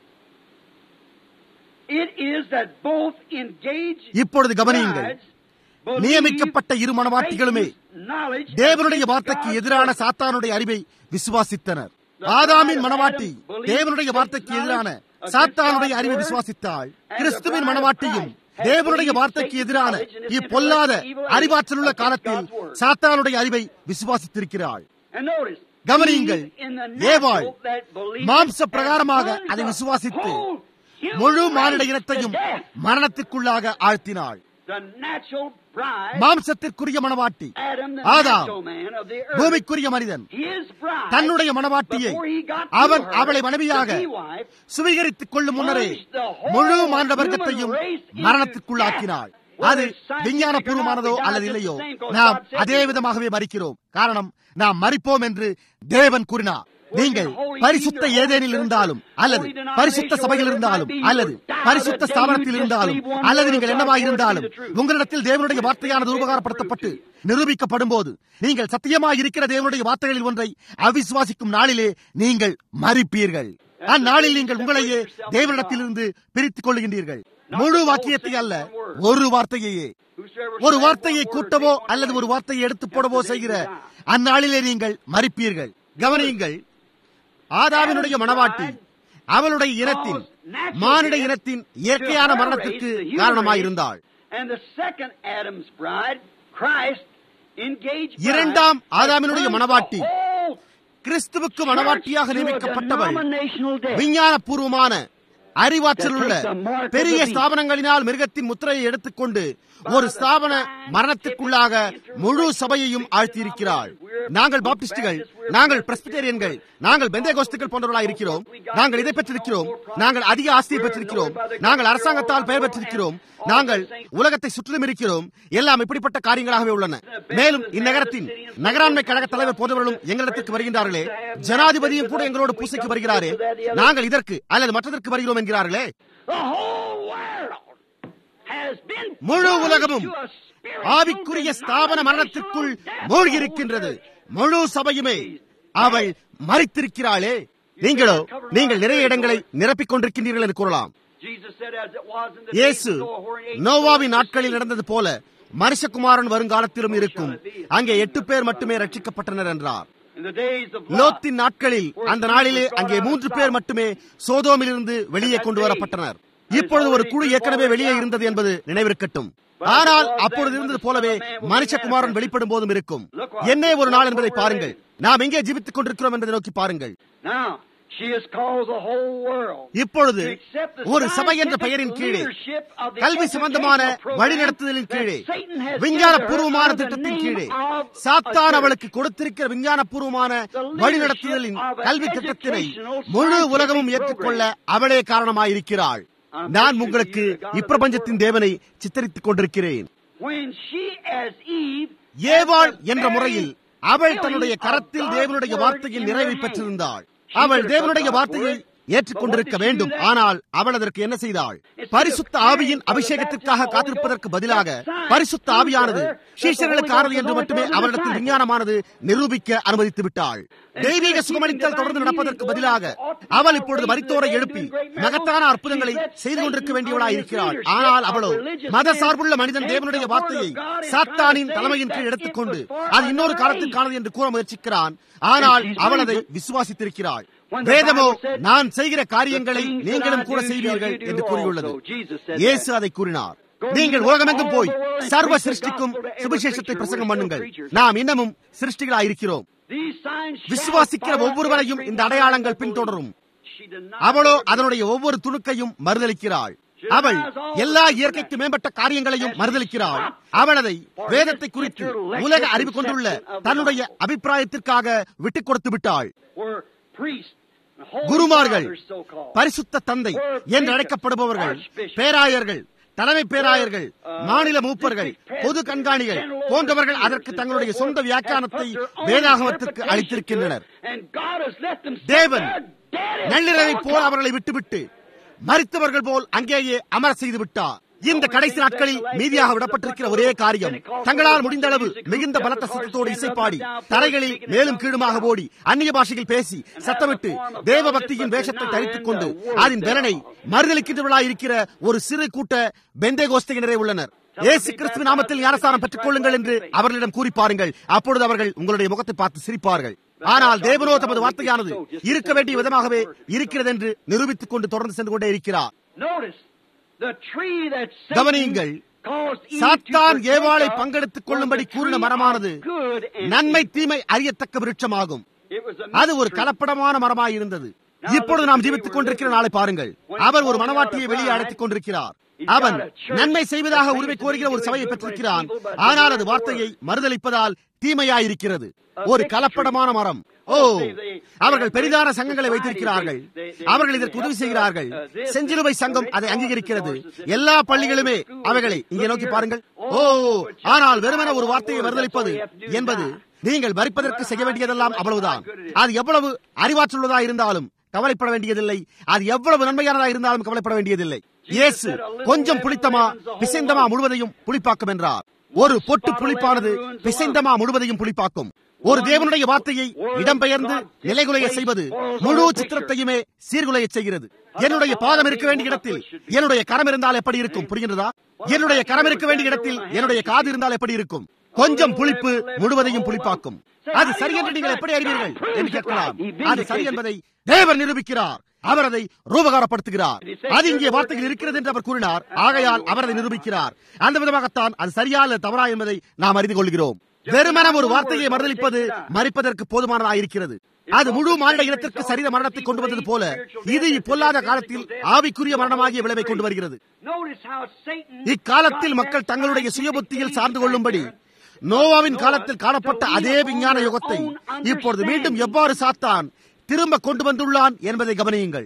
It is that both engaged இப்பொழுது கவனியுங்கள் brides believe நியமிக்கப்பட்ட இரு மனவாட்டிகளுமே Satan's knowledge தேவனுடைய against வார்த்தைக்கு God's எதிரான word. சாத்தானுடைய அறிவை விசுவாசித்தனர் ஆதாமின் மனவாட்டி தேவனுடைய வார்த்தைக்கு எதிரான சாத்தானுடைய அறிவை விசுவாசித்தாள் கிறிஸ்துவின் மனவாட்டியும் தேவனுடைய வார்த்தைக்கு எதிரான இப்பொல்லாத அறிவாற்றலுள்ள காலத்தில் சாத்தானுடைய அறிவை விசுவாசித்திருக்கிறாள் And notice, கவனியுங்கள் Eve in the ஏவாள் natural that believed மாம்ச as பிரகாரமாக one அதை the விசுவாசித்து whole human முழு race மானிட to இனத்தையும் death. மரணத்திற்குள்ளாக ஆழ்த்தினாள் The natural bride, மாம்சத்திற்குரிய மணவாட்டி Adam, the Adam, natural man of the earth, பூமிக்குரிய மனிதன் his bride, தன்னுடைய மணவாட்டியை before he got to அவன் her, அவளை மனைவியாக to be wife, சுவீகரித்துக் கொள்ளும் முன்னரே முழு மாண்ட வர்க்கத்தையும் மரணத்திற்குள்ளாக்கினாள் அது விஞ்ஞான பூர்வமானதோ அல்லது இல்லையோ நாம் அதே விதமாகவே மறிக்கிறோம் காரணம் நாம் மறிப்போம் என்று தேவன் கூறினார் நீங்கள் பரிசுத்த ஏதேனில் இருந்தாலும் அல்லது பரிசுத்த சபையில் இருந்தாலும் அல்லது பரிசுத்த ஸ்தாபனத்தில் இருந்தாலும் அல்லது நீங்கள் என்னவாக இருந்தாலும் உங்களிடத்தில் தேவனுடைய வார்த்தையானது உபகாரப்படுத்தப்பட்டு நிரூபிக்கப்படும் போது நீங்கள் சத்தியமாக இருக்கிற தேவனுடைய வார்த்தைகளில் ஒன்றை அவிசுவாசிக்கும் நாளிலே நீங்கள் மறிப்பீர்கள் அந்நாளில் நீங்கள் உங்களையே தேவனிடத்திலிருந்து பிரித்துக் கொள்கின்றீர்கள் முழு வாக்கியத்தை அல்ல ஒரு வார்த்தையையே ஒரு வார்த்தையை கூட்டவோ அல்லது ஒரு வார்த்தையை எடுத்து போடவோ செய்கிற அந்நாளிலே நீங்கள் மறிப்பீர்கள் கவனியுங்கள் ஆதாவினுடைய மனவாட்டி அவளுடைய இனத்தின் மானிட இனத்தின் இயற்கையான மரணத்திற்கு காரணமாயிருந்தாள் And the second Adam's bride, Christ, engaged bride, இரண்டாம் ஆதாமினுடைய becomes மனவாட்டி the whole கிறிஸ்துவுக்கு மனவாட்டியாக church to a நியமிக்கப்பட்டவள் denominational death. விஞ்ஞான பூர்வமான அறிவாற்றல் உள்ள பெரிய ஸ்தாபனங்களினால் மிருகத்தின் முத்திரையை எடுத்துக்கொண்டு ஒரு ஸ்தாபன மரணத்திற்குள்ளாக முழு சபையையும் ஆழ்த்தியிருக்கிறாள் நாங்கள் பாப்டிஸ்டுகள் நாங்கள் பிரஸ்பிட்டேரியன்கள் நாங்கள் பெந்தேகோஸ்துக்கள் போன்றவர்களாக இருக்கிறோம் நாங்கள் இதை பெற்றிருக்கிறோம் நாங்கள் அதிக ஆஸ்தியை பெற்றிருக்கிறோம் நாங்கள் அரசாங்கத்தால் பெயர் பெற்றிருக்கிறோம் நாங்கள் உலகத்தை சுற்றிலும் இருக்கிறோம் எல்லாம் இப்படிப்பட்ட காரியங்களாகவே உள்ளன மேலும் இந்நகரத்தின் நகராண்மை கழக தலைவர் போன்றவர்களும் எங்களிடத்திற்கு வருகின்றார்களே ஜனாதிபதியும் கூட எங்களோடு பூசைக்கு வருகிறாரே நாங்கள் இதற்கு அல்லது மற்றதற்கு வருகிறோம் என்கிறார்களே The whole world has been முழு உலகமும் to a spirit ஆவிக்குரிய ஸ்தாபன மரணத்திற்குள் மூழ்கியிருக்கின்றது முழு சபையுமே அவள் மறித்திருக்கிறாளே நீங்களோ நீங்கள் நிறைய இடங்களை நிரப்பிக் கொண்டிருக்கின்றீர்கள் என்று கூறலாம் Jesus said, as it was in the இயேசு days of Noah, where he ate நோவாவின் நாட்களில் நடந்தது போல மனுஷகுமாரன் வருங்காலத்திலும் இருக்கும் அங்கே எட்டு பேர் மட்டுமே ரட்சிக்கப்பட்டனர் என்றார் in the days of Lot, லோத்தின் நாட்களில் அந்த நாளிலே அங்கே மூன்று பேர் மட்டுமே சோதோமிலிருந்து வெளியே கொண்டு வரப்பட்டனர் இப்பொழுது ஒரு குழு ஏற்கனவே வெளியே இருந்தது என்பது நினைவிருக்கட்டும் ஆனால் அப்பொழுது இருந்தது போலவே மனுஷகுமாரன் வெளிப்படும் போதும் இருக்கும் என்னே ஒரு நாள் என்பதை பாருங்கள் நாம் எங்கே ஜீவித்துக் கொண்டிருக்கிறோம் என்பதை நோக்கி பாருங்கள் now she has caused the whole world இப்பொழுது to accept the ஒரு சபை என்ற scientific பெயரின் கீழே leadership of the கல்வி சம்பந்தமான educational program வழிநடத்துதலின் that கீழே Satan has விஞ்ஞான given her பூர்வமான under the திட்டத்தின் name கீழே of a சாத்தான் church. அவளுக்கு கொடுத்திருக்கிற விஞ்ஞான பூர்வமான The leadership வழிநடத்துதலின் of an கல்வி திட்டத்தினை educational முழு scientific உலகமும் ஏற்றுக்கொள்ள அவளே காரணமாயிருக்கிறாள் நான் உங்களுக்கு இப்பிரபஞ்சத்தின் தேவனை சித்தரித்துக் கொண்டிருக்கிறேன் When she as Eve ஏவாள் என்ற முறையில் அவள் தன்னுடைய கரத்தில் தேவனுடைய வார்த்தையின் நிறைவை பெற்றிருந்தாள் அவள் தேவனுடைய வார்த்தையை ஏற்றுக்கொண்டிருக்க வேண்டும் ஆனால் அவள் அதற்கு என்ன செய்தாள் பரிசுத்த ஆவியின் அபிஷேகத்திற்காக காத்திருப்பதற்கு பதிலாக பரிசுத்த ஆவியானது சீஷர்களுக்கு ஆனது என்று மட்டுமே அவரிடத்தில் விஞ்ஞானமானது நிரூபிக்க அனுமதித்து விட்டாள் தெய்வீக சுகமளித்தல் தொடர்ந்து நடப்பதற்கு பதிலாக அவள் இப்பொழுது மரித்தோரை எழுப்பி மகத்தான அற்புதங்களை செய்து கொண்டிருக்க வேண்டியவளாய் இருக்கிறாள் ஆனால் அவளோ மத சார்புள்ள மனிதன் தேவனுடைய வார்த்தையை சாத்தானின் தலைமையின் கீழ் எடுத்துக்கொண்டு அது இன்னொரு காலத்திற்கானது என்று கூற முயற்சிக்கிறான் ஆனால் அவள் அதை விசுவாசித்திருக்கிறாள் வேதமோ நான் செய்கிற காரியங்களை நீங்களும் கூட செய்வீர்கள் என்று கூறியுள்ளது இயேசு அதை கூறினார் நீங்கள் உலகமெங்கும் போய் சர்வ சிருஷ்டிக்கும் சுவிசேஷத்தை பிரசங்கம் பண்ணுங்கள் நாம் இன்னமும் சிருஷ்டிகளாய் இருக்கிறோம் விசுவாசிக்கிற ஒவ்வொருவரையும் இந்த அடையாளங்கள் பின்தொடரும் அவளோ அதனுடைய ஒவ்வொரு துணுக்கையும் மறுதளிக்கிறாள் அவள் எல்லா இயற்கைக்கு மேம்பட்ட காரியங்களையும் மறுதளிக்கிறாள் அவள் அதை வேதத்தை குறித்து உலக அறிவு கொண்டுள்ள தன்னுடைய அபிப்பிராயத்திற்காக விட்டுக் கொடுத்து விட்டாள் குருமார்கள் பரிசுத்த தந்தை என்று அழைக்கப்படுபவர்கள் பேராயர்கள் தலைமை பேராயர்கள் மாநில மூப்பர்கள் பொது கண்காணிகள் போன்றவர்கள் அதற்கு தங்களுடைய சொந்த வியாக்கியானத்தை வேதாகமத்திற்கு அளித்திருக்கின்றனர் தேவன் நள்ளிரவை போல் அவர்களை விட்டுவிட்டு மறித்தவர்கள் போல் அங்கேயே அமர செய்து விட்டார் இந்த கடைசி நாட்களில் மீதியாக விடப்பட்டிருக்கிற ஒரே காரியம் தங்களால் முடிந்த அளவு மிகுந்த பலத்த சத்தத்தோடு இசைப்பாடி தரைகளில் மேலும் கீழுமாக ஓடி அந்நிய பாஷையில் பேசி சத்தமிட்டு தேவ பக்தியின் வேஷத்தை தரித்துக் கொண்டு அதன் பலனை மறுதளிக்கின்றவர்களாய் இருக்கிற ஒரு சிறு கூட்ட பெந்தே கோஸ்தையினரே உள்ளனர் ஏசு கிறிஸ்துவ நாமத்தில் ஞானஸ்தானம் பெற்றுக் கொள்ளுங்கள் என்று அவர்களிடம் கூறி பாருங்கள் அப்பொழுது அவர்கள் உங்களுடைய முகத்தை பார்த்து சிரிப்பார்கள் ஆனால் தேவனோ தமது வார்த்தையானது இருக்க வேண்டிய விதமாகவே இருக்கிறது என்று நிரூபித்துக் கொண்டு தொடர்ந்து சென்று கொண்டே இருக்கிறார் கவனியுங்கள் சாத்தான் ஏவாளை பங்கெடுத்துக் கொள்ளும்படி கூறின மரமானது நன்மை தீமை அறியத்தக்க விருட்சமாகும் அது ஒரு கலப்படமான மரமாய் இருந்தது இப்பொழுது நாம் ஜீவித்துக் கொண்டிருக்கிற நாளை பாருங்கள் அவர் ஒரு மனவாட்டியை வெளியே அழைத்துக் கொண்டிருக்கிறார் அவன் நன்மை செய்வதாக உரிமை கோருகிற ஒரு சபையை பெற்றிருக்கிறான் ஆனால் அது வார்த்தையை மறுதளிப்பதால் தீமையாயிருக்கிறது ஒரு கலப்படமான மரம் ஓ அவர்கள் பெரிதான சங்கங்களை வைத்திருக்கிறார்கள் அவர்கள் இதற்கு உதவி செய்கிறார்கள் செஞ்சிலுவை சங்கம் அதை அங்கீகரிக்கிறது எல்லா பள்ளிகளுமே அவைகளை இங்கே நோக்கி பாருங்கள் ஓ ஆனால் வெறுமன ஒரு வார்த்தையை மறுதளிப்பது என்பது நீங்கள் மறிப்பதற்கு செய்ய வேண்டியதெல்லாம் அவ்வளவுதான் அது எவ்வளவு அறிவாற்றுள்ளதா இருந்தாலும் கவலைப்பட வேண்டியதில்லை அது எவ்வளவு நன்மையானதா இருந்தாலும் கவலைப்பட வேண்டியதில்லை இயேசு கொஞ்சம் புளித்தமா பிசைந்தமா முழுவதையும் புளிப்பாக்கும் என்றார் ஒரு பொட்டு புளிப்பானது பிசைந்தமா முழுவதையும் புளிப்பாக்கும் ஒரு தேவனுடைய வார்த்தையை இடம்பெயர்ந்து நிலைகுலைய செய்வது முழு சித்திரத்தையுமே சீர்குலைய செய்கிறது என்னுடைய பாதம் இருக்க வேண்டிய இடத்தில் என்னுடைய கரம் இருந்தால் எப்படி இருக்கும் புரிகின்றதா என்னுடைய கரம் இருக்க வேண்டிய இடத்தில் என்னுடைய காது இருந்தால் எப்படி இருக்கும் கொஞ்சம் புளிப்பு முழுவதையும் புளிப்பாக்கும் அது சரி என்று நீங்கள் எப்படி அறிவீர்கள் என்று கேட்கலாம் அது சரி என்பதை தேவர் நிரூபிக்கிறார் அவர் அதை ரூபகாரப்படுத்துகிறார் அது இங்கே வார்த்தைகள் இருக்கிறது என்று அவர் கூறினார் ஆகையால் அவர் அதை நிரூபிக்கிறார் அந்த விதமாகத்தான் அது சரியா அல்லது தவறா என்பதை நாம் அறிந்து கொள்கிறோம் வெறுமன ஒரு வார்த்தையை மறுதளிப்பது மறிப்பதற்கு போதுமானதாயிருக்கிறது அது முழு மாநில இனத்திற்கு சரீர மரணத்தை கொண்டு வந்தது போல இது இப்பொல்லாத காலத்தில் ஆவிக்குரிய மரணமாகிய விளைவை கொண்டு வருகிறது இக்காலத்தில் மக்கள் தங்களுடைய சுயபுத்தியில் சார்ந்து கொள்ளும்படி நோவாவின் காலத்தில் காணப்பட்ட அதே விஞ்ஞான யுகத்தை இப்பொழுது மீண்டும் எவ்வாறு சாத்தான் திரும்ப கொண்டு வந்துள்ளான் என்பதை கவனியுங்கள்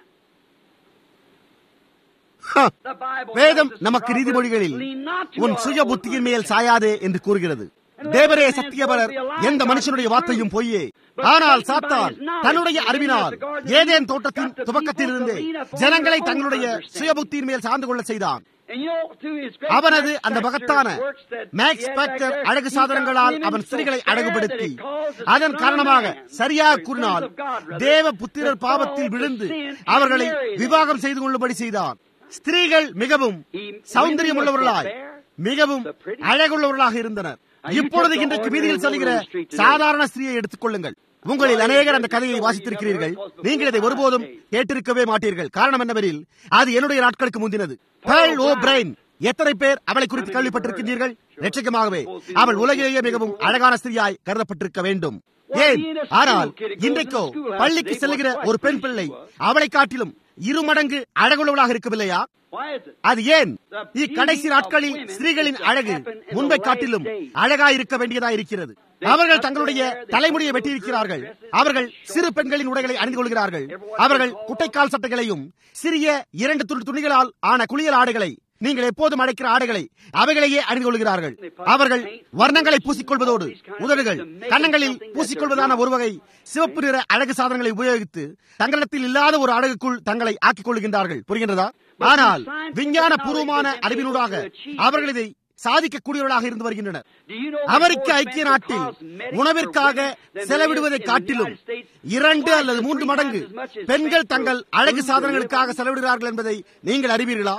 வேதம் நமக்கு நீதிமொழிகளில் உன் சுய புத்தியின் மேல் சாயாதே என்று கூறுகிறது தேவரே சத்தியபரர் எந்த மனுஷனுடைய வார்த்தையும் பொய்யே ஆனால் சாத்தான் தன்னுடைய அறிவினால் ஏதேன் தோட்டத்தின் துவக்கத்திலிருந்தே ஜனங்களை தங்களுடைய சுயபுத்தியின் மேல் சார்ந்து கொள்ள செய்தான் அவனது அந்த மகத்தான மேக்ஸ் பேக்டர் அழகு சாதனங்களால் அவன் ஸ்திரீகளை அழகுபடுத்தி அதன் காரணமாக சரியாக கூறினால் தேவ புத்திரர் பாவத்தில் விழுந்து அவர்களை விவாகம் செய்து கொள்ளும்படி செய்தான் ஸ்திரீகள் மிகவும் சௌந்தரியம் உள்ளவர்களாய் மிகவும் அழகுள்ளவர்களாக இருந்தனர் இப்பொழுது இன்றைக்கு வீதியில் செல்கிற சாதாரண ஸ்திரீயை எடுத்துக் கொள்ளுங்கள் உங்களில் அநேகர் அந்த கதையை வாசித்திருக்கிறீர்கள் நீங்கள் இதை ஒருபோதும் கேட்டிருக்கவே மாட்டீர்கள் காரணம் என்னவெனில் அது என்னுடைய நாட்களுக்கு முந்தினது ஓ பிரைன் எத்தனை பேர் அவளை குறித்து கேள்விப்பட்டிருக்கின்றீர்கள் நிச்சயமாகவே அவள் உலகிலேயே மிகவும் அழகான ஸ்திரீயாய் கருதப்பட்டிருக்க வேண்டும் ஏன் ஆனால் இன்றைக்கோ பள்ளிக்கு செல்லுகிற ஒரு பெண் பிள்ளை அவளை காட்டிலும் இரு மடங்கு அழகுள்ளவளாக இருக்கவில்லையா அது ஏன் இக்கடைசி நாட்களில் ஸ்திரீகளின் அழகு முன்பை காட்டிலும் அழகாய் இருக்க வேண்டியதா இருக்கிறது அவர்கள் தங்களுடைய தலைமுடியை வெட்டியிருக்கிறார்கள் அவர்கள் சிறு பெண்களின் உடைகளை அணிந்து கொள்கிறார்கள் அவர்கள் குட்டைக்கால் சட்டைகளையும் சிறிய இரண்டு துண்டு துணிகளால் ஆன குளியல் ஆடைகளை நீங்கள் எப்போதும் அடைக்கிற ஆடைகளை அவைகளையே அணிந்து கொள்கிறார்கள் அவர்கள் வர்ணங்களை பூசிக்கொள்வதோடு உதடுகள் கன்னங்களில் பூசிக்கொள்வதான ஒரு வகை சிவப்பு நிற அழகு சாதனங்களை உபயோகித்து தங்களிடத்தில் இல்லாத ஒரு அழகுக்குள் தங்களை ஆக்கிக் கொள்கின்றார்கள் புரிகின்றதா ஆனால் விஞ்ஞான பூர்வமான அறிவினூடாக அவர்கள் இதை சாதிக்கக்கூடியவர்களாக இருந்து வருகின்றனர் அமெரிக்க ஐக்கிய நாட்டில் உணவிற்காக செலவிடுவதை காட்டிலும் இரண்டு அல்லது மூன்று மடங்கு பெண்கள் தங்கள் அழகு சாதனங்களுக்காக செலவிடுகிறார்கள் என்பதை நீங்கள் அறிவீர்களா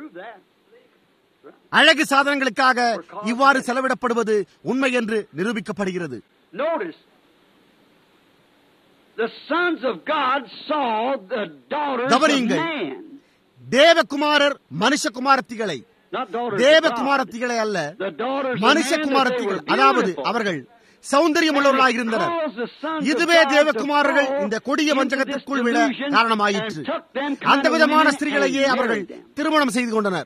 அழகு சாதனங்களுக்காக இவ்வாறு செலவிடப்படுவது உண்மை என்று நிரூபிக்கப்படுகிறது கவனியுங்கள் தேவகுமாரர் மனுஷகுமாரத்திகளை தேவகுமாரத்திகளை அல்ல மனுஷகுமாரத்திகள் அதாவது அவர்கள் சௌந்தரியம் உள்ளவர்களாக இருந்தனர் இதுவே தேவகுமாரர்கள் இந்த கொடிய வஞ்சகத்திற்குள் விட காரணமாயிற்று அந்த விதமான ஸ்திரீகளையே அவர்கள் திருமணம் செய்து கொண்டனர்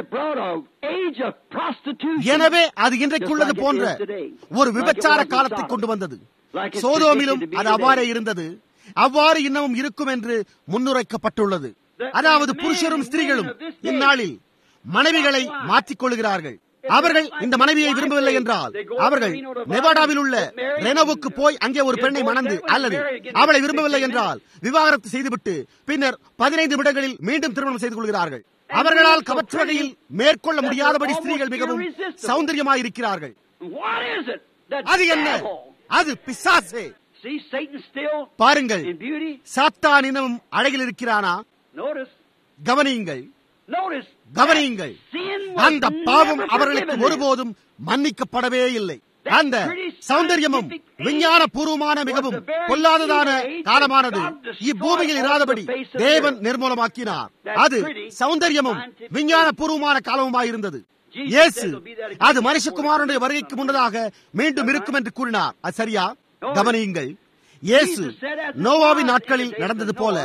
எனவே அது இன்றைக்குள்ளது போன்ற ஒரு விபச்சார காலத்தை கொண்டு வந்தது சோதோமிலும் அது அவ்வாறே இருந்தது அவ்வாறு இன்னமும் இருக்கும் என்று முன்னுரைக்கப்பட்டுள்ளது அதாவது புருஷரும் ஸ்திரீகளும் இந்நாளில் மனைவிகளை மாற்றிக் கொள்கிறார்கள் அவர்கள் இந்த மனைவியை விரும்பவில்லை என்றால் அவர்கள் நெவாடாவில் உள்ள ரெனோவுக்கு போய் அங்கே ஒரு பெண்ணை மணந்து அல்லது அவளை விரும்பவில்லை என்றால் விவாகரத்து செய்துவிட்டு பின்னர் பதினைந்து நிமிடங்களில் மீண்டும் திருமணம் செய்து கொள்கிறார்கள் அவர்களால் கவற்று வகையில் மேற்கொள்ள முடியாதபடி ஸ்திரீகள் மிகவும் சௌந்தரியமாயிருக்கிறார்கள் அது என்ன அது பிசாசே பாருங்கள் சாத்தான் இன்னும் அழகில் இருக்கிறானா கவனியுங்கள் கவனியுங்கள் அந்த பாவம் அவர்களுக்கு ஒருபோதும் மன்னிக்கப்படவே இல்லை அந்த சௌந்தரியமும் விஞ்ஞான பூர்வமான மிகவும் பொல்லாததான காலமானது இப்பூமியில் இராதபடி தேவன் நிர்மூலமாக்கினார் அது சௌந்தரியமும் விஞ்ஞான பூர்வமான காலமுமாயிருந்தது இயேசு அது மனுஷகுமாரனுடைய வருகைக்கு முன்னதாக மீண்டும் இருக்கும் என்று கூறினார் அது சரியா கவனியுங்கள் இயேசு நோவாவின் நாட்களில் நடந்தது போல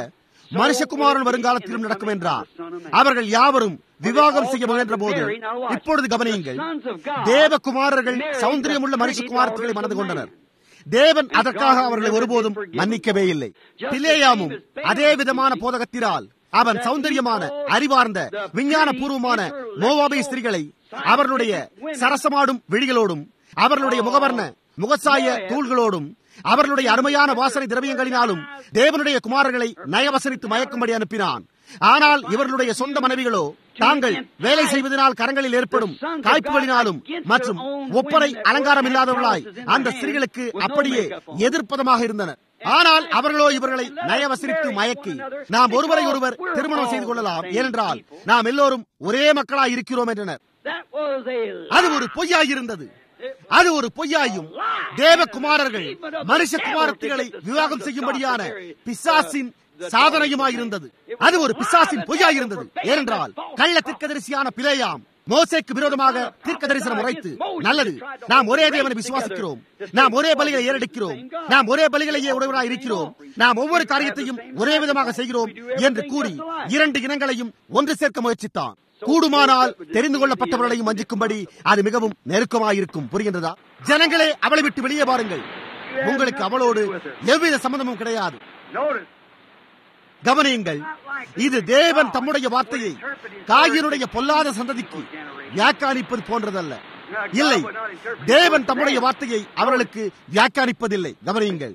மனுஷகுமாரன் வருங்காலத்திலும் நடக்கும் என்றார் அவர்கள் யாவரும் விவாகம் செய்ய முயன்ற போது இப்பொழுது கவனியுங்கள் தேவகுமாரர்கள் சௌந்தரியமுள்ள மனுஷகுமாரத்துகளை மணந்து கொண்டனர் தேவன் அதற்காக அவர்களை ஒருபோதும் மன்னிக்கவே இல்லை பிலேயாமும் அதே விதமான போதகத்தினால் அவன் சௌந்தரியமான அறிவார்ந்த விஞ்ஞான பூர்வமான மோவாபி ஸ்திரிகளை அவர்களுடைய சரசமாடும் விழிகளோடும் அவர்களுடைய முகவர்ண முகசாய தூள்களோடும் அவர்களுடைய அருமையான வாசனை திரவியங்களினாலும் தேவனுடைய குமாரர்களை நயவசனித்து மயக்கும்படி அனுப்பினான் ஆனால் இவர்களுடைய சொந்த மனைவிகளோ தாங்கள் வேலை செய்வதனால் கரங்களில் ஏற்படும் காய்ப்புகளினாலும் மற்றும் ஒப்பனை அலங்காரம் இல்லாதவர்களாய் அந்த ஸ்திரீகளுக்கு அப்படியே எதிர்ப்பதமாக இருந்தனர் ஆனால் அவர்களோ இவர்களை நயவசரித்து மயக்கி நாம் ஒருவரை ஒருவர் திருமணம் செய்து கொள்ளலாம் ஏனென்றால் நாம் எல்லோரும் ஒரே மக்களாய் இருக்கிறோம் என்றனர் அது ஒரு பொய்யாய் இருந்தது அது ஒரு பொய்யாயும் தேவகுமாரர்கள் மனுஷகுமாரத்திகளை விவாகம் செய்யும்படியான பிசாசின் சாதனையுமாயிருந்தது அது ஒரு பிசாசின் பொய்யாயிருந்தது ஏனென்றால் கள்ள தீர்க்கதரிசியான பிழையாம் மோசைக்கு விரோதமாக தீர்க்க தரிசனம் உரைத்து நல்லது நாம் ஒரே தேவனை விசுவாசிக்கிறோம் நாம் ஒரே பலிகளை ஏறெடுக்கிறோம் நாம் ஒரே பலிகளையே உடையவராக இருக்கிறோம் நாம் ஒவ்வொரு காரியத்தையும் ஒரே விதமாக செய்கிறோம் என்று கூறி இரண்டு இனங்களையும் ஒன்று சேர்க்க முயற்சித்தான் கூடுமானால் தெரிந்து கொள்ளப்பட்டவர்களையும் வஞ்சிக்கும்படி அது மிகவும் நெருக்கமாயிருக்கும் புரிகின்றதா ஜனங்களே அவளை விட்டு வெளியே பாருங்கள் உங்களுக்கு அவளோடு எவ்வித சம்பந்தமும் கிடையாது கவனியுங்கள் இது தேவன் தம்முடைய வார்த்தையை காயினுடைய பொல்லாத சந்ததிக்கு வியாக்கானிப்பது போன்றதல்ல இல்லை தேவன் தம்முடைய வார்த்தையை அவர்களுக்கு வியாக்கானிப்பதில்லை கவனியுங்கள்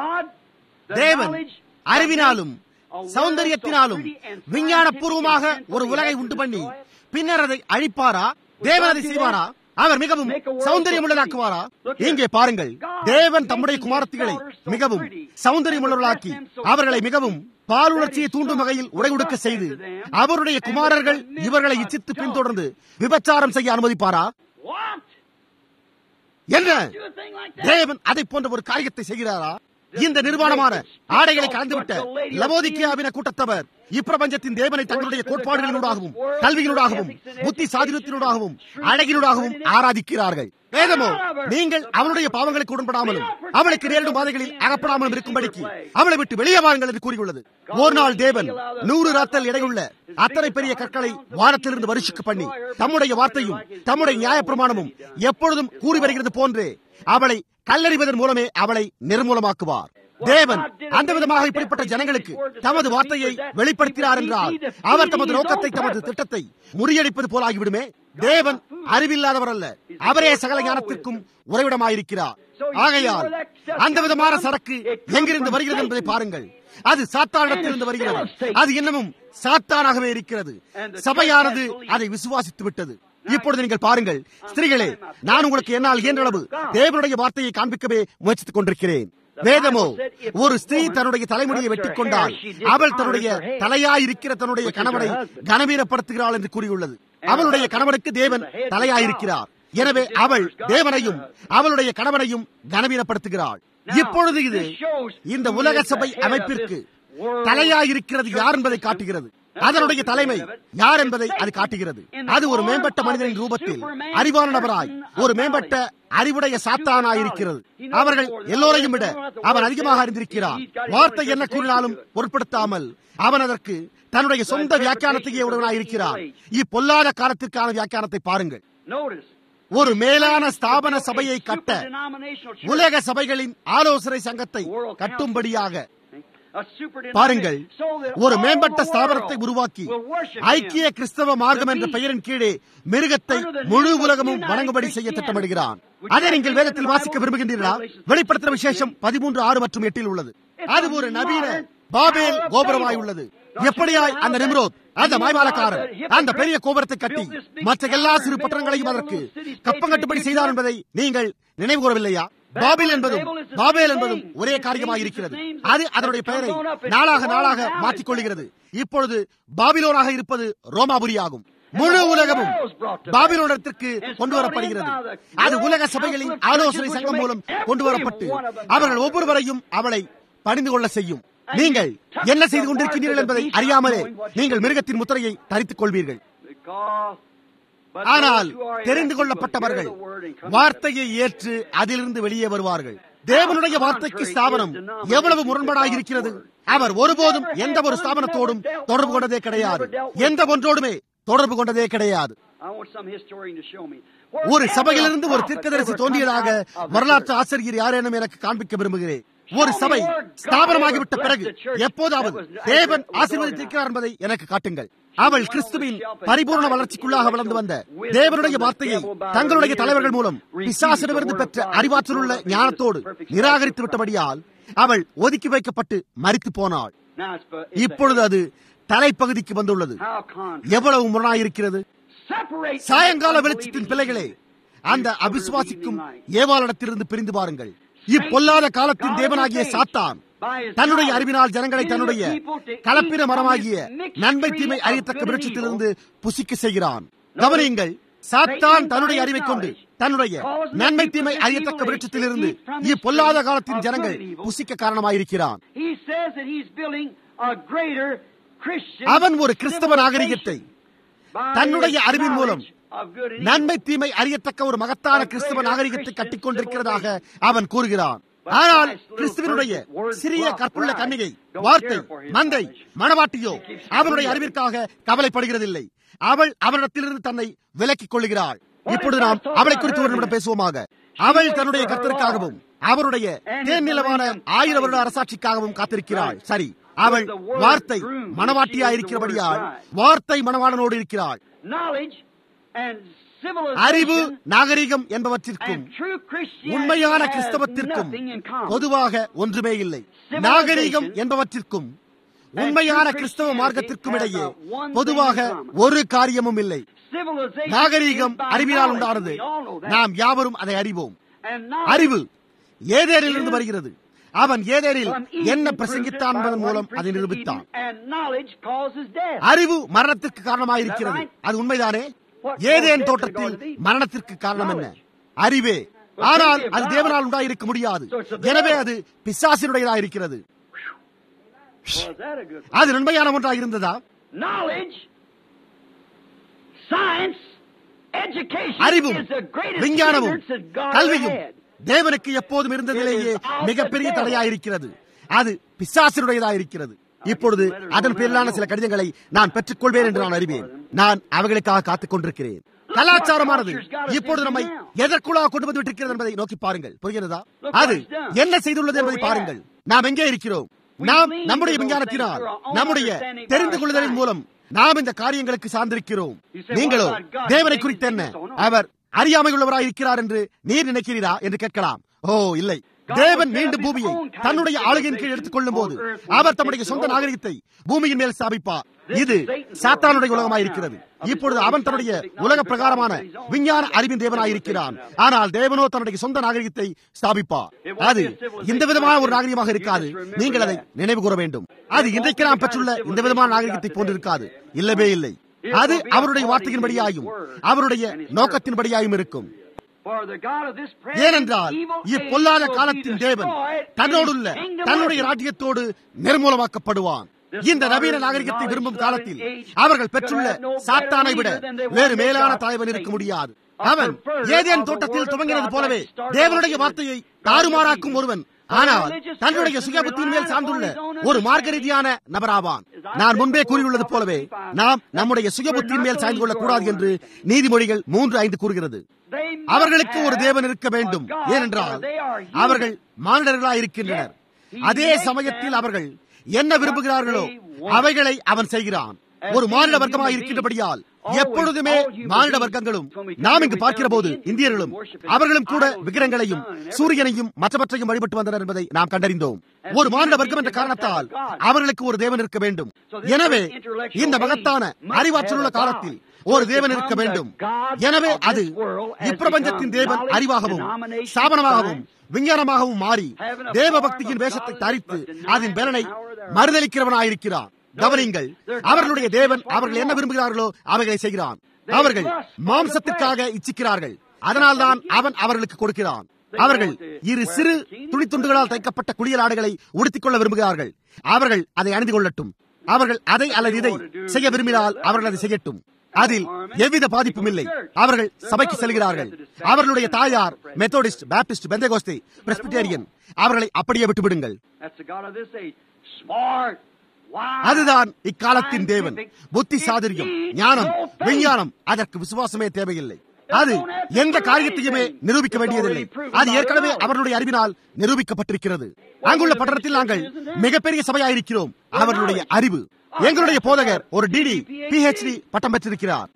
தேவன் அறிவினாலும் சௌந்தரியத்தினாலும் விஞ்ஞான பூர்வமாக ஒரு உலகை உண்டு பண்ணி பின்னர் அதை அழிப்பாரா தேவன் அதை செய்வாரா அவர் மிகவும் சௌந்தரியமுள்ளதாக்குவாரா இங்கே பாருங்கள் தேவன் தம்முடைய குமாரத்திகளை மிகவும் சௌந்தரியமுள்ளவர்களாக்கி அவர்களை மிகவும் பாலுணர்ச்சியை தூண்டும் வகையில் உடை உடுக்க செய்து அவருடைய குமாரர்கள் இவர்களை இச்சித்து பின்தொடர்ந்து விபச்சாரம் செய்ய அனுமதிப்பாரா என்ன தேவன் அதை போன்ற ஒரு காரியத்தை செய்கிறாரா இந்த நிர்வாணமான ஆடைகளை கலந்துவிட்ட லவோதிக்கியாவின கூட்டத்தவர் இப்பிரபஞ்சத்தின் தேவனை தங்களுடைய கோட்பாடுகளினூடாகவும் கல்வியினூடாகவும் புத்தி சாதினத்தினூடாகவும் அழகினூடாகவும் ஆராதிக்கிறார்கள் வேதமோ நீங்கள் அவளுடைய பாவங்களுக்கு உடன்படாமலும் அவளுக்கு நேரிடும் பாதைகளில் அகப்படாமலும் இருக்கும்படிக்கு அவளை விட்டு வெளியே வாருங்கள் என்று கூறியுள்ளது ஒரு நாள் தேவன் நூறு ராத்தல் எடையுள்ள அத்தனை பெரிய கற்களை வானத்திலிருந்து வருஷிக்கு பண்ணி தம்முடைய வார்த்தையும் தம்முடைய நியாயப்பிரமாணமும் எப்பொழுதும் கூறி வருகிறது போன்றே அவளை கல்லறிவதன் மூலமே அவளை நிர்மூலமாக்குவார் தேவன் அந்த விதமாக இப்படிப்பட்ட ஜனங்களுக்கு தமது வார்த்தையை வெளிப்படுத்தினார் என்றால் அவர் தமது நோக்கத்தை தமது திட்டத்தை முறியடிப்பது போலாகிவிடுமே தேவன் அறிவில்லாதவர் அல்ல அவரே சகல ஞானத்திற்கும் உறைவிடமாயிருக்கிறார் ஆகையால் அந்த விதமான சரக்கு எங்கிருந்து வருகிறது என்பதை பாருங்கள் அது சாத்தானிடத்திலிருந்து வருகிறது அது இன்னமும் சாத்தானாகவே இருக்கிறது சபையானது அதை விசுவாசித்து விட்டது இப்பொழுது நீங்கள் பாருங்கள் ஸ்திரீகளே நான் உங்களுக்கு என்னால் இயன்றளவு தேவனுடைய வார்த்தையை காண்பிக்கவே முயற்சித்துக் கொண்டிருக்கிறேன் வேதமோ ஒரு ஸ்திரீ தன்னுடைய தலைமுடியை வெட்டிக் கொண்டால் அவள் தன்னுடைய தலையாயிருக்கிற தன்னுடைய கணவனை கனவீனப்படுத்துகிறாள் என்று கூறியுள்ளது அவளுடைய கணவனுக்கு தேவன் தலையாயிருக்கிறார் எனவே அவள் தேவனையும் அவளுடைய கணவனையும் கனவீனப்படுத்துகிறாள் இப்பொழுது இது இந்த உலக சபை அமைப்பிற்கு தலையாயிருக்கிறது யார் என்பதை காட்டுகிறது அதனுடைய தலைமை யார் என்பதை அது காட்டுகிறது அது ஒரு மேம்பட்ட மனிதனின் ரூபத்தில் அறிவான நபராய் ஒரு மேம்பட்ட அறிவுடைய சாத்தானாயிருக்கிறது அவர்கள் எல்லோரையும் விட அவன் அதிகமாக அறிந்திருக்கிறான் வார்த்தை என்ன கூறினாலும் பொருட்படுத்தாமல் அவன் அதற்கு தன்னுடைய சொந்த வியாக்கியானத்தையே உடனாக இருக்கிறார் இப்பொல்லாத காலத்திற்கான வியாக்கியானத்தை பாருங்கள் ஒரு மேலான ஸ்தாபன சபையை கட்ட உலக சபைகளின் ஆலோசனை சங்கத்தை கட்டும்படியாக பாருங்கள் ஒரு மேம்பட்ட ஸ்தாபனத்தை உருவாக்கி ஐக்கிய கிறிஸ்தவ மார்க்கம் என்ற பெயரின் கீழே மிருகத்தை முழு உலகமும் வணங்கும்படி செய்ய திட்டமிடுகிறான் அதை நீங்கள் வேதத்தில் வாசிக்க விரும்புகின்றீர்களா வெளிப்படுத்துற விசேஷம் பதிமூன்று ஆறு மற்றும் எட்டில் உள்ளது அது ஒரு நவீன பாபேல் கோபுரமாய் உள்ளது எப்படியாய் அந்த நிம்ரோத் அந்த மாய்மாலக்காரன் அந்த பெரிய கோபுரத்தை கட்டி மற்ற எல்லா சிறு பட்டணங்களையும் அதற்கு கப்பங்கட்டுப்படி செய்தார் என்பதை நீங்கள் நினைவு கூறவில்லையா பாபில் என்பதும் பாபேல் என்பதும் ஒரே காரியமாக இருக்கிறது அது அதனுடைய பெயரை நாளாக நாளாக மாற்றிக் கொள்கிறது இப்பொழுது பாபிலோனாக இருப்பது ரோமாபுரி ஆகும் முழு உலகமும் பாபிலோனத்திற்கு கொண்டு வரப்படுகிறது அது உலக சபைகளின் ஆலோசனை சங்கம் மூலம் கொண்டு வரப்பட்டு அவர்கள் ஒவ்வொருவரையும் அவளை பணிந்து கொள்ள செய்யும் நீங்கள் என்ன செய்து கொண்டிருக்கிறீர்கள் என்பதை அறியாமலே நீங்கள் மிருகத்தின் முத்திரையை தரித்துக் கொள்வீர்கள் ஆனால் தெரிந்து கொள்ளப்பட்டவர்கள் வார்த்தையை ஏற்று அதிலிருந்து வெளியே வருவார்கள் தேவனுடைய வார்த்தைக்கு ஸ்தாபனம் எவ்வளவு முரண்பாடாக இருக்கிறது அவர் ஒருபோதும் எந்த ஒரு ஸ்தாபனத்தோடும் தொடர்பு கொண்டதே கிடையாது எந்த ஒன்றோடுமே தொடர்பு கொண்டதே கிடையாது I want some historian to show me. ஒரு சபையிலிருந்து ஒரு தீர்க்கதரிசி தோன்றியதாக வரலாற்று ஆசிரியர் யாரேனும் எனக்கு காண்பிக்க விரும்புகிறேன் ஒரு சபை ஸ்தாபனமாகிவிட்ட பிறகு எப்போதாவது தேவன் ஆசீர்வதித்திருக்கிறார் என்பதை எனக்கு காட்டுங்கள் அவள் கிறிஸ்துவின் பரிபூர்ண வளர்ச்சிக்குள்ளாக வளர்ந்து வந்த தேவனுடைய வார்த்தையை தங்களுடைய தலைவர்கள் மூலம் பிசாசிடமிருந்து பெற்ற அறிவாற்றலுள்ள ஞானத்தோடு நிராகரித்து விட்டபடியால் அவள் ஒதுக்கி வைக்கப்பட்டு மறித்து போனாள் Now it's, but it's இப்பொழுது அது தலைப்பகுதிக்கு வந்துள்ளது how contrary. எவ்வளவு முரணாயிருக்கிறது Separate சாயங்கால வெளிச்சத்தின் பிள்ளைகளே அந்த அவிசுவாசிக்கும் ஏவாளிடத்திலிருந்து பிரிந்து பாருங்கள் இப்பொல்லாத காலத்தின் தேவனாகிய சாத்தான் தன்னுடைய அறிவினால் ஜனங்களை தன்னுடைய கலப்பின மரமாகிய நன்மை தீமை அறியத்தக்க விருட்சத்திலிருந்து புசிக்க செய்கிறான் கவனியுங்கள் சாத்தான் தன்னுடைய அறிவை கொண்டு தன்னுடைய நன்மை தீமை அறியத்தக்க விருட்சத்திலிருந்து இப்பொல்லாத காலத்தின் ஜனங்கள் புசிக்க காரணமாயிருக்கிறான் He says that he's building a greater Christian அவன் ஒரு கிறிஸ்தவ நாகரிகத்தை by தன்னுடைய his அறிவின் மூலம் knowledge of good and evil. நன்மை தீமை அறியத்தக்க ஒரு மகத்தான கிறிஸ்தவ நாகரிகத்தை கட்டிக் கொண்டிருக்கிறதாக அவன் கூறுகிறான் ஆனால் கிறிஸ்துவனுடைய சிறிய கற்புள்ள கன்னிகை வார்த்தை மந்தை மணவாட்டியோ அவனுடைய அறிவிற்காக கவலைப்படுகிறதில்லை அவள் அவனிடத்திலிருந்து தன்னை விலக்கிக் கொள்கிறாள் இப்பொழுது நாம் அவளை குறித்து ஒரு நிமிடம் பேசுவோமாக அவள் தன்னுடைய கர்த்தருக்காகவும் அவருடைய தேர்நிலவான ஆயிரம் வருட அரசாட்சிக்காகவும் காத்திருக்கிறாள் சரி அவள் வார்த்தை மணவாட்டியா இருக்கிறபடியால் வார்த்தை மணவாளனோடு இருக்கிறாள் knowledge and அறிவு civilization நாகரிகம் என்பவற்றிற்கும் and true Christianity உண்மையான has கிறிஸ்தவத்திற்கும் nothing in common. பொதுவாக ஒன்றுமே இல்லை நாகரிகம் என்பவற்றிற்கும் உண்மையான கிறிஸ்தவ மார்க்கத்திற்கும் இடையே பொதுவாக ஒரு காரியமும் இல்லை Civilization நாகரிகம் is by அறிவினால் knowledge. உண்டானது We all know that. நாம் யாவரும் அதை அறிவோம் And knowledge அறிவு ஏதேனிலிருந்து வருகிறது அவன் ஏதேனில் from Eden என்ன proved பிரசங்கித்தான் it by என்பதன் one மூலம் preached அதை in நிரூபித்தான் Eden, And knowledge causes death. அறிவு மரணத்திற்கு காரணமாயிருக்கிறது அது உண்மைதானே ஏதேன் தோட்டத்தில் மரணத்திற்கு காரணம் என்ன அறிவே ஆனால் அது தேவனால் உண்டாயிருக்க முடியாது எனவே அது பிசாசினுடையதாக இருக்கிறது Was that a good அது உண்மையான ஒன்றாக இருந்ததா knowledge, science, education அறிவும் is the greatest விஞ்ஞானமும் hindrance that God கல்வியும் ever had. தேவனுக்கு எப்போதும் இருந்ததிலேயே மிகப்பெரிய தடையாயிருக்கிறது அது பிசாசினுடையதாயிருக்கிறது இப்பொழுது அதன் பேரிலான சில கடிதங்களை நான் பெற்றுக்கொள்வேன் என்று நான் அறிவேன் நான் அவைகளுக்காக காத்துக் கொண்டிருக்கிறேன் கலாச்சாரமானது இப்பொழுது நம்மை எதற்குள்ளாக கொண்டு வந்து விட்டிருக்கிறது என்பதை நோக்கி பாருங்கள் புரிகிறதா அது என்ன செய்துள்ளது என்பதை பாருங்கள் நாம் எங்கே இருக்கிறோம் நாம் நம்முடைய விஞ்ஞானத்தினால் நம்முடைய தெரிந்து கொள்ளுதலின் மூலம் நாம் இந்த காரியங்களுக்கு சார்ந்திருக்கிறோம் நீங்களோ தேவனை குறித்து என்ன அவர் அறியாமை உள்ளவராய் இருக்கிறார் என்று நீர் நினைக்கிறீரா என்று கேட்கலாம் ஓ இல்லை தேவன் மீண்டும் பூமியை தன்னுடைய ஆளுகையின் கீழ் எடுத்துக் கொள்ளும் போது அவர் தம்முடைய சொந்த நாகரிகத்தை பூமியின் மேல் ஸ்தாபிப்பார் இது சாத்தானுடைய உலகமாயிருக்கிறது இப்பொழுது அவன் தன்னுடைய உலக பிரகாரமான விஞ்ஞான அறிவின் தேவனாயிருக்கிறான் ஆனால் தேவனோ தன்னுடைய சொந்த நாகரிகத்தை ஸ்தாபிப்பார் அது இந்த விதமான ஒரு நாகரிகமாக இருக்காது நீங்கள் அதை நினைவு கூற வேண்டும் அது இன்றைக்கு நாம் பெற்றுள்ள இந்த விதமான நாகரிகத்தை போன்றிருக்காது இல்லவே இல்லை அது அவருடைய வார்த்தையின்படியாயும் அவருடைய நோக்கத்தின்படியாயும் இருக்கும் For the God of this present ஏனென்றால் evil age இப்பொல்லாத will be காலத்தின் தேவன் destroyed தன்னோடுள்ள and his kingdom தன்னுடைய with him. ராஜ்யத்தோடு நிர்மூலமாக்கப்படுவான் இந்த நவீன நாகரிகத்தை விரும்பும் காலத்தில் அவர்கள் பெற்றுள்ள சாத்தானை விட வேறு மேலான தலைவன் இருக்க முடியாது அவன் ஏதேன் தோட்டத்தில் துவங்கினது போலவே தேவனுடைய வார்த்தையை தாறுமாறாக்கும் ஒருவன் ஆனால் தன்னுடைய சுயபுத்தியின் மேல் சார்ந்துள்ள ஒரு மார்க்க ரீதியான நபராவான் நான் முன்பே கூறியுள்ளது போலவே நாம் நம்முடைய சுயபுத்தியின் மேல் சாய்ந்து கொள்ளக் கூடாது என்று நீதிமொழிகள் மூன்று ஐந்து கூறுகிறது They must அவர்களுக்கு ஒரு have தேவன் இருக்க வேண்டும் a God, ஏனென்றால் for they are human. அவர்கள் மானிடர்களாய் இருக்கின்றனர் அதே சமயத்தில் அவர்கள் என்ன விரும்புகிறார்களோ அவைகளை அவன் செய்கிறான் ஒரு மானிட வர்க்கமாக இருக்கின்றபடியால் எப்பொழுதுமே மானிட வர்க்கங்களும் நாம் இங்கு பார்க்கிற போது இந்தியர்களும் அவர்களும் கூட விக்கிரங்களையும் சூரியனையும் மற்றவற்றையும் வழிபட்டு வந்தனர் என்பதை நாம் கண்டறிந்தோம் ஒரு மானிட வர்க்கம் என்ற காரணத்தால் அவர்களுக்கு ஒரு தேவன் இருக்க வேண்டும் எனவே இந்த மகத்தான அறிவாற்றலுள்ள காலத்தில் ஒரு தேவன் இருக்க வேண்டும் எனவே அது இப்பிரபஞ்சத்தின் தேவன் அறிவாகவும் ஸ்தாபனமாகவும் விஞ்ஞானமாகவும் மாறி தேவ பக்தியின் வேஷத்தை தரித்து அதன் பலனை மறுதளிக்கிறவனாயிருக்கிறான் கவனிங்கள் அவர்களுடைய தேவன் அவர்கள் என்ன விரும்புகிறார்களோ அவைகளை செய்கிறான் அவர்கள் மாம்சத்திற்காக இச்சிக்கிறார்கள் அதனால்தான் அவன் அவர்களுக்கு கொடுக்கிறான் அவர்கள் இரு சிறு துணித்துண்டுகளால் தைக்கப்பட்ட குளியல் ஆடைகளை உடுத்திக் கொள்ள விரும்புகிறார்கள் அவர்கள் அதை அணிந்து கொள்ளட்டும் அவர்கள் அதை அல்லது இதை செய்ய விரும்பினால் அவர்கள் அதை செய்யட்டும் அதில் எவ்வித பாதிப்பும் இல்லை அவர்கள் சபைக்கு செல்கிறார்கள் அவர்களுடைய தாயார் மெத்தோடிஸ்ட் பேப்டிஸ்ட் பெந்தகோஸ்தே பிரஸ்பிட்டேரியன் அவர்களை அப்படியே விட்டுவிடுங்கள் That's the God of this age. Smart, wise, அதுதான் இக்காலத்தின் தேவன் புத்தி சாதுரியம் ஞானம் விஞ்ஞானம் அதற்கு விசுவாசமே தேவையில்லை அது எந்த காரியத்தையுமே நிரூபிக்க வேண்டியதில்லை அது ஏற்கனவே அவர்களுடைய அறிவினால் நிரூபிக்கப்பட்டிருக்கிறது அங்குள்ள பட்டணத்தில் நாங்கள் மிகப்பெரிய சபையாயிருக்கிறோம் அவர்களுடைய அறிவு எங்களுடைய போதகர் ஒரு டிடி பிஹெச்டி பட்டம் பெற்றிருக்கிறார்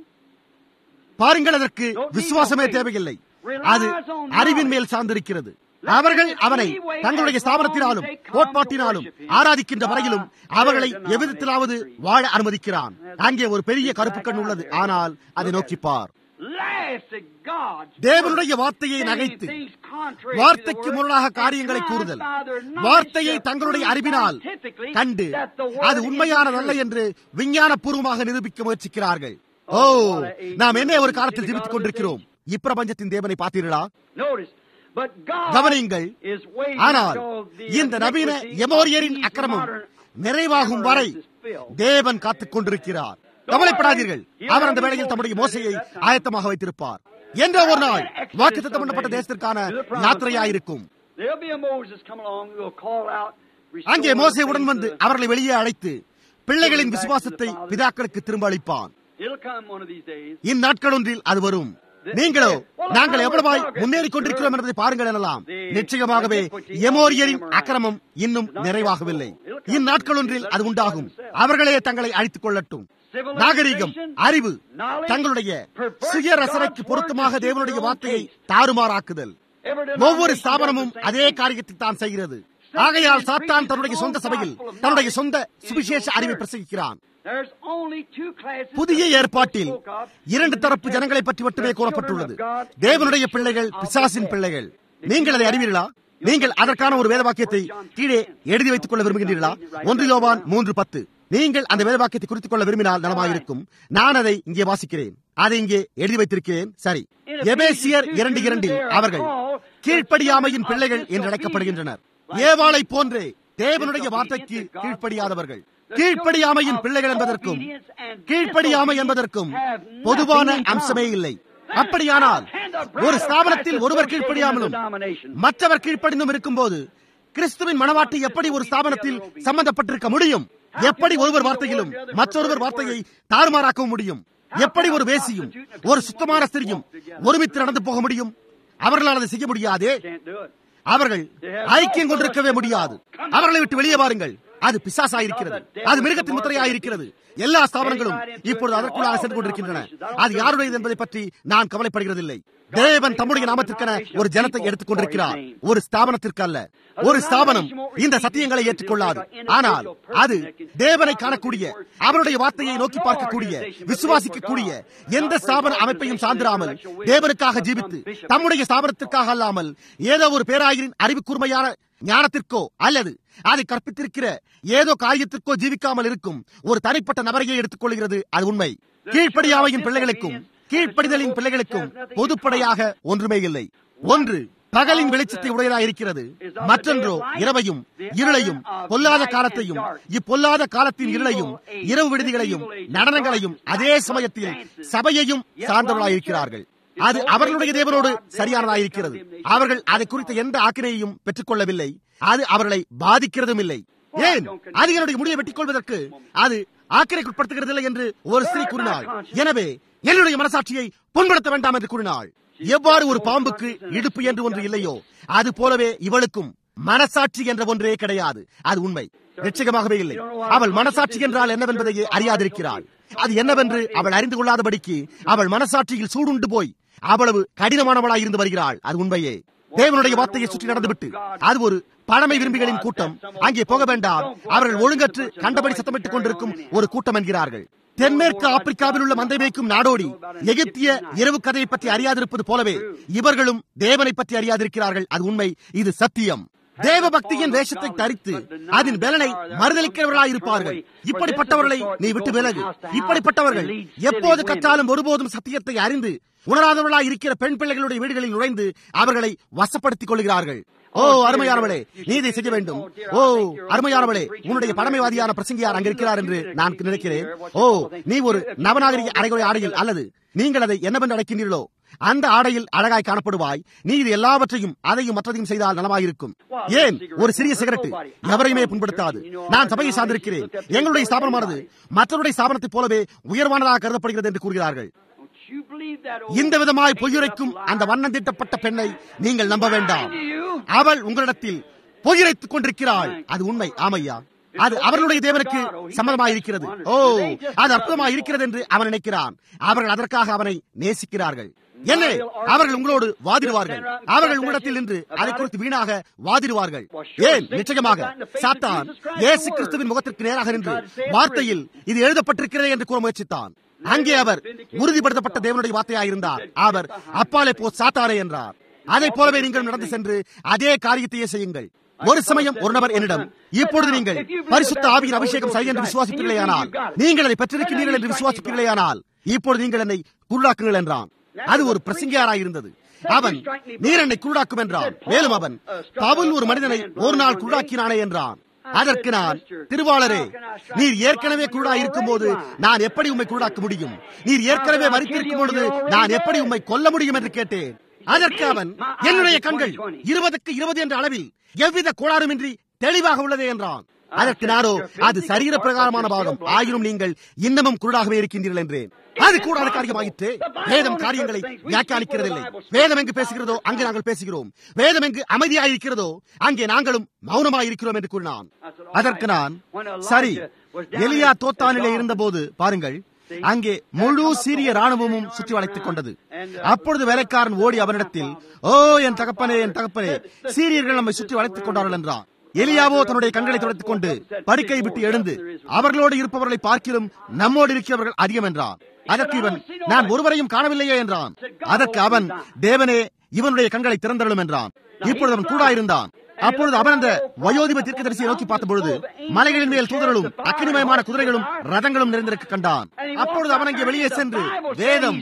பாருங்கள் அதற்கு விசுவாசமே தேவையில்லை அது அறிவின் மேல் சார்ந்திருக்கிறது அவர்கள் அவனை தங்களுடைய ஸ்தாபனத்தினாலும் கோட்பாட்டினாலும் ஆராதிக்கின்ற வரையிலும் அவர்களை எவ்விதத்திலாவது வாழ அனுமதிக்கிறான் அங்கே ஒரு பெரிய கருப்பு கண் உள்ளது ஆனால் அதை நோக்கிப்பார் laughs at God. தேவனுடைய வார்த்தையை நகைத்து வார்த்தைக்கு முரணாக காரியங்களை கூறுதல் வார்த்தையை தங்களுடைய அறிவினால் கண்டு அது உண்மையானதல்ல என்று விஞ்ஞானபூர்வமாக நிரூபிக்க முயற்சிக்கிறார்கள் ஓ நாம் என்ன ஒரு காலத்தில் ஜீவித்துக் கொண்டிருக்கிறோம் இப்பிரபஞ்சத்தின் தேவனை பார்த்தீர்களா Notice, but God கவனியுங்கள் is waiting ஆனால் until the இந்த நவீன iniquity of எமோரியரின் these அக்கிரமம் modern நிறைவாகும் வரை is filled. தேவன் காத்துக் கொண்டிருக்கிறார் கவலைப்படாதீர்கள் அவர் அந்த வேளையில் தம்முடைய மோசையை ஆயத்தமாக வைத்திருப்பார் என்ற ஒரு நாள் வாக்குத்தத்தம் பண்ணப்பட்ட தேசத்திற்கான யாத்திரையாயிருக்கும் There'll be a Moses come along who will call out. அங்கே restore மோசை the உடன் faith வந்து of the- அவர்களை வெளியே அழைத்து பிள்ளைகளின் விசுவாசத்தை பிதாக்களுக்கு திரும்ப அளிப்பான் It'll come one of these days. இந்நாட்கள் ஒன்றில் அது வரும் நீங்களோ நாங்கள் எவ்வளவாய் முன்னேறி கொண்டிருக்கிறோம் என்பதை பாருங்கள் எனலாம் நிச்சயமாகவே எமோரியரின் அக்கிரமம் இன்னும் நிறைவாகவில்லை இந்நாட்கள் ஒன்றில் அது உண்டாகும் அவர்களே தங்களை அழித்துக் கொள்ளட்டும் நாகரிகம் அறிவு தங்களுடைய சுய ரசனைக்கு பொருத்தமாக தேவனுடைய வார்த்தையை தாறுமாறாக்குதல் ஒவ்வொரு ஸ்தாபனமும் அதே காரியத்தை தான் செய்கிறது ஆகையால் சாத்தான் தன்னுடைய சொந்த சபையில் தன்னுடைய சொந்த சுவிசேஷ அறிவை பிரசங்கிக்கிறான் There's only two classes புதிய of people ஏற்பாட்டில் spoke of. இரண்டு தரப்பு ஜனங்களை பற்றி மட்டுமே கூறப்பட்டுள்ளது தேவனுடைய பிள்ளைகள் பிசாசின் பிள்ளைகள் நீங்கள் அதை அறிவீர்களா நீங்கள் அதற்கான ஒரு வேதவாக்கியத்தை கீழே எழுதி வைத்துக் கொள்ள விரும்புகின்றீர்களா ஒன்று யோவான் மூன்று பத்து நீங்கள் அந்த வேதவாக்கியத்தை குறித்துக் கொள்ள விரும்பினால் நலமாயிருக்கும் நான் அதை இங்கே வாசிக்கிறேன் அதை இங்கே எழுதி வைத்திருக்கிறேன் சரி எபேசியர் இரண்டு இரண்டில் அவர்கள் கீழ்ப்படியாமையின் பிள்ளைகள் என்று அழைக்கப்படுகின்றனர் ஏவாளை போன்றே தேவனுடைய வார்த்தைக்கு கீழ்ப்படியாதவர்கள் கீழ்ப்படியாமையின் பிள்ளைகள் என்பதற்கும் கீழ்ப்படியாமை என்பதற்கும் பொதுவான அம்சமே இல்லை அப்படியானால் ஒரு ஸ்தாபனத்தில் ஒருவர் கீழ்ப்படியாமலும் மற்றவர் கீழ்ப்படிந்தும் இருக்கும்போது கிறிஸ்துவின் மனவாட்டி எப்படி ஒரு ஸ்தாபனத்தில் சம்பந்தப்பட்டிருக்க முடியும் எப்படி ஒருவர் வார்த்தையிலும் மற்றொருவர் வார்த்தையை தாறுமாறாக்கவும் முடியும் எப்படி ஒரு வேசியும் ஒரு சுத்தமான ஸ்திரியும் ஒருமித்து நடந்து போக முடியும் அவர்களால் அதை செய்ய முடியாதே Can't do it. அவர்கள் ஐக்கியம் கொண்டிருக்கவே முடியாது அவர்களை விட்டு வெளியே வாருங்கள் அது பிசாசாயிருக்கிறது அது மிருகத்தின் முத்திரையாயிருக்கிறது எல்லா ஸ்தாபனங்களும் இப்பொழுது அதற்குள்ளாக சென்று கொண்டிருக்கின்றன அது யாருடையது என்பதை பற்றி நான் கவலைப்படுகிறதில்லை தேவன் தம்முடைய நாமத்திற்கென ஒரு ஜனத்தை எடுத்துக் கொண்டிருக்கிறார் ஒரு ஸ்தாபனத்திற்கு அல்ல ஒரு ஸ்தாபனம் இந்த சத்தியங்களை ஏற்றுக்கொள்ளாது ஆனால் அது தேவனை காணக்கூடிய அவருடைய வார்த்தையை நோக்கி பார்க்கக்கூடிய விசுவாசிக்கக்கூடிய எந்த ஸ்தாபன அமைப்பையும் சார்ந்திராமல் தேவனுக்காக ஜீவித்து தம்முடைய ஸ்தாபனத்திற்காக அல்லாமல் ஏதோ ஒரு பேராயரின் அறிவு கூர்மையான ஞானத்திற்கோ அல்லது அதை கற்பித்திருக்கிற ஏதோ காரியத்திற்கோ ஜீவிக்காமல் இருக்கும் ஒரு தனிப்பட்ட நபரையே எடுத்துக் கொள்கிறது அது உண்மை கீழ்ப்படியாமையின் பிள்ளைகளுக்கும் கீழ்ப்படிதலின் பிள்ளைகளுக்கும் பொதுப்படையாக ஒன்றுமே இல்லை ஒன்று பகலின் வெளிச்சத்தை உடையதாயிருக்கிறது மற்றொன்றோ இரவையும் இருளையும் பொல்லாத காலத்தையும் இப்பொல்லாத காலத்தின் இருளையும் இரவு விடுதிகளையும் நடனங்களையும் அதே சமயத்தில் சபையையும் சார்ந்தவர்களாயிருக்கிறார்கள் அது அவர்களுடைய தேவனோடு சரியானதாயிருக்கிறது அவர்கள் அதை குறித்த எந்த ஆக்கினையையும் பெற்றுக் கொள்ளவில்லை அது அவர்களை பாதிக்கிறதும் இல்லை ஏன் அது என்னுடைய முடியை வெட்டிக் கொள்வதற்கு அது ஆக்கிரைக்குட்படுத்துகிறது இல்லை என்று ஒரு ஸ்திரீ கூறினாள் எனவே என்னுடைய மனசாட்சியை புண்படுத்த வேண்டாம் என்று கூறினாள் எவ்வாறு ஒரு பாம்புக்கு இடுப்பு என்று ஒன்று இல்லையோ அது போலவே இவளுக்கும் மனசாட்சி என்ற ஒன்றே கிடையாது அது உண்மை நிச்சயமாகவே இல்லை அவள் மனசாட்சி என்றால் என்னவென்பதையே அறியாதிருக்கிறாள் அது என்னவென்று அவள் அறிந்து கொள்ளாதபடிக்கு அவள் மனசாட்சியில் சூடுண்டு போய் அவ்வளவு கடினமானவளாய் இருந்து வருகிறாள் அது உண்மையே தேவனுடைய வார்த்தையை சுற்றி நடந்துவிட்டு அது ஒரு பழமை விரும்பிகளின் கூட்டம் அங்கே போக வேண்டாம் அவர்கள் ஒழுங்கற்று கண்டபடி சத்தமிட்டுக் கொண்டிருக்கும் ஒரு கூட்டம் என்கிறார்கள் தென்மேற்கு ஆப்பிரிக்காவில் உள்ள மந்தை மேய்க்கும் நாடோடி எகிப்திய இரவு கதையை பற்றி அறியாதிருப்பது போலவே இவர்களும் தேவனை பற்றி அறியாதிருக்கிறார்கள் அது உண்மை இது சத்தியம் தேவ பக்தியின் வேஷத்தை தரித்து அதன் பலனை மறுதளிக்கிறவர்களாய் இருப்பார்கள் இப்படிப்பட்டவர்களை நீ விட்டு விலகு இப்படிப்பட்டவர்கள் எப்போது கற்றாலும் ஒருபோதும் சத்தியத்தை அறிந்து உணராதவர்களாய் இருக்கிற பெண் பிள்ளைகளுடைய வீடுகளில் நுழைந்து அவர்களை வசப்படுத்திக் கொள்கிறார்கள் ஓ அருமையானவளே நீ இதை செய்ய வேண்டும் ஓ அருமையானவளே உன்னுடைய பழமைவாதியான பிரசங்கியார் அங்க இருக்கிறார் என்று நான் நினைக்கிறேன் ஓ நீ ஒரு நவநாகரிக அரைகுறை ஆடையில் அல்லது நீங்கள் அதை என்னவென்று அழைக்கின்றீர்களோ அந்த ஆடையில் அழகாய் காணப்படுவாய் நீ இது எல்லாவற்றையும் அதையும் மற்றதையும் செய்தால் நலமாயிருக்கும் ஏன் ஒரு சிறிய சிகரெட்டு எவரையுமே புண்படுத்தாது நான் சபையை சார்ந்திருக்கிறேன் எங்களுடைய ஸ்தாபனமானது மற்றவருடைய ஸ்தாபனத்தைப் போலவே உயர்வானதாக கருதப்படுகிறது என்று கூறுகிறார்கள் Don't you believe that old இந்த விதமாய் பொய்யுரைக்கும் அந்த வண்ணம் தீட்டப்பட்ட பெண்ணை நீங்கள் நம்ப வேண்டாம் அவள் உங்களிடத்தில் பொய்யுரைத்துக் கொண்டிருக்கிறாள் அது உண்மை ஆமையா அது அவர்களுடைய தேவனுக்கு சம்மதமாய் இருக்கிறது ஓ அது அற்புதமாய் இருக்கிறது என்று அவன் நினைக்கிறான் அவர்கள் அதற்காக அவனை நேசிக்கிறார்கள் என்ன அவர்கள் உங்களோடு வாதிடுவார்கள் அவர்கள் உங்களிடத்தில் நின்று அதை குறித்து வீணாக வாதிடுவார்கள் ஏன் நிச்சயமாக சாத்தான் இயேசு கிறிஸ்துவின் முகத்திற்கு நேராக நின்று வார்த்தையில் இது எழுதப்பட்டிருக்கிறது என்று கூற முயற்சித்தான் அங்கே அவர் உறுதிப்படுத்தப்பட்ட தேவனுடைய வார்த்தையாயிருந்தார் அவர் அப்பாலே போ சாத்தாரே என்றார் அதை போலவே நீங்கள் நடந்து சென்று அதே காரியத்தையே செய்யுங்கள் ஒரு சமயம் ஒரு நபர் என்னிடம் இப்பொழுது நீங்கள் பரிசுத்த ஆவியின் அபிஷேகம் சரி என்று விசுவாசிப்பீர்களேயானால் நீங்கள் அதை பெற்றிருக்கிறீர்கள் என்று விசுவாசிப்பீர்களேயானால் இப்பொழுது நீங்கள் என்னை குருடாக்குங்கள் என்றான் அது ஒரு பிரசங்கியாராய் இருந்தது அவன் நீர் என்னை குருடாக்கும் என்றான் மேலும் அவன் பவுல் ஒரு மனிதனை ஒரு நாள் குருடாக்கினானே என்றான் அதற்கு நான் திருவாளரே நீர் ஏற்கனவே குருடா இருக்கும் போது நான் எப்படி உண்மை குருடாக்க முடியும் நீர் ஏற்கனவே மறித்திருக்கும் பொழுது நான் எப்படி உண்மை கொல்ல முடியும் என்று கேட்டேன் அதற்கு அவன் என்னுடைய கண்கள் இருபதுக்கு இருபது என்ற அளவில் எவ்வித கோளாறுமின்றி தெளிவாக உள்ளதே என்றான் அதற்கு நானோ அது சரீர பிரகாரமான பாகம் ஆயினும் நீங்கள் இன்னமும் குருடாகவே இருக்கின்றீர்கள் என்றேன் அது கூடாத காரியமாயிற்று வேதம் காரியங்களை வியாக்கியானிக்கிறதில்லை வேதம் எங்கு பேசுகிறதோ அங்கே நாங்கள் பேசுகிறோம் வேதம் எங்கு அமைதியாயிருக்கிறதோ அங்கே நாங்களும் மௌனமாயிருக்கிறோம் என்று கூறினான் அதற்கு நான் சரி எலியா தோத்தானிலே இருந்தபோது பாருங்கள் அங்கே முழு சீரிய ராணுவமும் சுற்றி வளைத்துக் கொண்டது அப்பொழுது வேலைக்காரன் ஓடி அவனிடத்தில் ஓ என் தகப்பனே என் தகப்பனே சீரியர்கள் நம்மை சுற்றி வளைத்துக் கொண்டார்கள் என்றான் எலியாவோ தன்னுடைய கண்களை துடைத்துக் கொண்டு படுக்கை விட்டு எழுந்து அவர்களோடு இருப்பவர்களை பார்க்கிலும் நம்மோடு இருக்கிறவர்கள் அதிகம் என்றான் அதற்கு இவன் நான் ஒருவரையும் காணவில்லையே என்றான் அதற்கு அவன் தேவனே இவனுடைய கண்களை திறந்தருளும் என்றான் இப்பொழுது அவன் கூட இருந்தான் அப்பொழுது அவன் அந்த வயோதிப தீர்க்கதரிசியை நோக்கி பார்த்த பொழுது மலைகளின் மேல் தூதர்களும் அக்கினிமயமான குதிரைகளும் ரதங்களும் நிறைந்திருக்க கண்டான் அப்பொழுது அவன் அங்கே வெளியே சென்று வேதம்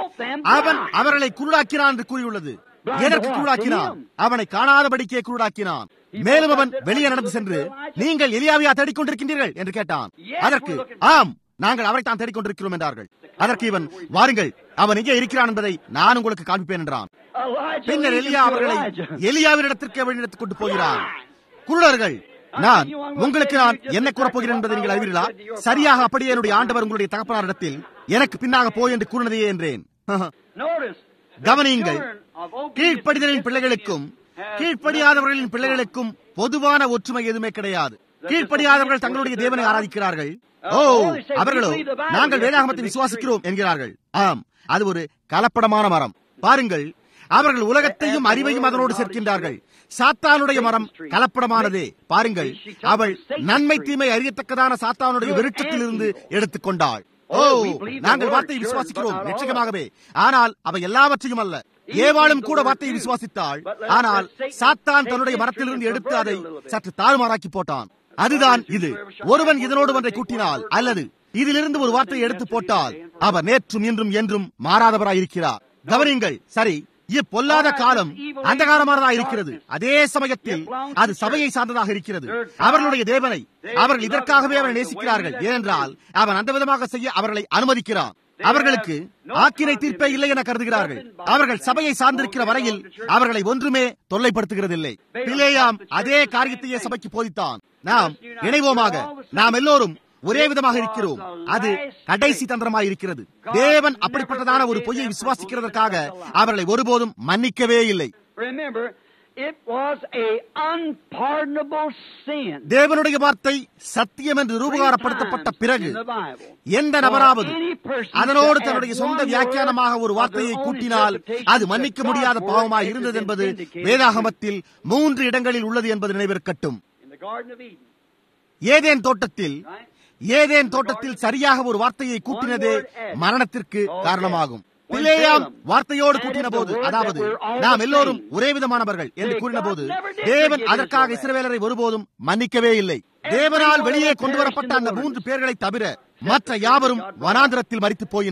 அவன் அவர்களை குருடாக்கினான் என்று கூறியுள்ளது எதற்கு குருடாக்கினான் அவனை காணாதபடிக்கே குருடாக்கினான் மேலும் அவன் வெளியே நடந்து சென்று நீங்கள் எலியாவியா தேடிக்கொண்டிருக்கின்றீர்கள் என்று கேட்டான் அதற்கு ஆம் நாங்கள் அவரை தான் தேடிக்கொண்டிருக்கிறோம் என்றார்கள் அதற்கு இவன் வாருங்கள் அவன் எங்கே இருக்கிறான் என்பதை நான் உங்களுக்கு காண்பிப்பேன் என்றான் பின்னர் எலியா அவர்களை எலியாவின் இடத்திற்கு வழிநடத்திக் கொண்டு போகிறான் குருடர்கள் நான் உங்களுக்கு நான் என்ன கூறப் போகிறேன் என்பதை நீங்கள் அறிவீர்களா சரியாக அப்படியே என்னுடைய ஆண்டவர் உங்களுடைய தகப்பனாரிடத்தில் எனக்கு பின்னாக போய் என்று கூறினதையே என்றேன் கவனியுங்கள் கீழ்ப்படிதலின் பிள்ளைகளுக்கும் கீழ்ப்படியாதவர்களின் பிள்ளைகளுக்கும் பொதுவான ஒற்றுமை எதுவுமே கிடையாது கீழ்ப்படியாதவர்கள் தங்களுடைய தேவனை ஆராதிக்கிறார்கள் ஓ அவர்களோ நாங்கள் வேதாகமத்தை விசுவாசிக்கிறோம் என்கிறார்கள் ஆம் அது ஒரு கலப்படமான மரம் பாருங்கள் அவர்கள் உலகத்தையும் அறிவையும் அதனோடு சேர்க்கின்றார்கள் சாத்தானுடைய மரம் கலப்படமானதே பாருங்கள் அவள் நன்மை தீமை அறியத்தக்கதான சாத்தானுடைய விருட்சத்தில் இருந்து எடுத்துக்கொண்டாள் ஓ நாங்கள் வார்த்தையை விசுவாசிக்கிறோம் நிச்சயமாகவே ஆனால் அவை எல்லாவற்றையும் அல்ல ஏவாளும் கூட வார்த்தையை விசுவாசித்தாள் ஆனால் சாத்தான் தன்னுடைய மரத்திலிருந்து எடுத்து அதை சற்று தாறுமாறாக்கி போட்டான் அதுதான் இது ஒருவன் இதனோடு ஒன்றை கூட்டினால் அல்லது இதிலிருந்து ஒரு வார்த்தையை எடுத்து போட்டால் அவர் நேற்றும் இன்றும் என்றும் மாறாதவராயிருக்கிறார் கவனிங்கள் சரி இப்பொல்லாத காலம் அந்த காலமானதாக இருக்கிறது அதே சமயத்தில் அது சபையை சார்ந்ததாக இருக்கிறது அவர்களுடைய தேவனை அவர்கள் இதற்காகவே அவரை நேசிக்கிறார்கள் ஏனென்றால் அவன் அந்த விதமாக செய்ய அவர்களை அனுமதிக்கிறான் அவர்களுக்கு ஆக்கினை தீர்ப்பே இல்லை என கருதுகிறார்கள் அவர்கள் சபையை சார்ந்திருக்கிற வரையில் அவர்களை ஒன்றுமே தொல்லைப்படுத்துகிறதில்லை பிளேயாம் அதே காரியத்தையே சபைக்கு போதித்தான் நாம் இணைவோமாக நாம் எல்லோரும் ஒரே விதமாக இருக்கிறோம் அது கடைசி தந்திரமாக இருக்கிறது தேவன் அப்படிப்பட்டதான ஒரு பொய்யை விசுவாசிக்கிறதற்காக அவர்களை ஒருபோதும் மன்னிக்கவே இல்லை தேவனுடைய வார்த்தை சத்தியம் என்று ரூபகாரப்படுத்தப்பட்ட பிறகு எந்த நபராவது அதனோடு தன்னுடைய சொந்த வியாக்கியானமாக ஒரு வார்த்தையை கூட்டினால் அது மன்னிக்க முடியாத பாவமாக இருந்தது என்பது வேதாகமத்தில் மூன்று இடங்களில் உள்ளது என்பது நினைவிருக்கட்டும் ஏதேன் தோட்டத்தில் ஏதேன் தோட்டத்தில் சரியாக ஒரு வார்த்தையை கூட்டினதே மரணத்திற்கு காரணமாகும் பிளேயாம் வார்த்தையோடு கூட்டின போது அதாவது நாம் எல்லோரும் ஒரே விதமானவர்கள் என்று கூறின போது தேவன் அதற்காக இஸ்ரவேலரை ஒருபோதும் மன்னிக்கவே இல்லை தேவனால் வெளியே கொண்டு வரப்பட்ட அந்த மூன்று பேர்களை தவிர மற்ற யாவரும் வனாந்திரத்தில் மறித்து போயினர்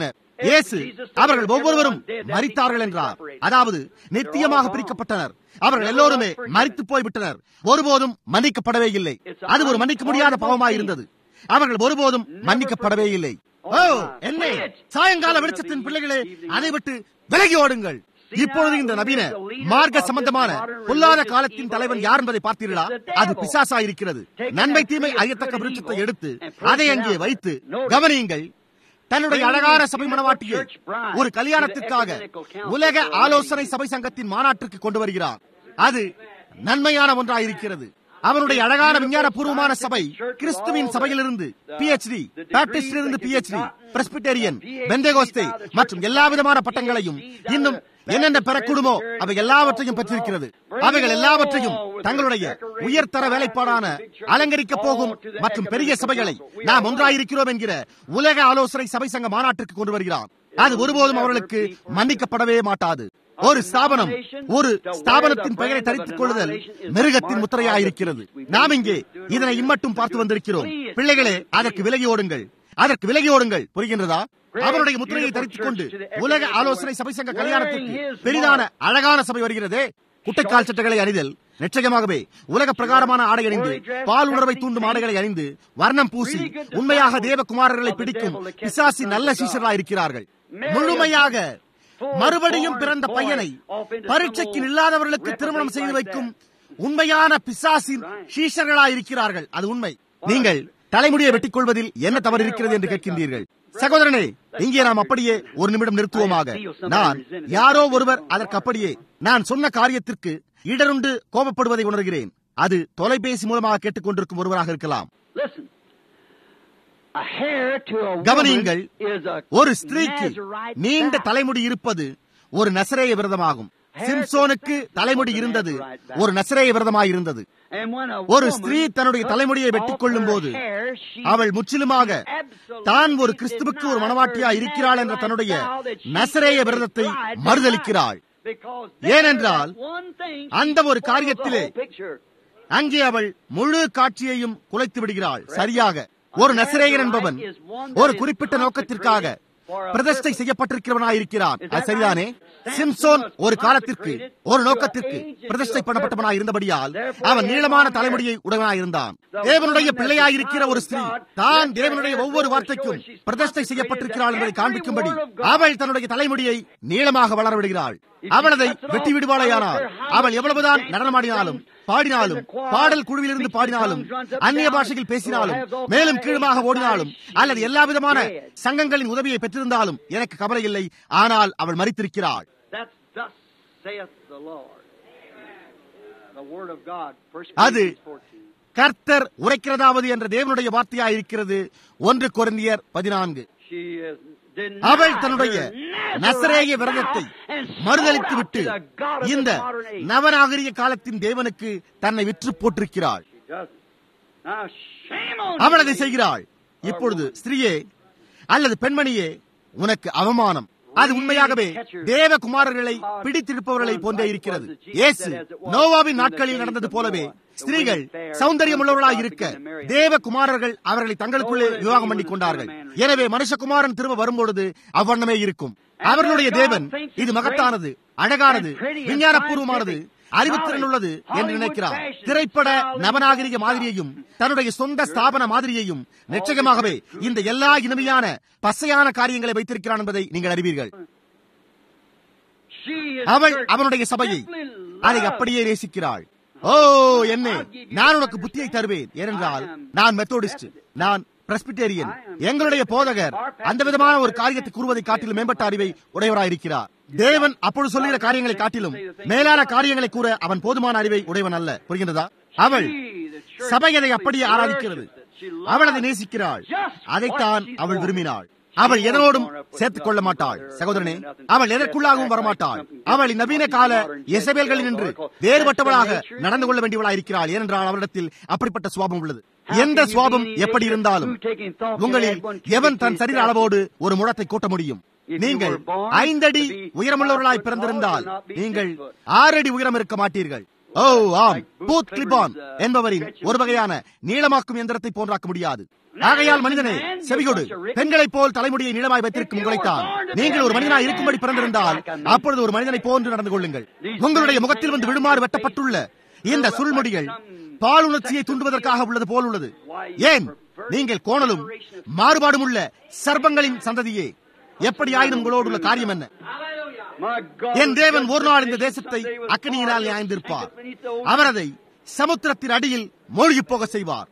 இயேசு அவர்கள் ஒவ்வொருவரும் மரித்தார்கள் என்றார் அதாவது நித்தியமாக பிரிக்கப்பட்டனர் அவர்கள் எல்லோருமே மரித்து போய்விட்டனர் ஒருபோதும் மன்னிக்கப்படவே இல்லை அது ஒரு மன்னிக்க முடியாத பாவமாய் இருந்தது அவர்கள் ஒருபோதும் மன்னிக்கப்படவே இல்லை ஓ என்ன சாயங்கால வெளிச்சத்தின் பிள்ளைகளே அதை விட்டு விலகி ஓடுங்கள் இப்பொழுது இந்த நவீன மார்க்க சம்பந்தமான பொல்லாத காலத்தின் தலைவன் யார் என்பதை பார்த்தீர்களா அது பிசாசா இருக்கிறது நன்மை தீமை அறியத்தக்க விருட்சத்தை எடுத்து அதை அங்கே வைத்து கவனியுங்கள் தன்னுடைய அழகான சபை மனவாட்டியை ஒரு கல்யாணத்திற்காக உலக ஆலோசனை சபை சங்கத்தின் மாநாட்டிற்கு கொண்டு வருகிறார் அது நன்மையான ஒன்றாயிருக்கிறது அவனுடைய அழகான விஞ்ஞான பூர்வமான சபை கிறிஸ்துவின் சபையிலிருந்து பிஎச்டி பேப்டிஸ்டிலிருந்து பிஎச்டி பிரஸ்பிட்டேரியன் பெந்தேகோஸ்தே மற்றும் எல்லா விதமான பட்டங்களையும் இன்னும் என்னென்ன பெறக்கூடுமோ அவை எல்லாவற்றையும் பெற்றிருக்கிறது அவைகள் எல்லாவற்றையும் தங்களுடைய உயர்தர வேலைப்பாடான அலங்கரிக்க போகும் மற்றும் பெரிய சபைகளை நாம் ஒன்றாயிருக்கிறோம் என்கிற உலக ஆலோசனை சபை சங்க மாநாட்டிற்கு கொண்டு வருகிறார் அது ஒருபோதும் அவர்களுக்கு மன்னிக்கப்படவே மாட்டாது ஒரு ஸ்தாபனம் ஒரு ஸ்தாபனத்தின் பெயரை தரித்துக் கொள்ளுதல் மிருகத்தின் முத்திரையாயிருக்கிறது நாம் இங்கே இதனை இம்மட்டும் பார்த்து வந்திருக்கிறோம் பிள்ளைகளே அதற்கு விலகி ஓடுங்கள் அதற்கு விலகி ஓடுங்கள் புரிகின்றதா அவருடைய முத்திரையை தரித்துக் கொண்டு உலக ஆலோசனை சபை சங்க கல்யாணத்திற்கு பெரிதான அழகான சபை வருகிறதே குட்டைக்கால் சட்டங்களை அணிதல் நிச்சயமாகவே உலக பிரகாரமான ஆடை அணிந்து பால் உணர்வை தூண்டும் ஆடைகளை அணிந்து வர்ணம் பூசி உண்மையாக தேவகுமாரர்களை பிடிக்கும் பிசாசி நல்ல சீசர்களாக இருக்கிறார்கள் முழுமையாக மறுபடியும் பிறந்த பையனை பரீட்சைக்கு இல்லாதவர்களுக்கு திருமணம் செய்து வைக்கும் உண்மையான பிசாசின் சீஷர்களாயிருக்கிறார்கள் அது உண்மை நீங்கள் தலைமுடியை வெட்டிக் கொள்வதில் என்ன தவறு இருக்கிறது என்று கேட்கின்றீர்கள் சகோதரனே இங்கே நாம் அப்படியே ஒரு நிமிடம் நிறுத்துவோமாக நான் யாரோ ஒருவர் அதற்கு அப்படியே நான் சொன்ன காரியத்திற்கு இடருண்டு கோபப்படுவதை உணர்கிறேன் அது தொலைபேசி மூலமாக கேட்டுக்கொண்டிருக்கும் ஒருவராக இருக்கலாம் Listen. A hair to a woman கவனியுங்கள் is a ஒரு ஸ்திரீக்கு Nazarite நீண்ட vow. தலைமுடி இருப்பது ஒரு நசரேய விரதமாகும் சிம்சோனுக்கு தலைமுடி இருந்தது ஒரு நசரேய விரதமாய் இருந்தது And when a ஒரு woman ஸ்திரீ தன்னுடைய தலைமுடியை cuts வெட்டிக் off கொள்ளும் her போது hair, she அவள் முற்றிலுமாக absolutely தான் ஒரு கிறிஸ்துவுக்கு ஒரு மனவாட்டியா denies her இருக்கிறாள் என்ற Nazarite தன்னுடைய vow that she நசரேய is விரதத்தை bride to மறுதலிக்கிறாள் Christ. Because there, ஏனென்றால் that one thing she அந்த ஒரு spoils the காரியத்திலே whole picture. அங்கே அவள் முழு காட்சியையும் குலைத்து விடுகிறாள் சரியாக ஒரு நசரேயர் என்பவன் ஒரு குறிப்பிட்ட நோக்கத்திற்காக பிரதிஷ்டை செய்யப்பட்டிருக்கிறவனாயிருக்கிறான் அது சரிதானே சிம்சோன் ஒரு காலத்திற்கு ஒரு நோக்கத்திற்கு பிரதிஷ்டை பண்ணப்பட்டவனாய் இருந்தபடியால் அவன் நீளமான தலைமுடியை உடையவனாயிருந்தான் தேவனுடைய பிள்ளையாயிருக்கிற ஒரு ஸ்திரீ தான் தேவனுடைய ஒவ்வொரு வார்த்தைக்கும் பிரதிஷ்டை செய்யப்பட்டிருக்கிறாள் என்பதை காண்பிக்கும்படி அவள் தன்னுடைய தலைமுடியை நீளமாக வளர விடுகிறாள் அவள் அதை வெட்டி விடுவாளையானால் அவள் எவ்வளவுதான் நடனமாடினாலும் பாடினாலும் பாடல் குழுவிலிருந்து பாடினாலும் அந்நிய பாஷையில் பேசினாலும் மேலும் கீழுமாக ஓடினாலும் அல்லது எல்லா விதமான சங்கங்களின் உதவியை பெற்றிருந்தாலும் எனக்கு கவலை இல்லை ஆனால் அவள் மறித்திருக்கிறாள் That's thus saith the Lord. The word of God. First அது Corinthians 14. கர்த்தர் உரைக்கிறதாவது என்ற தேவனுடைய வார்த்தையாயிருக்கிறது ஒன்று கொரிந்தியர் பதினான்கு She is denied அவள் தன்னுடைய her Nazarite நசரேய விரதத்தை vow and sold மறுதலித்து out விட்டு to the God of இந்த this modern age. நவநாகரிக காலத்தின் தேவனுக்கு தன்னை விற்று போட்டிருக்கிறாள் She doesn't. Now, shame on அவள் you, அதை lady. செய்கிறாள் இப்பொழுது ஸ்திரீயே அல்லது பெண்மணியே உனக்கு அவமானம் அது உண்மையாகவே தேவகுமாரர்களை பிடித்திருப்பவர்களை போன்றே இருக்கிறது இயேசு நோவாவின் நாட்களில் நடந்தது போலவே ஸ்திரீகள் சௌந்தரியம் உள்ளவர்களாய் இருக்க தேவகுமாரர்கள் அவர்களை தங்களுக்குள்ளே விவாகம் பண்ணி கொண்டார்கள் எனவே மனுஷகுமாரன் திரும்ப வரும்பொழுது அவ்வண்ணமே இருக்கும் அவர்களுடைய தேவன் இது மகத்தானது அழகானது விஞ்ஞானபூர்வமானது அறிவுத்திறன் உள்ளது என்று நினைக்கிறார் திரைப்பட நவநாகரிக மாதிரியையும் தன்னுடைய சொந்த ஸ்தாபன மாதிரியையும் நிச்சயமாகவே இந்த எல்லா இனிமையான பசையான காரியங்களை வைத்திருக்கிறான் என்பதை நீங்கள் அறிவீர்கள் She is அவள் church அவனுடைய சபையை simply அதை loves. அப்படியே நேசிக்கிறாள் ஓ என்ன நான் உனக்கு புத்தியை தருவேன் ஏனென்றால் நான் மெத்தோடிஸ்ட் நான் பிரஸ்பிட்டேரியன் எங்களுடைய போதகர் அந்த விதமான ஒரு காரியத்தை கூறுவதை காட்டிலும் மேம்பட்ட அறிவை உடையவராயிருக்கிறார் தேவன் அப்பொழுது சொல்லுகிற காரியங்களை காட்டிலும் மேலான காரியங்களை கூற அவன் போதுமான அறிவை உடையவன் அல்ல புரிகின்றதா அவள் சபை அதை அப்படியே ஆராதிக்கிறது அவள் அதை நேசிக்கிறாள் அதைத்தான் அவள் விரும்பினாள் அவள் எதனோடும் சேர்த்துக் கொள்ள மாட்டாள் சகோதரனே அவள் எதற்குள்ளாகவும் வரமாட்டாள் அவள் நவீன கால எசபேல்களில் நின்று வேறுபட்டவளாக நடந்து கொள்ள வேண்டியவளாக இருக்கிறாள் ஏனென்றால் அவளிடத்தில் அப்படிப்பட்ட சுவாபம் உள்ளது எந்த சுவாபம் எப்படி இருந்தாலும் உங்களில் எவன் தன் சரீர அளவோடு ஒரு முழத்தை கூட்ட முடியும் நீங்கள் ஐந்தடி உயரமுள்ளவர்களாய் பிறந்திருந்தால் நீங்கள் ஆறு அடி உயரம் இருக்க மாட்டீர்கள் ஓ ஆம் பூத் கிளிபான் என்பவரின் ஒரு வகையான நீளமாக்கும் எந்திரத்தை போன்றாக்க முடியாது ஆகையால் மனிதனே செவிகொடு பெண்களைப் போல் தலைமுடியை நீளமாய் வைத்திருக்கும் உங்களைத்தான் நீங்கள் ஒரு மனிதனாய் இருக்கும்படி பிறந்திருந்தால் அப்பொழுது ஒரு மனிதனை போன்று நடந்து கொள்ளுங்கள் உங்களுடைய முகத்தில் வந்து விழுமாறு வெட்டப்பட்டுள்ள இந்த சுருள்முடிகள் பாலுணர்ச்சியை தூண்டுவதற்காக உள்ளது போல் உள்ளது ஏன் நீங்கள் கோணலும் மாறுபாடும் உள்ள சர்ப்பங்களின் சந்ததியே எப்படி ஆயினும் உங்களோடு உள்ள காரியம் என்ன என் தேவன் ஒரு நாள் இந்த தேசத்தை அக்கனியினால் நியாய்ந்திருப்பார் அவர் அதை சமுத்திரத்தின் அடியில் மூழ்கி போக செய்வார்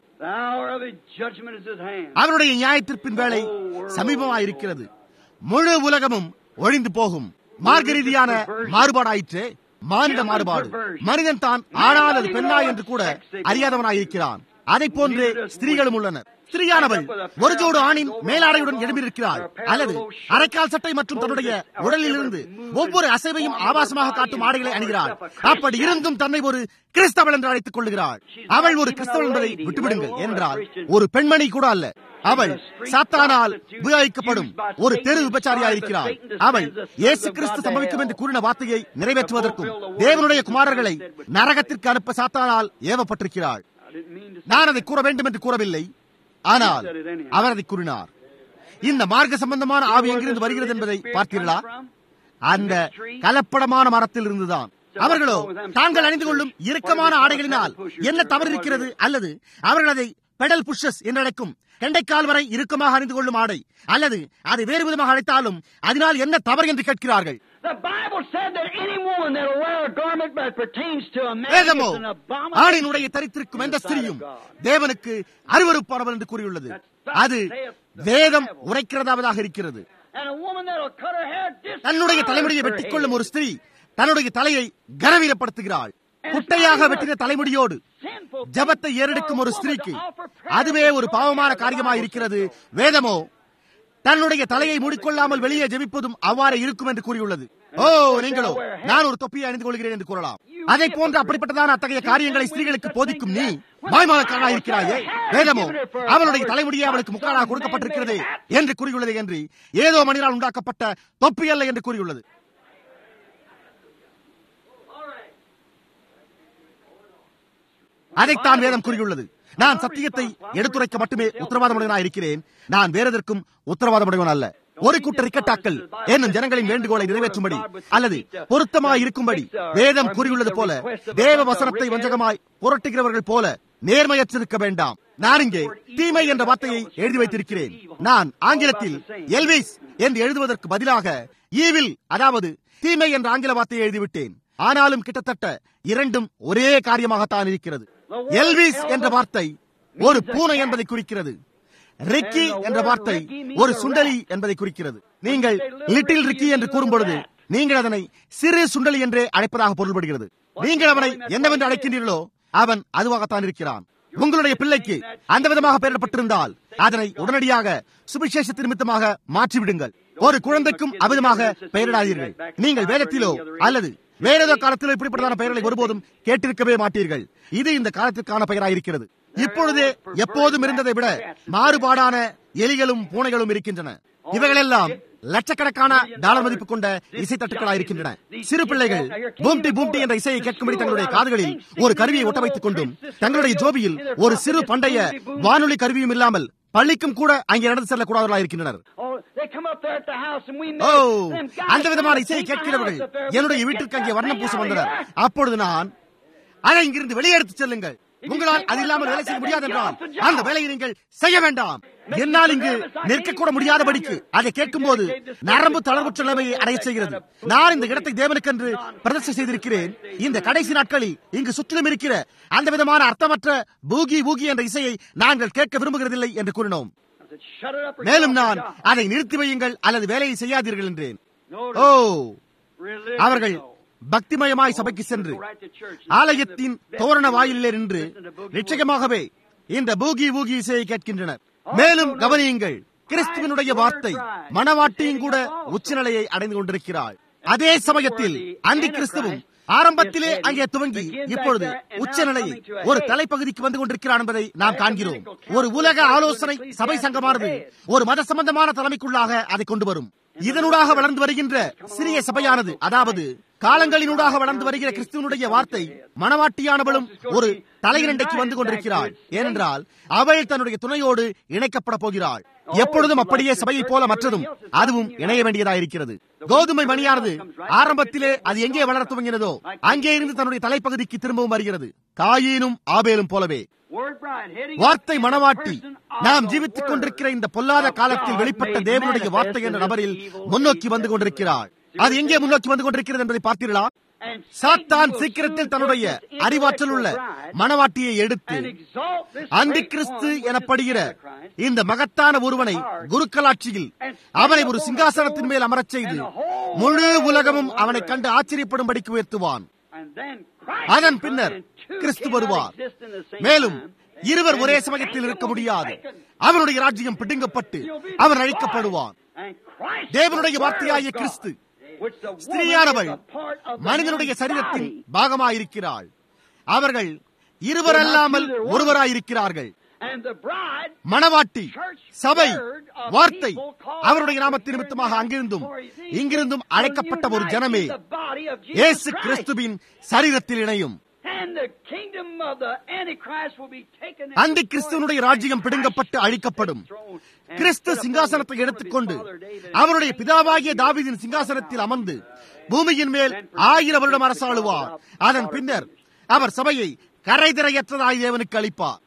அவருடைய நியாயத்திற்பின் வேலை சமீபமாயிருக்கிறது முழு உலகமும் ஒழிந்து போகும் மார்க்க ரீதியான மாறுபாடாயிற்று மானிட மாறுபாடு மனிதன் தான் ஆனால் அது பெண்ணா என்று கூட அறியாதவனாயிருக்கிறான் அதை போன்று ஸ்திரீகளும் உள்ளனர் ஸ்திரீயானவள் ஒரு ஜோடு ஆணின் மேலாடையுடன் எழும்பியிருக்கிறாள் அல்லது அரைக்கால் சட்டை மற்றும் தன்னுடைய உடலில் இருந்து ஒவ்வொரு அசைவையும் ஆபாசமாக காட்டும் ஆடைகளை அணிகிறாள் அப்படி இருந்தும் தன்னை ஒரு கிறிஸ்தவள் என்று அழைத்துக் கொள்கிறாள் அவள் ஒரு கிறிஸ்தவள் என்பதை விட்டுவிடுங்கள் என்றால் ஒரு பெண்மணி கூட அல்ல அவள் சாத்தானால் உபயோகிக்கப்படும் ஒரு தெரு விபச்சாரியாக இருக்கிறாள் அவள் இயேசு கிறிஸ்து சம்பவிக்கும் என்று கூறின வார்த்தையை நிறைவேற்றுவதற்கும் தேவனுடைய குமாரர்களை நரகத்திற்கு அனுப்ப சாத்தானால் ஏவப்பட்டிருக்கிறாள் நான் அதை கூற வேண்டும் என்று கூறவில்லை ஆனால் அவர் அதை கூறினார் இந்த மார்க்க சம்பந்தமான ஆவி எங்கிருந்து வருகிறது என்பதை பார்த்தீர்களா அந்த கலப்படமான மரத்தில் இருந்துதான் அவர்களோ தாங்கள் அணிந்து கொள்ளும் இறுக்கமான ஆடைகளினால் என்ன தவறு இருக்கிறது அல்லது அவர்கள் அதை பெடல் புஷஸ் என்று அழைக்கும் கெண்டைக்கால் வரை இறுக்கமாக அணிந்து கொள்ளும் ஆடை அல்லது அதை வேறு விதமாக அழைத்தாலும் அதனால் என்ன தவறு என்று கேட்கிறார்கள் The Bible said that any woman that will wear a garment that pertains to a man வேதமோ is an abomination. ஆணினுடைய தரித்திருக்கும் எந்த ஸ்திரியும் தேவனுக்கு அருவருப்பானவள் என்று கூறியுள்ளது அது வேதம் உரைக்கிறதாவதாக இருக்கிறது And a woman that will cut her hair தன்னுடைய தலைமுடியை வெட்டிக் கொள்ளும் ஒரு ஸ்திரீ தன்னுடைய தலையை கனவீனப்படுத்துகிறாள் குட்டையாக வெட்டின தலைமுடியோடு ஜபத்தை ஏறெடுக்கும் ஒரு ஸ்திரீக்கு அதுவே ஒரு பாவமான காரியமாக இருக்கிறது வேதமோ தன்னுடைய தலையை மூடிக்கொள்ளாமல் வெளியே ஜெபிப்பதும் அவ்வாறு இருக்கும் என்று கூறியுள்ளது ஓ நீங்களோ நான் ஒரு தொப்பியை அணிந்து கொள்கிறேன் என்று கூறலாம் அதை போன்ற அப்படிப்பட்டதான அத்தகைய காரியங்களை ஸ்திரீகளுக்கு போதிக்கும் நீ மாய்மாலக்காரனாக இருக்கிறாயே வேதமோ அவளுடைய தலைமுடியே அவளுக்கு முக்காலாக கொடுக்கப்பட்டிருக்கிறது என்று கூறியுள்ளது என்று ஏதோ மனிதனால் உண்டாக்கப்பட்ட தொப்பி அல்ல என்று கூறியுள்ளது அதைத்தான் வேதம் கூறியுள்ளது நான் சத்தியத்தை எடுத்துரைக்க மட்டுமே உத்தரவாதமுடையவனாக இருக்கிறேன் நான் வேறெதற்கும் உத்தரவாதமுடையவன் அல்ல ஒரு கூட்ட ரிக்கட்டாக்கள் என்னும் ஜனங்களின் வேண்டுகோளை நிறைவேற்றும்படி அல்லது பொருத்தமாய் இருக்கும்படி வேதம் கூறியுள்ளது போல தேவ வசனத்தை வஞ்சகமாய் புரட்டுகிறவர்கள் போல நேர்மையற்றிருக்க வேண்டாம் நான் இங்கே தீமை என்ற வார்த்தையை எழுதி வைத்திருக்கிறேன் நான் ஆங்கிலத்தில் எல்விஸ் என்று எழுதுவதற்கு பதிலாக ஈவில் அதாவது தீமை என்ற ஆங்கில வார்த்தையை எழுதிவிட்டேன் ஆனாலும் கிட்டத்தட்ட இரண்டும் ஒரே காரியமாகத்தான் இருக்கிறது எல்விஸ் என்ற வார்த்தை ஒரு பூனை என்பதை குறிக்கிறது ரிக்கி என்ற வார்த்தை ஒரு சுண்டலி என்பதை குறிக்கிறது நீங்கள் லிட்டில் ரிக்கி என்று கூறும் பொழுது நீங்கள் அதனை சிறு சுண்டலி என்றே அழைப்பதாக பொருள்படுகிறது நீங்கள் அவனை என்னவென்று அழைக்கின்றீர்களோ அவன் அதுவாகத்தான் இருக்கிறான் உங்களுடைய பிள்ளைக்கு அந்த விதமாக பெயரிடப்பட்டிருந்தால் அதனை உடனடியாக சுவிசேஷத்தின் நிமித்தமாக மாற்றிவிடுங்கள் ஒரு குழந்தைக்கும் அவிதமாக பெயரிடாதீர்கள் நீங்கள் வேதத்திலோ அல்லது வேற ஏதோ காலத்திலோ இப்படிப்பட்டதான பெயர்களை ஒருபோதும் கேட்டிருக்கவே மாட்டீர்கள் இது இந்த காலத்திற்கான பெயராயிருக்கிறது இப்பொழுதே எப்போதும் இருந்ததை விட மாறுபாடான எலிகளும் பூனைகளும் இருக்கின்றன இவைகளெல்லாம் லட்சக்கணக்கான டாலர் மதிப்பு கொண்ட இசை தட்டுக்களாக இருக்கின்றன சிறு பிள்ளைகள் பூம்டி பூம்டி என்ற இசையை கேட்கும்படி தங்களுடைய காதுகளில் ஒரு கருவியை ஒட்ட வைத்துக் கொண்டும் தங்களுடைய ஜோபியில் ஒரு சிறு பண்டைய வானொலி கருவியும் இல்லாமல் பள்ளிக்கும் கூட அங்கே நடந்து செல்லக்கூடாதவர்களாக இருக்கின்றனர் Oh, they come up there at the house and we O met them guys அந்த விதமான come up, இசையை big கேட்கிறவர்கள் guys up there என்னுடைய with வீட்டிற்கு the அங்கே வர்ணம் பூச thing out வந்தனர் here. அப்பொழுது நான் அதை இங்கிருந்து வெளியே எடுத்துச் செல்லுங்கள் உங்களால் அது இல்லாமல் வேலை செய்ய முடியாது என்றால் அந்த வேலையை நீங்கள் செய்ய வேண்டாம் என்னால் இங்கு நிற்கக்கூட முடியாதபடிக்கு அதை கேட்கும்போது நரம்பு தளர்வுற்ற நிலைமையை அடைய செய்கிறது நான் இந்த இடத்தை தேவனுக்கென்று பிரதிஷ்டை செய்திருக்கிறேன் இந்த கடைசி நாட்களில் இங்கு சுற்றிலும் இருக்கிற அந்த விதமான அர்த்தமற்ற பூகி பூகி என்ற இசையை நாங்கள் கேட்க விரும்புகிறதில்லை என்று கூறினோம் I said, Shut it up or மேலும் get off நான் the job. அதை நிறுத்தி வையுங்கள் அல்லது வேலையை செய்யாதீர்கள் என்றேன் Notice, ஓ religious அவர்கள் though. பக்திமயமாய் சபைக்கு சென்று Go right to church. ஆலயத்தின் தோரண வாயிலே நின்று நிச்சயமாகவே இந்த பூகி பூகி இசையை கேட்கின்றனர் மேலும் கவனியுங்கள் கிறிஸ்துவனுடைய வார்த்தை மணவாட்டியும் கூட உச்சநிலையை அடைந்து கொண்டிருக்கிறாள் அதே சமயத்தில் அந்தி கிறிஸ்துவும் ஆரம்பத்திலே அங்கே துவங்கி இப்பொழுது உச்சநிலையை ஒரு தலைப்பகுதிக்கு வந்து கொண்டிருக்கிறார் என்பதை நாம் காண்கிறோம் ஒரு உலக ஆலோசனை சபை சங்கமானது ஒரு மத சம்பந்தமான தலைமைக்குள்ளாக அதை கொண்டு வரும் இதனூடாக வளர்ந்து வருகின்ற சிறிய சபையானது அதாவது காலங்களினூடாக வளர்ந்து வருகிற கிறிஸ்துவனுடைய வார்த்தை மணவாட்டியானவளும் ஒரு தலையிரண்டைக்கு வந்து கொண்டிருக்கிறாள் ஏனென்றால் அவள் தன்னுடைய துணையோடு இணைக்கப்பட போகிறாள் எப்பொழுதும் அப்படியே சபையை போல மற்றதும் அதுவும் இணைய வேண்டியதாயிருக்கிறது கோதுமை மணியானது ஆரம்பத்திலே அது எங்கே வளர துவங்கினதோ அங்கே இருந்து தன்னுடைய தலைப்பகுதிக்கு திரும்பவும் வருகிறது காயினும் ஆபேலும் போலவே வார்த்தை மணவாட்டி நாம் ஜீவித்துக் கொண்டிருக்கிற இந்த பொல்லாத காலத்தில் வெளிப்பட்ட தேவனுடைய வார்த்தை என்ற நபரில் முன்னோக்கி வந்து கொண்டிருக்கிறாள் அது எங்கே முன்னோக்கி வந்து கொண்டிருக்கிறது என்பதை பார்த்தீர்களா சாத்தான் சீக்கிரத்தில் தன்னுடைய அறிவாற்றல் உள்ள மணவாட்டியை எடுத்து அந்தி கிறிஸ்து எனப்படுகிற இந்த மகத்தான ஒருவனை குருக்களாட்சியில் அவனை ஒரு சிங்காசனத்தின் மேல் அமரச் செய்து முழு உலகமும் அவனை கண்டு ஆச்சரியப்படும்படிக்கு உயர்த்துவான் அதன் பின்னர் கிறிஸ்து வருவார் மேலும் இருவர் ஒரே சமயத்தில் இருக்க முடியாது அவனுடைய ராஜ்யம் பிடுங்கப்பட்டு அவர் அழிக்கப்படுவான் தேவனுடைய வார்த்தையாகிய கிறிஸ்து ஸ்திரீயானவள் மனிதனுடைய சரீரத்தின் பாகமாயிருக்கிறாள் அவர்கள் இருவர் அல்லாமல் ஒருவராயிருக்கிறார்கள் மணவாட்டி சபை வார்த்தை அவருடைய நாமத்தின் நிமித்தமாக அங்கிருந்தும் இங்கிருந்தும் அழைக்கப்பட்ட ஒரு ஜனமே இயேசு கிறிஸ்துவின் சரீரத்தில் இணையும் அந்த கிறிஸ்துவனுடைய ராஜ்யம் பிடுங்கப்பட்டு அழிக்கப்படும் கிறிஸ்து சிங்காசனத்தை எடுத்துக்கொண்டு அவருடைய பிதாவாகிய தாவிதின் சிங்காசனத்தில் அமர்ந்து பூமியின் மேல் ஆயிரம் வருடம் அரசாளுவார் அதன் பின்னர் அவர் சபையை கரைதிரையற்றதாய் தேவனுக்கு அளிப்பார்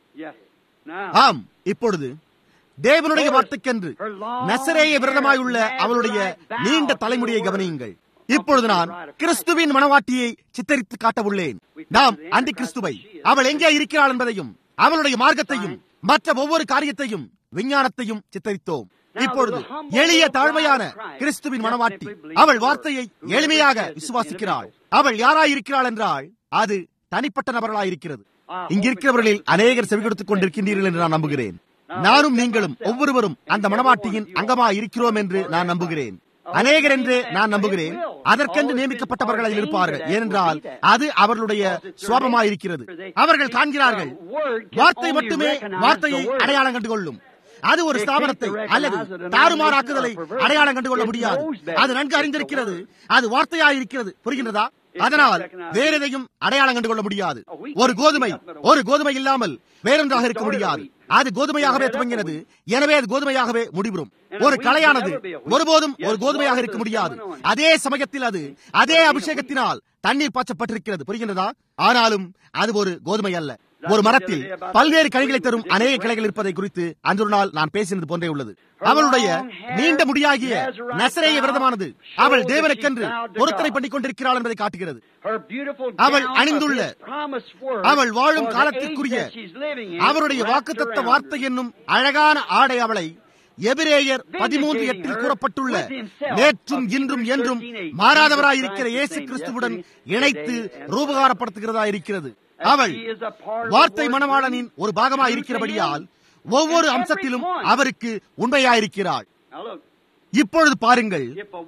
ஆம் இப்பொழுது தேவனுடைய வார்த்தைக்கென்று நசரேய விரதமாயுள்ள அவளுடைய நீண்ட தலைமுடியை கவனியுங்கள் இப்பொழுது நான் கிறிஸ்துவின் மனவாட்டியை சித்தரித்து காட்ட உள்ளேன் நாம் அந்தி கிறிஸ்துவை அவள் எங்கே இருக்கிறாள் என்பதையும் அவளுடைய மார்க்கத்தையும் மற்ற ஒவ்வொரு காரியத்தையும் விஞ்ஞானத்தையும் சித்தரித்தோம் இப்பொழுது எளிய தாழ்மையான கிறிஸ்துவின் மனவாட்டி அவள் வார்த்தையை எளிமையாக விசுவாசிக்கிறாள் அவள் யாராயிருக்கிறாள் என்றால் அது தனிப்பட்ட நபர்களாயிருக்கிறது இங்கிருக்கிறவர்களில் அநேகர் செவி கொடுத்துக் கொண்டிருக்கின்றீர்கள் என்று நான் நம்புகிறேன் நானும் நீங்களும் ஒவ்வொருவரும் அந்த மனவாட்டியின் அங்கமா இருக்கிறோம் என்று நான் நம்புகிறேன் அநேகர் என்று நான் நம்புகிறேன் அதற்கென்று நியமிக்கப்பட்டவர்கள் அதில் இருப்பார்கள் ஏனென்றால் அது அவர்களுடைய சுவாபமாயிருக்கிறது அவர்கள் காண்கிறார்கள் வார்த்தை மட்டுமே வார்த்தையை அடையாளம் கண்டு கொள்ளும் அது ஒரு ஸ்தாபனத்தை அல்லது தாறுமாறாக்குதலை அடையாளம் கண்டு கொள்ள முடியாது அது நன்கு அறிந்திருக்கிறது அது வார்த்தையாயிருக்கிறது புரிகின்றதா அதனால் வேற எதையும் அடையாளம் கண்டு கொள்ள முடியாது ஒரு கோதுமை ஒரு கோதுமை இல்லாமல் வேறொன்றாக இருக்க முடியாது அது கோதுமையாகவே துவங்கினது எனவே அது கோதுமையாகவே முடிவுறும் ஒரு கலையானது ஒருபோதும் ஒரு கோதுமையாக இருக்க முடியாது அதே சமயத்தில் அது அதே அபிஷேகத்தினால் தண்ணீர் பாய்ச்சப்பட்டிருக்கிறது புரிகின்றதா ஆனாலும் அது ஒரு கோதுமை அல்ல ஒரு மரத்தில் பல்வேறு கனிகளை தரும் அநேக கிளைகள் இருப்பதை குறித்து அன்று நாள் நான் பேசினது போன்றே உள்ளது அவளுடைய நீண்ட முடியாகிய நசரேய விரதமானது அவள் தேவனுக்கென்று பொருத்தனை பண்ணிக் கொண்டிருக்கிறாள் என்பதை காட்டுகிறது அவள் அணிந்துள்ள அவள் வாழும் காலத்திற்குரிய அவருடைய வாக்குத்தத்த வார்த்தை என்னும் அழகான ஆடை அவளை எபிரேயர் பதிமூன்று எட்டில் கூறப்பட்டுள்ள நேற்றும் இன்றும் என்றும் மாறாதவராயிருக்கிற இயேசு கிறிஸ்துவுடன் இணைத்து ரூபகாரப்படுத்துகிறதா இருக்கிறது அவள் வார்த்தை மணவாளனின் ஒரு பாகமாக இருக்கிறபடியால் ஒவ்வொரு அம்சத்திலும் அவருக்கு உண்மையாயிருக்கிறாள் இப்பொழுது பாருங்கள்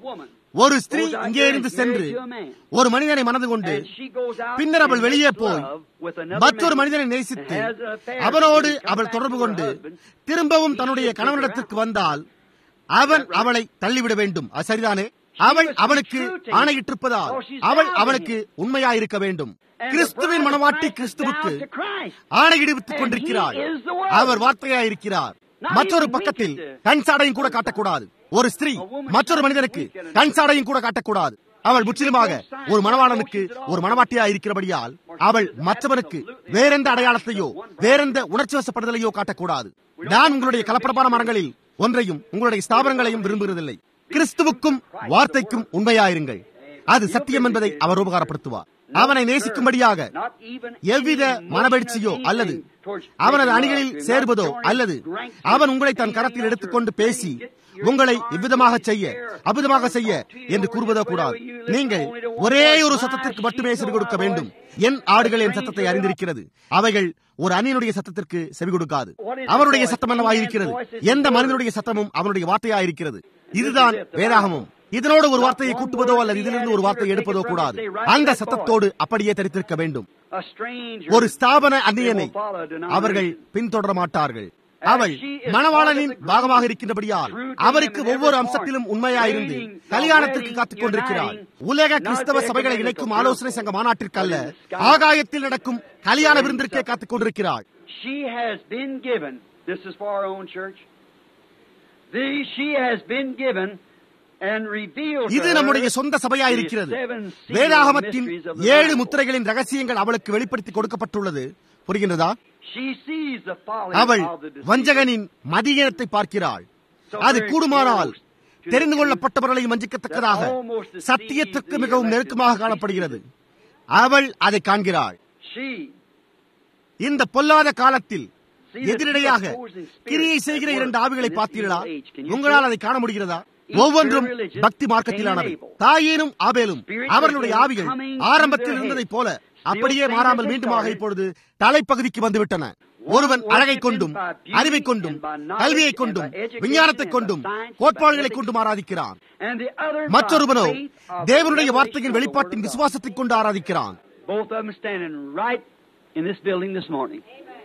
ஒரு ஸ்திரீ இங்கே இருந்து சென்று ஒரு மனிதனை மனது கொண்டு பின்னர் அவள் வெளியே போய் மற்றொரு மனிதனை நேசித்து அவனோடு அவள் தொடர்பு கொண்டு திரும்பவும் தன்னுடைய கணவனிடத்திற்கு வந்தால் அவன் அவளை தள்ளிவிட வேண்டும் அது சரிதானே அவள் அவனுக்கு ஆணையிட்டிருப்பதால் அவள் அவனுக்கு உண்மையாயிருக்க வேண்டும் கிறிஸ்துவின் மனவாட்டி கிறிஸ்துவுக்கு ஆணையிடுவித்துக் கொண்டிருக்கிறார் அவர் வார்த்தையாயிருக்கிறார் மற்றொரு பக்கத்தில் கண் சாடையும் கூட காட்டக்கூடாது ஒரு ஸ்திரீ மற்றொரு மனிதனுக்கு கண் சாடையும் கூட காட்டக்கூடாது அவள் முற்றிலுமாக ஒரு மணவாளனுக்கு ஒரு மனவாட்டியா இருக்கிறபடியால் அவள் மற்றவனுக்கு வேறெந்த அடையாளத்தையோ வேறெந்த உணர்ச்சி வசப்படுதலையோ காட்டக்கூடாது நான் உங்களுடைய கலப்படமான மரங்களில் ஒன்றையும் உங்களுடைய ஸ்தாபனங்களையும் விரும்புகிறதில்லை கிறிஸ்துவுக்கும் வார்த்தைக்கும் உண்மையாயிருங்கள் அது சத்தியம் என்பதை அவர் உபகாரப்படுத்துவார் அவனை நேசிக்கும்படியாக எவ்வித மனவெழ்ச்சியோ அல்லது அவனது அணிகளில் சேர்வதோ அல்லது அவன் உங்களை தன் கரத்தில் எடுத்துக்கொண்டு பேசி உங்களை இவ்விதமாக செய்ய அபிதமாக செய்ய என்று கூறுவதோ கூடாது நீங்கள் ஒரே ஒரு சத்தத்திற்கு மட்டுமே செவி கொடுக்க வேண்டும் என் ஆடுகள் என் சத்தத்தை அறிந்திருக்கிறது அவைகள் ஒரு அணியினுடைய சத்தத்திற்கு செவி கொடுக்காது அவருடைய சத்தம் என்னவாயிருக்கிறது எந்த மனிதனுடைய சத்தமும் அவனுடைய வார்த்தையாயிருக்கிறது இதுதான் வேதாகமும் இதனோடு ஒரு வார்த்தையை கூட்டுவதோ அல்லது இதிலிருந்து ஒரு வார்த்தையை எடுப்பதோ கூடாது அந்த சத்தத்தோடு அப்படியே தரித்திருக்க வேண்டும் ஒரு ஸ்தாபன அந்நியனை அவர்கள் பின்தொடர மாட்டார்கள் அவள் மணவாளனின் பாகமாக இருக்கின்றபடியால் அவருக்கு ஒவ்வொரு அம்சத்திலும் உண்மையாயிருந்து கல்யாணத்திற்கு காத்துக் கொண்டிருக்கிறாள் உலக கிறிஸ்தவ சபைகளை இணைக்கும் ஆலோசனை சங்க மாநாட்டிற்கு அல்ல ஆகாயத்தில் நடக்கும் கல்யாண விருந்திற்கே காத்துக் கொண்டிருக்கிறாள் She has been given, this is for our own church, the, she has been given and revealed to இது her நம்முடைய சொந்த the சபையாயிருக்கிறது seven sealed வேதாகமத்தின் mysteries of the ஏழு Bible. முத்திரைகளின் ரகசியங்கள் அவளுக்கு வெளிப்படுத்தி கொடுக்கப்பட்டுள்ளது புரிகின்றதா She sees the folly அவள் of the deceiver. வஞ்சகனின் மதியீனத்தை பார்க்கிறாள் அது கூடுமானால் தெரிந்து கொள்ளப்பட்டவர்களையும் வஞ்சிக்கத்தக்கதாக சத்தியத்திற்கு மிகவும் நெருக்கமாக காணப்படுகிறது அவள் அதை காண்கிறாள் She இந்த பொல்லாத காலத்தில் எதிரடையாக கிரியை செய்கிற இரண்டு ஆவிகளை பார்த்தீர்களா உங்களால் அதை காண முடிகிறதா ஒவ்வொன்றும் பக்தி மார்க்கத்திலானவை தாயேனும் ஆபேலும் அவர்களுடைய ஆவிகள் ஆரம்பத்தில் இருந்ததைப் போல அப்படியே மாறாமல் மீண்டுமாக இப்பொழுது தலைப்பகுதிக்கு வந்துவிட்டன ஒருவன் அழகை கொண்டும் அறிவை கொண்டும் கல்வியை கொண்டும் விஞ்ஞானத்தை கொண்டும் கோட்பாடுகளை கொண்டும் ஆராதிக்கிறான் and the other மற்றொருவனோ by faith of the தேவனுடைய revelation வார்த்தையின் of the வெளிப்பாட்டின் Word of God. விசுவாசத்தை கொண்டு ஆராதிக்கிறான் Both of them standing right in this building this morning.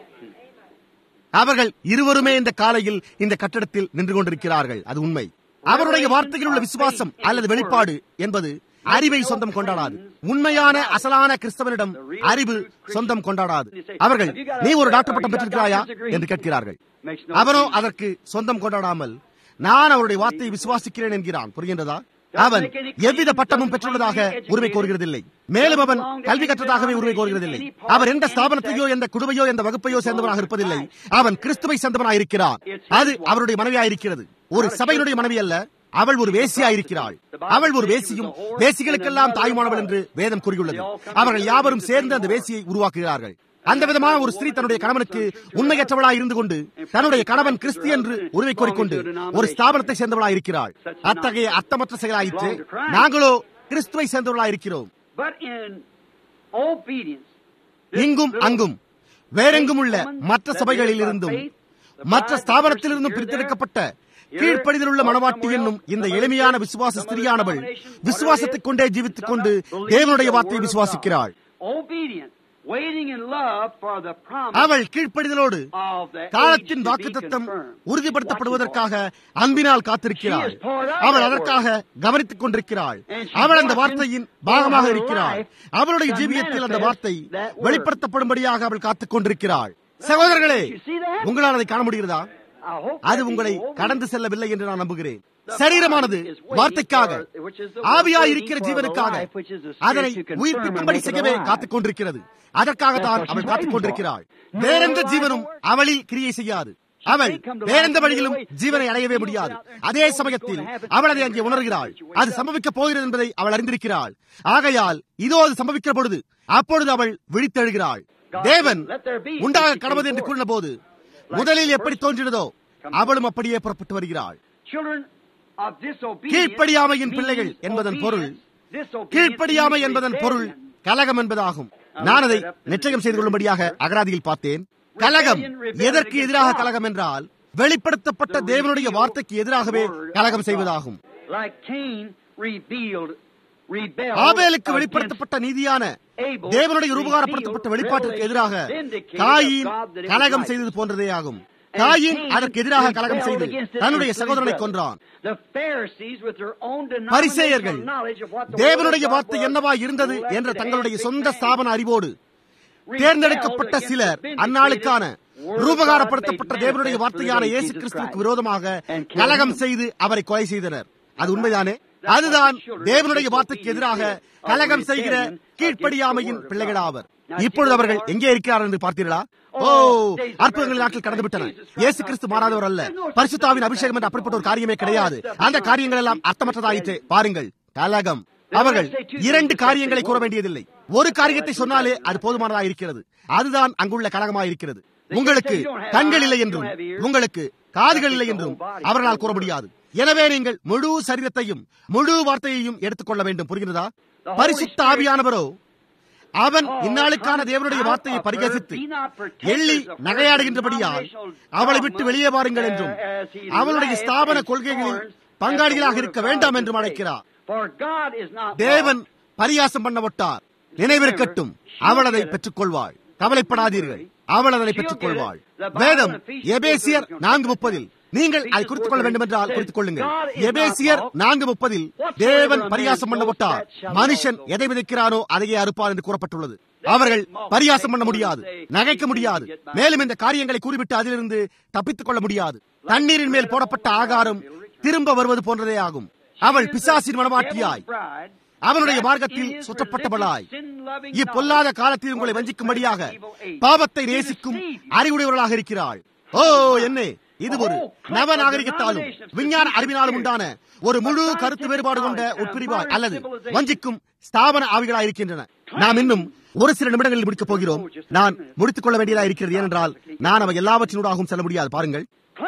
அவர்கள் இருவருமே இந்த காலையில் இந்த கட்டடத்தில் நின்று கொண்டிருக்கிறார்கள் அது உண்மை அவருடைய வார்த்தையில் உள்ள விசுவாசம் அல்லது வெளிப்பாடு என்பது அறிவை சொந்தம் கொண்டாடாது உண்மையான அசலான கிறிஸ்தவனிடம் அறிவு சொந்தம் கொண்டாடாது அவர்கள் நீ ஒரு டாக்டர் பட்டம் பெற்றிருக்கிறாயா என்று கேட்கிறார்கள் Makes no அவனோ sense. அதற்கு சொந்தம் கொண்டாடாமல் நான் அவருடைய வார்த்தையை விசுவாசிக்கிறேன் என்கிறான் புரிகின்றதா அவன் எவ்வித பட்டமும் பெற்றுள்ளதாக உரிமை கோருகிறதில்லை மேலும் அவன் கல்வி கற்றதாகவே உரிமை கோருகிறதில்லை அவர் எந்த ஸ்தாபனத்தையோ எந்த குடுவையோ எந்த வகுப்பையோ சேர்ந்தவனாக இருப்பதில்லை அவன் கிறிஸ்துவை சேர்ந்தவனாக இருக்கிறான் அது அவருடைய மனைவியாயிருக்கிறது ஒரு சபையினுடைய மனைவி அல்ல அவள் ஒரு வேசியாயிருக்கிறாள் அவள் ஒரு வேசியும் வேசிகளுக்கெல்லாம் தாய்மானவள் என்று வேதம் கூறியுள்ளது அவர்கள் யாவரும் சேர்ந்து அந்த வேசியை உருவாக்குகிறார்கள் அந்த விதமான ஒரு ஸ்திரீ தன்னுடைய கணவனுக்கு உண்மையற்றவளாய் இருந்து கொண்டு தன்னுடைய கணவன் கிறிஸ்து என்று உரிமை கோரிக்கொண்டு ஒரு ஸ்தாபனத்தை சேர்ந்தவளாய் இருக்கிறாள் அத்தகைய அர்த்தமற்ற செயலாயிற்று நாங்களோ கிறிஸ்துவை சேர்ந்தவர்களாய் இருக்கிறோம் But in obedience, இங்கும் அங்கும் வேறெங்கும் உள்ள மற்ற சபைகளில் இருந்தும் மற்ற ஸ்தாபனத்திலிருந்தும் பிரித்தெடுக்கப்பட்ட கீழ்ப்படிதல் உள்ள மனவாட்டி என்னும் இந்த எளிமையான விசுவாச ஸ்திரியானவள் விசுவாசத்தைக் கொண்டே ஜீவித்துக் கொண்டு தேவனுடைய வார்த்தையை விசுவாசிக்கிறாள் obedient, waiting in love for the promise அவள் கீழ்ப்படிதலோடு of the காலத்தின் age to be வாக்குத்தத்தம் confirmed. உறுதிப்படுத்தப்படுவதற்காக அன்பினால் காத்திருக்கிறாள் அவள் அதற்காக கவனித்துக் கொண்டிருக்கிறாள் அவள் அந்த வார்த்தையின் பாகமாக இருக்கிறாள் அவளுடைய ஜீவியத்தில் அந்த வார்த்தை வெளிப்படுத்தப்படும்படியாக அவள் காத்துக் கொண்டிருக்கிறாள் சகோதரர்களே உங்களால் அதை காண முடிகிறதா I hope அது that உங்களை the கடந்து செல்லவில்லை என்று நான் நம்புகிறேன் சரீரமானது வார்த்தைக்காக ஆவியாய் இருக்கிற ஜீவனுக்காக அதனை உயிர்ப்பிக்கும்படி செய்யவே காத்துக் கொண்டிருக்கிறது அதற்காகத்தான் அவள் காத்துக் கொண்டிருக்கிறாள் வேறெந்த ஜீவனும் அவளில் கிரியை செய்யாது அவள் வேறெந்த வழியிலும் ஜீவனை அடையவே முடியாது அதே சமயத்தில் அவள் அதை அங்கே உணர்கிறாள் அது சம்பவிக்கப் போகிறது என்பதை அவள் அறிந்திருக்கிறாள் ஆகையால் இதோ அது சம்பவிக்கிற பொழுது அப்பொழுது அவள் விழித்தெழுகிறாள் தேவன் உண்டாக கடவுது என்று கூறின போது முதலில் எப்படி தோன்றினதோ அவளும் அப்படியே புறப்பட்டு வருகிறாள் children of disobedience கீழ்ப்படியாமையின் பிள்ளைகள் means என்பதன் பொருள் obedience. Disobedience கீழ்ப்படியாமை means என்பதன் பொருள் rebellion. கலகம் என்பதாகும் நான் அதை நிச்சயம் செய்து கொள்ளும்படியாக அகராதியில் பார்த்தேன் கலகம் எதற்கு எதிராக கலகம் என்றால் வெளிப்படுத்தப்பட்ட தேவனுடைய வார்த்தைக்கு எதிராகவே கலகம் செய்வதாகும் Like Cain revealed, rebelled ஆபேலுக்கு against வெளிப்படுத்தப்பட்ட நீதியான Abel, தேவனுடைய ரூபகாரப்படுத்தப்பட்ட revealed வெளிப்பாட்டிற்கு எதிராக revelation vindicated காயின் of God that it was கலகம் right. செய்தது போன்றதே ஆகும் And காயின் Cain அதற்கு எதிராக கலகம் rebelled செய்து against it தன்னுடைய and slew சகோதரனை his கொன்றான் brother. The Pharisees with their own பரிசேயர்கள் denominational knowledge of what the தேவனுடைய word of God வார்த்தை was, என்னவா இருந்தது elected என்ற as தங்களுடைய big சொந்த man, ஸ்தாபன அறிவோடு rebelled தேர்ந்தெடுக்கப்பட்ட against சிலர் the vindicated அந்நாளுக்கான word of ரூபகாரப்படுத்தப்பட்ட God made தேவனுடைய manifest வார்த்தையான through இயேசு Jesus கிறிஸ்துவுக்கு Christ. விரோதமாக And killed கலகம் him. செய்து அவரை கொலை செய்தனர் அது உண்மைதானே அதுதான் தேவனுடைய வார்த்தைக்கு எதிராக கலகம் செய்கிற கீழ்ப்படியாமையின் பிள்ளைகளாவர் இப்பொழுது அவர்கள் எங்கே இருக்கிறார்கள் என்று பார்த்தீர்களா ஓ அற்புதங்கள் நாட்கள் கடந்து விட்டன இயேசு கிறிஸ்து மாறாதவர் அல்ல பரிசுத்தாவின் அபிஷேகம் என்று அப்படிப்பட்ட ஒரு காரியமே கிடையாது அந்த காரியங்கள் எல்லாம் அர்த்தமற்றதாயிற்று பாருங்கள் கலகம் அவர்கள் இரண்டு காரியங்களை கூற வேண்டியதில்லை ஒரு காரியத்தை சொன்னாலே அது போதுமானதாக இருக்கிறது அதுதான் அங்குள்ள கலகமாக இருக்கிறது உங்களுக்கு கண்கள் இல்லை என்றும் உங்களுக்கு காதுகள் இல்லை என்றும் அவர்களால் கூற முடியாது எனவே நீங்கள் முழு சரீரத்தையும் முழு வார்த்தையையும் எடுத்துக்கொள்ள வேண்டும் புரிகிறதா பரிசுத்த ஆவியானவரோ அவன் இந்நாளுக்கான தேவனுடைய வார்த்தையை பரிகசித்து எள்ளி நகையாடுகின்றபடியால் அவளை விட்டு வெளியே வாருங்கள் என்றும் அவளுடைய ஸ்தாபன கொள்கைகளில் பங்காளிகளாக இருக்க வேண்டாம் என்றும் அழைக்கிறார் For God is not தேவன் பரியாசம் பண்ணப்பட்டார் நினைவிருக்கட்டும் அவள் அதை பெற்றுக் கொள்வாள் கவலைப்படாதீர்கள் அவள் அதனை பெற்றுக் கொள்வாள் வேதம் எபேசியர் நான்கு முப்பதில் நீங்கள் அதை குறித்துக் கொள்ள வேண்டும் என்றால் குறித்துக் கொள்ளுங்கள் எபேசியர் நான்கு முப்பதில் தேவன் பரியாசம் பண்ணப்பட்டார் மனுஷன் எதை விதைக்கிறானோ அதையே அறுப்பார் என்று கூறப்பட்டுள்ளது அவர்கள் பரியாசம் பண்ண முடியாது நகைக்க முடியாது மேலும் இந்த காரியங்களை கூறிவிட்டு அதிலிருந்து தப்பித்துக் கொள்ள முடியாது தண்ணீரின் மேல் போடப்பட்ட ஆகாரம் திரும்ப வருவது போன்றதே ஆகும் அவள் பிசாசின் மனமாட்டியாய் அவனுடைய மார்க்கத்தில் சுற்றப்பட்டவளாய் இப்பொல்லாத காலத்தில் உங்களை வஞ்சிக்கும்படியாக பாவத்தை நேசிக்கும் அறிவுடையவர்களாக இருக்கிறாள் ஓ என்ன இது ஒரு நவ நாகரிகத்தாலும் விஞ்ஞான அறிவினாலும் உண்டான ஒரு முழு கருத்து வேறுபாடு கொண்ட உட்பிரிவாய் அல்லது வஞ்சிக்கும் ஸ்தாபன ஆவிகளாய் இருக்கின்றன நாம் இன்னும் ஒரு சில நிமிடங்களில் முடிக்கப் போகிறோம் நான் முடித்துக் கொள்ள வேண்டியதா இருக்கிறது ஏனென்றால் நான் அவை எல்லாவற்றினூடாகவும் செல்ல முடியாது பாருங்கள்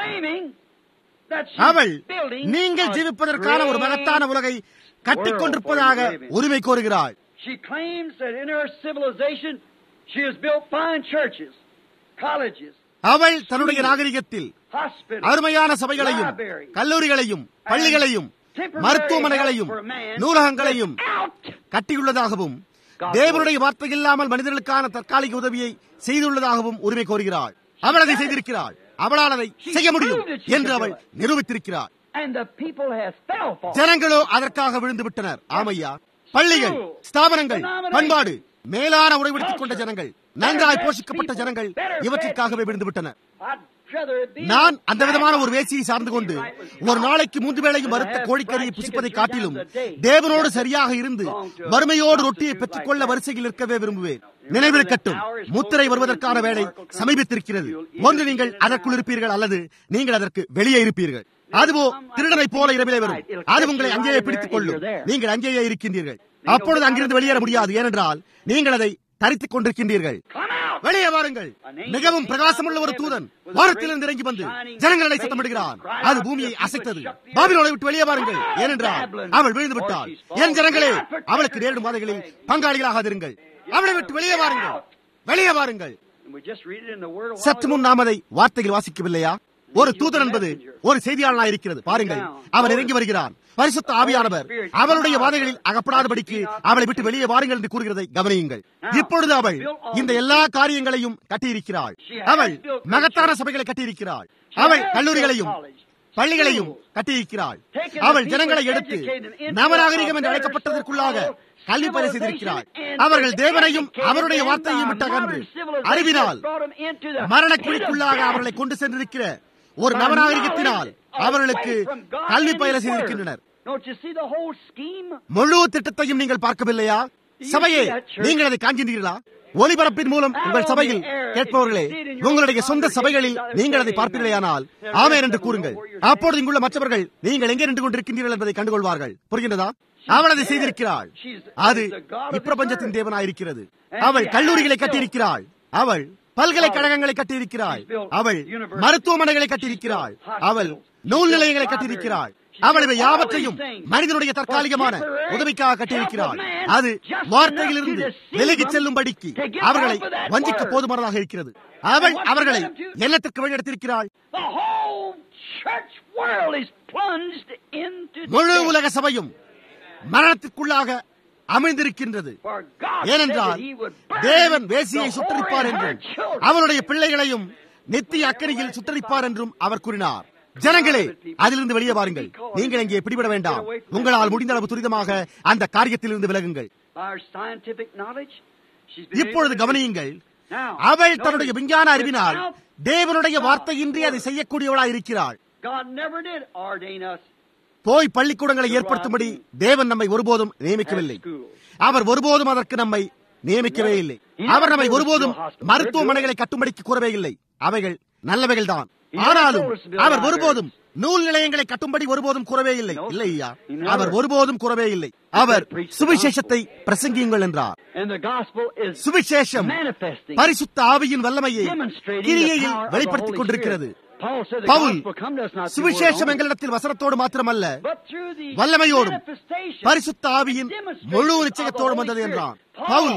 அவள் நீங்கள் ஜீவிப்பதற்கான ஒரு மகத்தான உலகை கட்டிக் கொண்டிருப்பதாக உரிமை கோருகிறாள் She claims that in her civilization she has built fine churches, colleges, அவள் தன்னுடைய நாகரிகத்தில் hospitals, அருமையான சபைகளையும் libraries, கல்லூரிகளையும் பள்ளிகளையும் temporary மருத்துவமனைகளையும் help for man நூலகங்களையும் without கட்டியுள்ளதாகவும் தேவனுடைய வார்த்தை இல்லாமல் மனிதர்களுக்கான தற்காலிக உதவியை செய்துள்ளதாகவும் உரிமை கோருகிறாள் அவள் அதை செய்திருக்கிறாள் அவளால் அதை செய்ய முடியும் என்று அவள் நிரூபித்திருக்கிறாள் and the people has fell for. it. ஜனங்களோ அதற்காக விழுந்து விட்டனர் ஆமையா பள்ளிகள் ஸ்தாபனங்கள் பண்பாடு மேலான உடைவெடுத்துக் கொண்ட ஜனங்கள் நன்றாய் போஷிக்கப்பட்ட ஜனங்கள் இவற்றிற்காகவே விழுந்து விட்டனர் I'd rather it be நான் அந்த விதமான ஒரு வேசியை சார்ந்து கொண்டு ஒரு நாளைக்கு மூன்று வேளையும் வறுத்த கோழிக்கறியை புசிப்பதை காட்டிலும் தேவனோடு சரியாக இருந்து வறுமையோடு ரொட்டியை பெற்றுக்கொள்ள வரிசையில் இருக்கவே விரும்புவேன் நினைவிருக்கட்டும் முத்திரை வருவதற்கான வேலை சமீபித்திருக்கிறது ஒன்று நீங்கள் அதற்குள் இருப்பீர்கள் அல்லது நீங்கள் அதற்கு வெளியே இருப்பீர்கள் அதுவோ திருடனை போல இரவிலே வரும் அது உங்களை அங்கேயே பிடித்துக் கொள்ளும் நீங்கள் அங்கேயே இருக்கின்றீர்கள் அப்பொழுது அங்கிருந்து வெளியேற முடியாது ஏனென்றால் நீங்கள் அதை தரித்துக் கொண்டிருக்கின்றீர்கள் வெளியே வாருங்கள் மிகவும் பிரகாசமுள்ள ஒரு தூதன் வானத்திலிருந்து இறங்கி வந்து ஜனங்களை சத்தமிடுகிறான் அது பூமியை அசைத்தது பாபிலோனை விட்டு வெளியே வாருங்கள் ஏனென்றால் அவள் விழுந்து விட்டாள் என் ஜனங்களே அவளுக்கு நேரிடும் வாதைகளில் பங்காளிகளாகாதிருங்கள் அவளை விட்டு வெளியே வாருங்கள் வெளியே வாருங்கள் And we just read it in the Word a while சற்று முன் ago. நாம் அதை வார்த்தையில் வாசிக்கவில்லையா ஒரு தூதன் என்பது ஒரு செய்தியாளனா இருக்கிறது பாருங்கள் அவர் இறங்கி வருகிறான் பரிசுத்த ஆவியானவர் அவளுடைய வாதைகளில் அகப்படாதபடிக்கு அவளை விட்டு வெளியே வாருங்கள் என்று கூறுகிறதை கவனியுங்கள் இப்பொழுது அவள் இந்த எல்லா காரியங்களையும் கட்டியிருக்கிறாள் அவள் மகத்தான சபைகளை கட்டியிருக்கிறாள் அவள் கல்லூரிகளையும் பள்ளிகளையும் கட்டியிருக்கிறாள் அவள் ஜனங்களை எடுத்து நவநாகரிகம் என்று அழைக்கப்பட்டதற்குள்ளாக கல்வி பயிர் செய்திருக்கிறாள் அவர்கள் தேவனையும் அவருடைய வார்த்தையையும் விட்டு அகன்று அறிவினால் மரணக்குழிக்குள்ளாக அவர்களை கொண்டு சென்றிருக்கிற ஒரு நவநாகரிகத்தினால் அவர்களுக்கு கல்வி பயிர செய்திருக்கின்றனர் Don't you see the whole scheme? முழு திட்டத்தையும் நீங்கள் பார்க்கவில்லையா சபையே நீங்கள் அதை காண்கின்றீர்களா ஒலிபரப்பின் மூலம் உங்கள் சபையில் கேட்பவர்களே உங்களுடைய சொந்த சபைகளில் நீங்கள் அதை பார்ப்பீர்களேயானால் ஆமேன் என்று கூறுங்கள் அப்பொழுது இங்குள்ள மற்றவர்கள் நீங்கள் எங்கே நின்று கொண்டிருக்கின்றீர்கள் என்பதை கண்டுகொள்வார்கள் புரிகின்றதா அவள் அதை செய்திருக்கிறாள் அது இப்பிரபஞ்சத்தின் தேவனாயிருக்கிறது அவள் கல்லூரிகளை கட்டியிருக்கிறாள் அவள் பல்கலைக்கழகங்களை கட்டியிருக்கிறாள் அவள் மருத்துவமனைகளை கட்டியிருக்கிறாள் அவள் நூல் நிலையங்களை கட்டியிருக்கிறாள் அவள் இவை யாவற்றையும் மனிதனுடைய தற்காலிகமான உதவிக்காக கட்டியிருக்கிறாள் அது வார்த்தையிலிருந்து விலகிச் செல்லும்படிக்கு அவர்களை வஞ்சிக்க போதுமானதாக இருக்கிறது அவள் அவர்களை எண்ணத்திற்கு வழிநடத்தியிருக்கிறாள் The whole church world is plunged into முழு death. உலக சபையும் மரணத்திற்குள்ளாக அமிழ்ந்திருக்கின்றது For God ஏனென்றால் said that he would burn தேவன் வேசியை the சுட்டரிப்பார் whore and her என்றும் children. அவருடைய பிள்ளைகளையும் நித்திய அக்கறையில் சுட்டரிப்பார் என்றும் அவர் கூறினார் ஜனங்களே அதிலிருந்து வெளியே வாருங்கள் நீங்கள் இங்கே பிடிபட வேண்டாம் உங்களால் முடிந்த அளவு துரிதமாக அந்த காரியத்திலிருந்து விலகுங்கள் Our scientific knowledge, she's been இப்பொழுது able to- கவனியுங்கள் Now, அவள் notice, தன்னுடைய விஞ்ஞான அறிவினால் without தேவனுடைய வார்த்தையின்றி அதை செய்யக்கூடியவளாய் இருக்கிறாள் God never did ordain us போய் பள்ளிக்கூடங்களை ஏற்படுத்தும்படி தேவன் நம்மை ஒருபோதும் நியமிக்கவில்லை அவர் ஒருபோதும் அதற்கு நம்மை நியமிக்கவே இல்லை அவர் நம்மை ஒருபோதும் மருத்துவமனைகளை கட்டும்படிக்கு கூறவே இல்லை அவைகள் நல்லவைகள் தான் ஆனாலும் அவர் ஒருபோதும் நூல் நிலையங்களை கட்டும்படி ஒருபோதும் கூறவே இல்லை இல்லை ஐயா அவர் ஒருபோதும் கூறவே இல்லை அவர் சுவிசேஷத்தை பிரசங்கியுங்கள் என்றார் and the gospel is சுவிசேஷம் manifesting, பரிசுத்த ஆவியின் வல்லமையை demonstrating the கிரியையில் power of the வெளிப்படுத்திக் Holy கொண்டிருக்கிறது Spirit. Paul said the Pavul gospel come to us not through word சுவிசேஷம் only, எங்களிடத்தில் வசனத்தோடு மாத்திரமல்ல but through the வல்லமையோடும் manifestation, பரிசுத்த ஆவியின் demonstration முழு of the நிச்சயத்தோடும் Holy வந்தது Spirit. என்றான் Paul, பவுல்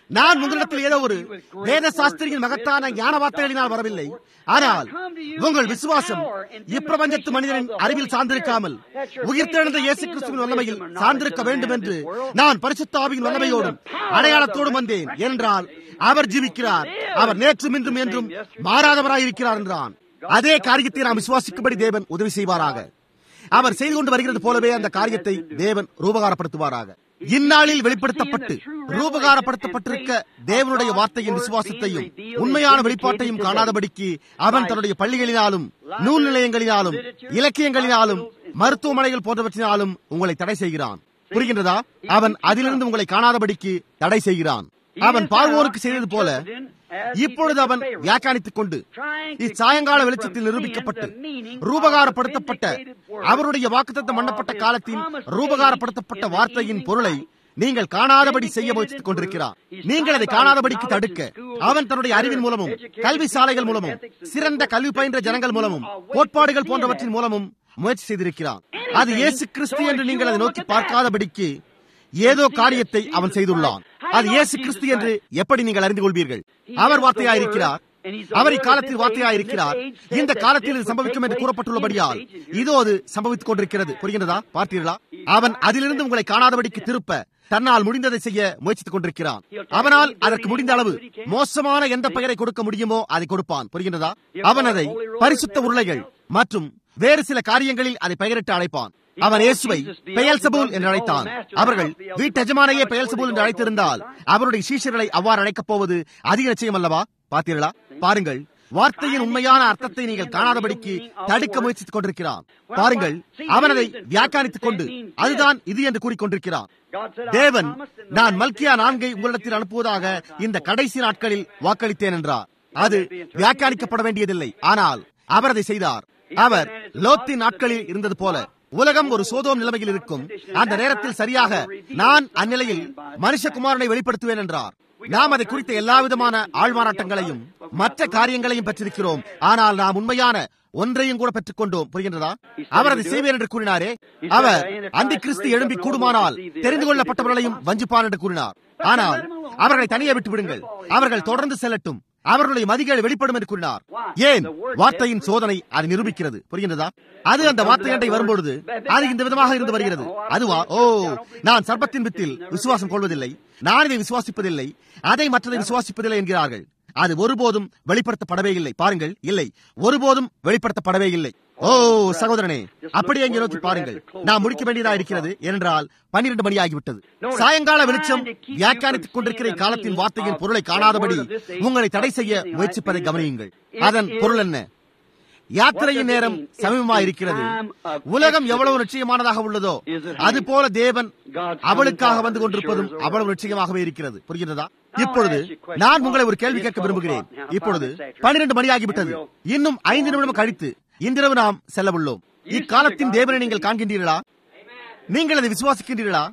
நான் உங்களிடத்தில் ஏதோ ஒரு வேத சாஸ்திரியின் மகத்தான ஞான வார்த்தைகளினால் வரவில்லை ஆனால் உங்கள் விசுவாசம் இப்பிரபஞ்சத்து மனிதனின் அறிவில் சார்ந்திருக்காமல் உயிர்த்தெழுந்த இயேசு கிறிஸ்துவின் வல்லமையில் சார்ந்திருக்க வேண்டும் என்று நான் பரிசுத்த ஆவியின் வல்லமையோடும் அடையாளத்தோடும் வந்தேன் என்றால் அவர் ஜீவிக்கிறார் அவர் நேற்றும் இன்றும் என்றும் மாறாதவராயிருக்கிறார் என்றான் அதே காரியத்தை நாம் விசுவாசிக்கும்படி தேவன் உதவி செய்வாராக அவர் செய்து கொண்டு வருகிறது போலவே அந்த காரியத்தை தேவன் ரூபகாரப்படுத்துவாராக இந்நாளில் வெளிப்படுத்தப்பட்டு ரூபகாரப்படுத்தப்பட்டிருக்க தேவனுடைய வார்த்தையின் விசுவாசத்தையும் உண்மையான வெளிப்பாட்டையும் காணாதபடிக்கு அவன் தன்னுடைய பள்ளிகளினாலும் நூல் நிலையங்களினாலும் இலக்கியங்களினாலும் மருத்துவமனைகள் போன்றவற்றினாலும் உங்களை தடை செய்கிறான் புரிகின்றதா அவன் அதிலிருந்து உங்களை காணாதபடிக்கு தடை செய்கிறான் அவன் பார்வோருக்கு செய்தது போல இப்பொழுது அவன் வியாக்கியானித்துக் கொண்டு இச்சாயங்கால வெளிச்சத்தில் நிரூபிக்கப்பட்டு ரூபகாரப்படுத்தப்பட்ட அவருடைய வாக்குத்தத்தம் பண்ணப்பட்ட காலத்தின் ரூபகாரப்படுத்தப்பட்ட வார்த்தையின் பொருளை நீங்கள் காணாதபடி செய்ய முயற்சித்துக் கொண்டிருக்கிறார் நீங்கள் அதை காணாதபடிக்கு தடுக்க அவன் தன்னுடைய அறிவின் மூலமும் கல்வி சாலைகள் மூலமும் சிறந்த கல்வி பயின்ற ஜனங்கள் மூலமும் கோட்பாடுகள் போன்றவற்றின் மூலமும் முயற்சி செய்திருக்கிறான் அது இயேசு கிறிஸ்து என்று நீங்கள் அதை நோக்கி பார்க்காதபடிக்கு ஏதோ காரியத்தை அவன் செய்துள்ளான் அது இயேசு கிறிஸ்து என்று எப்படி நீங்கள் அறிந்து கொள்வீர்கள் அவர் வார்த்தையாயிருக்கிறார் அவர் இக்காலத்தில் வார்த்தையாயிருக்கிறார் இந்த காலத்தில் இது சம்பவிக்கும் என்று கூறப்பட்டுள்ளபடியால் இதோ அது சம்பவித்துக் கொண்டிருக்கிறது புரிகின்றதா பார்த்தீர்களா அவன் அதிலிருந்து உங்களை காணாதபடிக்கு திருப்ப தன்னால் முடிந்ததை செய்ய முயற்சித்துக் கொண்டிருக்கிறான் அவனால் அதற்கு முடிந்த அளவு மோசமான எந்த பெயரை கொடுக்க முடியுமோ அதை கொடுப்பான் புரிகின்றதா அவன் அதை பரிசுத்த உருளைகள் மற்றும் வேறு சில காரியங்களில் அதை பெயரிட்டு அழைப்பான் அவன் இயேசுவை பெயல் சபூல் என்று அழைத்தான் அவர்கள் வீட்டெஜமானையே பெயல் சபூல் என்று அழைத்திருந்தால் அவருடைய சீஷர்களை அவ்வாறு அழைக்கப் போவது அதிக நிச்சயம் அல்லவா பார்த்தீர்களா பாருங்கள் வார்த்தையின் உண்மையான அர்த்தத்தை நீங்கள் காணாதபடிக்கு தடுக்க முயற்சித்துக் கொண்டிருக்கிறான் பாருங்கள் அவன் அதை வியாக்கியானித்துக் கொண்டு அதுதான் இது என்று கூறிக்கொண்டிருக்கிறான் தேவன் நான் மல்கியா நான்கை உங்களிடத்தில் அனுப்புவதாக இந்த கடைசி நாட்களில் வாக்களித்தேன் என்றார் அது வியாக்கியானிக்கப்பட வேண்டியதில்லை ஆனால் அவர் அதை செய்தார் அவர் லோத்தின் நாட்களில் இருந்தது போல உலகம் ஒரு சோதோம் நிலைமையில் இருக்கும் அந்த நேரத்தில் சரியாக நான் அந்நிலையில் மனுஷகுமாரனை வெளிப்படுத்துவேன் என்றார் நாம் அதை குறித்த எல்லா விதமான ஆழ்மாறாட்டங்களையும் மற்ற காரியங்களையும் பெற்றிருக்கிறோம் ஆனால் நாம் உண்மையான ஒன்றையும் கூட பெற்றுக் கொண்டோம் புரிகின்றதா அவர் அதை செய்வேன் என்று கூறினாரே அவர் அந்த கிறிஸ்து எழும்பி கூடுமானால் தெரிந்து கொள்ளப்பட்டவர்களையும் வஞ்சிப்பான் என்று கூறினார் ஆனால் அவர்களை தனியே விட்டு விடுங்கள் அவர்கள் தொடர்ந்து செல்லட்டும் அவர்களுடைய மதிகள் வெளிப்படும் என்று கூறினார் ஏன் வார்த்தையின் சோதனை அதை நிரூபிக்கிறது புரிகின்றதா அது அந்த வார்த்தை வரும்பொழுது அது இந்த விதமாக இருந்து வருகிறது அதுவா ஓ நான் சர்பத்தின் வித்தில் விசுவாசம் கொள்வதில்லை நான் இதை விசுவாசிப்பதில்லை அதை மற்றதை விசுவாசிப்பதில்லை என்கிறார்கள் அது ஒருபோதும் வெளிப்படுத்தப்படவே இல்லை பாருங்கள் இல்லை ஒருபோதும் வெளிப்படுத்தப்படவே இல்லை ஓ சகோதரனே அப்படியே இங்கே நோக்கி பாருங்கள் நான் முடிக்க வேண்டியதா இருக்கிறது என்றால் பன்னிரண்டு மணி ஆகிவிட்டது சாயங்கால வெளிச்சம் வியாக்கியானித்துக் கொண்டிருக்கிற காலத்தின் வார்த்தையின் பொருளை காணாதபடி உங்களை தடை செய்ய முயற்சிப்பதை கவனியுங்கள் அதன் பொருள் என்ன யாத்திரையின் நேரம் சமீபமா இருக்கிறது உலகம் எவ்வளவு நிச்சயமானதாக உள்ளதோ அது போல தேவன் அவளுக்காக வந்து கொண்டிருப்பதும் அவ்வளவு நிச்சயமாகவே இருக்கிறது புரிகிறதா இப்பொழுது நான் உங்களை ஒரு கேள்வி கேட்க விரும்புகிறேன் இப்பொழுது பன்னிரண்டு மணி ஆகிவிட்டது இன்னும் ஐந்து நிமிடம் கழித்து இன்றிரவு நாம் செல்ல உள்ளோம் இக்காலத்தின் தேவனை நீங்கள் காண்கின்றீர்களா நீங்கள் அதை விசுவாசிக்கின்றீர்களா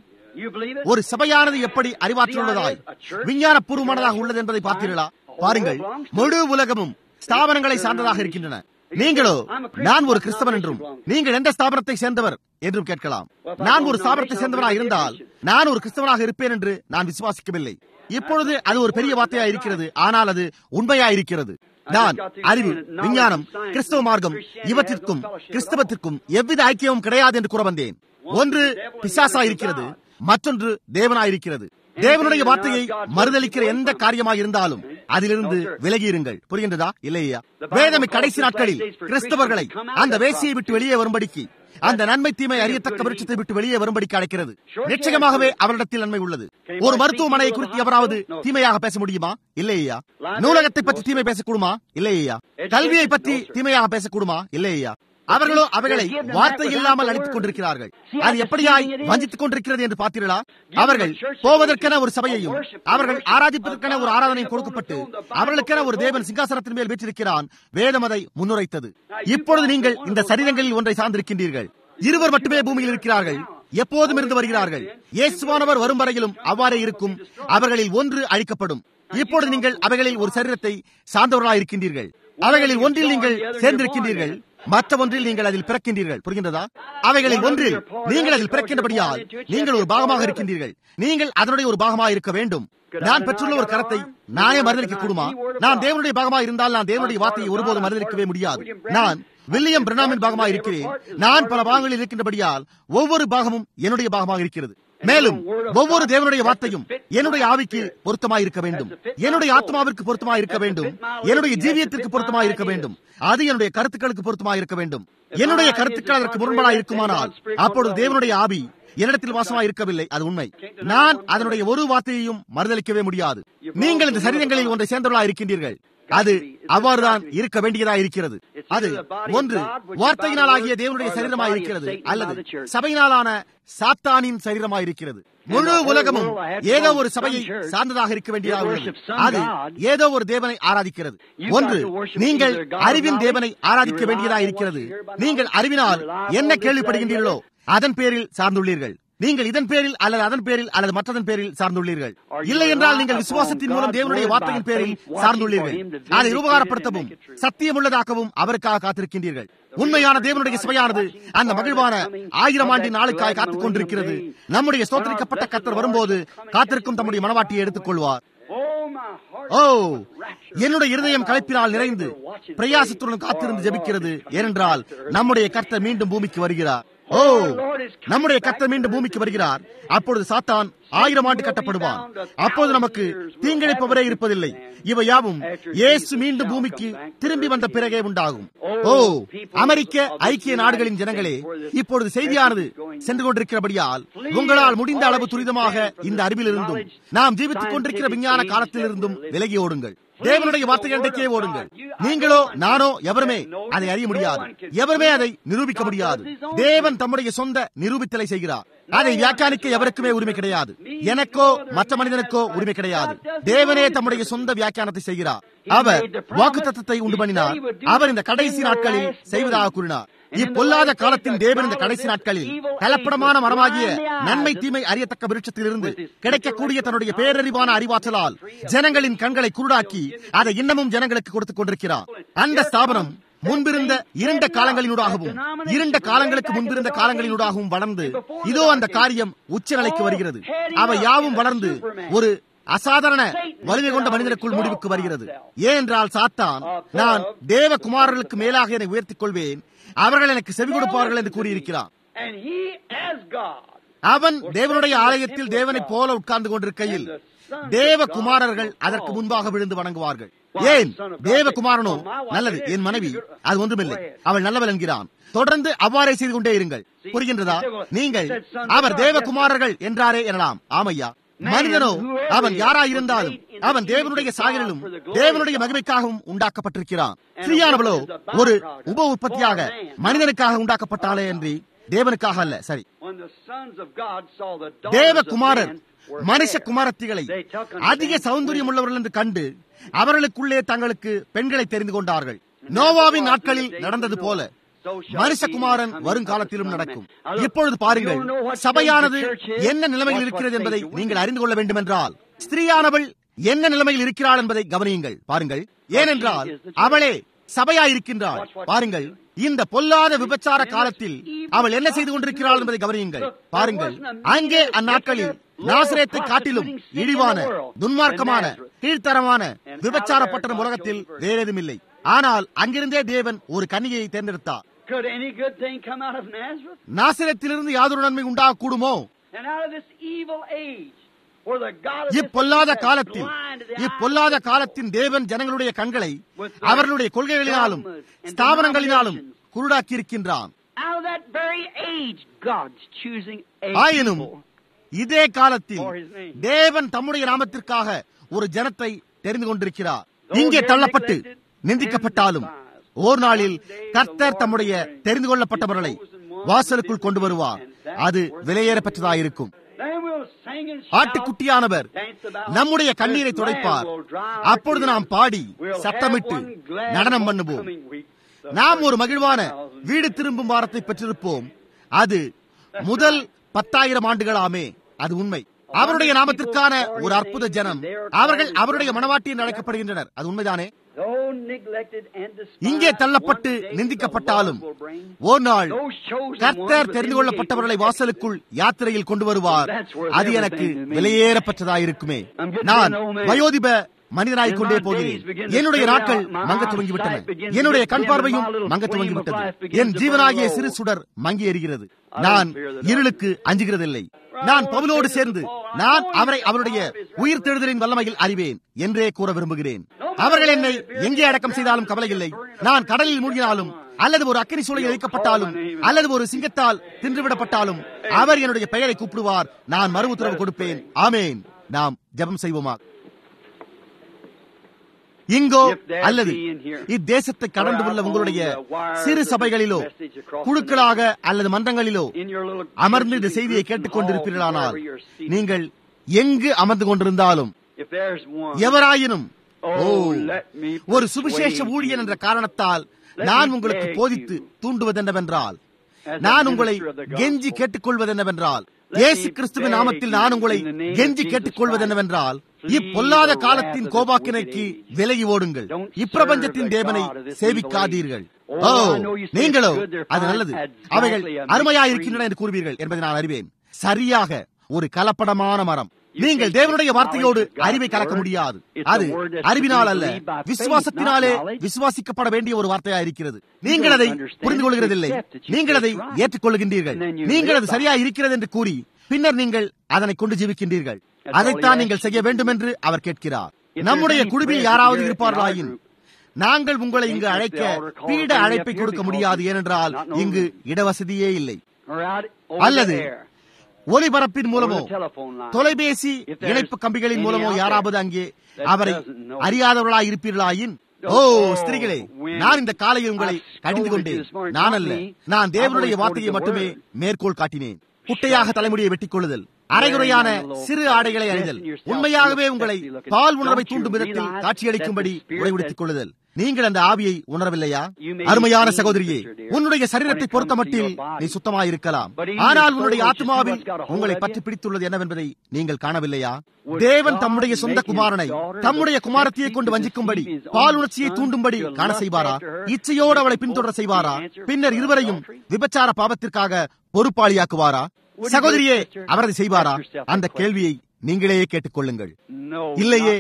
ஒரு சபையானது எப்படி அறிவாற்றுள்ளதாய் விஞ்ஞான பூர்வமானதாக உள்ளது என்பதை பார்த்தீர்களா பாருங்கள் முழு உலகமும் ஸ்தாபனங்களை சார்ந்ததாக இருக்கின்றன நீங்களோ நான் ஒரு கிறிஸ்தவன் என்றும் நீங்கள் எந்த ஸ்தாபனத்தை சேர்ந்தவர் என்றும் கேட்கலாம் நான் ஒரு ஸ்தாபனத்தை சேர்ந்தவனாக இருந்தால் நான் ஒரு கிறிஸ்தவனாக இருப்பேன் என்று நான் விசுவாசிக்கவில்லை இப்பொழுது அது ஒரு பெரிய வார்த்தையா இருக்கிறது ஆனால் அது உண்மையா இருக்கிறது நான் அறிவு விஞ்ஞானம் கிறிஸ்தவ மார்க்கம் இவற்றிற்கும் கிறிஸ்தவத்திற்கும் எவ்வித ஐக்கியமும் கிடையாது என்று கூற வந்தேன் ஒன்று பிசாசா இருக்கிறது மற்றொன்று தேவனா இருக்கிறது தேவனுடைய வார்த்தையை மறுதளிக்கிற எந்த காரியமாக இருந்தாலும் அதிலிருந்து விலகியிருங்கள் புரிகின்றதா இல்லையா வேதமை கடைசி நாட்களில் கிறிஸ்தவர்களை அந்த வேசியை விட்டு வெளியே வரும்படிக்கு அந்த நன்மை தீமை அறியத்தக்க விருட்சத்தை விட்டு வெளியே வரும்படிக்கு அழைக்கிறது நிச்சயமாகவே அவரிடத்தில் நன்மை உள்ளது ஒரு மருத்துவமனையை குறித்து எவராவது தீமையாக பேச முடியுமா இல்லையா நூலகத்தை பற்றி தீமை பேசக்கூடுமா இல்லையா கல்வியை பற்றி தீமையாக பேசக்கூடுமா இல்லையா அவர்களோ அவைகளை வார்த்தை இல்லாமல் அடித்துக் கொண்டிருக்கிறார்கள் அது எப்படியாய் வஞ்சித்துக் கொண்டிருக்கிறது என்று பார்த்தீர்களா அவர்கள் போவதற்கென ஒரு சபையையும் அவர்கள் ஆராதிப்பதற்கென ஒரு ஆராதனையும் கொடுக்கப்பட்டு அவர்களுக்கென ஒரு தேவன் சிங்காசனத்தின் மேல் வீற்றிருக்கிறான் வேதம் அதை முன்னுரைத்தது இப்பொழுது நீங்கள் இந்த சரீரங்களில் ஒன்றை சார்ந்திருக்கின்றீர்கள் இருவர் மட்டுமே பூமியில் இருக்கிறார்கள் எப்போதும் இருந்து வருகிறார்கள் இயேசுவானவர் வரும் வரையிலும் அவ்வாறே இருக்கும் அவர்களில் ஒன்று அழிக்கப்படும் இப்பொழுது நீங்கள் அவைகளில் ஒரு சரீரத்தை சார்ந்தவர்களாக இருக்கின்றீர்கள் அவைகளில் ஒன்றில் நீங்கள் சேர்ந்திருக்கின்றீர்கள் மற்ற ஒன்றில் நீங்கள் அதில் பிறக்கின்றீர்கள் புரிகின்றதா அவைகளில் ஒன்றில் நீங்கள் அதில் பிறக்கின்றபடியால் நீங்கள் ஒரு பாகமாக இருக்கின்றீர்கள் நீங்கள் அதனுடைய ஒரு பாகமாக இருக்க வேண்டும் நான் பெற்றுள்ள ஒரு கரத்தை நானே மறுதளிக்க கூடுமா நான் தேவனுடைய பாகமாக இருந்தால் நான் தேவனுடைய வார்த்தையை ஒருபோதும் மறுதளிக்கவே முடியாது நான் வில்லியம் பிரணாமின் பாகமாக இருக்கிறேன் நான் பல பாகங்களில் இருக்கின்றபடியால் ஒவ்வொரு பாகமும் என்னுடைய பாகமாக இருக்கிறது மேலும் ஒவ்வொரு தேவனுடைய வார்த்தையும் என்னுடைய ஆவிக்கு பொருத்தமாக இருக்க வேண்டும் என்னுடைய ஆத்மாவிற்கு பொருத்தமாக இருக்க வேண்டும் என்னுடைய ஜீவியத்திற்கு பொருத்தமாக இருக்க வேண்டும் அது என்னுடைய கருத்துக்களுக்கு பொருத்தமாக இருக்க வேண்டும் என்னுடைய கருத்துக்கள் அதற்கு முரண்பாடாக இருக்குமானால் அப்பொழுது தேவனுடைய ஆவி என்னிடத்தில் வாசமாக இருக்கவில்லை அது உண்மை நான் அதனுடைய ஒரு வார்த்தையையும் மறுதளிக்கவே முடியாது நீங்கள் இந்த சரீரங்களில் ஒன்றை சேர்ந்தவர்களாக இருக்கின்றீர்கள் அது அவ்வாறுதான் இருக்க வேண்டியதா இருக்கிறது அது ஒன்று வார்த்தையினால் ஆகிய தேவனுடைய சரீரமாக இருக்கிறது அல்லது சபையினாலான சாத்தானின் சரீரமாக இருக்கிறது முழு உலகமும் ஏதோ ஒரு சபையை சார்ந்ததாக இருக்க வேண்டியதாக உள்ளது அது ஏதோ ஒரு தேவனை ஆராதிக்கிறது ஒன்று நீங்கள் அறிவின் தேவனை ஆராதிக்க வேண்டியதாக இருக்கிறது நீங்கள் அறிவினால் என்ன கேள்விப்படுகின்றீர்களோ அதன் பேரில் சார்ந்துள்ளீர்கள் நீங்கள் இதன் பேரில் அல்லது அதன் பேரில் அல்லது மற்றதன் பேரில் சார்ந்துள்ளீர்கள் இல்லை என்றால் நீங்கள் விசுவாசத்தின் மூலம் தேவனுடைய வார்த்தையின் பேரில் சார்ந்துள்ளீர்கள் அதை உபகாரப்படுத்தவும் சத்தியமுள்ளதாக்கவும் அவருக்காக காத்திருக்கின்றீர்கள் உண்மையான தேவனுடைய சபையானது அந்த மகிழ்வான ஆயிரம் ஆண்டின் நாளுக்காக காத்துக் கொண்டிருக்கிறது நம்முடைய ஸ்தோத்தரிக்கப்பட்ட கத்தர் வரும்போது காத்திருக்கும் தம்முடைய மனவாட்டியை எடுத்துக் கொள்வார் ஓ என்னுடைய இருதயம் கலைப்பினால் நிறைந்து பிரயாசத்துடன் காத்திருந்து ஜெபிக்கிறது ஏனென்றால் நம்முடைய கர்த்தர் மீண்டும் பூமிக்கு வருகிறார் ஓ நம்முடைய கர்த்தர் மீண்டும் பூமிக்கு வருகிறார் அப்பொழுது சாத்தான் ஆயிரம் ஆண்டு கட்டப்படுவான் அப்போது நமக்கு தீங்கிழைப்பவரே இருப்பதில்லை இவை யாவும் இயேசு மீண்டும் பூமிக்கு திரும்பி வந்த பிறகே உண்டாகும் ஓ அமெரிக்க ஐக்கிய நாடுகளின் ஜனங்களே இப்பொழுது செய்தியானது சென்று கொண்டிருக்கிறபடியால் உங்களால் முடிந்த அளவு துரிதமாக இந்த அறிவிலிருந்தும் நாம் ஜீவித்துக் கொண்டிருக்கிற விஞ்ஞான காலத்திலிருந்தும் விலகி ஓடுங்கள் தேவனுடைய வார்த்தைகளுக்கே ஓடுங்கள் நீங்களோ நானோ எவருமே அதை அறிய முடியாது எவருமே அதை நிரூபிக்க முடியாது தேவன் தம்முடைய சொந்த நிரூபித்தலை செய்கிறார் அதை வியாக்கியானிக்க எவருக்குமே உரிமை கிடையாது எனக்கோ மற்ற மனிதனுக்கோ உரிமை கிடையாது தேவனே தம்முடைய சொந்த வியாக்கியானத்தை செய்கிறார் அவர் வாக்கு தத்துவத்தை உண்டு பண்ணினார் அவர் இந்த கடைசி நாட்களில் செய்வதாக கூறினார் இப்பொல்லாத காலத்தின் தேவன் இந்த கடைசி நாட்களில் கலப்படமான மரமாகிய நன்மை தீமை அறியத்தக்க விருட்சத்திலிருந்து கிடைக்கக்கூடிய தன்னுடைய பேரறிவான அறிவாற்றலால் ஜனங்களின் கண்களை குருடாக்கி அதை இன்னமும் ஜனங்களுக்கு கொடுத்துக் கொண்டிருக்கிறார் அந்த ஸ்தாபனம் முன்பிருந்த இரண்ட காலங்களினூடாகவும் இரண்ட காலங்களுக்கு முன்பிருந்த காலங்களினூடாகவும் வளர்ந்து இதோ அந்த காரியம் உச்சநிலைக்கு வருகிறது அவை யாவும் வளர்ந்து ஒரு அசாதாரண வலிமை கொண்ட மனிதனுக்குள் முடிவுக்கு வருகிறது ஏனென்றால் சாத்தான் நான் தேவகுமாரர்களுக்கு மேலாக என்னை உயர்த்திக் கொள்வேன் அவர்கள் எனக்கு செவி கொடுப்பார்கள் என்று கூறியிருக்கிறான் அவன் தேவனுடைய ஆலயத்தில் தேவனைப் போல உட்கார்ந்து கொண்டிருக்கையில் தேவகுமாரர்கள் அதற்கு முன்பாக விழுந்து வணங்குவார்கள் ஏன் தேவகுமாரனோ நல்லது என் மனைவி அது ஒன்றுமில்லை அவள் நல்லவள் என்கிறான் தொடர்ந்து அவ்வாறே செய்து கொண்டே இருங்கள் புரிகின்றதா நீங்கள் அவர் தேவகுமாரர்கள் என்றாரே எனலாம் ஆமையா மனிதனோ அவன் யாராயிருந்தாலும் அவன் தேவனுடைய சாயலிலும் தேவனுடைய மகிமைக்காகவும் உண்டாக்கப்பட்டிருக்கிறான் ஸ்ரீயானவளோ ஒரு உப உற்பத்தியாக மனிதனுக்காக உண்டாக்கப்பட்டாலே என்று தேவனுக்காக அல்ல சரி தேவகுமாரர் மனுஷ குமாரத்திகளை அதிக சௌந்தரியம் உள்ளவர்கள் என்று கண்டு அவர்களுக்குள்ளே தங்களுக்கு பெண்களை தெரிந்து கொண்டார்கள் நோவாவின் நாட்களில் நடந்தது போல மனுஷகுமாரன் வருங்காலத்திலும் நடக்கும் இப்பொழுது பாருங்கள் சபையானது என்ன நிலைமையில் இருக்கிறது என்பதை நீங்கள் அறிந்து கொள்ள வேண்டும் என்றால் ஸ்திரீயானவள் என்ன நிலைமையில் இருக்கிறாள் என்பதை கவனியுங்கள் பாருங்கள் ஏனென்றால் அவளே சபையாயிருக்கின்றாள் பாருங்கள் இந்த பொல்லாத விபச்சார காலத்தில் அவள் என்ன செய்து கொண்டிருக்கிறாள் என்பதை கவனியுங்கள் பாருங்கள் அங்கே அந்நாட்களில் நாசிரத்தை காட்டிலும் இழிவான துன்மார்க்கமான கீழ்த்தரமான விபச்சார பட்டணம் உலகத்தில் வேறேதும் இல்லை ஆனால் அங்கிருந்தே தேவன் ஒரு கன்னிகையை தேர்ந்தெடுத்தார் நாசிரத்திலிருந்து யாதொரு நன்மை உண்டாக கூடுமோ இப்பொல்லாத காலத்தில் இப்பொல்லாத காலத்தின் தேவன் ஜனங்களுடைய கண்களை அவர்களுடைய கொள்கைகளினாலும் ஸ்தாபனங்களினாலும் குருடாக்கி இருக்கின்றான் ஆயினும் இதே காலத்தில் தேவன் தம்முடைய நாமத்திற்காக ஒரு ஜனத்தை தெரிந்து கொண்டிருக்கிறார் இங்கே தள்ளப்பட்டு நிந்திக்கப்பட்டாலும் ஓர் நாளில் கர்த்தர் தம்முடைய தெரிந்து கொள்ளப்பட்டவர்களை வாசலுக்குள் கொண்டு வருவார் அது விலையேறப்பட்டதாயிருக்கும் ஆட்டுக்குட்டியானவர் நம்முடைய கண்ணீரை துடைப்பார் அப்பொழுது நாம் பாடி சத்தமிட்டு நடனம் பண்ணுவோம் நாம் ஒரு மகிழ்வான வீடு திரும்பும் வாரத்தை பெற்றிருப்போம் அது முதல் பத்தாயிரம் ஆண்டுகளாமே அது உண்மை அவருடைய நாமத்திற்கான ஒரு அற்புத ஜனம் அவர்கள் அவருடைய மனவாட்டியில் அழைக்கப்படுகின்றனர் அது உண்மைதானே இங்கே தள்ளப்பட்டு நிந்திக்கப்பட்டாலும் ஒரு நாள் கர்த்தர் தெரிந்து கொள்ளப்பட்டவர்களை வாசலுக்குள் யாத்திரையில் கொண்டு வருவார் அது எனக்கு விலையேறப்பட்டதாயிருக்குமே நான் வயோதிப மனிதனாய் கொண்டே போகிறேன் என்னுடைய நாட்கள் மங்க துவங்கிவிட்டன என்னுடைய கண் பார்வையும் மங்க துவங்கிவிட்டது என் ஜீவனாகிய சிறு சுடர் மங்கி எறிகிறது நான் இருளுக்கு அஞ்சுகிறதில்லை நான் பவுலோடு சேர்ந்து நான் அவரை அவருடைய உயிர் தெழுதலின் வல்லமையில் அறிவேன் என்றே கூற விரும்புகிறேன் அவர்கள் என்னை எங்கே அடக்கம் செய்தாலும் கவலை இல்லை நான் கடலில் மூழ்கினாலும் அல்லது ஒரு அக்கறை சூழலில் வைக்கப்பட்டாலும் அல்லது ஒரு சிங்கத்தால் தின்றுவிடப்பட்டாலும் அவர் என்னுடைய பெயரை கூப்பிடுவார் நான் மறு உத்தரவு கொடுப்பேன் ஆமேன் நாம் ஜெபம் செய்வோமா இங்கோ அல்லது இத்தேசத்தை கடந்து உள்ள உங்களுடைய சிறு சபைகளிலோ குழுக்களாக அல்லது மன்றங்களிலோ அமர்ந்து இந்த செய்தியை கேட்டுக் கொண்டிருப்பீர்களானால் நீங்கள் எங்கு அமர்ந்து கொண்டிருந்தாலும் எவராயினும் ஓ ஒரு சுவிசேஷ ஊழியன் என்ற காரணத்தால் நான் உங்களுக்கு போதித்து தூண்டுவதென்னவென்றால் நான் உங்களை கெஞ்சி கேட்டுக்கொள்வதென்னவென்றால் இயேசு கிறிஸ்துவின் நாமத்தில் நான் உங்களை கெஞ்சி கேட்டுக்கொள்வது என்னவென்றால் இப்பொல்லாத காலத்தின் கோபாக்கினைக்கு விலகி ஓடுங்கள் இப்பிரபஞ்சத்தின் தேவனை சேவிக்காதீர்கள் ஓ நீங்களோ அது நல்லது அவைகள் அருமையாயிருக்கின்றன என்று கூறுவீர்கள் என்பதை நான் அறிவேன் சரியாக ஒரு கலப்படமான மரம் நீங்கள் தேவனுடைய வார்த்தையோடு அறிவை கலக்க முடியாது அது அறிவினால் அல்ல விசுவாசத்தினாலே விசுவாசிக்கப்பட வேண்டிய ஒரு வார்த்தையா இருக்கிறது நீங்கள் அதை புரிந்து கொள்கிறதில்லை நீங்கள் அதை ஏற்றுக்கொள்கின்றீர்கள் நீங்கள் அது சரியா இருக்கிறது என்று கூறி பின்னர் நீங்கள் அதனை கொண்டு ஜீவிக்கின்றீர்கள் அதைத்தான் நீங்கள் செய்ய வேண்டும் என்று அவர் கேட்கிறார் நம்முடைய குழுவில் யாராவது இருப்பார்களாயின் நாங்கள் உங்களை இங்கு அழைக்க பீட அழைப்பை கொடுக்க முடியாது ஏனென்றால் இங்கு இடவசதியே இல்லை அல்லது ஒலிபரப்பின் மூலமோ தொலைபேசி இணைப்பு கம்பிகளின் மூலமோ யாராவது அங்கே அவரை அறியாதவர்களாய் இருப்பீர்களாயின் ஓ ஸ்திரீகளே நான் இந்த காலையில் உங்களை கடிந்து கொண்டேன் நான் அல்ல நான் தேவனுடைய வார்த்தையை மட்டுமே மேற்கோள் காட்டினேன் குட்டையாக தலைமுடியை வெட்டிக் கொள்ளுதல் அரைகுறையான சிறு ஆடைகளை அணிதல் உண்மையாகவே உங்களை பால் உணர்வை தூண்டும் விதத்தில் காட்சியளிக்கும்படி உடைவிடுத்திக் கொள்ளுதல் நீங்கள் அந்த ஆவியை உணரவில்லையா அருமையான சகோதரியே உன்னுடைய சரீரத்தை பொறுத்த மட்டில் நீ சுத்தமாயிருக்கலாம் ஆனால் உன்னுடைய ஆத்மாவில் உங்களை பற்றி பிடித்துள்ளது என்னவென்பதை நீங்கள் காணவில்லையா தேவன் தம்முடைய சொந்த குமாரனை தம்முடைய குமாரத்தியை கொண்டு வஞ்சிக்கும்படி பால் உணர்ச்சியை தூண்டும்படி காண செய்வாரா இச்சையோடு அவளை பின்தொடர செய்வாரா பின்னர் இருவரையும் விபச்சார பாவத்திற்காக பொறுப்பாளியாக்குவாரா சகோதரியே அவர் அதை செய்வாரா அந்த கேள்வியை நீங்களே கேட்டுக்கொள்ளுங்கள் இல்லையே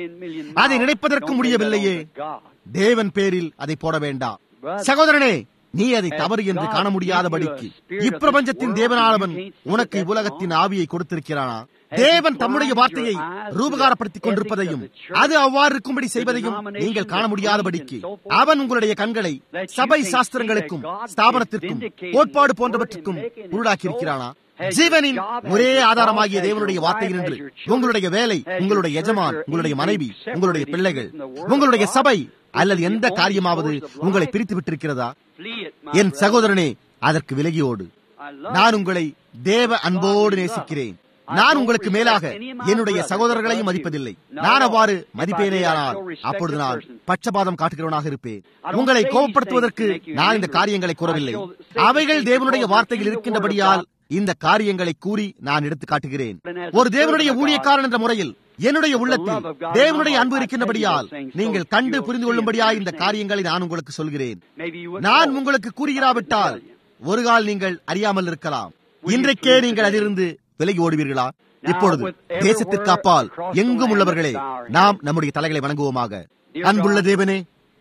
அதை நினைப்பதற்கு முடியவில்லையே தேவன் பேரில் அதை போட வேண்டாம் சகோதரனே நீ அதை தவறு என்று காண முடியாதபடிக்கு இப்பிரபஞ்சத்தின் தேவனானவன் உனக்கு இவ்வுலகத்தின் ஆவியை கொடுத்திருக்கிறானா தேவன் தம்முடைய வார்த்தையை ரூபகாரப்படுத்திக் கொண்டிருப்பதையும் அது அவ்வாறு இருக்கும்படி செய்வதையும் நீங்கள் காண முடியாதபடிக்கு அவன் உங்களுடைய கண்களை சபை சாஸ்திரங்களுக்கும் ஸ்தாபனத்திற்கும் கோட்பாடு போன்றவற்றுக்கும் உருளாக்கியிருக்கிறானா ஜீவனின் ஒரே ஆதாரமாகிய தேவனுடைய வார்த்தையில் நின்று உங்களுடைய வேலை உங்களுடைய எஜமான் உங்களுடைய மனைவி உங்களுடைய பிள்ளைகள் உங்களுடைய சபை அல்லது எந்த காரியமாவது உங்களை பிரித்து விட்டிருக்கிறதா என் சகோதரனே அதற்கு விலகியோடு நான் உங்களை தேவ அன்போடு நேசிக்கிறேன் நான் உங்களுக்கு மேலாக என்னுடைய சகோதரர்களையும் மதிப்பதில்லை நான் அவ்வாறு மதிப்பேனேயானால் அப்பொழுது நான் பட்சபாதம் காட்டுகிறவனாக இருப்பேன் உங்களை கோபப்படுத்துவதற்கு நான் இந்த காரியங்களை கூறவில்லை அவைகள் தேவனுடைய வார்த்தையில் இருக்கின்றபடியால் இந்த காரியங்களை கூறி நான் எடுத்து காட்டுகிறேன் ஒரு தேவனுடைய ஊழியக்காரன் என்ற முறையில் என்னுடைய உள்ளத்தில் தேவனுடைய அன்பு இருக்கின்றபடியால் நீங்கள் கண்டு புரிந்து கொள்ளும்படியா இந்த காரியங்களை நான் உங்களுக்கு சொல்கிறேன் நான் உங்களுக்கு கூறுகிறாவிட்டால் ஒரு கால் நீங்கள் அறியாமல் இருக்கலாம் இன்றைக்கே நீங்கள் அதிலிருந்து விலகி ஓடுவீர்களா இப்பொழுது தேசத்திற்கு அப்பால் எங்கும் உள்ளவர்களே நாம் நம்முடைய தலைகளை வணங்குவோமாக அன்புள்ள தேவனே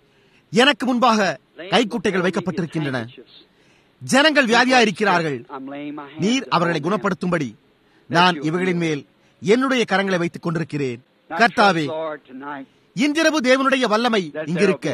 எனக்கு முன்பாக கைக்குட்டைகள் வைக்கப்பட்டிருக்கின்றன ஜனங்கள் வியாதியா இருக்கிறார்கள் நீர் அவர்களை குணப்படுத்தும்படி நான் இவர்களின் மேல் என்னுடைய கரங்களை வைத்துக் கொண்டிருக்கிறேன் கர்த்தாவே இன்றிரவு தேவனுடைய வல்லமை இங்கிருக்க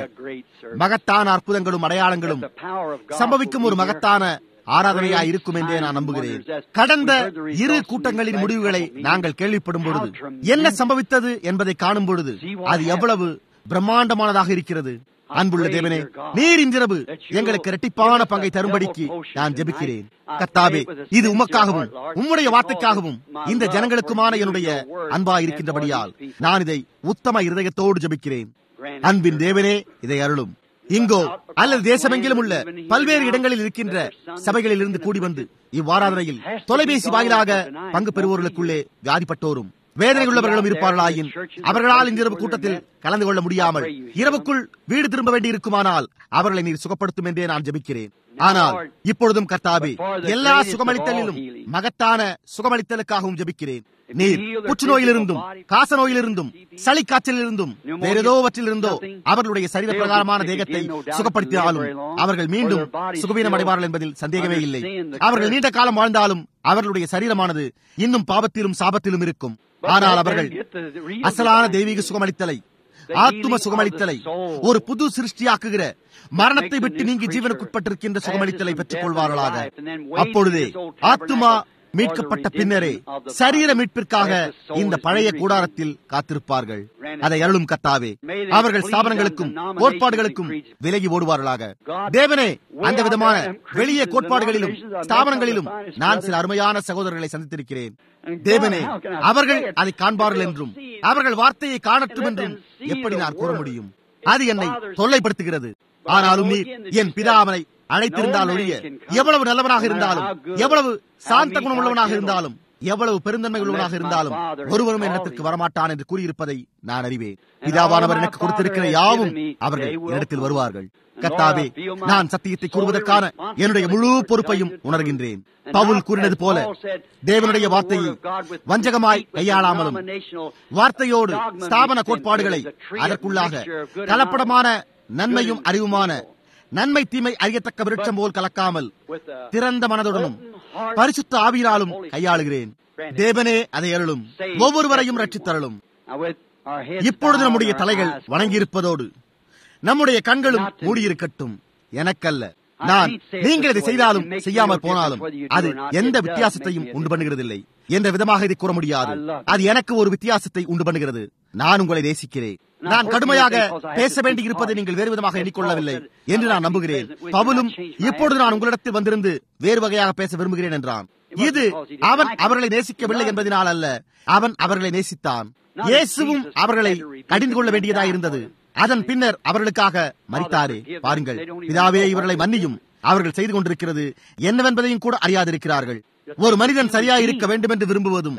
மகத்தான அற்புதங்களும் அடையாளங்களும் சம்பவிக்கும் ஒரு மகத்தான ஆராதனையா இருக்கும் என்றே நான் நம்புகிறேன் கடந்த இரு கூட்டங்களின் முடிவுகளை நாங்கள் கேள்விப்படும் பொழுது என்ன சம்பவித்தது என்பதை காணும் பொழுது அது எவ்வளவு பிரம்மாண்டமானதாக இருக்கிறது அன்புள்ள தேவனே நீர் இன்றிரவு எங்களுக்கு இரட்டிப்பான பங்கை தரும்படிக்கு நான் ஜெபிக்கிறேன் கத்தாவே இது உமக்காகவும் உம்முடைய வார்த்தைக்காகவும் இந்த ஜனங்களுக்குமான என்னுடைய அன்பா இருக்கின்றபடியால் நான் இதை உத்தம இருதயத்தோடு ஜெபிக்கிறேன் அன்பின் தேவனே இதை அருளும் இங்கோ அல்லது தேசமெங்கிலும் உள்ள பல்வேறு இடங்களில் இருக்கின்ற சபைகளில் இருந்து கூடி வந்து இவ்வாராதனையில் தொலைபேசி வாயிலாக பங்கு பெறுவோர்களுக்குள்ளே வியாதிப்பட்டோரும் வேதனை உள்ளவர்களும் இருப்பார்களாயின் அவர்களால் இந்த இரவு கூட்டத்தில் கலந்து கொள்ள முடியாமல் இரவுக்குள் வீடு திரும்ப வேண்டி இருக்குமானால் அவர்களை நீர் சுகப்படுத்தும் என்றே நான் ஜெபிக்கிறேன் ஆனால் இப்பொழுதும் கர்த்தாவே எல்லா சுகமளித்தலிலும் மகத்தான சுகமளித்தலுக்காகவும் ஜெபிக்கிறேன் நீர் புற்றுநோயிலிருந்தும் காச நோயிலிருந்தும் சளி காய்ச்சலிலிருந்தும் வேற ஏதோவற்றிலிருந்தோ அவர்களுடைய சரீர பிரகாரமான தேகத்தை சுகப்படுத்தினாலும் அவர்கள் மீண்டும் சுகவீனம் அடைவார்கள் என்பதில் சந்தேகமே இல்லை அவர்கள் நீண்ட காலம் வாழ்ந்தாலும் அவர்களுடைய சரீரமானது இன்னும் பாவத்திலும் சாபத்திலும் இருக்கும் ஆனால் அவர்கள் அசலான தெய்வீக சுகமளித்தலை ஆத்தும சுகமளித்தலை ஒரு புது சிருஷ்டியாக்குகிற மரணத்தை விட்டு நீங்கி ஜீவனுக்குட்பட்டிருக்கின்ற சுகமளித்தலை பெற்றுக் கொள்வார்களாக அப்பொழுதே ஆத்துமா மீட்கப்பட்ட பின்னரே சரீர மீட்பிற்காக இந்த பழைய கூடாரத்தில் காத்திருப்பார்கள் அதை அருளும் கத்தாவே அவர்கள் ஸ்தாபனங்களுக்கும் கோட்பாடுகளுக்கும் விலகி ஓடுவார்களாக தேவனே அந்த விதமான வெளியே கோட்பாடுகளிலும் ஸ்தாபனங்களிலும் நான் சில அருமையான சகோதரர்களை சந்தித்திருக்கிறேன் தேவனே அவர்கள் அதை காண்பார்கள் என்றும் அவர்கள் வார்த்தையை காணட்டும் என்றும் எப்படி நான் கூற முடியும் அது என்னை தொல்லைப்படுத்துகிறது ஆனாலும் நீர் என் பிதா அவனை அழைத்திருந்தால் ஒழிய எவ்வளவு நல்லவனாக இருந்தாலும் எவ்வளவு சாந்த குணமுள்ளவனாக இருந்தாலும் எவ்வளவு பெருந்தன்மை உள்ளவனாக இருந்தாலும் ஒருவரும் என்னத்திற்கு வரமாட்டான் என்று கூறியிருப்பதை நான் அறிவேன் பிதாவானவர் எனக்கு கொடுத்திருக்கிற யாவும் அவர்கள் இடத்தில் வருவார்கள் கத்தாவே நான் சத்தியத்தை கூறுவதற்கான என்னுடைய முழு பொறுப்பையும் உணர்கின்றேன் பவுல் கூறினது போல தேவனுடைய வார்த்தையை வஞ்சகமாய் கையாளாமலும் வார்த்தையோடு ஸ்தாபன கோட்பாடுகளை அதற்குள்ளாக கலப்படமான நன்மையும் அறிவுமான நன்மை தீமை அறியத்தக்க விருட்சம் போல் கலக்காமல் திறந்த மனதுடனும் பரிசுத்த ஆவியினாலும் கையாளுகிறேன் தேவனே அதை அருளும் ஒவ்வொருவரையும் ரட்சித்தருளும் இப்பொழுது நம்முடைய தலைகள் வணங்கியிருப்பதோடு நம்முடைய கண்களும் மூடியிருக்கட்டும் எனக்கல்ல நான் நீங்கள் இதை செய்தாலும் செய்யாமல் போனாலும் அது எந்த வித்தியாசத்தையும் உண்டு பண்ணுகிறதில்லை என்ற விதமாக இதை கூற முடியாது அது எனக்கு ஒரு வித்தியாசத்தை உண்டு பண்ணுகிறது நான் உங்களை நேசிக்கிறேன் நான் கடுமையாக பேச வேண்டி இருப்பதை நீங்கள் வேறு விதமாக எண்ணிக்கொள்ளவில்லை என்று நான் நம்புகிறேன் பவுலும் இப்பொழுது நான் உங்களிடத்தில் வந்திருந்து வேறு வகையாக பேச விரும்புகிறேன் என்றான் இது அவன் அவர்களை நேசிக்கவில்லை என்பதனால் அல்ல அவன் அவர்களை நேசித்தான் இயேசுவும் அவர்களை கடிந்து கொள்ள வேண்டியதாக இருந்தது அதன் பின்னர் அவர்களுக்காக மறித்தாரே பாருங்கள் பிதாவே இவர்களை மன்னியும் அவர்கள் செய்து கொண்டிருக்கிறது என்னவென்பதையும் கூட அறியாதிருக்கிறார்கள் ஒரு மனிதன் சரியா இருக்க வேண்டும் என்று விரும்புவதும்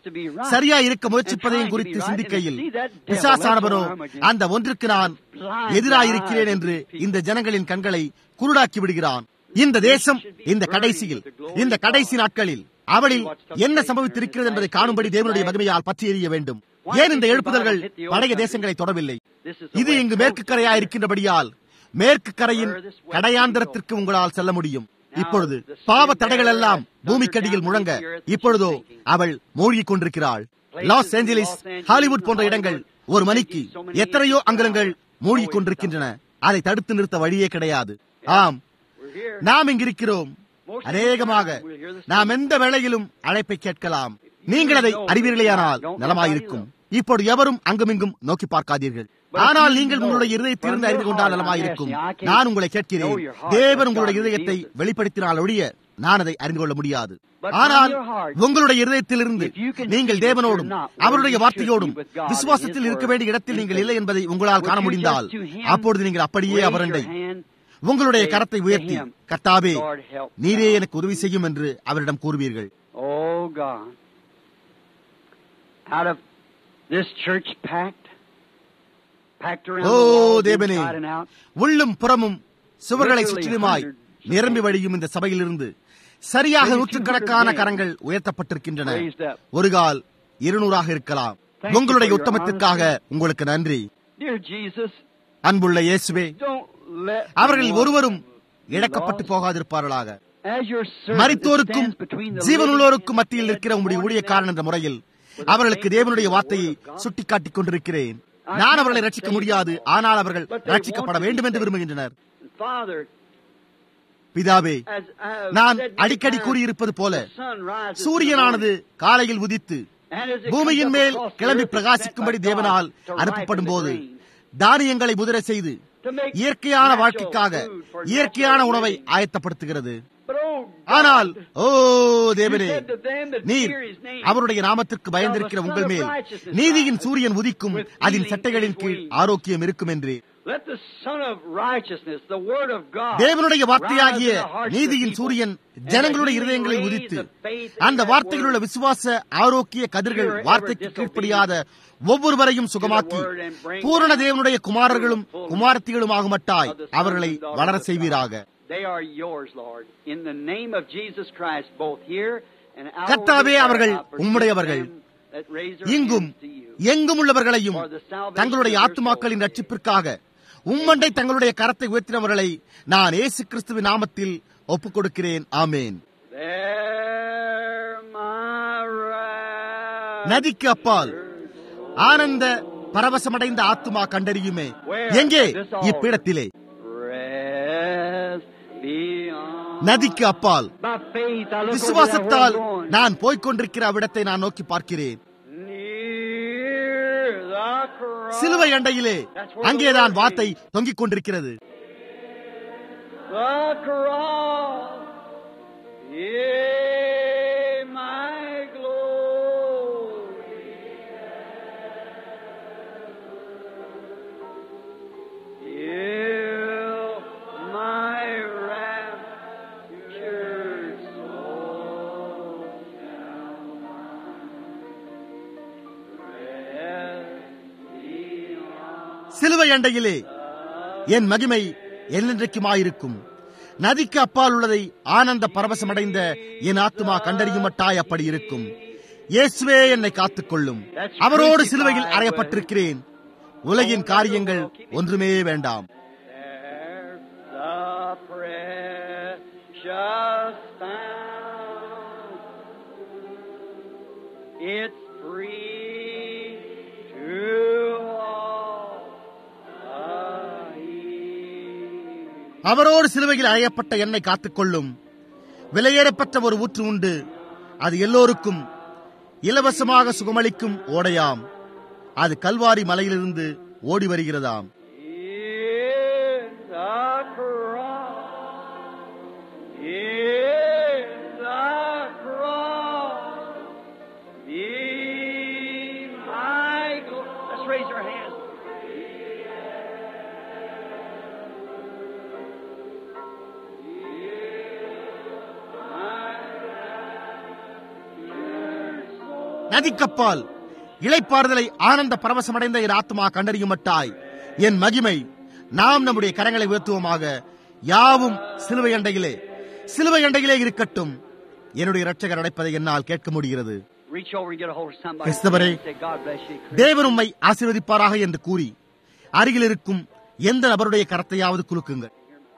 சரியா இருக்க முயற்சிப்பதையும் குறித்து சிந்திக்கையில் பிசாசானவனோ அந்த ஒன்றுக்கு நான் எதிராயிருக்கிறேன் என்று இந்த ஜனங்களின் கண்களை குருடாக்கி விடுகிறான் இந்த தேசம் இந்த கடைசியில் இந்த கடைசி நாட்களில் அவளில் என்ன சம்பவித்திருக்கிறது என்பதை காணும்படி தேவனுடைய மகிமையால் பற்றி எறிய வேண்டும் ஏன் இந்த எழுப்புதல்கள் பழைய தேசங்களை தொடவில்லை இது இங்கு மேற்கு கரையா இருக்கின்றபடியால் மேற்கு கரையின் கடையாந்திரத்திற்கு உங்களால் செல்ல முடியும் இப்பொழுது பாவ தடைகள் எல்லாம் பூமிக்கடியில் முழங்க இப்பொழுதோ அவள் மூழ்கிக் கொண்டிருக்கிறாள் லாஸ் ஏஞ்சலிஸ் ஹாலிவுட் போன்ற இடங்கள் ஒரு மணிக்கு எத்தனையோ அங்கலங்கள் மூழ்கிக் கொண்டிருக்கின்றன அதை தடுத்து நிறுத்த வழியே கிடையாது ஆம் நாம் இங்கிருக்கிறோம் அநேகமாக நாம் எந்த வேளையிலும் அழைப்பை கேட்கலாம் நீங்கள் அதை அறிவீர்களேயானால் நலமாயிருக்கும் இப்போது எவரும் அங்குமிங்கும் நோக்கி பார்க்காதீர்கள் ஆனால் நீங்கள் உங்களுடைய இருதயத்திலிருந்து அறிந்து கொண்டால் நலமாயிருக்கும் நான் உங்களை கேட்கிறேன் தேவன் உங்களுடைய இருதயத்தை வெளிப்படுத்தினால் ஒழிய நான் அதை அறிந்து கொள்ள முடியாது ஆனால் உங்களுடைய இருதயத்திலிருந்து நீங்கள் தேவனோடும் அவருடைய வார்த்தையோடும் விசுவாசத்தில் இருக்க வேண்டிய இடத்தில் நீங்கள் இல்லை என்பதை உங்களால் காண முடிந்தால் அப்பொழுது நீங்கள் அப்படியே அவரண்டை உங்களுடைய கரத்தை உயர்த்தி கர்த்தாவே நீரே எனக்கு உதவி செய்யும் என்று அவரிடம் கூறுவீர்கள் Oh God. Out of this church packed, packed around O the walls தேவனே inside and out. உள்ளும் புறமும் சுவர்களை சுற்றிலுமாய் நிரம்பி வழியும் இந்த சபையிலிருந்து சரியாக நூற்றுக்கணக்கான கரங்கள் உயர்த்தப்பட்டிருக்கின்றன Raised up. ஒரு கால் இருநூறாக இருக்கலாம் உங்களுடைய உத்தமத்திற்காக உங்களுக்கு நன்றி Dear Jesus, அன்புள்ள இயேசுவே don't let அவர்கள் anyone ஒருவரும் be இழக்கப்பட்டு lost. போகாதிருப்பார்களாக As your servant மரித்தோருக்கும் stands between the ஜீவனுள்ளோருக்கும் living மத்தியில் and இருக்கிற dead உங்களுடைய morning ஊழியக்காரன் என்ற முறையில் அவர்களுக்கு தேவனுடைய வார்த்தையை சுட்டிக்காட்டிக் கொண்டிருக்கிறேன் நான் அவர்களை ரட்சிக்க முடியாது ஆனால் அவர்கள் ரட்சிக்கப்பட வேண்டும் என்று விரும்புகின்றனர் Father, பிதாவே as I have நான் said many அடிக்கடி times, கூறியிருப்பது போல the sun rises in the சூரியனானது morning, காலையில் உதித்து and as it பூமியின் comes up மேல் across the கிளம்பி earth, it's பிரகாசிக்கும்படி sent by தேவனால் God to அனுப்பப்படும் ripen போது the grain, தானியங்களை முதிர செய்து to make இயற்கையான natural வாழ்க்கைக்காக food for இயற்கையான natural உணவை living. ஆயத்தப்படுத்துகிறது But oh ஆனால் ஓ தேவனே You said to them that நீர் fear his name அவருடைய நாமத்திற்கு பயந்திருக்கிற உங்கள் மேல் நீதியின் சூரியன் உதிக்கும் அதன் சட்டைகளின் கீழ் ஆரோக்கியம் இருக்கும் என்று Let the Son of Righteousness, the Word of God, தேவனுடைய வார்த்தையாகிய rise in the hearts of the நீதியின் people, சூரியன் and ஜனங்களுடைய the healing இருதயங்களில் rays உதித்து of faith in அந்த that வார்த்தையில் உள்ள word. விசுவாச ஆரோக்கிய கதிர்கள் Pure, வார்த்தைக்கு ever கீழ்ப்படியாத ஒவ்வொருவரையும் சுகமாக்கி word and bring பூரண down தேவனுடைய குமாரர்களும் to the fullness குமாரத்திகளும் ஆகுமட்டாய் of the sons அவர்களை and daughters வளர of God. செய்வீராக They are yours, Lord. In the name of Jesus Christ, both here and out கர்த்தாவே, over the அவர்கள் earth, I present உம்முடையவர்கள். them that raise their இங்கும் hands to you. எங்கும் உள்ளவர்களையும் For the salvation தங்களுடைய of your ஆத்துமாக்களின் soul. ரட்சிப்பிற்காக உம்மண்டை தங்களுடைய கரத்தை உயர்த்தினவர்களை நான் இயேசு கிறிஸ்துவின் நாமத்தில் ஒப்புக் கொடுக்கிறேன் ஆமேன் There, my rapture. நதிக்கு அப்பால் ஆனந்த பரவசமடைந்த ஆத்துமா கண்டறியுமே எங்கே இப்பீடத்திலே Rest beyond. நதிக்கு அப்பால் By faith, I look விசுவாசத்தால் over that where I'm going. நான் போய்க் கொண்டிருக்கிற அவ்விடத்தை நான் நோக்கி பார்க்கிறேன் Near the cross. சிலுவை அண்டையிலே அங்கேதான் வார்த்தை தொங்கிக் கொண்டிருக்கிறது The cross. Yeah, my glory. Yeah, my raptured soul shall rest beyond. சிலுவை அண்டையிலே என் மகிமை என்னென்றைக்குமாயிருக்கும் நதிக்கு அப்பால் உள்ளதை ஆனந்த பரவசமடைந்த என் ஆத்துமா கண்டறியுமட்டாய் அப்படி இருக்கும் இயேசுவே என்னை காத்துக்கொள்ளும் அவரோடு சிலுவையில் அறையப்பட்டிருக்கிறேன் உலகின் காரியங்கள் ஒன்றுமே வேண்டாம் There's the precious found. It's free to all. the அவரோடு சிலுவையில் அறையப்பட்ட என்னை காத்துக்கொள்ளும் விலையேறப்பட்ட ஒரு ஊற்று உண்டு அது எல்லோருக்கும் இலவசமாக சுகமளிக்கும் ஓடையாம் அது கல்வாரி மலையிலிருந்து ஓடி வருகிறதாம் In the cross, in the cross, be my gl- Let's raise our hands. நதிக்கப்பால் இளைப்பாறுதலை ஆனந்த பரவசமடைந்த என் ஆத்மா கண்டறியுமட்டாய் என் மகிமை நாம் நம்முடைய கரங்களை உயர்த்துவோமாக யாவும் சிலுவை அண்டையிலே சிலுவை அண்டையிலே இருக்கட்டும் என்னுடைய இரட்சகர் அடைப்பதை என்னால் கேட்க முடிகிறது Reach over and get a hold of somebody. கிறிஸ்தவரே, Say, God bless you. Chris." தேவன் உம்மை ஆசீர்வதிப்பாராக என்று கூறி அருகில் இருக்கும் எந்த நபருடைய கரத்தையாவது குலுக்குங்கள்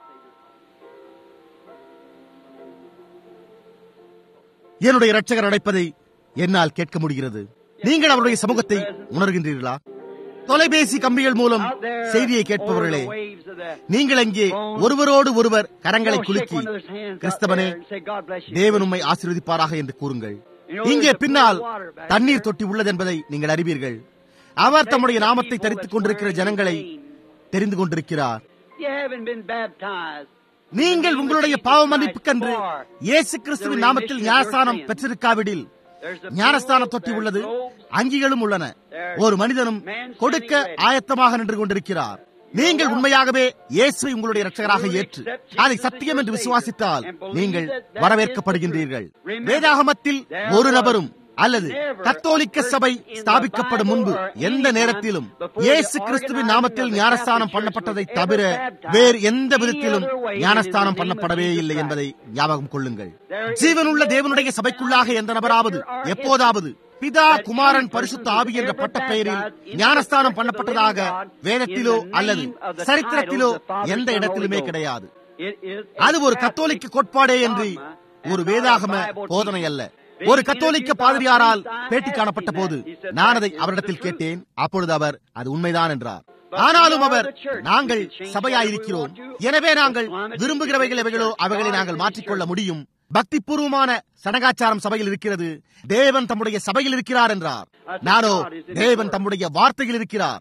என்னுடைய இரட்சகர் அடைப்பதை என்னால் கேட்க முடிகிறது நீங்கள் அவருடைய சமூகத்தை உணர்கின்றீர்களா தொலைபேசி கம்பிகள் மூலம் Out there, செய்தியை over கேட்பவர்களே the waves of the நீங்கள் அங்கே ஒருவரோடு ஒருவர் கரங்களை Go shake குலுக்கி one another's hands out கிறிஸ்தவனே there and say, "God bless you." தேவன் உம்மை ஆசீர்வதிப்பாராக என்று கூறுங்கள் You know, இங்கே there's a பின்னால் pool of water back தண்ணீர் there. தொட்டி உள்ளது என்பதை நீங்கள் அறிவீர்கள் அவர் தம்முடைய நாமத்தை தரித்துக் கொண்டிருக்கிற ஜனங்களை தெரிந்து கொண்டிருக்கிறார் You haven't been baptized. நீங்கள் உங்களுடைய பாவ மன்னிப்புக்கென்று இயேசு கிறிஸ்துவின் நாமத்தில் ஞானஸ்தானம் பெற்றிருக்காவிடில் There's a ஞானஸ்தான pool, தொட்டி there's உள்ளது robes. அங்கிகளும் உள்ளன ஒரு மனிதனும் கொடுக்க ஆயத்தமாக நின்று கொண்டிருக்கிறார் நீங்கள் உண்மையாகவே இயேசுவை உங்களுடைய இரட்சகராக ஏற்று அதை சத்தியம் என்று விசுவாசித்தால் நீங்கள் வரவேற்கப்படுகின்றீர்கள் வேதாகமத்தில் ஒரு நபரும் அல்லது கத்தோலிக்க சபை ஸ்தாபிக்கப்படும் முன்பு எந்த நேரத்திலும் இயேசு கிறிஸ்துவின் நாமத்தில் ஞானஸ்தானம் பண்ணப்பட்டதை தவிர வேறு எந்த விதத்திலும் ஞானஸ்தானம் பண்ணப்படவே இல்லை என்பதை ஞாபகம் கொள்ளுங்கள் ஜீவனுள்ள தேவனுடைய சபைக்குள்ளாக எந்த நபராவது எப்போதாவது பிதா குமாரன் பரிசுத்த ஆவி என்ற பட்ட பெயரில் ஞானஸ்தானம் பண்ணப்பட்டதாக வேதத்திலோ அல்லது சரித்திரத்திலோ எந்த இடத்திலுமே கிடையாது It is அது ஒரு கத்தோலிக்க கோட்பாடே என்று ஒரு வேதாகம போதனை அல்ல ஒரு கத்தோலிக்க பாதிரியாரால் பேட்டி காணப்பட்ட போது நான் அதை அவரிடத்தில் கேட்டேன் அப்பொழுது அவர் அது உண்மைதான் என்றார் ஆனாலும் அவர் நாங்கள் சபையாயிருக்கிறோம் எனவே நாங்கள் விரும்புகிறவைகள் எவைகளோ அவைகளை நாங்கள் மாற்றிக்கொள்ள முடியும் பக்தி பூர்வமான சடங்காச்சாரம் சபையில் இருக்கிறது தேவன் தம்முடைய சபையில் இருக்கிறார் என்றார் நானோ தேவன் தம்முடைய வார்த்தையில் இருக்கிறார்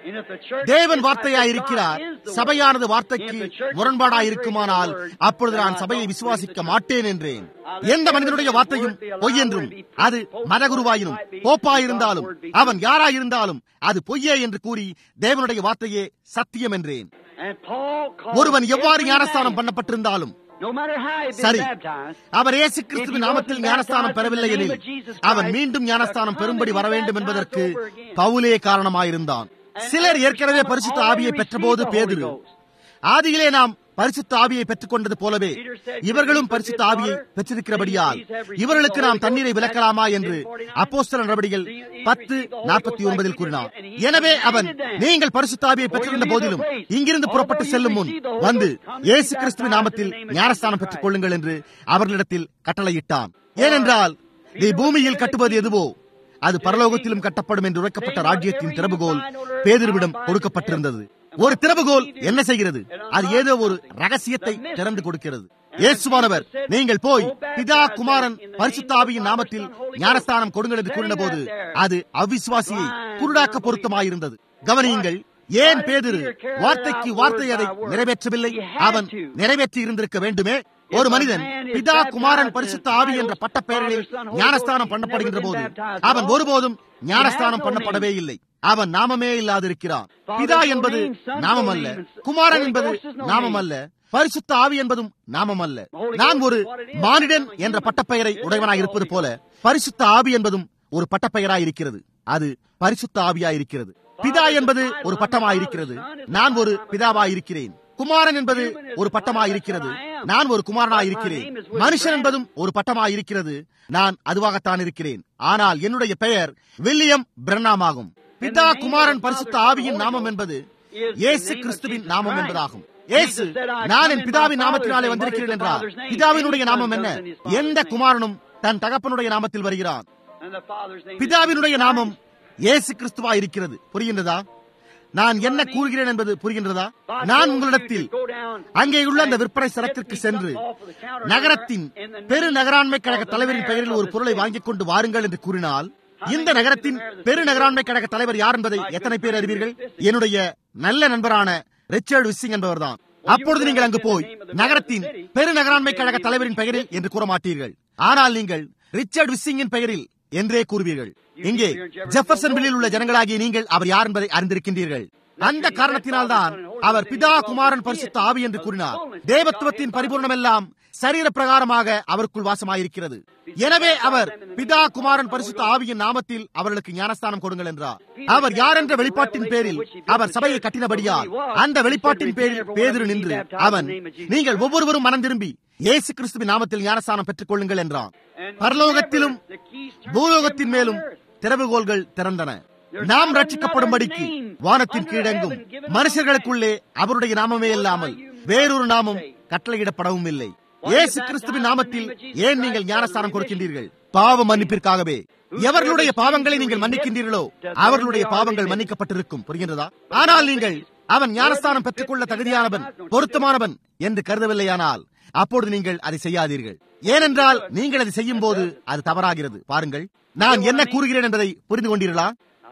And if the church தேவன் is வார்த்தையாய் like இருக்கிறார் God is the word. சபையானது வார்த்தைக்கு If the church is முரண்பாடாய் contrary இருக்குமானால் to the word, அப்பொழுது then நான் I சபையை don't விசுவாசிக்க believe the மாட்டேன் என்றேன் எந்த மனிதனுடைய வார்த்தையும் பொய் என்றும் அது மதகுருவாயினும் போப்பாயிருந்தாலும் அவன் யாராயிருந்தாலும் அது பொய்யே என்று கூறி தேவனுடைய வார்த்தையே சத்தியம் என்றேன் And Paul called ஒருவன் எவ்வாறு every ஞானஸ்தானம் man, பண்ணப்பட்டிருந்தாலும் no matter how he had been சரி baptized, அவர் இயேசு கிறிஸ்துவின் நாமத்தில் ஞானஸ்தானம் பெறவில்லை எனில் அவன் மீண்டும் ஞானஸ்தானம் பெறும்படி வர வேண்டும் என்பதற்கு பவுலே காரணமாயிருந்தான் சிலர் ஏற்கனவே பரிசுத்த ஆவியை பெற்றபோது பேதுரு ஆதியிலே நாம் பரிசுத்த ஆவியை பெற்றுக் கொண்டது போலவே இவர்களும் பரிசுத்த ஆவியை பெற்றிருக்கிறபடியால் இவர்களுக்கு நாம் தண்ணீரை விலக்கலாமா என்று அப்போஸ்தலர் நடவடிக்கைகள் பத்து நாற்பத்தி ஒன்பதில் கூறினார் எனவே அவன் நீங்கள் பரிசுத்த ஆவியை பெற்றிருந்த போதிலும் இங்கிருந்து புறப்பட்டு செல்லும் முன் வந்து இயேசு கிறிஸ்துவின் நாமத்தில் ஞானஸ்தானம் பெற்றுக் கொள்ளுங்கள் என்று அவர்களிடத்தில் கட்டளையிட்டான் ஏனென்றால் நீ பூமியில் கட்டுவது எதுவோ அது பரலோகத்திலும் கட்டப்படும் என்று உரைக்கப்பட்ட ராஜ்யத்தின் திறவுகோல் பேதுருவிடம் கொடுக்கப்பட்டிருந்தது ஒரு திறவுகோல் என்ன செய்கிறது அது ஏதோ ஒரு ரகசியத்தை திறந்து கொடுக்கிறது இயேசுவானவர் நீங்கள் போய் பிதா குமாரன் பரிசுத்தாவியின் நாமத்தில் ஞானஸ்தானம் கொடுங்கள் என்று கூறின போது அது அவிசுவாசியை குருடாக்க பொருத்தமாயிருந்தது கவனியுங்கள் ஏன் பேதிரு வார்த்தைக்கு வார்த்தை அதை நிறைவேற்றவில்லை அவன் நிறைவேற்றி இருந்திருக்க வேண்டுமே ஒரு மனிதன் பிதா குமாரன் பரிசுத்த ஆவி என்ற பட்ட பெயர்களில் ஞானஸ்தானம் பண்ணப்படுகின்ற போது அவன் ஒருபோதும் ஞானஸ்தானம் பண்ணப்படவே இல்லை அவன் நாமமே இல்லாதிருக்கிறான் பிதா என்பது நாமம் அல்ல குமாரன் என்பது நாமம் அல்ல பரிசுத்த ஆவி என்பதும் நாமம் அல்ல நான் ஒரு மானிடன் என்ற பட்டப்பெயரை உடையவனாய் இருப்பது போல பரிசுத்த ஆவி என்பதும் ஒரு பட்டப்பெயராய் இருக்கிறது அது பரிசுத்த ஆவியாய் இருக்கிறது பிதா என்பது ஒரு பட்டமாய் இருக்கிறது நான் ஒரு பிதாவாய் இருக்கிறேன் குமாரன் என்பது ஒரு பட்டமாய் இருக்கிறது நான் ஒரு குமாரனாய் இருக்கிறேன் மனுஷன் என்பதும் ஒரு பட்டமாய் இருக்கிறது நான் அதுவாகத்தான் இருக்கிறேன் ஆனால் என்னுடைய பெயர் வில்லியம் பிரண்ணாம் ஆகும் பிதா குமாரன் பரிசுத்த ஆவியின் நாமம் என்பது இயேசு கிறிஸ்துவின் நாமம் என்பதாகும் இயேசு நான் என் பிதாவின் நாமத்தினாலே வந்திருக்கிறேன் என்றார் பிதாவினுடைய நாமம் என்ன எந்த குமாரனும் தன் தகப்பனுடைய நாமத்தில் வருகிறான் and the Father's name is பிதாவினுடைய நாமம் இயேசு கிறிஸ்துவா இருக்கிறது புரிகின்றதா நான் என்ன கூறுகிறேன் என்பது புரிகின்றதா நான் உங்களிடத்தில் அங்கே உள்ள அந்த விற்பனை சரக்கிற்கு சென்று நகரத்தின் பெரு நகராண்மை கழக தலைவரின் பெயரில் ஒரு பொருளை வாங்கிக் கொண்டு வாருங்கள் என்று கூறினால் இந்த நகரத்தின் பெரு நகராண்மை கழக தலைவர் யார் என்பதை எத்தனை பேர் அறிவீர்கள் என்னுடைய நல்ல நண்பரான ரிச்சர்ட் விஸ்ஸிங் என்பவர்தான் அப்பொழுது நீங்கள் அங்கு போய் நகரத்தின் பெரு நகராண்மை கழக தலைவரின் பெயரில் என்று கூற மாட்டீர்கள் ஆனால் நீங்கள் ரிச்சர்ட் விஸ்ஸிங்கின் பெயரில் என்றே கூறுவீர்கள் இங்கே ஜெஃபர்சன்வில்லில் உள்ள ஜனங்களாகிய நீங்கள் அவர் யார் என்பதை அறிந்திருக்கின்றீர்கள் அந்த காரணத்தினால்தான் அவர் பிதா குமாரன் பரிசுத்த ஆவி என்று கூறினார் தேவத்துவத்தின் பரிபூர்ணம் எல்லாம் சரீர பிரகாரமாக அவருக்குள் வாசமாயிருக்கிறது எனவே அவர் பிதா குமாரன் பரிசுத்த ஆவியின் நாமத்தில் அவர்களுக்கு ஞானஸ்தானம் கொடுங்கள் என்றார் அவர் யார் என்ற வெளிப்பாட்டின் பேரில் அவர் சபையை கட்டினபடியால் அந்த வெளிப்பாட்டின் பேரில் பேதிரு நின்று அவன் நீங்கள் ஒவ்வொருவரும் மனம் திரும்பி இயேசு கிறிஸ்துவின் நாமத்தில் ஞானஸ்தானம் பெற்றுக் கொள்ளுங்கள் என்றான் பரலோகத்திலும் பூலோகத்தின் மேலும் திறவுகோள்கள் திறந்தன நாம் ரட்சிக்கப்படும்படிக்கு வானத்தின் கீழெங்கும் மனுஷர்களுக்குள்ளே அவருடைய நாமமே இல்லாமல் வேறொரு நாமம் கட்டளையிடப்படவும் இல்லை இயேசு கிறிஸ்துவின் நாமத்தில் ஏன் நீங்கள் ஞானஸ்தானம் கொடுக்கின்றீர்கள் பாவ மன்னிப்பிற்காகவே எவர்களுடைய பாவங்களை நீங்கள் மன்னிக்கின்றீர்களோ அவர்களுடைய பாவங்கள் மன்னிக்கப்பட்டிருக்கும் புரிகின்றதா ஆனால் நீங்கள் அவன் ஞானஸ்தானம் பெற்றுக்கொள்ள தகுதியானவன் பொருத்தமானவன் என்று கருதவில்லையானால் அப்பொழுது நீங்கள் அதை செய்யாதீர்கள் ஏனென்றால் நீங்கள் அதை செய்யும் போது அது தவறாகிறது பாருங்கள் நான் என்ன கூறுகிறேன் என்பதை புரிந்து கொண்டீர்களா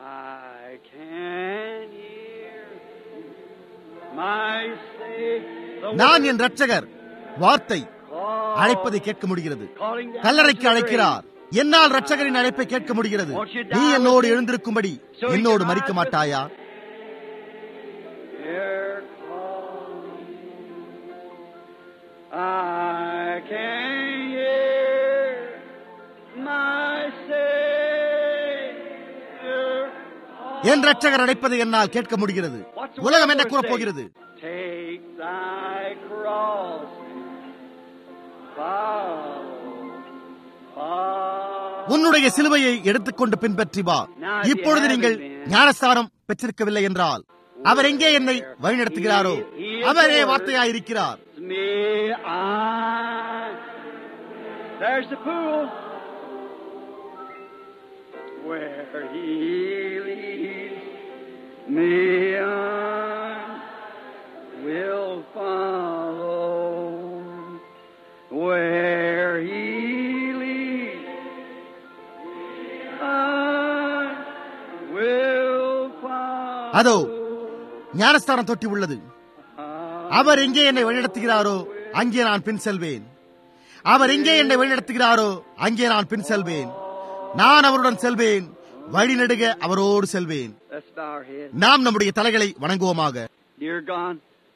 I can hear my Savior நான் என் ரட்சகர் வார்த்தை அழைப்பதை கேட்க முடிகிறது கல்லறைக்கு அழைக்கிறார் என்னால் ரட்சகரின் அழைப்பை கேட்க முடிகிறது நீ என்னோடு எழுந்திருக்கும்படி என்னோடு மறிக்க மாட்டாயா Here calling. I can hear my Savior. என் ரட்சகர் அழைப்பதை என்னால் கேட்க முடிகிறது உலகம் என்ன கூறப் போகிறது Take thy cross. Follow. Follow. உன்னுடைய சிலுவையை எடுத்துக்கொண்டு பின்பற்றி வா இப்பொழுது நீங்கள் ஞானஸ்தானம் பெற்றிருக்கவில்லை என்றால் அவர் எங்கே என்னை வழிநடத்துகிறாரோ அவரே வார்த்தையாயிருக்கிறார் me I. There's the pool where he leads me on will follow where he leads I will follow அதோ ஞானஸ்தானம் தொட்டி உள்ளது அவர் எங்கே என்னை வழிநடத்துகிறாரோ அங்கே நான் பின் செல்வேன் அவர் எங்கே என்னை வழிநடத்துகிறாரோ அங்கே நான் பின் செல்வேன் நான் அவருடன் செல்வேன் வழிநெடுக அவரோடு செல்வேன் Let's bow our head. நாம் நம்முடைய தலைகளை வணங்குவோமாக Dear God,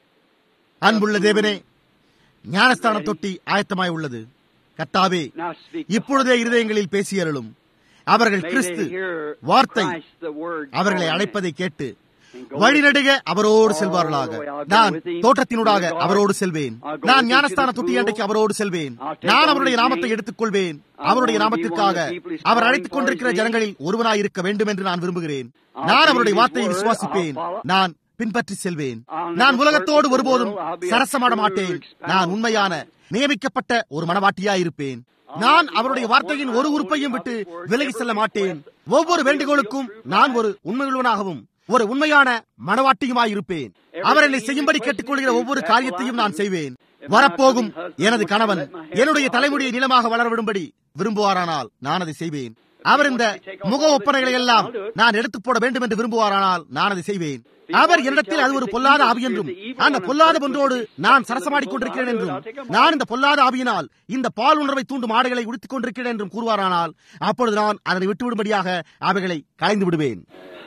அன்புள்ள தேவனே ஞானஸ்தான தொட்டி ஆயத்தமாய் உள்ளது கர்த்தாவே now speak. இப்பொழுதே இருதயங்களில் பேசியருளும் அவர்கள் May கிறிஸ்து they hear வார்த்தை Christ, the word, அவர்களை calling அழைப்பதை கேட்டு and go வழிநடுக அவரோடு செல்வார்களாக நான் தோட்டத்தினூடாக அவரோடு செல்வேன் நான் ஞானஸ்தான தொட்டி அன்றைக்கு அவரோடு செல்வேன் நான் அவருடைய நாமத்தை எடுத்துக் கொள்வேன் அவருடைய நாமத்திற்காக அவர் அழைத்துக் கொண்டிருக்கிற ஜனங்களில் ஒருவனாய் இருக்க வேண்டும் என்று நான் விரும்புகிறேன் நான் அவருடைய வார்த்தையை விசுவாசிப்பேன் நான் பின்பற்றி செல்வேன் நான் உலகத்தோடு ஒருபோதும் சரசமாட மாட்டேன் நான் உண்மையான நியமிக்கப்பட்ட ஒரு மனவாட்டியாய் இருப்பேன் நான் அவருடைய வார்த்தையின் ஒரு உறுப்பையும் விட்டு விலகி செல்ல மாட்டேன் ஒவ்வொரு வேண்டுகோளுக்கும் நான் ஒரு உண்மையுள்ளவனாகவும் ஒரு உண்மையான மனவாட்டியுமாய் இருப்பேன் அவர் என்னை செய்யும்படி கேட்டுக்கொள்கிற ஒவ்வொரு காரியத்தையும் நான் செய்வேன் வரப்போகும் எனது கணவன் என்னுடைய தலைமுடியை நிலமாக வளரவிடும்படி விரும்புவாரானால் நான் அதை செய்வேன் அவர் இந்த முக ஒப்பனைகளை எல்லாம் நான் எடுத்துப் போட வேண்டும் என்று விரும்புவாரானால் நான் அதை செய்வேன் அவர் என்னிடத்தில் அது ஒரு பொல்லாத ஆவி என்றும் அந்த பொல்லாத ஒன்றோடு நான் சரசமாடிக் கொண்டிருக்கிறேன் என்றும் நான் இந்த பொல்லாத ஆவியினால் இந்த பால் உணர்வை தூண்டும் ஆடைகளை உடுத்திக் கொண்டிருக்கிறேன் என்றும் கூறுவாரானால் அப்பொழுது நான் அதனை விட்டுவிடும்படியாக அவைகளை கலைந்து விடுவேன்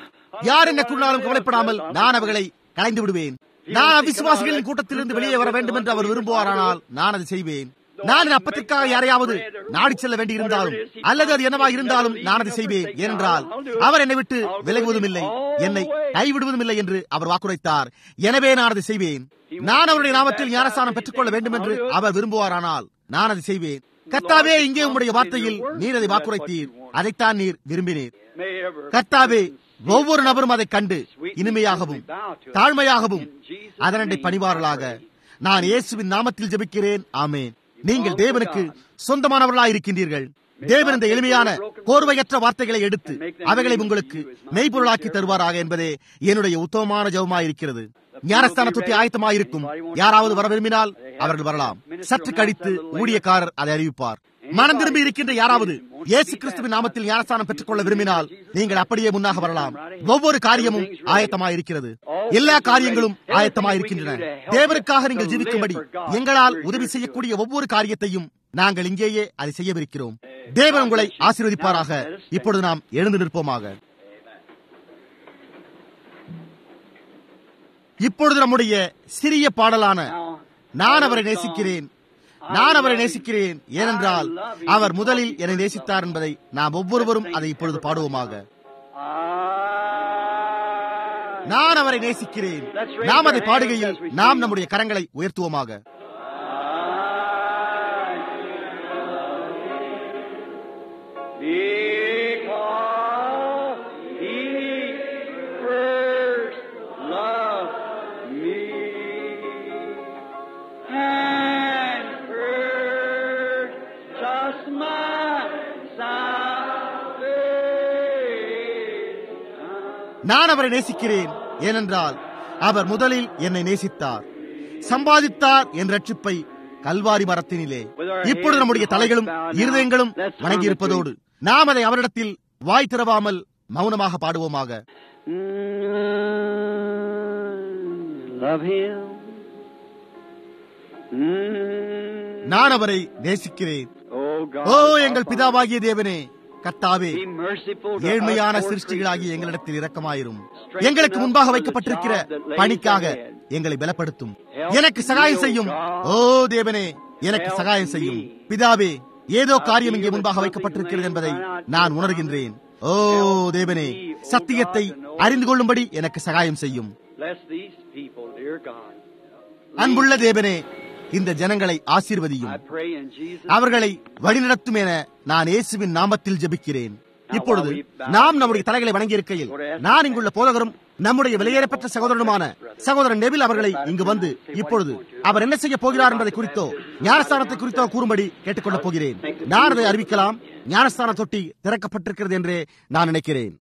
யார் என்ன கூறினாலும் கவலைப்படாமல் நான் அவைகளை கலைந்து விடுவேன் நான் அவிசுவாசிகளின் கூட்டத்திலிருந்து வெளியே வர வேண்டும் என்று அவர் விரும்புவாரானால் நான் அதை செய்வேன் நான் என் அப்பத்திற்காக யாரையாவது நாடி செல்ல வேண்டி இருந்தாலும் அல்லது அது என்னவா இருந்தாலும் நான் அதை செய்வேன் ஏனென்றால் அவர் என்னை விட்டு விலகுவதும் இல்லை என்னை கைவிடுவதும் இல்லை என்று அவர் வாக்குரைத்தார் எனவே நான் அதை செய்வேன் நான் அவருடைய நாமத்தில் ஞானஸ்தானம் பெற்றுக்கொள்ள வேண்டும் என்று அவர் விரும்புவாரானால் நான் அதை செய்வேன் கர்த்தாவே இங்கே உம்முடைய வார்த்தையில் நீர் அதை வாக்குரைத்தீர் அதைத்தான் நீர் விரும்பினீர் May ever கர்த்தாவே ஒவ்வொரு நபரும் அதை கண்டு இனிமையாகவும் தாழ்மையாகவும் அதனண்டை பணிவார்களாக நான் இயேசுவின் நாமத்தில் ஜெபிக்கிறேன் ஆமேன் நீங்கள் தேவனுக்கு சொந்தமானவர்களாய் இருக்கின்றீர்கள் தேவன் இந்த எளிமையான கோர்வையற்ற வார்த்தைகளை எடுத்து அவைகளை உங்களுக்கு மெய்ப்பொருளாக்கி தருவாராக என்பதே என்னுடைய உத்தமமான ஜெபமாயிருக்கிறது ஞானஸ்தான தொட்டி ஆயத்தமாயிருக்கும் யாராவது வர விரும்பினால் அவர்கள் வரலாம் சற்று கழித்து ஊழியக்காரர் அதை அறிவிப்பார் மனம் திரும்பி இருக்கின்ற யாராவது இயேசு கிறிஸ்துவின் நாமத்தில் ஞானஸ்தானம் பெற்றுக்கொள்ள விரும்பினால் நீங்கள் அப்படியே முன்னாக வரலாம் ஒவ்வொரு காரியமும் ஆயத்தமாயிருக்கிறது எல்லா காரியங்களும் ஆயத்தமாயிருக்கின்றன தேவனுக்காக நீங்கள் ஜீவிக்கும்படி எங்களால் உதவி செய்யக்கூடிய ஒவ்வொரு காரியத்தையும் நாங்கள் இங்கேயே அதை செய்யவிருக்கிறோம் தேவன் உங்களை ஆசீர்வதிப்பாராக இப்பொழுது நாம் எழுந்து நிற்போமாக இப்பொழுது நம்முடைய சிறிய பாடலான நான் அவரை நேசிக்கிறேன் நான் அவரை நேசிக்கிறேன் ஏனென்றால் அவர் முதலில் என்னை நேசித்தார் என்பதை நாம் ஒவ்வொருவரும் அதை இப்பொழுது பாடுவோமாக நான் அவரை நேசிக்கிறேன் நாம் அதை பாடுகையில் நாம் நம்முடைய கரங்களை உயர்த்துவோமாக Because he first loved me and purchased my salvation. நான் அவரை நேசிக்கிறேன் ஏனென்றால் அவர் முதலில் என்னை நேசித்தார் சம்பாதித்தார் என் ரட்சிப்பை கல்வாரி மரத்தினிலே இப்பொழுது நம்முடைய தலைகளும் இருதயங்களும் வணங்கியிருப்பதோடு நாம் அதை அவரிடத்தில் வாய் திறவாமல் மௌனமாக பாடுவோமாக Mm, love him. Mm, நான் அவரை நேசிக்கிறேன் oh God, ஓ எங்கள் பிதாவாகிய தேவனே கர்த்தாவே be merciful to ஏழ்மையான us, poor சிருஷ்டிகளாகிய creatures. எங்களிடத்தில் இரக்கமாயிரும் எங்களுக்கு முன்பாக வைக்கப்பட்டிருக்கிற பணிக்காக எங்களை பலப்படுத்தும் எனக்கு சகாயம் செய்யும் ஓ தேவனே எனக்கு சகாயம் செய்யும் பிதாவே ஏதோ காரியம் இங்கே முன்பாக வைக்கப்பட்டிருக்கிறது என்பதை நான் உணர்கின்றேன் ஓ தேவனே சத்தியத்தை அறிந்து கொள்ளும்படி எனக்கு சகாயம் செய்யும் Bless these people, dear God. அன்புள்ள தேவனே இந்த ஜனங்களை ஆசீர்வதியும் I pray in Jesus' அவர்களை வழிநடத்தும் என நான் இயேசுவின் நாமத்தில் ஜெபிக்கிறேன் இப்பொழுது நாம் நம்முடைய தலைகளை வணங்கியிருக்கையில் நான் இங்குள்ள போதகரும் நம்முடைய வெளியேறப்பட்ட சகோதரனுமான சகோதரன் நெவில் அவர்களை இங்கு வந்து இப்பொழுது அவர் என்ன செய்ய போகிறார் என்பதை குறித்தோ ஞானஸ்தானத்தை குறித்தோ கூறும்படி கேட்டுக்கொள்ளப் போகிறேன் நான் அதை அறிவிக்கலாம் ஞானஸ்தான தொட்டி திறக்கப்பட்டிருக்கிறது என்றே நான் நினைக்கிறேன்